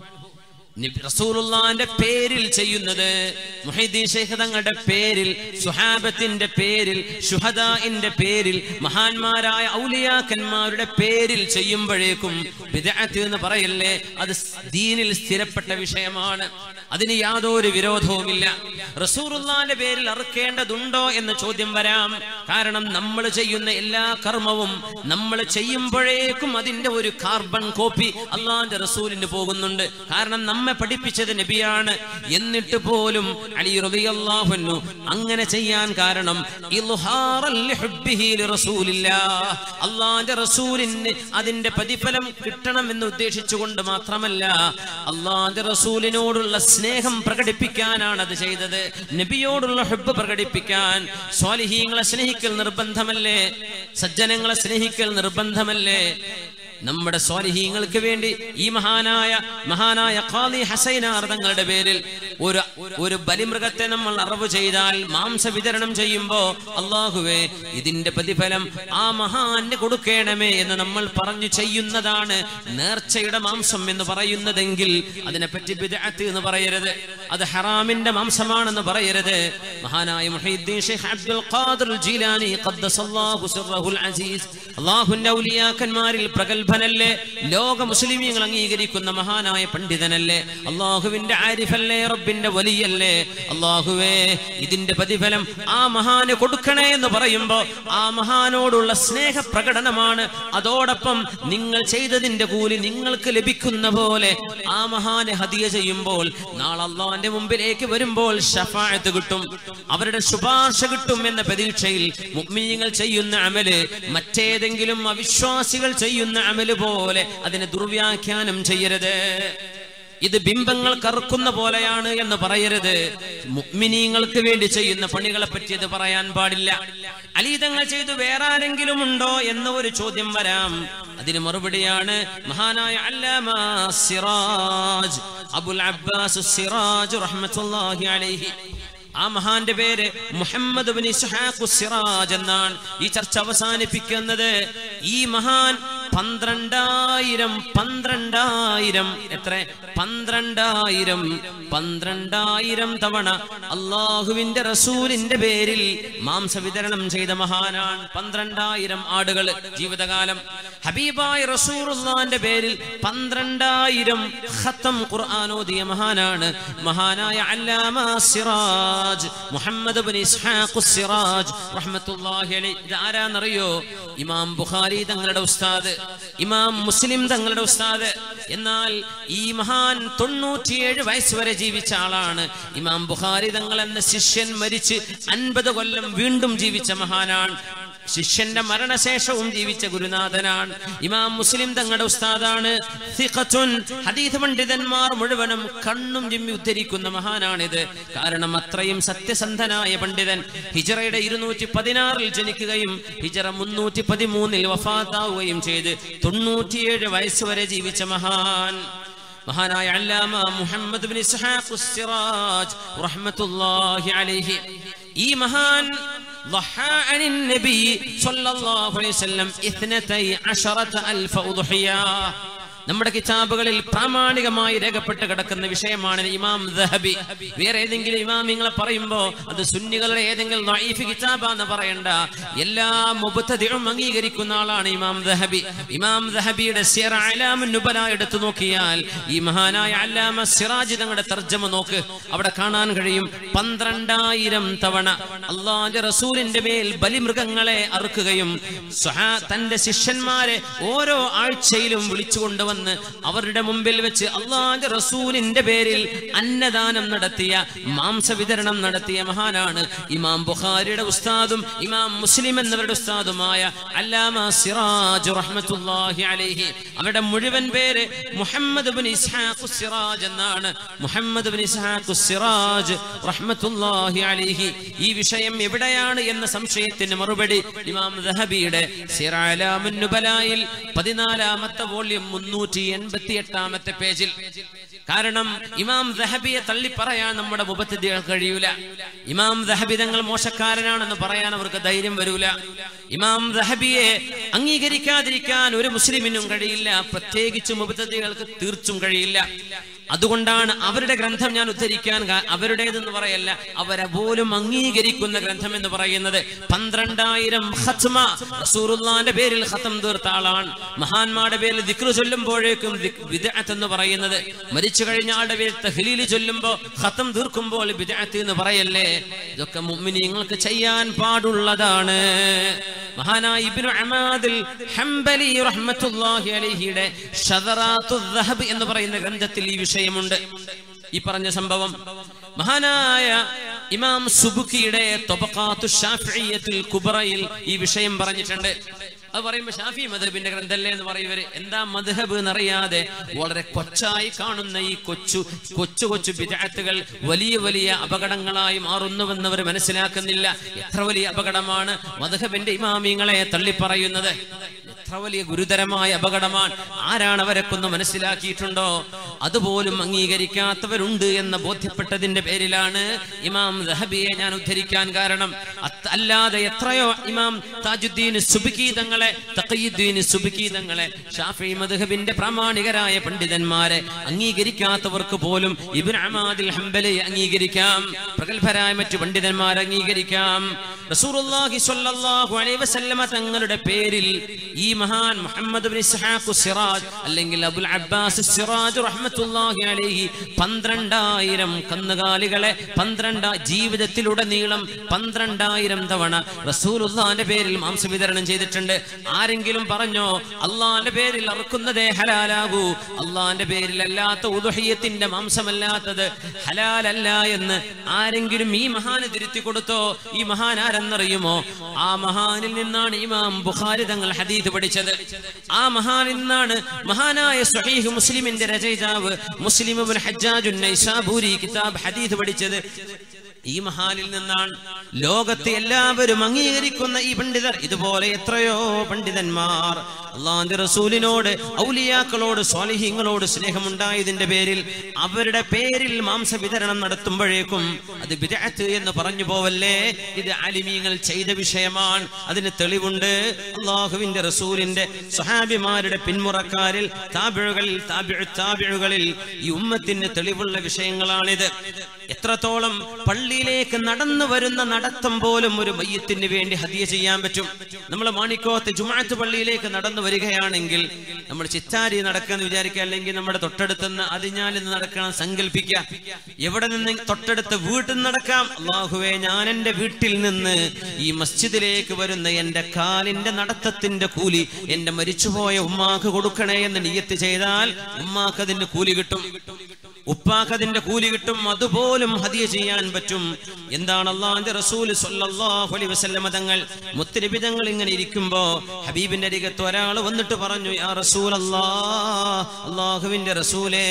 നബി റസൂലുള്ളാന്റെ പേരിൽ ചെയ്യുന്നത് മുഹൈദ്ദീൻ ശൈഖ് തങ്ങളുടെ പേരിൽ സുഹാബത്തിന്റെ പേരിൽ ശുഹദാഇന്റെ പേരിൽ മഹാന്മാരായ ഔലിയാക്കന്മാരുടെ പേരിൽ ചെയ്യുമ്പോഴേക്കും ബിദ്അത്ത് എന്ന് പറയല്ലേ അത് ദീനിൽ സ്ഥിരപ്പെട്ട വിഷയമാണ് അതിന് യാതൊരു വിരോധവുമില്ല റസൂലുള്ളാന്റെ പേരിൽ അറുക്കേണ്ടതുണ്ടോ എന്ന ചോദ്യം വരാം കാരണം നമ്മൾ ചെയ്യുന്ന എല്ലാ കർമ്മവും നമ്മൾ ചെയ്യുമ്പോഴേക്കും അതിന്റെ ഒരു കാർബൺ കോപ്പി അള്ളാന്റെ റസൂലിന് പോകുന്നുണ്ട് കാരണം നമ്മെ നമ്മെ പഠിപ്പിച്ചത് നബിയാണ് എന്നിട്ട് പോലും അലി റളിയല്ലാഹു അൻഹു അങ്ങനെ ചെയ്യാൻ കാരണം ഇൽഹാറൽ ലിഹുബ്ബിഹി ലിറസൂലില്ലാഹ് അള്ളാന്റെ റസൂലിന് അതിന്റെ പ്രതിഫലം കിട്ടണം എന്ന് ഉദ്ദേശിച്ചുകൊണ്ട് മാത്രമല്ല അള്ളാന്റെ റസൂലിനോടുള്ള സ്നേഹം പ്രകടിപ്പിക്കാനാണ് അത് ചെയ്തത് നബിയോടുള്ള ഹുബ് പ്രകടിപ്പിക്കാൻ സ്വാലിഹീങ്ങളെ സ്നേഹിക്കൽ നിർബന്ധമല്ലേ സജ്ജനങ്ങളെ സ്നേഹിക്കൽ നിർബന്ധമല്ലേ നമ്മുടെ സ്വാലിഹീങ്ങൾക്ക് വേണ്ടി ഈ മഹാനായ മഹാനായ ഖാദി ഹസൈനാർ തങ്ങളുടെ പേരിൽ ഒരു ഒരു ബലിമൃഗത്തെ നമ്മൾ അറിവ് ചെയ്താൽ മാംസ വിതരണം ചെയ്യുമ്പോ അള്ളാഹുവേ ഇതിന്റെ പ്രതിഫലം ആ മഹാന് കൊടുക്കണമേ എന്ന് നമ്മൾ പറഞ്ഞു ചെയ്യുന്നതാണ് നേർച്ചയുടെ മാംസം എന്ന് പറയുന്നതെങ്കിൽ അതിനെപ്പറ്റി ബിദ്അത്ത് എന്ന് പറയരുത് അത് ഹറാമിന്റെ മാംസമാണെന്ന് പറയരുത് മഹാനായ മുഹീദ്ദീൻ ഷെയ്ഖ് അബ്ദുൽ ഖാദിർ ജീലാനി ഖദ്ദസല്ലാഹു സിർറഹുൽ അസീസ് അള്ളാഹുവിന്റെ ഔലിയാക്കന്മാരിൽ പ്രഗത്ഭനല്ലേ ലോക മുസ്ലിമീങ്ങൾ അംഗീകരിക്കുന്ന മഹാനായ പണ്ഡിതനല്ലേ അള്ളാഹുവിന്റെ ആരിഫല്ലേ റബ്ബിന്റെ വലിയല്ലേ അള്ളാഹുവേ ഇതിന്റെ പ്രതിഫലം ആ മഹാന് കൊടുക്കണേ എന്ന് പറയുമ്പോ ആ മഹാനോടുള്ള സ്നേഹ പ്രകടനമാണ് അതോടൊപ്പം നിങ്ങൾ ചെയ്തതിന്റെ കൂലി നിങ്ങൾക്ക് ലഭിക്കുന്ന പോലെ ആ മഹാന് ഹദിയ ചെയ്യുമ്പോൾ നാളെ അള്ളാന്റെ മുമ്പിലേക്ക് വരുമ്പോൾ ഷഫായത്ത് കിട്ടും അവരുടെ ശുപാർശ കിട്ടും എന്ന പ്രതീക്ഷയിൽ മുഗ്മീങ്ങൾ ചെയ്യുന്ന അമല് മറ്റേതെങ്കിലും അവിശ്വാസികൾ ചെയ്യുന്ന അമല് പോലെ അതിനെ ദുർവ്യാഖ്യാനം ചെയ്യരുത് ഇത് ബിംബങ്ങൾ കറുക്കുന്ന പോലെയാണ് എന്ന് പറയരുത് മുഗ്മിനീങ്ങൾക്ക് വേണ്ടി ചെയ്യുന്ന പണികളെ പറ്റി ഇത് പറയാൻ പാടില്ല അലീതങ്ങൾ ചെയ്തു വേറെ ആരെങ്കിലും ഉണ്ടോ എന്ന ഒരു ചോദ്യം വരാം അതിന് മറുപടിയാണ് മഹാനായ അല്ലാമ സിറാജ് അബുൽ അബ്ബാസ് സിറാജ് റഹ്മത്തുള്ളാഹി അലൈഹി ആ മഹാന്റെ പേര് മുഹമ്മദ് ബിൻ ഇസ്ഹാഖു സിറാജ് എന്നാണ് ഈ ചർച്ച അവസാനിപ്പിക്കുന്നത് ഈ മഹാൻ പന്ത്രണ്ടായിരം പന്ത്രണ്ടായിരം എത്ര പന്ത്രണ്ടായിരം പന്ത്രണ്ടായിരം തവണ അള്ളാഹുവിന്റെ റസൂലിന്റെ പേരിൽ മാംസ വിതരണം ചെയ്ത മഹാനാണ് പന്ത്രണ്ടായിരം ആടുകൾ ജീവിതകാലം ഹബീബായ റസൂറുല്ലാന്റെ പേരിൽ പന്ത്രണ്ടായിരം ഖത്തം ഖുർആൻ ഓതിയ മഹാനാണ് മഹാനായ അല്ലാമ സിറാജ് മുഹമ്മദ് ബിൻ ഇസ്ഹാഖു സിറാജ് റഹ്മത്തുള്ളാഹി അലൈഹി ഇത് ആരാന്നറിയോ ഇമാം ബുഖാരി തങ്ങളുടെ ഉസ്താദ് ഇമാം മുസ്ലിം തങ്ങളുടെ ഉസ്താദ് എന്നാൽ ഈ മഹാൻ തൊണ്ണൂറ്റിയേഴ് വയസ്സ് വരെ ജീവിച്ച ആളാണ് ഇമാം ബുഖാരി തങ്ങൾ എന്ന ശിഷ്യൻ മരിച്ച് അൻപത് കൊല്ലം വീണ്ടും ജീവിച്ച മഹാനാണ് ശിഷ്യന്റെ മരണശേഷവും ജീവിച്ച ഗുരുനാഥനാണ് ഇമാം മുസ്ലിം തങ്ങളുടെ ഉസ്താദാണ് സിഖത്തുൻ. ഹദീസ് പണ്ഡിതന്മാർ മുഴുവനും കണ്ണും ചിമ്മി ഉദ്ധരിക്കുന്ന മഹാനാണിത് കാരണം അത്രയും സത്യസന്ധനായ പണ്ഡിതൻ ഹിജറയുടെ ഇരുന്നൂറ്റി പതിനാറിൽ ജനിക്കുകയും ഹിജറ മുന്നൂറ്റി പതിമൂന്നിൽ വഫാത്താവുകയും ചെയ്ത് തൊണ്ണൂറ്റിയേഴ് വയസ്സ് വരെ ജീവിച്ച മഹാൻ മഹാനായ അല്ലാമ മുഹമ്മദ് ബിൻ ഇസ്ഹാഖ് സിറാജ് റഹ്മത്തുള്ളാഹി അലൈഹി ഈ മഹാൻ ضحى عن النبي صلى الله عليه وسلم اثنتي عشرة ألف أضحية നമ്മുടെ കിതാബുകളിൽ പ്രാമാണികമായി രേഖപ്പെട്ട് കിടക്കുന്ന വിഷയമാണ് ഇമാം ദഹബി വേറെ ഏതെങ്കിലും ഇമാമിങ്ങളെ പറയുമ്പോ അത് സുന്നികളുടെ ഏതെങ്കിലും നഈഫ് കിതാബാന്ന് പറയണ്ട എല്ലാ മുബത്തതിഴും അംഗീകരിക്കുന്ന ആളാണ് ഇമാം ദഹബി ഇമാം ദഹബിയുടെ സിറ അലാമുൻ നുബല എടുത്തു നോക്കിയാൽ ഈ മഹാനായ അല്ലാമ സിറാജ് തങ്ങളുടെ തർജ്ജമ നോക്ക് അവിടെ കാണാൻ കഴിയും പന്ത്രണ്ടായിരം തവണ അള്ളാന്റെ റസൂലിന്റെ മേൽ ബലിമൃഗങ്ങളെ അറുക്കുകയും സ്വഹാ- തന്റെ ശിഷ്യന്മാരെ ഓരോ ആഴ്ചയിലും വിളിച്ചു കൊണ്ടുവന്ന് അവരുടെ മുമ്പിൽ വെച്ച് അള്ളാന്റെ റസൂലിന്റെ പേരിൽ അന്നദാനം നടത്തിയ മാംസ വിതരണം നടത്തിയ മഹാനാണ് ഇമാം ബുഖാരിയുടെ ഉസ്താദും ഇമാം മുസ്ലിം എന്നവരുടെ ഉസ്താദുമായ അല്ലാമ സിറാജ് റഹ്മത്തുള്ളാഹി അലൈഹി അവരുടെ മുഴുവൻ പേര് മുഹമ്മദ് ബിൻ ഇസ്ഹാഖ് സിറാജ് എന്നാണ് മുഹമ്മദ് ബിൻ ഇസ്ഹാഖ് സിറാജ് റഹ്മത്തുള്ളാഹി അലൈഹി ഈ വിഷയം എവിടെയാണ് എന്ന സംശയത്തിന് മറുപടി ഇമാം ദഹബിയുടെ സിറാലാമുൻ നുബലായിൽ പതിനാലാമത്തെ വോള്യം മുന്നൂറ്റി എൺപത്തി എട്ടാമത്തെ പേജിൽ കാരണം ഇമാം ദഹബിയെ തള്ളി പറയാൻ നമ്മുടെ മുപ്പത്തിദ്ധികൾ കഴിയൂല ഇമാം ദഹബി തങ്ങൾ മോശക്കാരനാണെന്ന് പറയാൻ അവർക്ക് ധൈര്യം വരൂല ഇമാം ദഹബിയെ അംഗീകരിക്കാതിരിക്കാൻ ഒരു മുസ്ലിമിനും കഴിയില്ല പ്രത്യേകിച്ച് മുപ്പത്തിദ്ധികൾക്ക് തീർച്ചും കഴിയില്ല അതുകൊണ്ടാണ് അവരുടെ ഗ്രന്ഥം ഞാൻ ഉദ്ധരിക്കാൻ കാ- അവരുടേതെന്ന് പറയല്ല അവരെ പോലും അംഗീകരിക്കുന്ന ഗ്രന്ഥം എന്ന് പറയുന്നത് പന്ത്രണ്ടായിരം ഖത്മ റസൂറുല്ലാന്റെ പേരിൽ ഖത്തം തീർത്ത ആളാണ് മഹാന്മാരുടെ പേരിൽ ദിക്റ് ചൊല്ലുമ്പോഴേക്കും ദിക്- ബിദ്അത്ത് എന്ന് പറയുന്നത് മരിച്ചു കഴിഞ്ഞ ആളുടെ പേരിൽ തഹ്ലീൽ ചൊല്ലുമ്പോൾ ഖത്തം തീർക്കുമ്പോൾ ബിദ്അത്ത് എന്ന് പറയല്ലേ ഇതൊക്കെ മുഅ്മിനീങ്ങൾക്ക് ചെയ്യാൻ പാടുള്ളതാണ് മഹാനായ ഇബ്നു അമാദിൽ ഹംബലി റഹ്മത്തുള്ളാഹി അലൈഹിയുടെ ഷദറാത്തു ദഹബ് എന്ന് പറയുന്ന ഗ്രന്ഥത്തിൽ ഈ വിഷയം വിഷയമുണ്ട് ഈ പറഞ്ഞ സംഭവം മഹാനായ ഇമാം സുബുക്കിയുടെ തൊബക്കാത്തു ഷാഫിയ്യത്തുൽ കുബറയിൽ ഈ വിഷയം പറഞ്ഞിട്ടുണ്ട് അത് പറയുമ്പോ ഷാഫി മധബിന്റെ ഗ്രന്ഥല്ലേ എന്ന് പറയുവര് എന്താ മധബ് എന്നറിയാതെ വളരെ കൊച്ചായി കാണുന്ന ഈ കൊച്ചു കൊച്ചു കൊച്ചു വിദഗ്ധകൾ വലിയ വലിയ അപകടങ്ങളായി മാറുന്നുവെന്നവർ മനസ്സിലാക്കുന്നില്ല എത്ര വലിയ അപകടമാണ് മധബിന്റെ ഇമാമിങ്ങളെ തള്ളിപ്പറയുന്നത് എത്ര വലിയ ഗുരുതരമായ അപകടമാണ് ആരാണ് അവരൊക്കെ മനസ്സിലാക്കിയിട്ടുണ്ടോ അതുപോലും അംഗീകരിക്കാത്തവരുണ്ട് എന്ന് ബോധ്യപ്പെട്ടതിന്റെ പേരിലാണ് ഇമാം ദഹബിയെ ഞാൻ ഉദ്ധരിക്കാൻ കാരണം അത് അല്ലാതെ എത്രയോ ഇമാം താജുദ്ദീൻ സുബിക്കി തങ്ങളെ തഖീദ്ദീൻ സുബിക്കി തങ്ങളെ ഷാഫി മദ്ഹബിന്റെ പ്രാമാണികരായ പണ്ഡിതന്മാരെ അംഗീകരിക്കാത്തവർക്ക് പോലും ഇബ്നു അമാദിൽ ഹംബലി അംഗീകരിക്കാം പ്രഗത്ഭരായ മറ്റു പണ്ഡിതന്മാരെ അംഗീകരിക്കാം റസൂലുള്ളാഹി സ്വല്ലല്ലാഹു അലൈഹി വസല്ലമ തങ്ങളുടെ പേരിൽ ഈ മഹാൻ മുഹമ്മദ് ബിൻ ഇസ്ഹാഖ് സിറാജ് അല്ലെങ്കിൽ അബുൽ അബ്ബാസ് സിറാജ് റഹ്മത്തുള്ളാഹി അലൈഹി പന്ത്രണ്ടായിരം കന്നുകാലികളെ പന്ത്രണ്ട ജീവിതത്തിലുടനീളം പന്ത്രണ്ടായിരം തവണ റസൂലുള്ളാന്റെ പേരിൽ മാംസ വിതരണം ചെയ്തിട്ടുണ്ട് ആരെങ്കിലും പറഞ്ഞോ അള്ളാന്റെ പേരിൽ അറുക്കുന്നതേ ഹലാലാകൂ അള്ളാന്റെ പേരിൽ അല്ലാത്ത ഉദുഹയ്യത്തിന്റെ മാംസമല്ലാത്തത് ഹലാലല്ല എന്ന് ആരെങ്കിലും ഈ മഹാന് തിരുത്തി കൊടുത്തോ ഈ മഹാൻ ആരെന്നറിയുമോ ആ മഹാനിൽ നിന്നാണ് ഇമാം ബുഖാരി തങ്ങൾ ഹദീദ് പഠിച്ചത് ആ മഹാനിൽ നിന്നാണ് മഹാനായ സ്വഹീഹ് മുസ്ലിമിന്റെ രചയിതാവ് മുസ്ലിം ഇബ്നു ഹജ്ജാജുൻ നൈസാബൂരി കിതാബ് ഹദീദ് പഠിച്ചത് ഈ മഹാനിൽ നിന്നാണ് ലോകത്തെ എല്ലാവരും അംഗീകരിക്കുന്ന ഈ പണ്ഡിതർ ഇതുപോലെ എത്രയോ പണ്ഡിതന്മാർ അള്ളാന്റെ റസൂലിനോട് ഔലിയാക്കളോട് സ്വാലിഹ്യങ്ങളോട് സ്നേഹമുണ്ടായതിന്റെ പേരിൽ അവരുടെ പേരിൽ മാംസ വിതരണം നടത്തുമ്പോഴേക്കും അത് ബിദഅത്ത് എന്ന് പറഞ്ഞു പോവല്ലേ ഇത് അലിമീങ്ങൾ ചെയ്ത വിഷയമാണ് അതിന് തെളിവുണ്ട് അള്ളാഹുവിന്റെ റസൂലിന്റെ സഹാബിമാരുടെ പിന്മുറക്കാരിൽ താബിഴുകളിൽ താബിഴ് താബിഴുകളിൽ ഈ ഉമ്മത്തിന് തെളിവുള്ള വിഷയങ്ങളാണിത് എത്രത്തോളം പള്ളിയിലേക്ക് നടന്നു വരുന്ന നടത്തം പോലും ഒരു മയ്യത്തിന് വേണ്ടി ഹദിയ ചെയ്യാൻ പറ്റും നമ്മൾ മാണിക്കോത്ത് ജുമാഅത്ത് പള്ളിയിലേക്ക് നടന്നു വരികയാണെങ്കിൽ നമ്മൾ ചിത്താരി നടക്കാന്ന് വിചാരിക്കുക അല്ലെങ്കിൽ നമ്മുടെ തൊട്ടടുത്തുനിന്ന് അതിഞ്ഞാൽ നിന്ന് നടക്കണം സങ്കല്പിക്കുക എവിടെ നിന്ന് തൊട്ടടുത്ത് വീട്ടിൽ നിന്ന് നടക്കാം അള്ളാഹുവേ ഞാൻ എന്റെ വീട്ടിൽ നിന്ന് ഈ മസ്ജിദിലേക്ക് വരുന്ന എന്റെ കാലിന്റെ നടത്തത്തിന്റെ കൂലി എന്റെ മരിച്ചുപോയ ഉമ്മാക്ക് കൊടുക്കണേ എന്ന് നിയത്ത് ചെയ്താൽ ഉമ്മാക്ക് അതിന്റെ കൂലി കിട്ടും ഉപ്പാക്ക് അതിന്റെ കൂലി കിട്ടും അതുപോലും ഹദിയ ചെയ്യാൻ പറ്റും എന്താണ് അള്ളാന്റെ റസൂല് സല്ലല്ലാഹു അലൈഹി വസല്ലമ തങ്ങൾ മുത്തനബി തങ്ങൾ ഇങ്ങനെ ഇരിക്കുമ്പോ ഹബീബിന്റെ അരികത്ത് ഒരാൾ വന്നിട്ട് പറഞ്ഞു യാ റസൂൽ അള്ളാഹുവിന്റെ റസൂലേ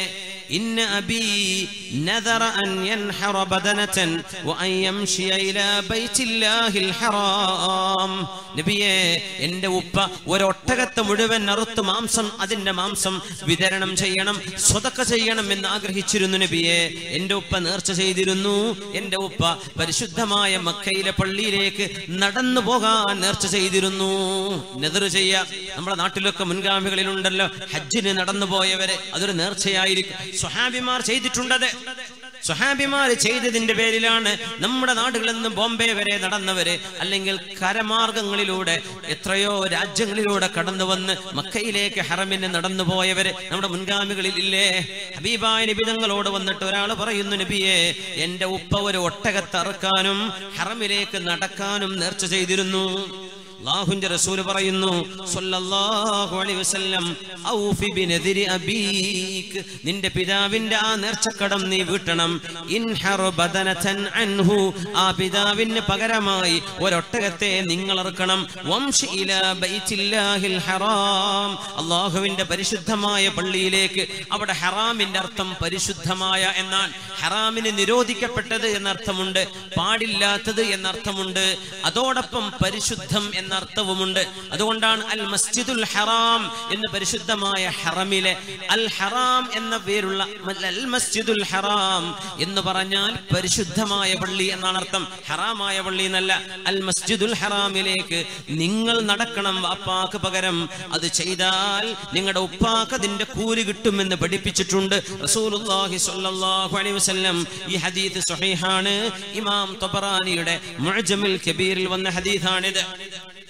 إن أبي نذر أن ينحر بدنة وأن يمشي إلى بيت الله الحرام നബിയെ എന്റെ ഉപ്പ ഒരൊട്ടകത്തെ മുഴുവൻ അറുത്ത് മാംസം അതിന്റെ മാംസം വിതരണം ചെയ്യണം സ്വതക്ക ചെയ്യണം എന്ന് ആഗ്രഹിച്ചിരുന്നു നബിയെ എന്റെ ഉപ്പ നേർച്ച ചെയ്തിരുന്നു എന്റെ ഉപ്പ പരിശുദ്ധമായ മക്കയിലെ പള്ളിയിലേക്ക് നടന്നു പോകാൻ നേർച്ച ചെയ്തിരുന്നു നെതിർ ചെയ്യാ നമ്മുടെ നാട്ടിലൊക്കെ മുൻഗാമികളിലുണ്ടല്ലോ ഹജ്ജിന് നടന്നു പോയവരെ അതൊരു നേർച്ചയായിരിക്കും സ്വഹാബിമാർ ചെയ്തിട്ടുണ്ടത് സ്വഹാബിമാർ ചെയ്തതിന്റെ പേരിലാണ് നമ്മുടെ നാടുകളിൽ നിന്ന് ബോംബെ വരെ നടന്നവര് അല്ലെങ്കിൽ കരമാർഗങ്ങളിലൂടെ എത്രയോ രാജ്യങ്ങളിലൂടെ കടന്നു വന്ന് മക്കയിലേക്ക് ഹറമിന് നടന്നു പോയവര് നമ്മുടെ മുൻഗാമികളിൽ ഇല്ലേ ഹബീബായ നിബിതങ്ങളോട് വന്നിട്ട് ഒരാൾ പറയുന്നു നബിയെ എന്റെ ഉപ്പ ഒരു ഒട്ടകത്തറുക്കാനും ഹറമിലേക്ക് നടക്കാനും നേർച്ച ചെയ്തിരുന്നു അള്ളാഹുവിന്റെ റസൂൽ പറയുന്നു സല്ലല്ലാഹു അലൈഹി വസല്ലം ഔഫി ബിനദിരി അബീക് നിന്റെ പിതാവിന്റെ ആ നേർച്ചക്കടം നീ വീട്ടണം ഇൻഹർ ബദനതൻ അൻഹു ആ പിതാവിന് പകരമായി ഒരൊട്ടകത്തെ നിങ്ങൾ ഇറക്കണം വംശി ഇലാ ബൈത്തില്ലാഹിൽ ഹറാം അള്ളാഹുവിന്റെ പരിശുദ്ധമായ പള്ളിയിലേക്ക് അവിടെ ഹറാമിന്റെ അർത്ഥം പരിശുദ്ധമായ എന്നാൽ ഹറാമിന് നിരോധിക്കപ്പെട്ടത് എന്നർത്ഥമുണ്ട് പാടില്ലാത്തത് എന്നർത്ഥമുണ്ട് അതോടൊപ്പം പരിശുദ്ധം എന്നർത്ഥവുമുണ്ട് അതുകൊണ്ടാണ് അൽ മസ്ജിദുൽ ഹറാം എന്ന് പരിശുദ്ധമായ ഹറമിലെ അൽ ഹറാം എന്ന പേരുള്ള അൽ മസ്ജിദുൽ ഹറാം എന്ന് പറഞ്ഞാൽ പരിശുദ്ധമായ പള്ളി എന്നാണ് അർത്ഥം ഹറാമായ പള്ളി എന്നല്ല അൽ മസ്ജിദുൽ ഹറാമിലേക്ക് നിങ്ങൾ നടക്കണം വാപ്പാക്ക് പകരം അത് ചെയ്താൽ നിങ്ങളുടെ ഉപ്പാക്ക് അതിന്റെ കൂലി കിട്ടുമെന്ന് പഠിപ്പിച്ചിട്ടുണ്ട് റസൂലുള്ളാഹി സ്വല്ലല്ലാഹു അലൈഹി വസല്ലം ഈ ഹദീസ് സ്വഹീഹാണ് ഇമാം തൊബറാനിയുടെ മുഅ്ജമുൽ കബീറിൽ വന്ന ഹദീസാണിത്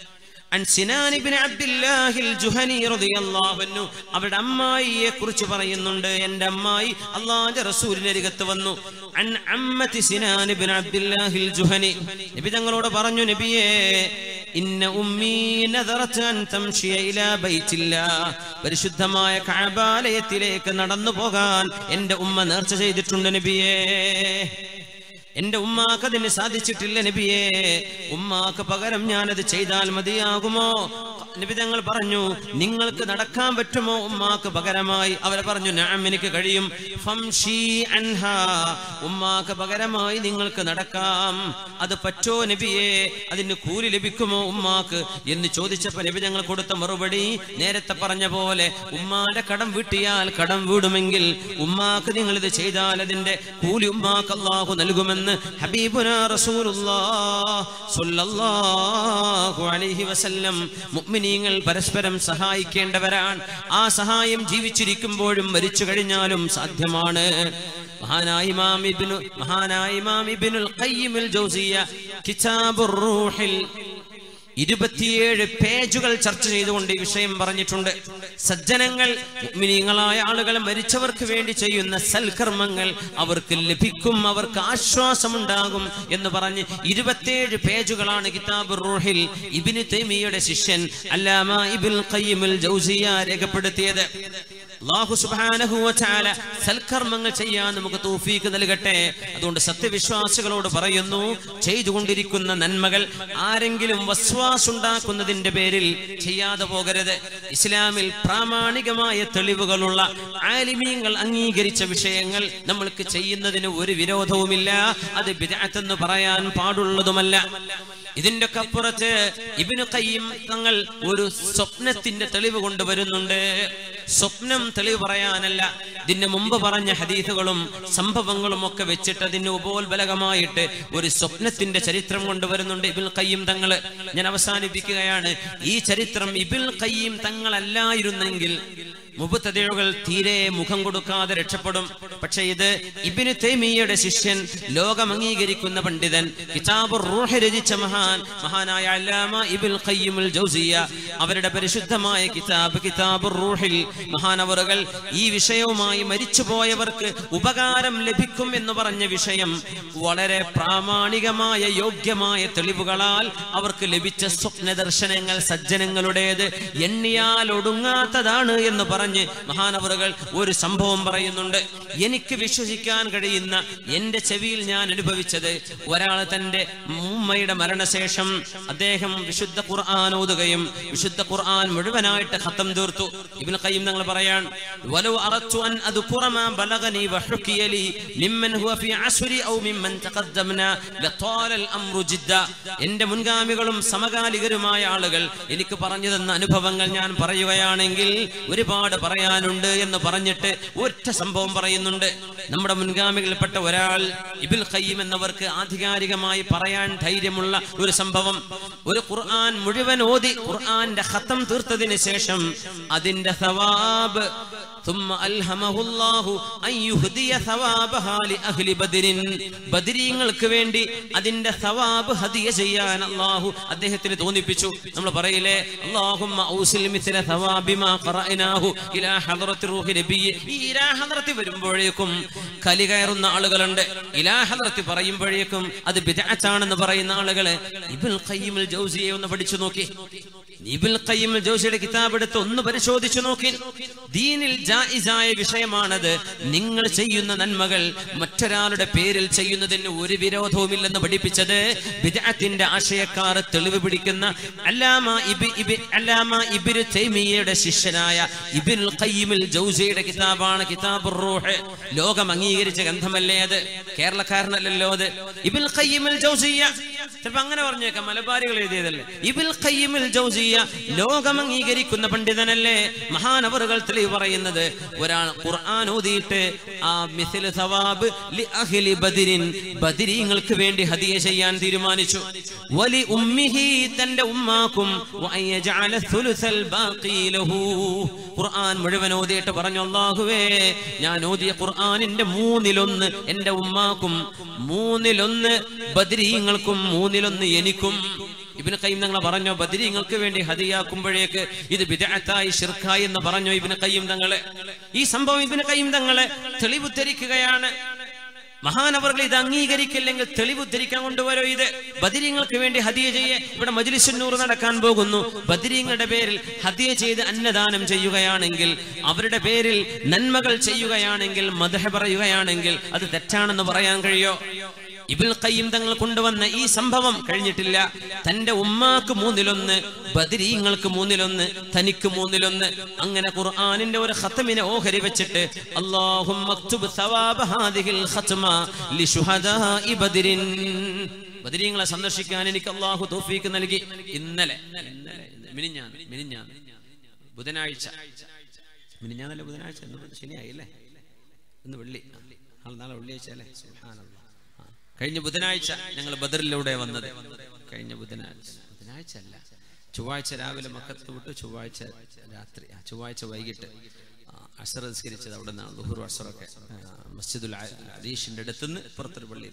അൻ സിനാൻ ഇബ്നു അബ്ദുല്ലാഹിൽ ജുഹനി റളിയല്ലാഹു അൻഹു അവരുടെ അമ്മായിയെ കുറിച്ച് പറയുന്നുണ്ട് എൻ്റെ അമ്മായി അള്ളാഹുവിന്റെ റസൂലിന്റെ അരികത്ത് വന്നു അൻ അമ്മത്തി സിനാൻ ഇബ്നു അബ്ദുല്ലാഹിൽ ജുഹനി നബി തങ്ങളോട് പറഞ്ഞു നബിയേ ഇന്ന ഉമ്മീ നദറത്ത് അൻ തംശിയ ഇലാ ബൈത്തില്ലാ പരിശുദ്ധമായ കഅബാലയത്തിലേക്ക് നടന്നു പോകാൻ എൻ്റെ ഉമ്മ നേർച്ച ചെയ്തിട്ടുണ്ട് നബിയേ എന്റെ ഉമ്മാക്ക് അതിന് സാധിച്ചിട്ടില്ല നബിയേ ഉമ്മാക്ക് പകരം ഞാനത് ചെയ്താൽ മതിയാകുമോ നബി തങ്ങൾ പറഞ്ഞു നിങ്ങൾക്ക് നടക്കാൻ പറ്റുമോ ഉമ്മാക്ക് പകരമായി അവർ പറഞ്ഞു ഞാൻ എനിക്ക് കഴിയും ഫംഷി അൻഹാ ഉമ്മാക്ക് പകരമായി നിങ്ങൾക്ക് നടക്കാം അത് പറ്റോ നബിയേ അതിന് കൂലി ലഭിക്കുമോ ഉമ്മാക്ക് എന്ന് ചോദിച്ചപ്പോ നബി തങ്ങൾ കൊടുത്ത മറുപടി നേരത്തെ പറഞ്ഞ പോലെ ഉമ്മാന്റെ കടം വീട്ടിയാൽ കടം വീടുമെങ്കിൽ ഉമ്മാക്ക് നിങ്ങൾ ഇത് ചെയ്താൽ അതിന്റെ കൂലി ഉമ്മാക്ക് അള്ളാഹു നൽകുമെന്ന് ഹബീബുന റസൂലുള്ളാഹ് സ്വല്ലല്ലാഹു അലൈഹി വസല്ലം മുഅ്മിനീങ്ങൾ പരസ്പരം സഹായിക്കേണ്ടവരാണ് ആ സഹായം ജീവിച്ചിരിക്കുമ്പോഴും മരിച്ചു കഴിഞ്ഞാലും സാധ്യമാണ് മഹാനായ ഇമാം ഇബ്നു മഹാനായ ഇമാം ഇബ്നുൽ ഖയ്യിമുൽ ജൗസിയ കിതാബുർ റൂഹിൽ ഇരുപത്തിയേഴ് പേജുകൾ ചർച്ച ചെയ്തുകൊണ്ട് ഈ വിഷയം പറഞ്ഞിട്ടുണ്ട് സജ്ജനങ്ങൾ മുഅ്മിനീങ്ങളായ ആളുകൾ മരിച്ചവർക്ക് വേണ്ടി ചെയ്യുന്ന സൽക്കർമ്മങ്ങൾ അവർക്ക് ലഭിക്കും അവർക്ക് ആശ്വാസമുണ്ടാകും എന്ന് പറഞ്ഞ് ഇരുപത്തിയേഴ് പേജുകളാണ് കിതാബ് റൂഹിൽ ഇബിന് തൈമിയുടെ ശിഷ്യൻ അല്ലാമ ഇബിൻ ഖയ്യിമുൽ ജൗസിയ രേഖപ്പെടുത്തിയത് അള്ളാഹു സുബ്ഹാനഹു വ തആല സൽക്കർമ്മങ്ങൾ ചെയ്യാൻ നമുക്ക് തൗഫീക്ക് നൽകട്ടെ അതുകൊണ്ട് സത്യവിശ്വാസികളോട് പറയുന്നു ചെയ്തുകൊണ്ടിരിക്കുന്ന നന്മകൾ ആരെങ്കിലും വസ്വാസ് ഉണ്ടാക്കുന്നതിന്റെ പേരിൽ ചെയ്യാതെ പോകരുത് ഇസ്ലാമിൽ പ്രാമാണികമായ തെളിവുകളുള്ള ആലിമീങ്ങൾ അംഗീകരിച്ച വിഷയങ്ങൾ നമ്മൾക്ക് ചെയ്യുന്നതിന് ഒരു വിരോധവുമില്ല അത് ബിദഅത്തെന്ന് പറയാൻ പാടുള്ളതുമല്ല ഇതിന്റെ ഒക്കെ അപ്പുറത്ത് ഇബിനു കയ്യും തങ്ങൾ ഒരു സ്വപ്നത്തിന്റെ തെളിവ് കൊണ്ടുവരുന്നുണ്ട് സ്വപ്നം തെളിവ് പറയാനല്ല ഇതിന് മുമ്പ് പറഞ്ഞ ഹദീസുകളും സംഭവങ്ങളും ഒക്കെ വെച്ചിട്ട് അതിന് ഉപോത്ബലകമായിട്ട് ഒരു സ്വപ്നത്തിന്റെ ചരിത്രം കൊണ്ടുവരുന്നുണ്ട് ഇബിൽ കയ്യും തങ്ങള് ഞാൻ അവസാനിപ്പിക്കുകയാണ് ഈ ചരിത്രം ഇബിൽ കയ്യും തങ്ങളല്ലായിരുന്നെങ്കിൽ മുബത്തതകൾ തീരെ മുഖം കൊടുക്കാതെ രക്ഷപ്പെടും പക്ഷെ ഇത് ഇബിന് തൈമിയയുടെ ശിഷ്യൻ ലോകം അംഗീകരിക്കുന്ന പണ്ഡിതൻ കിതാബുർ റൂഹ് രചിച്ച മഹാൻ മഹാനായ അല്ലാമ ഇബിൽ ഖയ്യിമുൽ ജൗസിയ അവരുടെ പരിശുദ്ധമായ കിതാബ് കിതാബുർ റൂഹിൽ മഹാനവറുകൾ ഈ വിഷയവുമായി മരിച്ചുപോയവർക്ക് ഉപകാരം ലഭിക്കും എന്ന് പറഞ്ഞ വിഷയം വളരെ പ്രാമാണികമായ യോഗ്യമായ തെളിവുകളാൽ അവർക്ക് ലഭിച്ച സ്വപ്ന ദർശനങ്ങൾ സജ്ജനങ്ങളുടേത് എണ്ണിയാൽ ഒടുങ്ങാത്തതാണ് എന്ന് പറഞ്ഞ് മഹാനവറുകൾ ഒരു സംഭവം പറയുന്നുണ്ട് എനിക്ക് വിശ്വസിക്കാൻ കഴിയുന്ന എന്റെ ചെവിയിൽ ഞാൻ അനുഭവിച്ചത് ഒരാൾ തന്റെ ഉമ്മയുടെ മരണശേഷം അദ്ദേഹം വിശുദ്ധ ഖുർആൻ ഓതുകയും വിശുദ്ധ ഖുർആൻ മുഴുവനായിട്ട് ഖത്തം തീർത്തു ഇബ്നു ഖയ്യിം തങ്ങൾ പറയാൻ വലൗ അറത്തു അൻ അദ്കുറ മാ ബലഗനി വഹുകിയ ലി മിമ്മൻ ഹുവ ഫി അസ്രി ഔ മിമ്മൻ തഖദ്ദംന ലതാല അൽ അംറു ജിദ്ദ എന്റെ മുൻഗാമികളും സമകാലികരുമായ ആളുകൾ എനിക്ക് പറഞ്ഞു തന്ന അനുഭവങ്ങൾ ഞാൻ പറയുകയാണെങ്കിൽ ഒരുപാട് പറയാനുണ്ട് എന്ന് പറഞ്ഞിട്ട് ഒറ്റ സംഭവം പറയുന്നുണ്ട് നമ്മുടെ മുൻഗാമികളിൽപ്പെട്ട ഒരാൾ ഇബിൽ ഖയ്യിം എന്നവർക്ക് ആധികാരികമായി പറയാൻ ധൈര്യമുള്ള ഒരു സംഭവം ഒരു ഖുർആൻ മുഴുവൻ ഓതി ഖുർആന്റെ ഖത്തം തീർത്തതിന് ശേഷം അതിന്റെ സവാബ് ثم ألهمه الله أن يهدي ثوابها لأهل بدر ബദരീങ്ങൾക്ക് വേണ്ടി അതിന്റെ സവാബ് ഹദിയ ചെയ്യാൻ അള്ളാഹു അദ്ദേഹത്തിന് തോന്നിപ്പിച്ചു നമ്മൾ പറയില്ലേ അല്ലാഹുമ്മ ഔസിൽ മിസ്ല സവാബി മാ ഖറഅനാഹു ഇലാ ഹദ്റത്തി റൂഹി നബിയ്യ് ഈ ഇലാ ഹദ്റത്തി വരുമ്പോഴേക്കും കലി കയറുന്ന ആളുകളുണ്ട് ഇലാ ഹദ്റത്തി പറയുമ്പോഴേക്കും അത് ബിദ്അത്താണെന്ന് പറയുന്ന ആളുകളെ ഇബ്നുൽ ഖയ്യിമുൽ ജൗസിയെ ഒന്ന് പഠിച്ചു നോക്കി ഇബ്നുൽ ഖയ്യിമുൽ ജൗസിയുടെ കിതാബ് എടുത്ത് ഒന്ന് പരിശോധിച്ചു നോക്കി ദീനിൽ ജായിസായ വിഷയമാണത് നിങ്ങൾ ചെയ്യുന്ന നന്മകൾ മറ്റൊരാളുടെ പേരിൽ ചെയ്യുന്നതിന് ഒരു വിരോധവുമില്ലെന്ന് പഠിപ്പിച്ചത് ബിദ്അത്തിന്റെ ആശയക്കാർ തെളിവ് പിടിക്കുന്ന അല്ലാമ ഇബി ഇബി അല്ലാമ ഇബ്നു തൈമിയയുടെ ശിഷ്യനായ ഇബ്നുൽ ഖയ്യിമുൽ ജൗസിയുടെ കിതാബാണ് കിതാബുർ റൂഹ് ലോകം അംഗീകരിച്ച ഗ്രന്ഥമല്ലേ അത് കേരളക്കാരനല്ലല്ലോ അത് ഇബ്നുൽ ഖയ്യിമുൽ ജൗസിയ ചിലപ്പോ അങ്ങനെ പറഞ്ഞേക്കാം മലബാരികൾ എഴുതിയതല്ലേ ഇബിൽ ഖയ്യിമുൽ ജൗസിയ ലോകം അംഗീകരിക്കുന്ന പണ്ഡിതനല്ലേ മഹാനവറുകൾ തെളിവ് പറയുന്നത് ഒരാൾ ഖുർആൻ ഓതിയിട്ട് ആ മിസിൽ സവാബ് ലി അഹ്ലി ബദിരിൻ ബദിരീങ്ങൾക്ക് വേണ്ടി ഹദിയ ചെയ്യാൻ തീരുമാനിച്ചു വലി ഉമ്മിഹി തന്റെ ഉമ്മാക്കും വയജഅല സുലുസൽ ബാഖി ലഹു ഖുർആൻ മുഴുവൻ ഓതിയിട്ട് പറഞ്ഞു അല്ലാഹുവേ ഞാൻ ഓതിയ ഖുർആനിന്റെ മൂന്നിലൊന്ന് എന്റെ ഉമ്മാക്കും മൂന്നിലൊന്ന് ബദരീങ്ങൾക്കും മൂന്നിലൊന്ന് എനിക്കും ഇബിന് കയ്യം തങ്ങൾ പറഞ്ഞോ ബദരീങ്ങൾക്ക് വേണ്ടി ഹദിയാക്കുമ്പോഴേക്ക് ഇത് ബിദഅത്തായി ഷിർക്കായി എന്ന് പറഞ്ഞോ ഇബിന് കയ്യം തങ്ങള് ഈ സംഭവം ഇബിന് കയ്യം തങ്ങള് തെളിവുദ്ധരിക്കുകയാണ് മഹാനവർകൾ ഇത് അംഗീകരിക്കില്ലെങ്കിൽ തെളിവ് ഉദ്ധരിക്കാൻ കൊണ്ടുവരോ ഇത് ബദിരീങ്ങൾക്ക് വേണ്ടി ഹദിയ ചെയ്യ ഇവിടെ മജ്ലിസുന്നൂർ നടക്കാൻ പോകുന്നു ബദിരീങ്ങളുടെ പേരിൽ ഹദിയ ചെയ്ത് അന്നദാനം ചെയ്യുകയാണെങ്കിൽ അവരുടെ പേരിൽ നന്മകൾ ചെയ്യുകയാണെങ്കിൽ മദഹ പറയുകയാണെങ്കിൽ അത് തെറ്റാണെന്ന് പറയാൻ കഴിയോ ഇബിൽ ഖയ്യിം തങ്ങൾ കൊണ്ടുവന്ന ഈ സംഭവം കഴിഞ്ഞിട്ടില്ല തന്റെ ഉമ്മാക്ക് മൂന്നിലൊന്ന് ബദരീങ്ങൾക്ക് മൂന്നിലൊന്ന് തനിക്ക് മൂന്നിലൊന്ന് അങ്ങനെ ഖുർആനിന്റെ ഒരു ഖത്തമിനെ ഓഹരി വെച്ചിട്ട് അല്ലാഹുമ്മ അക്തുബ് സവാബ ഹാദിഹിൽ ഖത്മ ലിശുഹദാഇ ബദരിൻ ബദരീങ്ങളെ സന്ദർശിക്കാൻ എനിക്ക് അള്ളാഹു തൗഫീക്ക് നൽകി ഇന്നലെ ഇന്നലെ മിനിഞ്ഞാന്ന് മിനിഞ്ഞാന്ന് ബുധനാഴ്ച മിനിഞ്ഞാന്നല്ലേ ബുധനാഴ്ച ഇന്ന് ശനിയായില്ലേ ഇന്ന് വെള്ളി ആ, നാളെ വെള്ളിയാഴ്ച അല്ലേ സുബ്ഹാനല്ലാഹ്. ആ. കഴിഞ്ഞ ബുധനാഴ്ച ഞങ്ങൾ ബദറിലൂടെ വന്നത് കഴിഞ്ഞ ബുധനാഴ്ച ബുധനാഴ്ച അല്ല ചൊവ്വാഴ്ച രാവിലെ മക്കത്ത് വിട്ട് ചൊവ്വാഴ്ച രാത്രി ആ, ചൊവ്വാഴ്ച വൈകിട്ട് ആ, അസർ നിസ്കരിച്ചത് അവിടെ നിന്നാണ് ലുഹുർ അസറൊക്കെ ആ, മസ്ജിദുൽ അ- അലീഷിന്റെ അടുത്തുനിന്ന് പുറത്തൊരു പള്ളിയിൽ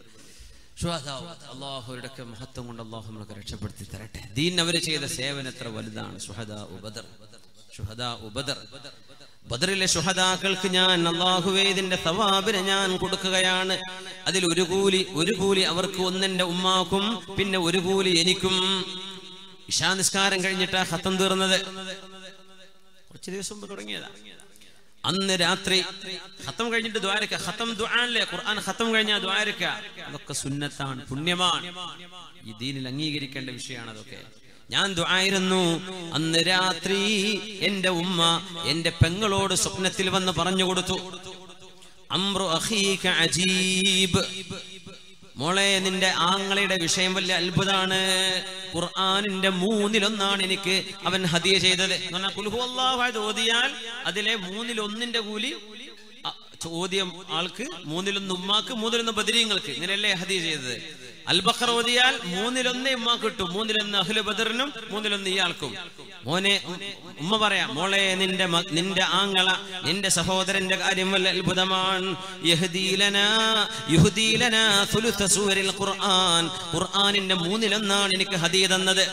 അള്ളാഹുരുടെ മഹത്വം കൊണ്ട് അള്ളാഹു നമ്മളൊക്കെ രക്ഷപ്പെടുത്തി തരട്ടെ ദീൻ അവർ ചെയ്ത സേവനം എത്ര വലുതാണ് ഷുഹദാ ഉബദർ ഷുഹദാ ഉബദർ ബദറിലെ ഷുഹദാക്കൾക്ക് ഞാൻ അള്ളാഹുവേ ഇതിന്റെ സവാബിനെ ഞാൻ കൊടുക്കുകയാണ് അതിൽ ഒരു കൂലി ഒരു കൂലി അവർക്ക് ഒന്നെന്റെ ഉമ്മാക്കും പിന്നെ ഒരു കൂലി എനിക്കും ഇഷാ നിസ്കാരം കഴിഞ്ഞിട്ടാ ഖത്തം തീർന്നത് കുറച്ച് ദിവസം മുമ്പ് തുടങ്ങിയതാ അന്ന് രാത്രി ഖത്തം കഴിഞ്ഞിട്ട് ദ്വാരക്ക ഖത്തം ദുആല്ലേ ഖുർആൻ ഖത്തം കഴിഞ്ഞാൽ ദ്വാരക്ക അതൊക്കെ സുന്നത്താണ് പുണ്യമാണ് ഈ ദീനിൽ അംഗീകരിക്കേണ്ട വിഷയമാണ് അതൊക്കെ ഞാൻ ദുആയിരുന്നു അന്ന് രാത്രി എന്റെ ഉമ്മ എന്റെ പെങ്ങളോട് സ്വപ്നത്തിൽ വന്ന് പറഞ്ഞു കൊടുത്തു അംറു അഖീക അജീബ് മോളെ നിന്റെ ആങ്ങളയുടെ വിഷയം വലിയ അത്ഭുതാണ് ഖുർആനിന്റെ മൂന്നിലൊന്നാണ് എനിക്ക് അവൻ ഹദിയ ചെയ്തത് എന്ന് പറഞ്ഞാൽ കുൽഹു അല്ലാഹു അഹദ് ഓതിയാൽ അതിലെ മൂന്നിലൊന്നിന്റെ കൂലി അ- ചോദ്യം ആൾക്ക് മൂന്നിലൊന്ന് ഉമ്മാക്ക് മൂന്നിലൊന്ന് ബദരീങ്ങൾക്ക് ഇങ്ങനെയല്ലേ ഹദിയ ചെയ്തത് അൽബഖർ ഓതിയാൽ മൂന്നിലൊന്ന് ഉമ്മാക്ക് കിട്ടും മൂന്നിലൊന്ന് അഹ്ലു ബദറിനും മൂന്നിലൊന്ന് ഇയാൾക്കും മോനെ ഉം, ഉമ്മ പറയാം മോളെ നിന്റെ മ- നിന്റെ ആങ്ങള നിന്റെ സഹോദരന്റെ കാര്യം വല്ല അത്ഭുതമാണ് യഹ്ദീലനാ യുഹ്ദീലനാ സുലുസ സൂരിൽ ഖുർആൻ ഖുർആനിന്റെ മൂന്നിലൊന്നാണ് എനിക്ക് ഹദിയ തന്നത്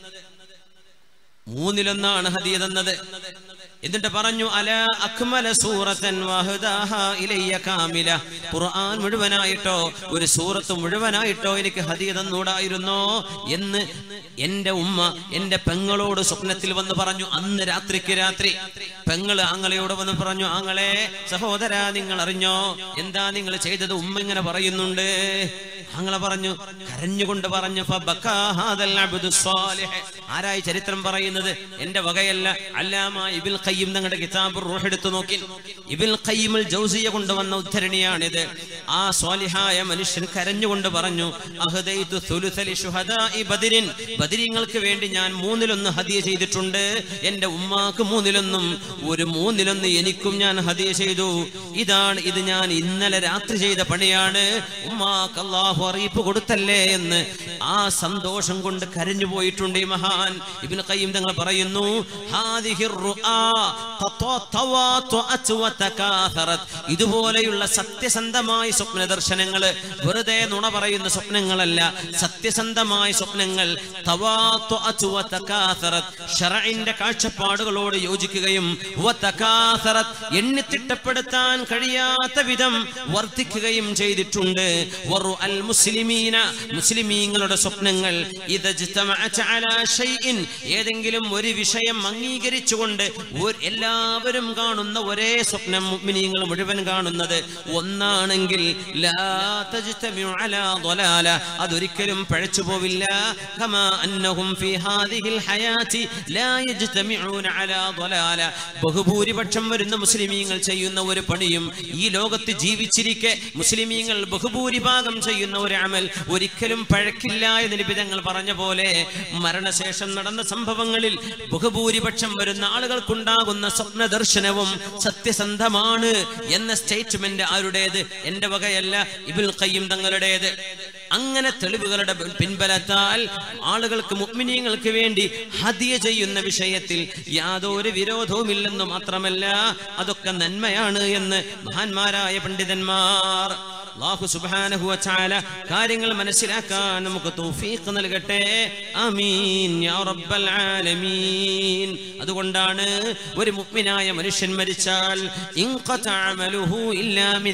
മൂന്നിലൊന്നാണ് ഹദിയ തന്നത് എന്നിട്ട് പറഞ്ഞു അല അക്മല സൂറത്തൻ വഹദാഹ ഇലയ്യ കാമില ഖുർആൻ മുഴുവനായിട്ടോ ഒരു സൂറത്ത് മുഴുവനായിട്ടോ എനിക്ക് ഹദിയ തന്നൂടായിരുന്നോ എന്ന് എന്റെ ഉമ്മ എന്റെ പെങ്ങളോട് സ്വപ്നത്തിൽ വന്ന് പറഞ്ഞു അന്ന് രാത്രിക്ക് രാത്രി പെങ്ങള് ആങ്ങളയോട് വന്ന് പറഞ്ഞു ആങ്ങളെ സഹോദര നിങ്ങൾ അറിഞ്ഞോ എന്താ നിങ്ങൾ ചെയ്തത് ഉമ്മ ഇങ്ങനെ പറയുന്നുണ്ട് ആങ്ങളെ പറഞ്ഞു കരഞ്ഞുകൊണ്ട് പറഞ്ഞു "ഫബക്കാ ഹാദൽ അബ്ദു സ്വാലിഹ്." ആരായി ചരിത്രം പറയുന്നത് എന്റെ വകയല്ല അല്ലാമ ഇബിൽ ഖയ്യിം തങ്ങളുടെ കിതാബ് റൂഹ് എടുത്തു നോക്കി ഇബിൽ ഖയ്യിമുൽ ജൗസിയ കൊണ്ടുവന്ന ഉദ്ധരണിയാണിത് ആ സ്വാലിഹായ മനുഷ്യൻ കരഞ്ഞുകൊണ്ട് പറഞ്ഞു അഹദൈതു സുലുസലി ശുഹദാഇ ബദരിൻ ബദരീങ്ങൾക്ക് വേണ്ടി ഞാൻ മൂന്നിലൊന്ന് ഹദിയ ചെയ്തിട്ടുണ്ട് എന്റെ ഉമ്മാക്ക് മൂന്നിലൊന്നും ഒരു മൂന്നിലൊന്ന് എനിക്കും ഞാൻ ഹദിയ ചെയ്തു ഇതാണ് ഇത് ഞാൻ ഇന്നലെ രാത്രി ചെയ്ത പണിയാണ് ഉമ്മാക്ക് അള്ളാഹു അറിയിപ്പ് കൊടുത്തല്ലേ എന്ന് ആ സന്തോഷം കൊണ്ട് കരഞ്ഞു പോയിട്ടുണ്ട് ഈ മഹാൻ ഇബ്നു ഖയ്യിം തങ്ങൾ പറയുന്നു ഹാദിഹിർ റുആ തതവത്വഅത് വതകാഥറത് ഇതുപോലെയുള്ള സത്യസന്ധമായ സ്വപ്ന ദർശനങ്ങള് വെറുതെ നുണ പറയുന്ന സ്വപ്നങ്ങളല്ല സത്യസന്ധമായ സ്വപ്നങ്ങൾ തവാത്വഅത് വതകാഥറത് ശർഇന്റെ കാഴ്ചപ്പാടുകളോട് യോജിക്കുകയും വതകാഥറത് എണ്ണിത്തിട്ടപ്പെടുത്താൻ കഴിയാത്ത വിധം വർദ്ധിക്കുകയും ചെയ്തിട്ടുണ്ട് വറു അൽ മുസ്ലിമീന മുസ്ലിമീങ്ങളുടെ സ്വപ്നങ്ങൾ ഇദജ്തമഅത അലാ ഷൈഇൻ ഏതെങ്കിലും ഒരു വിഷയം അംഗീകരിച്ചുകൊണ്ട് ഒരു- എല്ലാവരും കാണുന്ന ഒരേ സ്വപ്നം മുഅ്മിനീങ്ങൾ മുഴുവൻ കാണുന്നത് ഒന്നാണെങ്കിൽ ലാ തജ്തമിഉ അലാ ضلاല അതൊരിക്കലും പഴച്ചു പോവില്ല കമാ അന്നഹും ഫീ ഹാദിഹിൽ ഹയാതി ലാ യജ്തമിഊന അലാ ضلاല ബഹുഭൂരിപക്ഷം വരുന്ന മുസ്ലിമീങ്ങൾ ചെയ്യുന്ന ഒരു പണിയും ഈ ലോകത്ത് ജീവിച്ചിരിക്കെ മുസ്ലിമീങ്ങൾ ബഹുഭൂരിഭാഗം ചെയ്യുന്ന ഒരു അമൽ ഒരിക്കലും പഴക്കില്ല എന്ന് നിബിധങ്ങൾ പറഞ്ഞ പോലെ മരണശേഷം നടന്ന സംഭവങ്ങളിൽ ബഹുഭൂരിപക്ഷം വരുന്ന ആളുകൾക്കുണ്ടാകുന്ന സ്വപ്ന ദർശനവും സത്യസന്ധമാണ് എന്ന സ്റ്റേറ്റ്മെന്റ് ആരുടേത് എന്റെ വകയല്ല ഇബിൽ ഖയ്യിം തങ്ങളുടേത് അങ്ങനെ തെളിവുകളുടെ പിൻബലത്താൽ ആളുകൾക്ക് മുഗ്മിനീങ്ങൾക്ക് വേണ്ടി ഹദിയ ചെയ്യുന്ന വിഷയത്തിൽ യാതൊരു വിരോധവുമില്ലെന്ന് മാത്രമല്ല അതൊക്കെ നന്മയാണ് എന്ന് മഹാന്മാരായ പണ്ഡിതന്മാർ അല്ലാഹു സുബ്ഹാനഹു വ തആല കാര്യങ്ങൾ മനസ്സിലാക്കാൻ നമുക്ക് തൗഫീഖ് നൽകട്ടെ ആമീൻ യാ റബ്ബൽ ആലമീൻ അതുകൊണ്ടാണ് ഒരു മുഅ്മിനായ മനുഷ്യൻ മരിച്ചാൽ ഇൻഖത അമലുഹു ഇല്ലാ മിൻ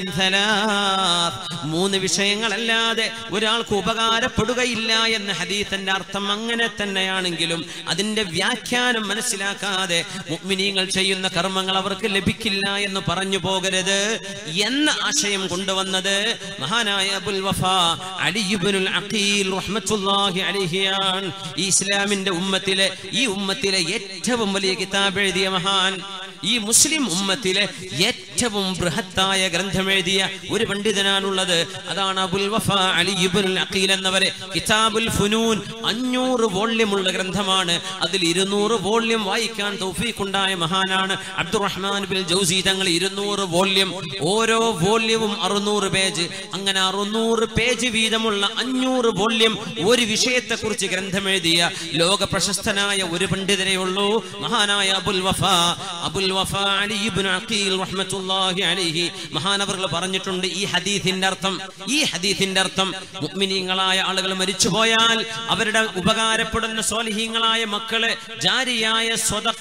സലാത്ത് മൂന്ന് വിഷയങ്ങളല്ലാതെ ഒരാൾക്ക് ഉപകാരപ്പെടുകയില്ല എന്ന ഹദീസിന്റെ അർത്ഥം അങ്ങനെ തന്നെയാണെങ്കിലും അതിന്റെ വ്യാഖ്യാനം മനസ്സിലാക്കാതെ മുഅ്മിനീങ്ങൾ ചെയ്യുന്ന കർമ്മങ്ങൾ അവർക്ക് ലഭിക്കില്ല എന്ന് പറഞ്ഞു പോകരുത് എന്ന ആശയം കൊണ്ടുവന്നത് മഹാനായ അബുൽ വഫ അലി ഇബ്നുൽ അഖീൽ റഹ്മത്തുള്ളാഹി അലൈഹിയാണ് ഈ ഇസ്ലാമിന്റെ ഉമ്മത്തിലെ ഈ ഉമ്മത്തിലെ ഏറ്റവും വലിയ കിതാബ് എഴുതിയ മഹാൻ ഈ മുസ്ലിം ഉമ്മത്തിലെ ഏറ്റവും ബൃഹത്തായ ഗ്രന്ഥം എഴുതിയ ഒരു പണ്ഡിതനാണുള്ളത് അതാണ് അബുൽ വഫ അലി ഇബ്നുൽ അഖീൽ എന്നവരെ കിതാബുൽ ഫുനൂൻ അഞ്ഞൂറ് വോള്യമുള്ള ഗ്രന്ഥമാണ് അതിൽ ഇരുന്നൂറ് വോള്യം വായിക്കാൻ തൗഫീഖുണ്ടായ മഹാനാണ് അബ്ദുറഹ്മാൻ ബിൽ ജൗസി തങ്ങൾ ഇരുന്നൂറ് വോള്യം ഓരോ വോള്യവും അറുന്നൂറ് പേജ് അങ്ങനെ അറുന്നൂറ് പേജ് വീതമുള്ള അഞ്ഞൂറ് വോള്യം ഒരു വിഷയത്തെ കുറിച്ച് ഗ്രന്ഥം എഴുതിയ ലോക പ്രശസ്തനായ ഒരു പണ്ഡിതനെ ഉള്ളൂ മഹാനായ അബുൽ വഫ അബുൽ വഫ അലി ഇബ്നു അഖീൽ റഹ്മത്തുള്ളാഹി അലൈഹി മഹാനവറുകൾ പറഞ്ഞിട്ടുണ്ട് ഈ ഹദീസിന്റെ അർത്ഥം ഈ ഹദീസിന്റെ അർത്ഥം മുഅ്മിനീങ്ങളായ ആളുകൾ മരിച്ചുപോയാൽ അവരുടെ ഉപകാരപ്പെടുന്ന സ്വാലിഹീങ്ങളായ മക്കള് ജാരിയായ സ്വതഖ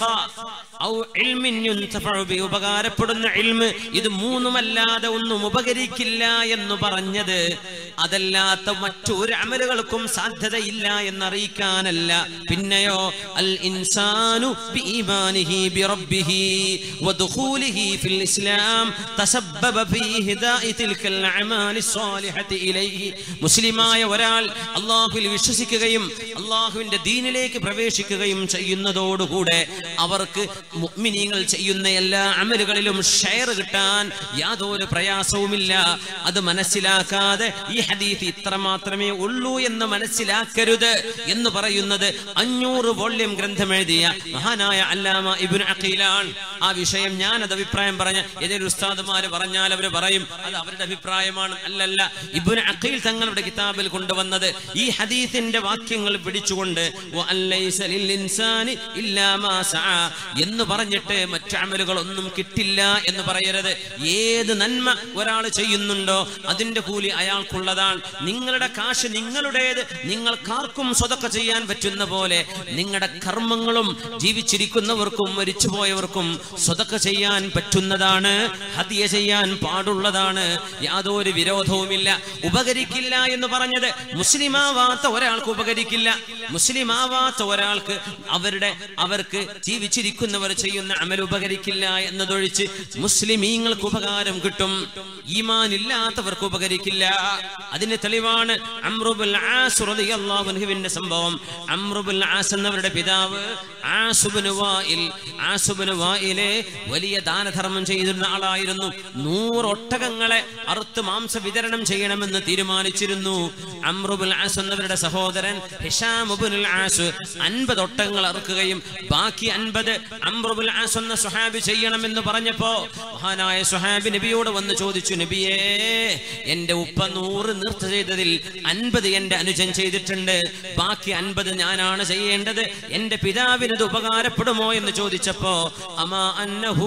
ഔ ഇൽമിൻ യുൻതഫഉ ബി ഉപകാരപ്പെടുന്ന ഇൽമ് ഇത് മൂന്നുമല്ലാതെ ഒന്നും ഉപകരിക്കില്ല എന്ന് പറഞ്ഞത് അതല്ലാത്ത മറ്റൊരു അമലുകൾക്കും സാധ്യതയില്ല എന്നറിയിക്കാനല്ല പിന്നെയോ അൽ ഇൻസാനു ബി ഈമാനിഹി ബി റബ്ബിഹി വദുഖൂലിഹി ഫിൽ ഇസ്ലാം തസബ്ബബ ഫീ ഹിദായി തിൽക്കൽ അഅമാലി സ്വാലിഹത്തി ഇലൈഹി മുസ്ലിമായ ഒരാൾ അള്ളാഹുവിൽ വിശ്വസിക്കുകയും അള്ളാഹുവിന്റെ ദീനിലേക്ക് പ്രവേശിക്കുകയും ചെയ്യുന്നതോടുകൂടെ അവർക്ക് മുഅ്മിനീങ്ങൾ ചെയ്യുന്ന എല്ലാ അമലുകളിലും ഷെയർ കിട്ടാൻ യാതൊരു പ്രയാസവുമില്ല അത് മനസ്സിലാക്കാതെ ഈ ഹദീസ് ഇത്ര മാത്രമേ ഉള്ളൂ എന്ന് മനസ്സിലാക്കരുത് എന്ന് പറയുന്നത് അഞ്ഞൂറ് വോള്യം ഗ്രന്ഥം എഴുതിയ മഹാനായ അല്ലാമ ഇബിൻ അഖീലാണ് ആ വിഷയം ഞാൻ അത് അഭിപ്രായം പറഞ്ഞ ഏതൊരു ഉസ്താദുമാര് പറഞ്ഞാൽ അവർ പറയും അത് അവരുടെ അഭിപ്രായമാണ് അല്ലല്ല ഇബിൻ അഖീൽ തങ്ങളുടെ കിതാബിൽ കൊണ്ടുവന്നത് ഈ ഹദീസിന്റെ വാക്യങ്ങൾ പിടിച്ചുകൊണ്ട് വഅൻ ലൈസ ലിൽ ഇൻസാനി ഇല്ലാ മാ സഅ എന്ന് പറഞ്ഞിട്ട് മറ്റു അമലുകൾ ഒന്നും കിട്ടില്ല എന്ന് പറയരുത് ഏത് നന്മ ഒരാൾ ചെയ്യുന്നുണ്ടോ അതിന്റെ കൂലി അയാൾക്കുള്ളതാണ് നിങ്ങളുടെ കാശ് നിങ്ങളുടേത് നിങ്ങൾക്കാർക്കും സ്വതക്ക ചെയ്യാൻ പറ്റുന്ന പോലെ നിങ്ങളുടെ കർമ്മങ്ങളും ജീവിച്ചിരിക്കുന്നവർക്കും മരിച്ചുപോയവർക്കും സ്വതക്ക ചെയ്യാൻ പറ്റുന്നതാണ് ഹതിയ ചെയ്യാൻ പാടുള്ളതാണ് യാതൊരു വിരോധവുമില്ല ഉപകരിക്കില്ല എന്ന് പറഞ്ഞത് മുസ്ലിമാവാത്ത ഒരാൾക്ക് ഉപകരിക്കില്ല മുസ്ലിമാവാത്ത ഒരാൾക്ക് അവരുടെ അവർക്ക് ജീവിച്ചിരിക്കുന്നവർ ചെയ്യുന്ന അമൽ ഉപകരിക്കില്ല എന്നതൊഴിച്ച് മുസ്ലിമീങ്ങൾക്ക് ഉപകാരം കിട്ടും ഈമാൻ ഇല്ലാത്തവർക്ക് ഉപകരിക്കില്ല അതിന് തെളിവാണ് അമ്രുബുൽ ആസ് റളിയല്ലാഹു അൻഹുവിന്റെ സംഭവം അമ്രുബുൽ ആസ് എന്നവരുടെ പിതാവ് ആസുബ്നു വായിൽ ആസുബ്നു വായിലെ വലിയ ദാനധർമ്മം ചെയ്തിരുന്ന ആളായിരുന്നു നൂറ് ഒട്ടകങ്ങളെ അറുത്ത് മാംസ വിതരണം ചെയ്യണമെന്ന് തീരുമാനിച്ചിരുന്നു അമ്രുബുൽ ആസ് എന്നവരുടെ സഹോദരൻ ഹിഷാം ഇബ്നുൽ ആസ് അൻപത് ഒട്ടകങ്ങൾ അറുക്കുകയും ബാക്കി അൻപത് അമ്രുബുൽ ആസ് എന്ന സുഹാബി ചെയ്യണമെന്ന് പറഞ്ഞപ്പോ മഹാനായ സുഹാബി നബിയോട് വന്ന് ചോദിച്ചു നബിയേ എന്റെ ഉപ്പ നൂറ് നിർത്ത ചെയ്തതിൽ അൻപത് എന്റെ അനുജൻ ചെയ്തിട്ടുണ്ട് ബാക്കി അൻപത് ഞാനാണ് ചെയ്യേണ്ടത് എന്റെ പിതാവിന് ഇത് ഉപകാരപ്പെടുമോ എന്ന് ചോദിച്ചപ്പോ അമാ അന്നഹു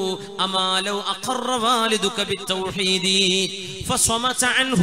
അമാ ലൗ അഖറ വാലിദുക ബിത്തൗഹീദി فصمت عنه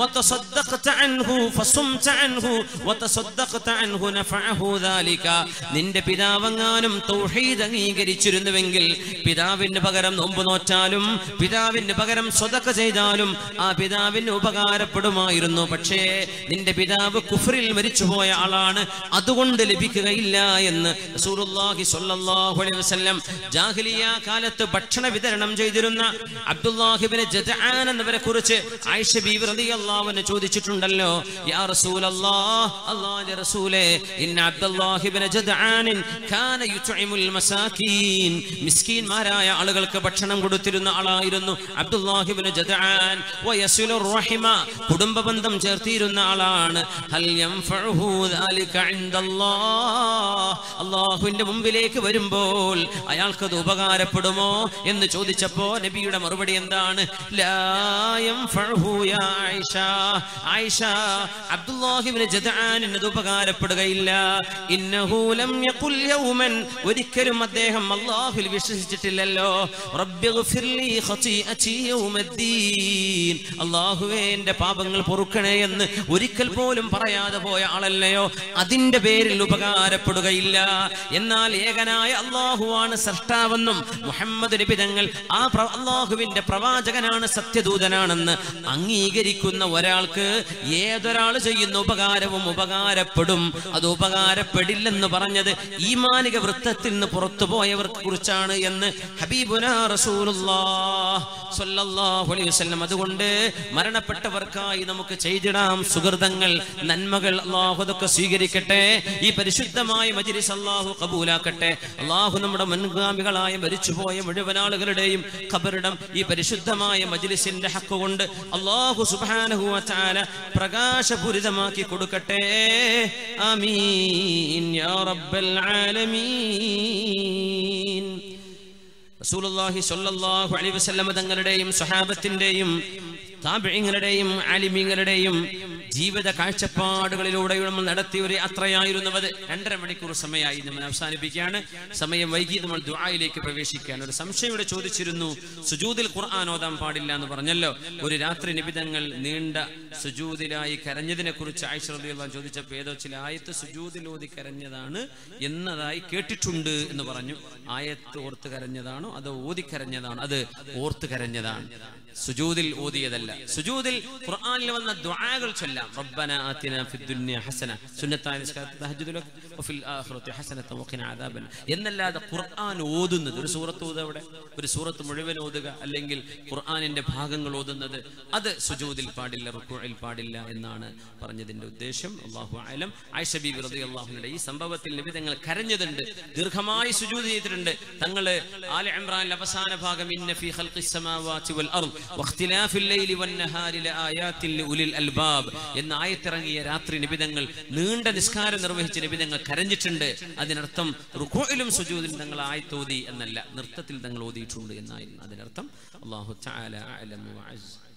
وتصدقت عنه فصمت عنه وتصدقت عنه نفعه ذلك നിന്റെ പിതാവെങ്ങാനും തൗഹീദ് അംഗീകരിച്ചിരുന്നുവെങ്കിൽ പിതാവിന് പകരം നോമ്പ് നോറ്റാലും പിതാവിന് പകരം സ്വതക്ക ചെയ്താലും ആ പിതാവിന് ഉപകാരപ്പെടുമായിരുന്നു പക്ഷേ നിന്റെ പിതാവ് കുഫറിൽ മരിച്ചുപോയ ആളാണ് അതുകൊണ്ട് ലഭിക്കുകയില്ല എന്ന് റസൂലുള്ളാഹി സ്വല്ലല്ലാഹു അലൈഹി വസല്ലം ജാഹിലിയ കാലത്ത് ഭക്ഷണ വിതരണം ചെയ്തിരുന്ന അബ്ദുല്ലാഹിബിന് ജദ്ആൻ എന്നവരെ കുറിച്ച് ആയിഷ ബീവി റളിയല്ലാഹു അൻഹ ചോദിച്ചിട്ടുണ്ടല്ലോ യാ റസൂലല്ലാഹ് അല്ലാഹുവിന്റെ റസൂലേ ഇന്ന അബ്ദുല്ലാഹിബിന് ജദ്ആൻ കാന യുത്ഇമുൽ മസാകീൻ മിസ്കീൻമാരായ ആളുകൾക്ക് ഭക്ഷണം കൊടുത്തിരുന്ന ആളായിരുന്നു അബ്ദുല്ലാഹിബിന് ജദ്ആൻ വയസിലുർ റഹിമ കുടുംബ ബന്ധം ചേർത്തിരുന്ന ആളാണ് ഹൽ യൻഫഉഹു ദാലിക ഇൻദല്ലാഹ് അല്ലാഹുവിന്റെ മുമ്പിലേക്ക് വരുമ്പോൾ അയാൾക്കത് ഉപകാരപ്പെടുമോ എന്ന് ചോദിച്ചപ്പോ നബിയുടെ മറുപടി എന്താണ് ലാ യൻഫഉഹു യാ ആയിഷ ആയിഷ അബ്ദുല്ലാഹിബ്നു ജദആനിന് ഇത് ഉപകാരപ്പെടുകയില്ല ഇന്നഹു ലം യഖുൽ യൗമൻ ഒരിക്കലും അദ്ദേഹം അല്ലാഹുവിൽ വിശ്വസിച്ചിട്ടില്ലല്ലോ റബ്ബിഗ്ഫിർലി ഖതീഅതി യൗമദ്ദീൻ അല്ലാഹുവേ എൻ്റെ പാപങ്ങൾ പൊറുക്കണേ എന്ന് ഒരിക്കൽ പോലും പറയാതെ പോയ ആളല്ലയോ അതിന്റെ പേരിൽ ഉപകാരപ്പെടുകയില്ല എന്നാൽ ഏകനായ അള്ളാഹുവാണ് സൃഷ്ടാവെന്നും മുഹമ്മദ് നബി തങ്ങൾ ആ പ്ര- അള്ളാഹുവിന്റെ പ്രവാചകനാണ് സത്യദൂതനാണെന്ന് അംഗീകരിക്കുന്ന ഒരാൾക്ക് ഏതൊരാൾ ചെയ്യുന്ന ഉപകാരവും ഉപകാരപ്പെടും അത് ഉപകാരപ്പെടില്ലെന്ന് പറഞ്ഞത് ഈമാനിക വൃത്തത്തിൽ നിന്ന് പുറത്തു പോയവർക്ക് കുറിച്ചാണ് എന്ന് ഹബീബുന റസൂലുള്ളാഹ് സ്വല്ലല്ലാഹു അലൈഹി വസല്ലം അതുകൊണ്ട് മരണപ്പെട്ടവർക്കായി നമുക്ക് ചെയ്തിടാം സുഹൃതങ്ങൾ നന്മകൾ അള്ളാഹു അതൊക്കെ സ്വീകരിക്കട്ടെ ഈ പരിശുദ്ധമായ മജ്ലിസ് അള്ളാഹു കബൂലാക്കട്ടെ അള്ളാഹു നമ്മുടെ മുൻഗാമികളായ മരിച്ചുപോയ മുഴുവൻ ആളുകളുടെയും ഖബറിടം ഈ പരിശുദ്ധമായ മജ്ലിസിന്റെ ഹക്ക് കൊണ്ട് അള്ളാഹു സുബ്ഹാനഹു വതആല പ്രകാശപൂരിതമാക്കി കൊടുക്കട്ടെ ആമീൻ യാ റബ്ബൽ ആലമീൻ റസൂലുള്ളാഹി സ്വല്ലല്ലാഹു അലൈഹി വസല്ലം തങ്ങളുടെയും സ്വഹാബത്തിന്റെയും താബിഈങ്ങളുടെയും ആലിമീങ്ങളുടെയും ജീവിത കാഴ്ചപ്പാടുകളിലൂടെ നമ്മൾ നടത്തിയ ഒരു യാത്രയായിരുന്നത് രണ്ടര മണിക്കൂർ സമയമായി നമ്മൾ അവസാനിപ്പിക്കുകയാണ് സമയം വൈകി നമ്മൾ ദുആയിലേക്ക് പ്രവേശിക്കുകയാണ് ഒരു സംശയം ഇവിടെ ചോദിച്ചിരുന്നു സുജൂദിൽ ഖുർആൻ ഓതാൻ പാടില്ല എന്ന് പറഞ്ഞല്ലോ ഒരു രാത്രി നിബിതങ്ങൾ നീണ്ട സുജൂദിലായി കരഞ്ഞതിനെ കുറിച്ച് ആയിഷ റളിയല്ലാഹു ചോദിച്ചപ്പോൾ ഏതോ ചില ആയത്ത് സുജൂദിൽ ഓതി കരഞ്ഞതാണ് എന്നതായി കേട്ടിട്ടുണ്ട് എന്ന് പറഞ്ഞു ആയത്ത് ഓർത്ത് കരഞ്ഞതാണോ അതോ ഓതി കരഞ്ഞതാണോ അത് ഓർത്ത് കരഞ്ഞതാണ് സുജൂദിൽ ഓതിയതല്ല സുജൂദിൽ ഖുർആനിൽ വന്ന ദുആകൾ ചൊല്ലാം റബ്ബന ആതിന ഫിദ് ദുനിയ ഹസന സുന്നത്തായ നിസ്കാരത്തിൽ തഹജ്ജുദ് ലക് വഫിൽ ആഖിറതി ഹസനത വഖിന അദാബൻ എന്നല്ലാതെ ഖുർആൻ ഓതുന്നത് ഒരു സൂറത്ത് ഓതുക അവിടെ ഒരു സൂറത്ത് മുഴുവൻ ഓതുക അല്ലെങ്കിൽ ഖുർആനിന്റെ ഭാഗങ്ങൾ ഓതുന്നത് അത് സുജൂദിൽ പാടില്ല റുക്കൂഇൽ പാടില്ല എന്നാണ് പറഞ്ഞതിന്റെ ഉദ്ദേശം അല്ലാഹു അലം ആയിഷ ബീബി റളിയല്ലാഹുവിന്റെ ഈ സംഭവത്തിൽ നബി തങ്ങൾ കരഞ്ഞതുണ്ട് ദീർഘമായി സുജൂദ് ചെയ്തിട്ടുണ്ട് തങ്ങള് ആല ഇമ്രാനിലെ അവസാന ഭാഗം ഇന്ന ഫീ ഖൽഖിസ് സമാവാതി വൽ അർദ് വഖ്തിലാഫിൽ ലൈലി വൻ നഹാരി ലആയാത്തിൻ ലിഉലിൽ അൽബാബ് എന്ന ആയത്തിറങ്ങിയ രാത്രി നിബിതങ്ങൾ നീണ്ട നിസ്കാരം നിർവഹിച്ച നിബിതങ്ങൾ കരഞ്ഞിട്ടുണ്ട് അതിനർത്ഥം റുക്കൂയിലും സുജൂദിലും തങ്ങൾ ആയത്തോതി എന്നല്ല നൃത്തത്തിൽ തങ്ങൾ ഓതിയിട്ടുണ്ട് എന്നായിരുന്നു അതിനർത്ഥം അല്ലാഹു തആല അഅലമു വഅസ്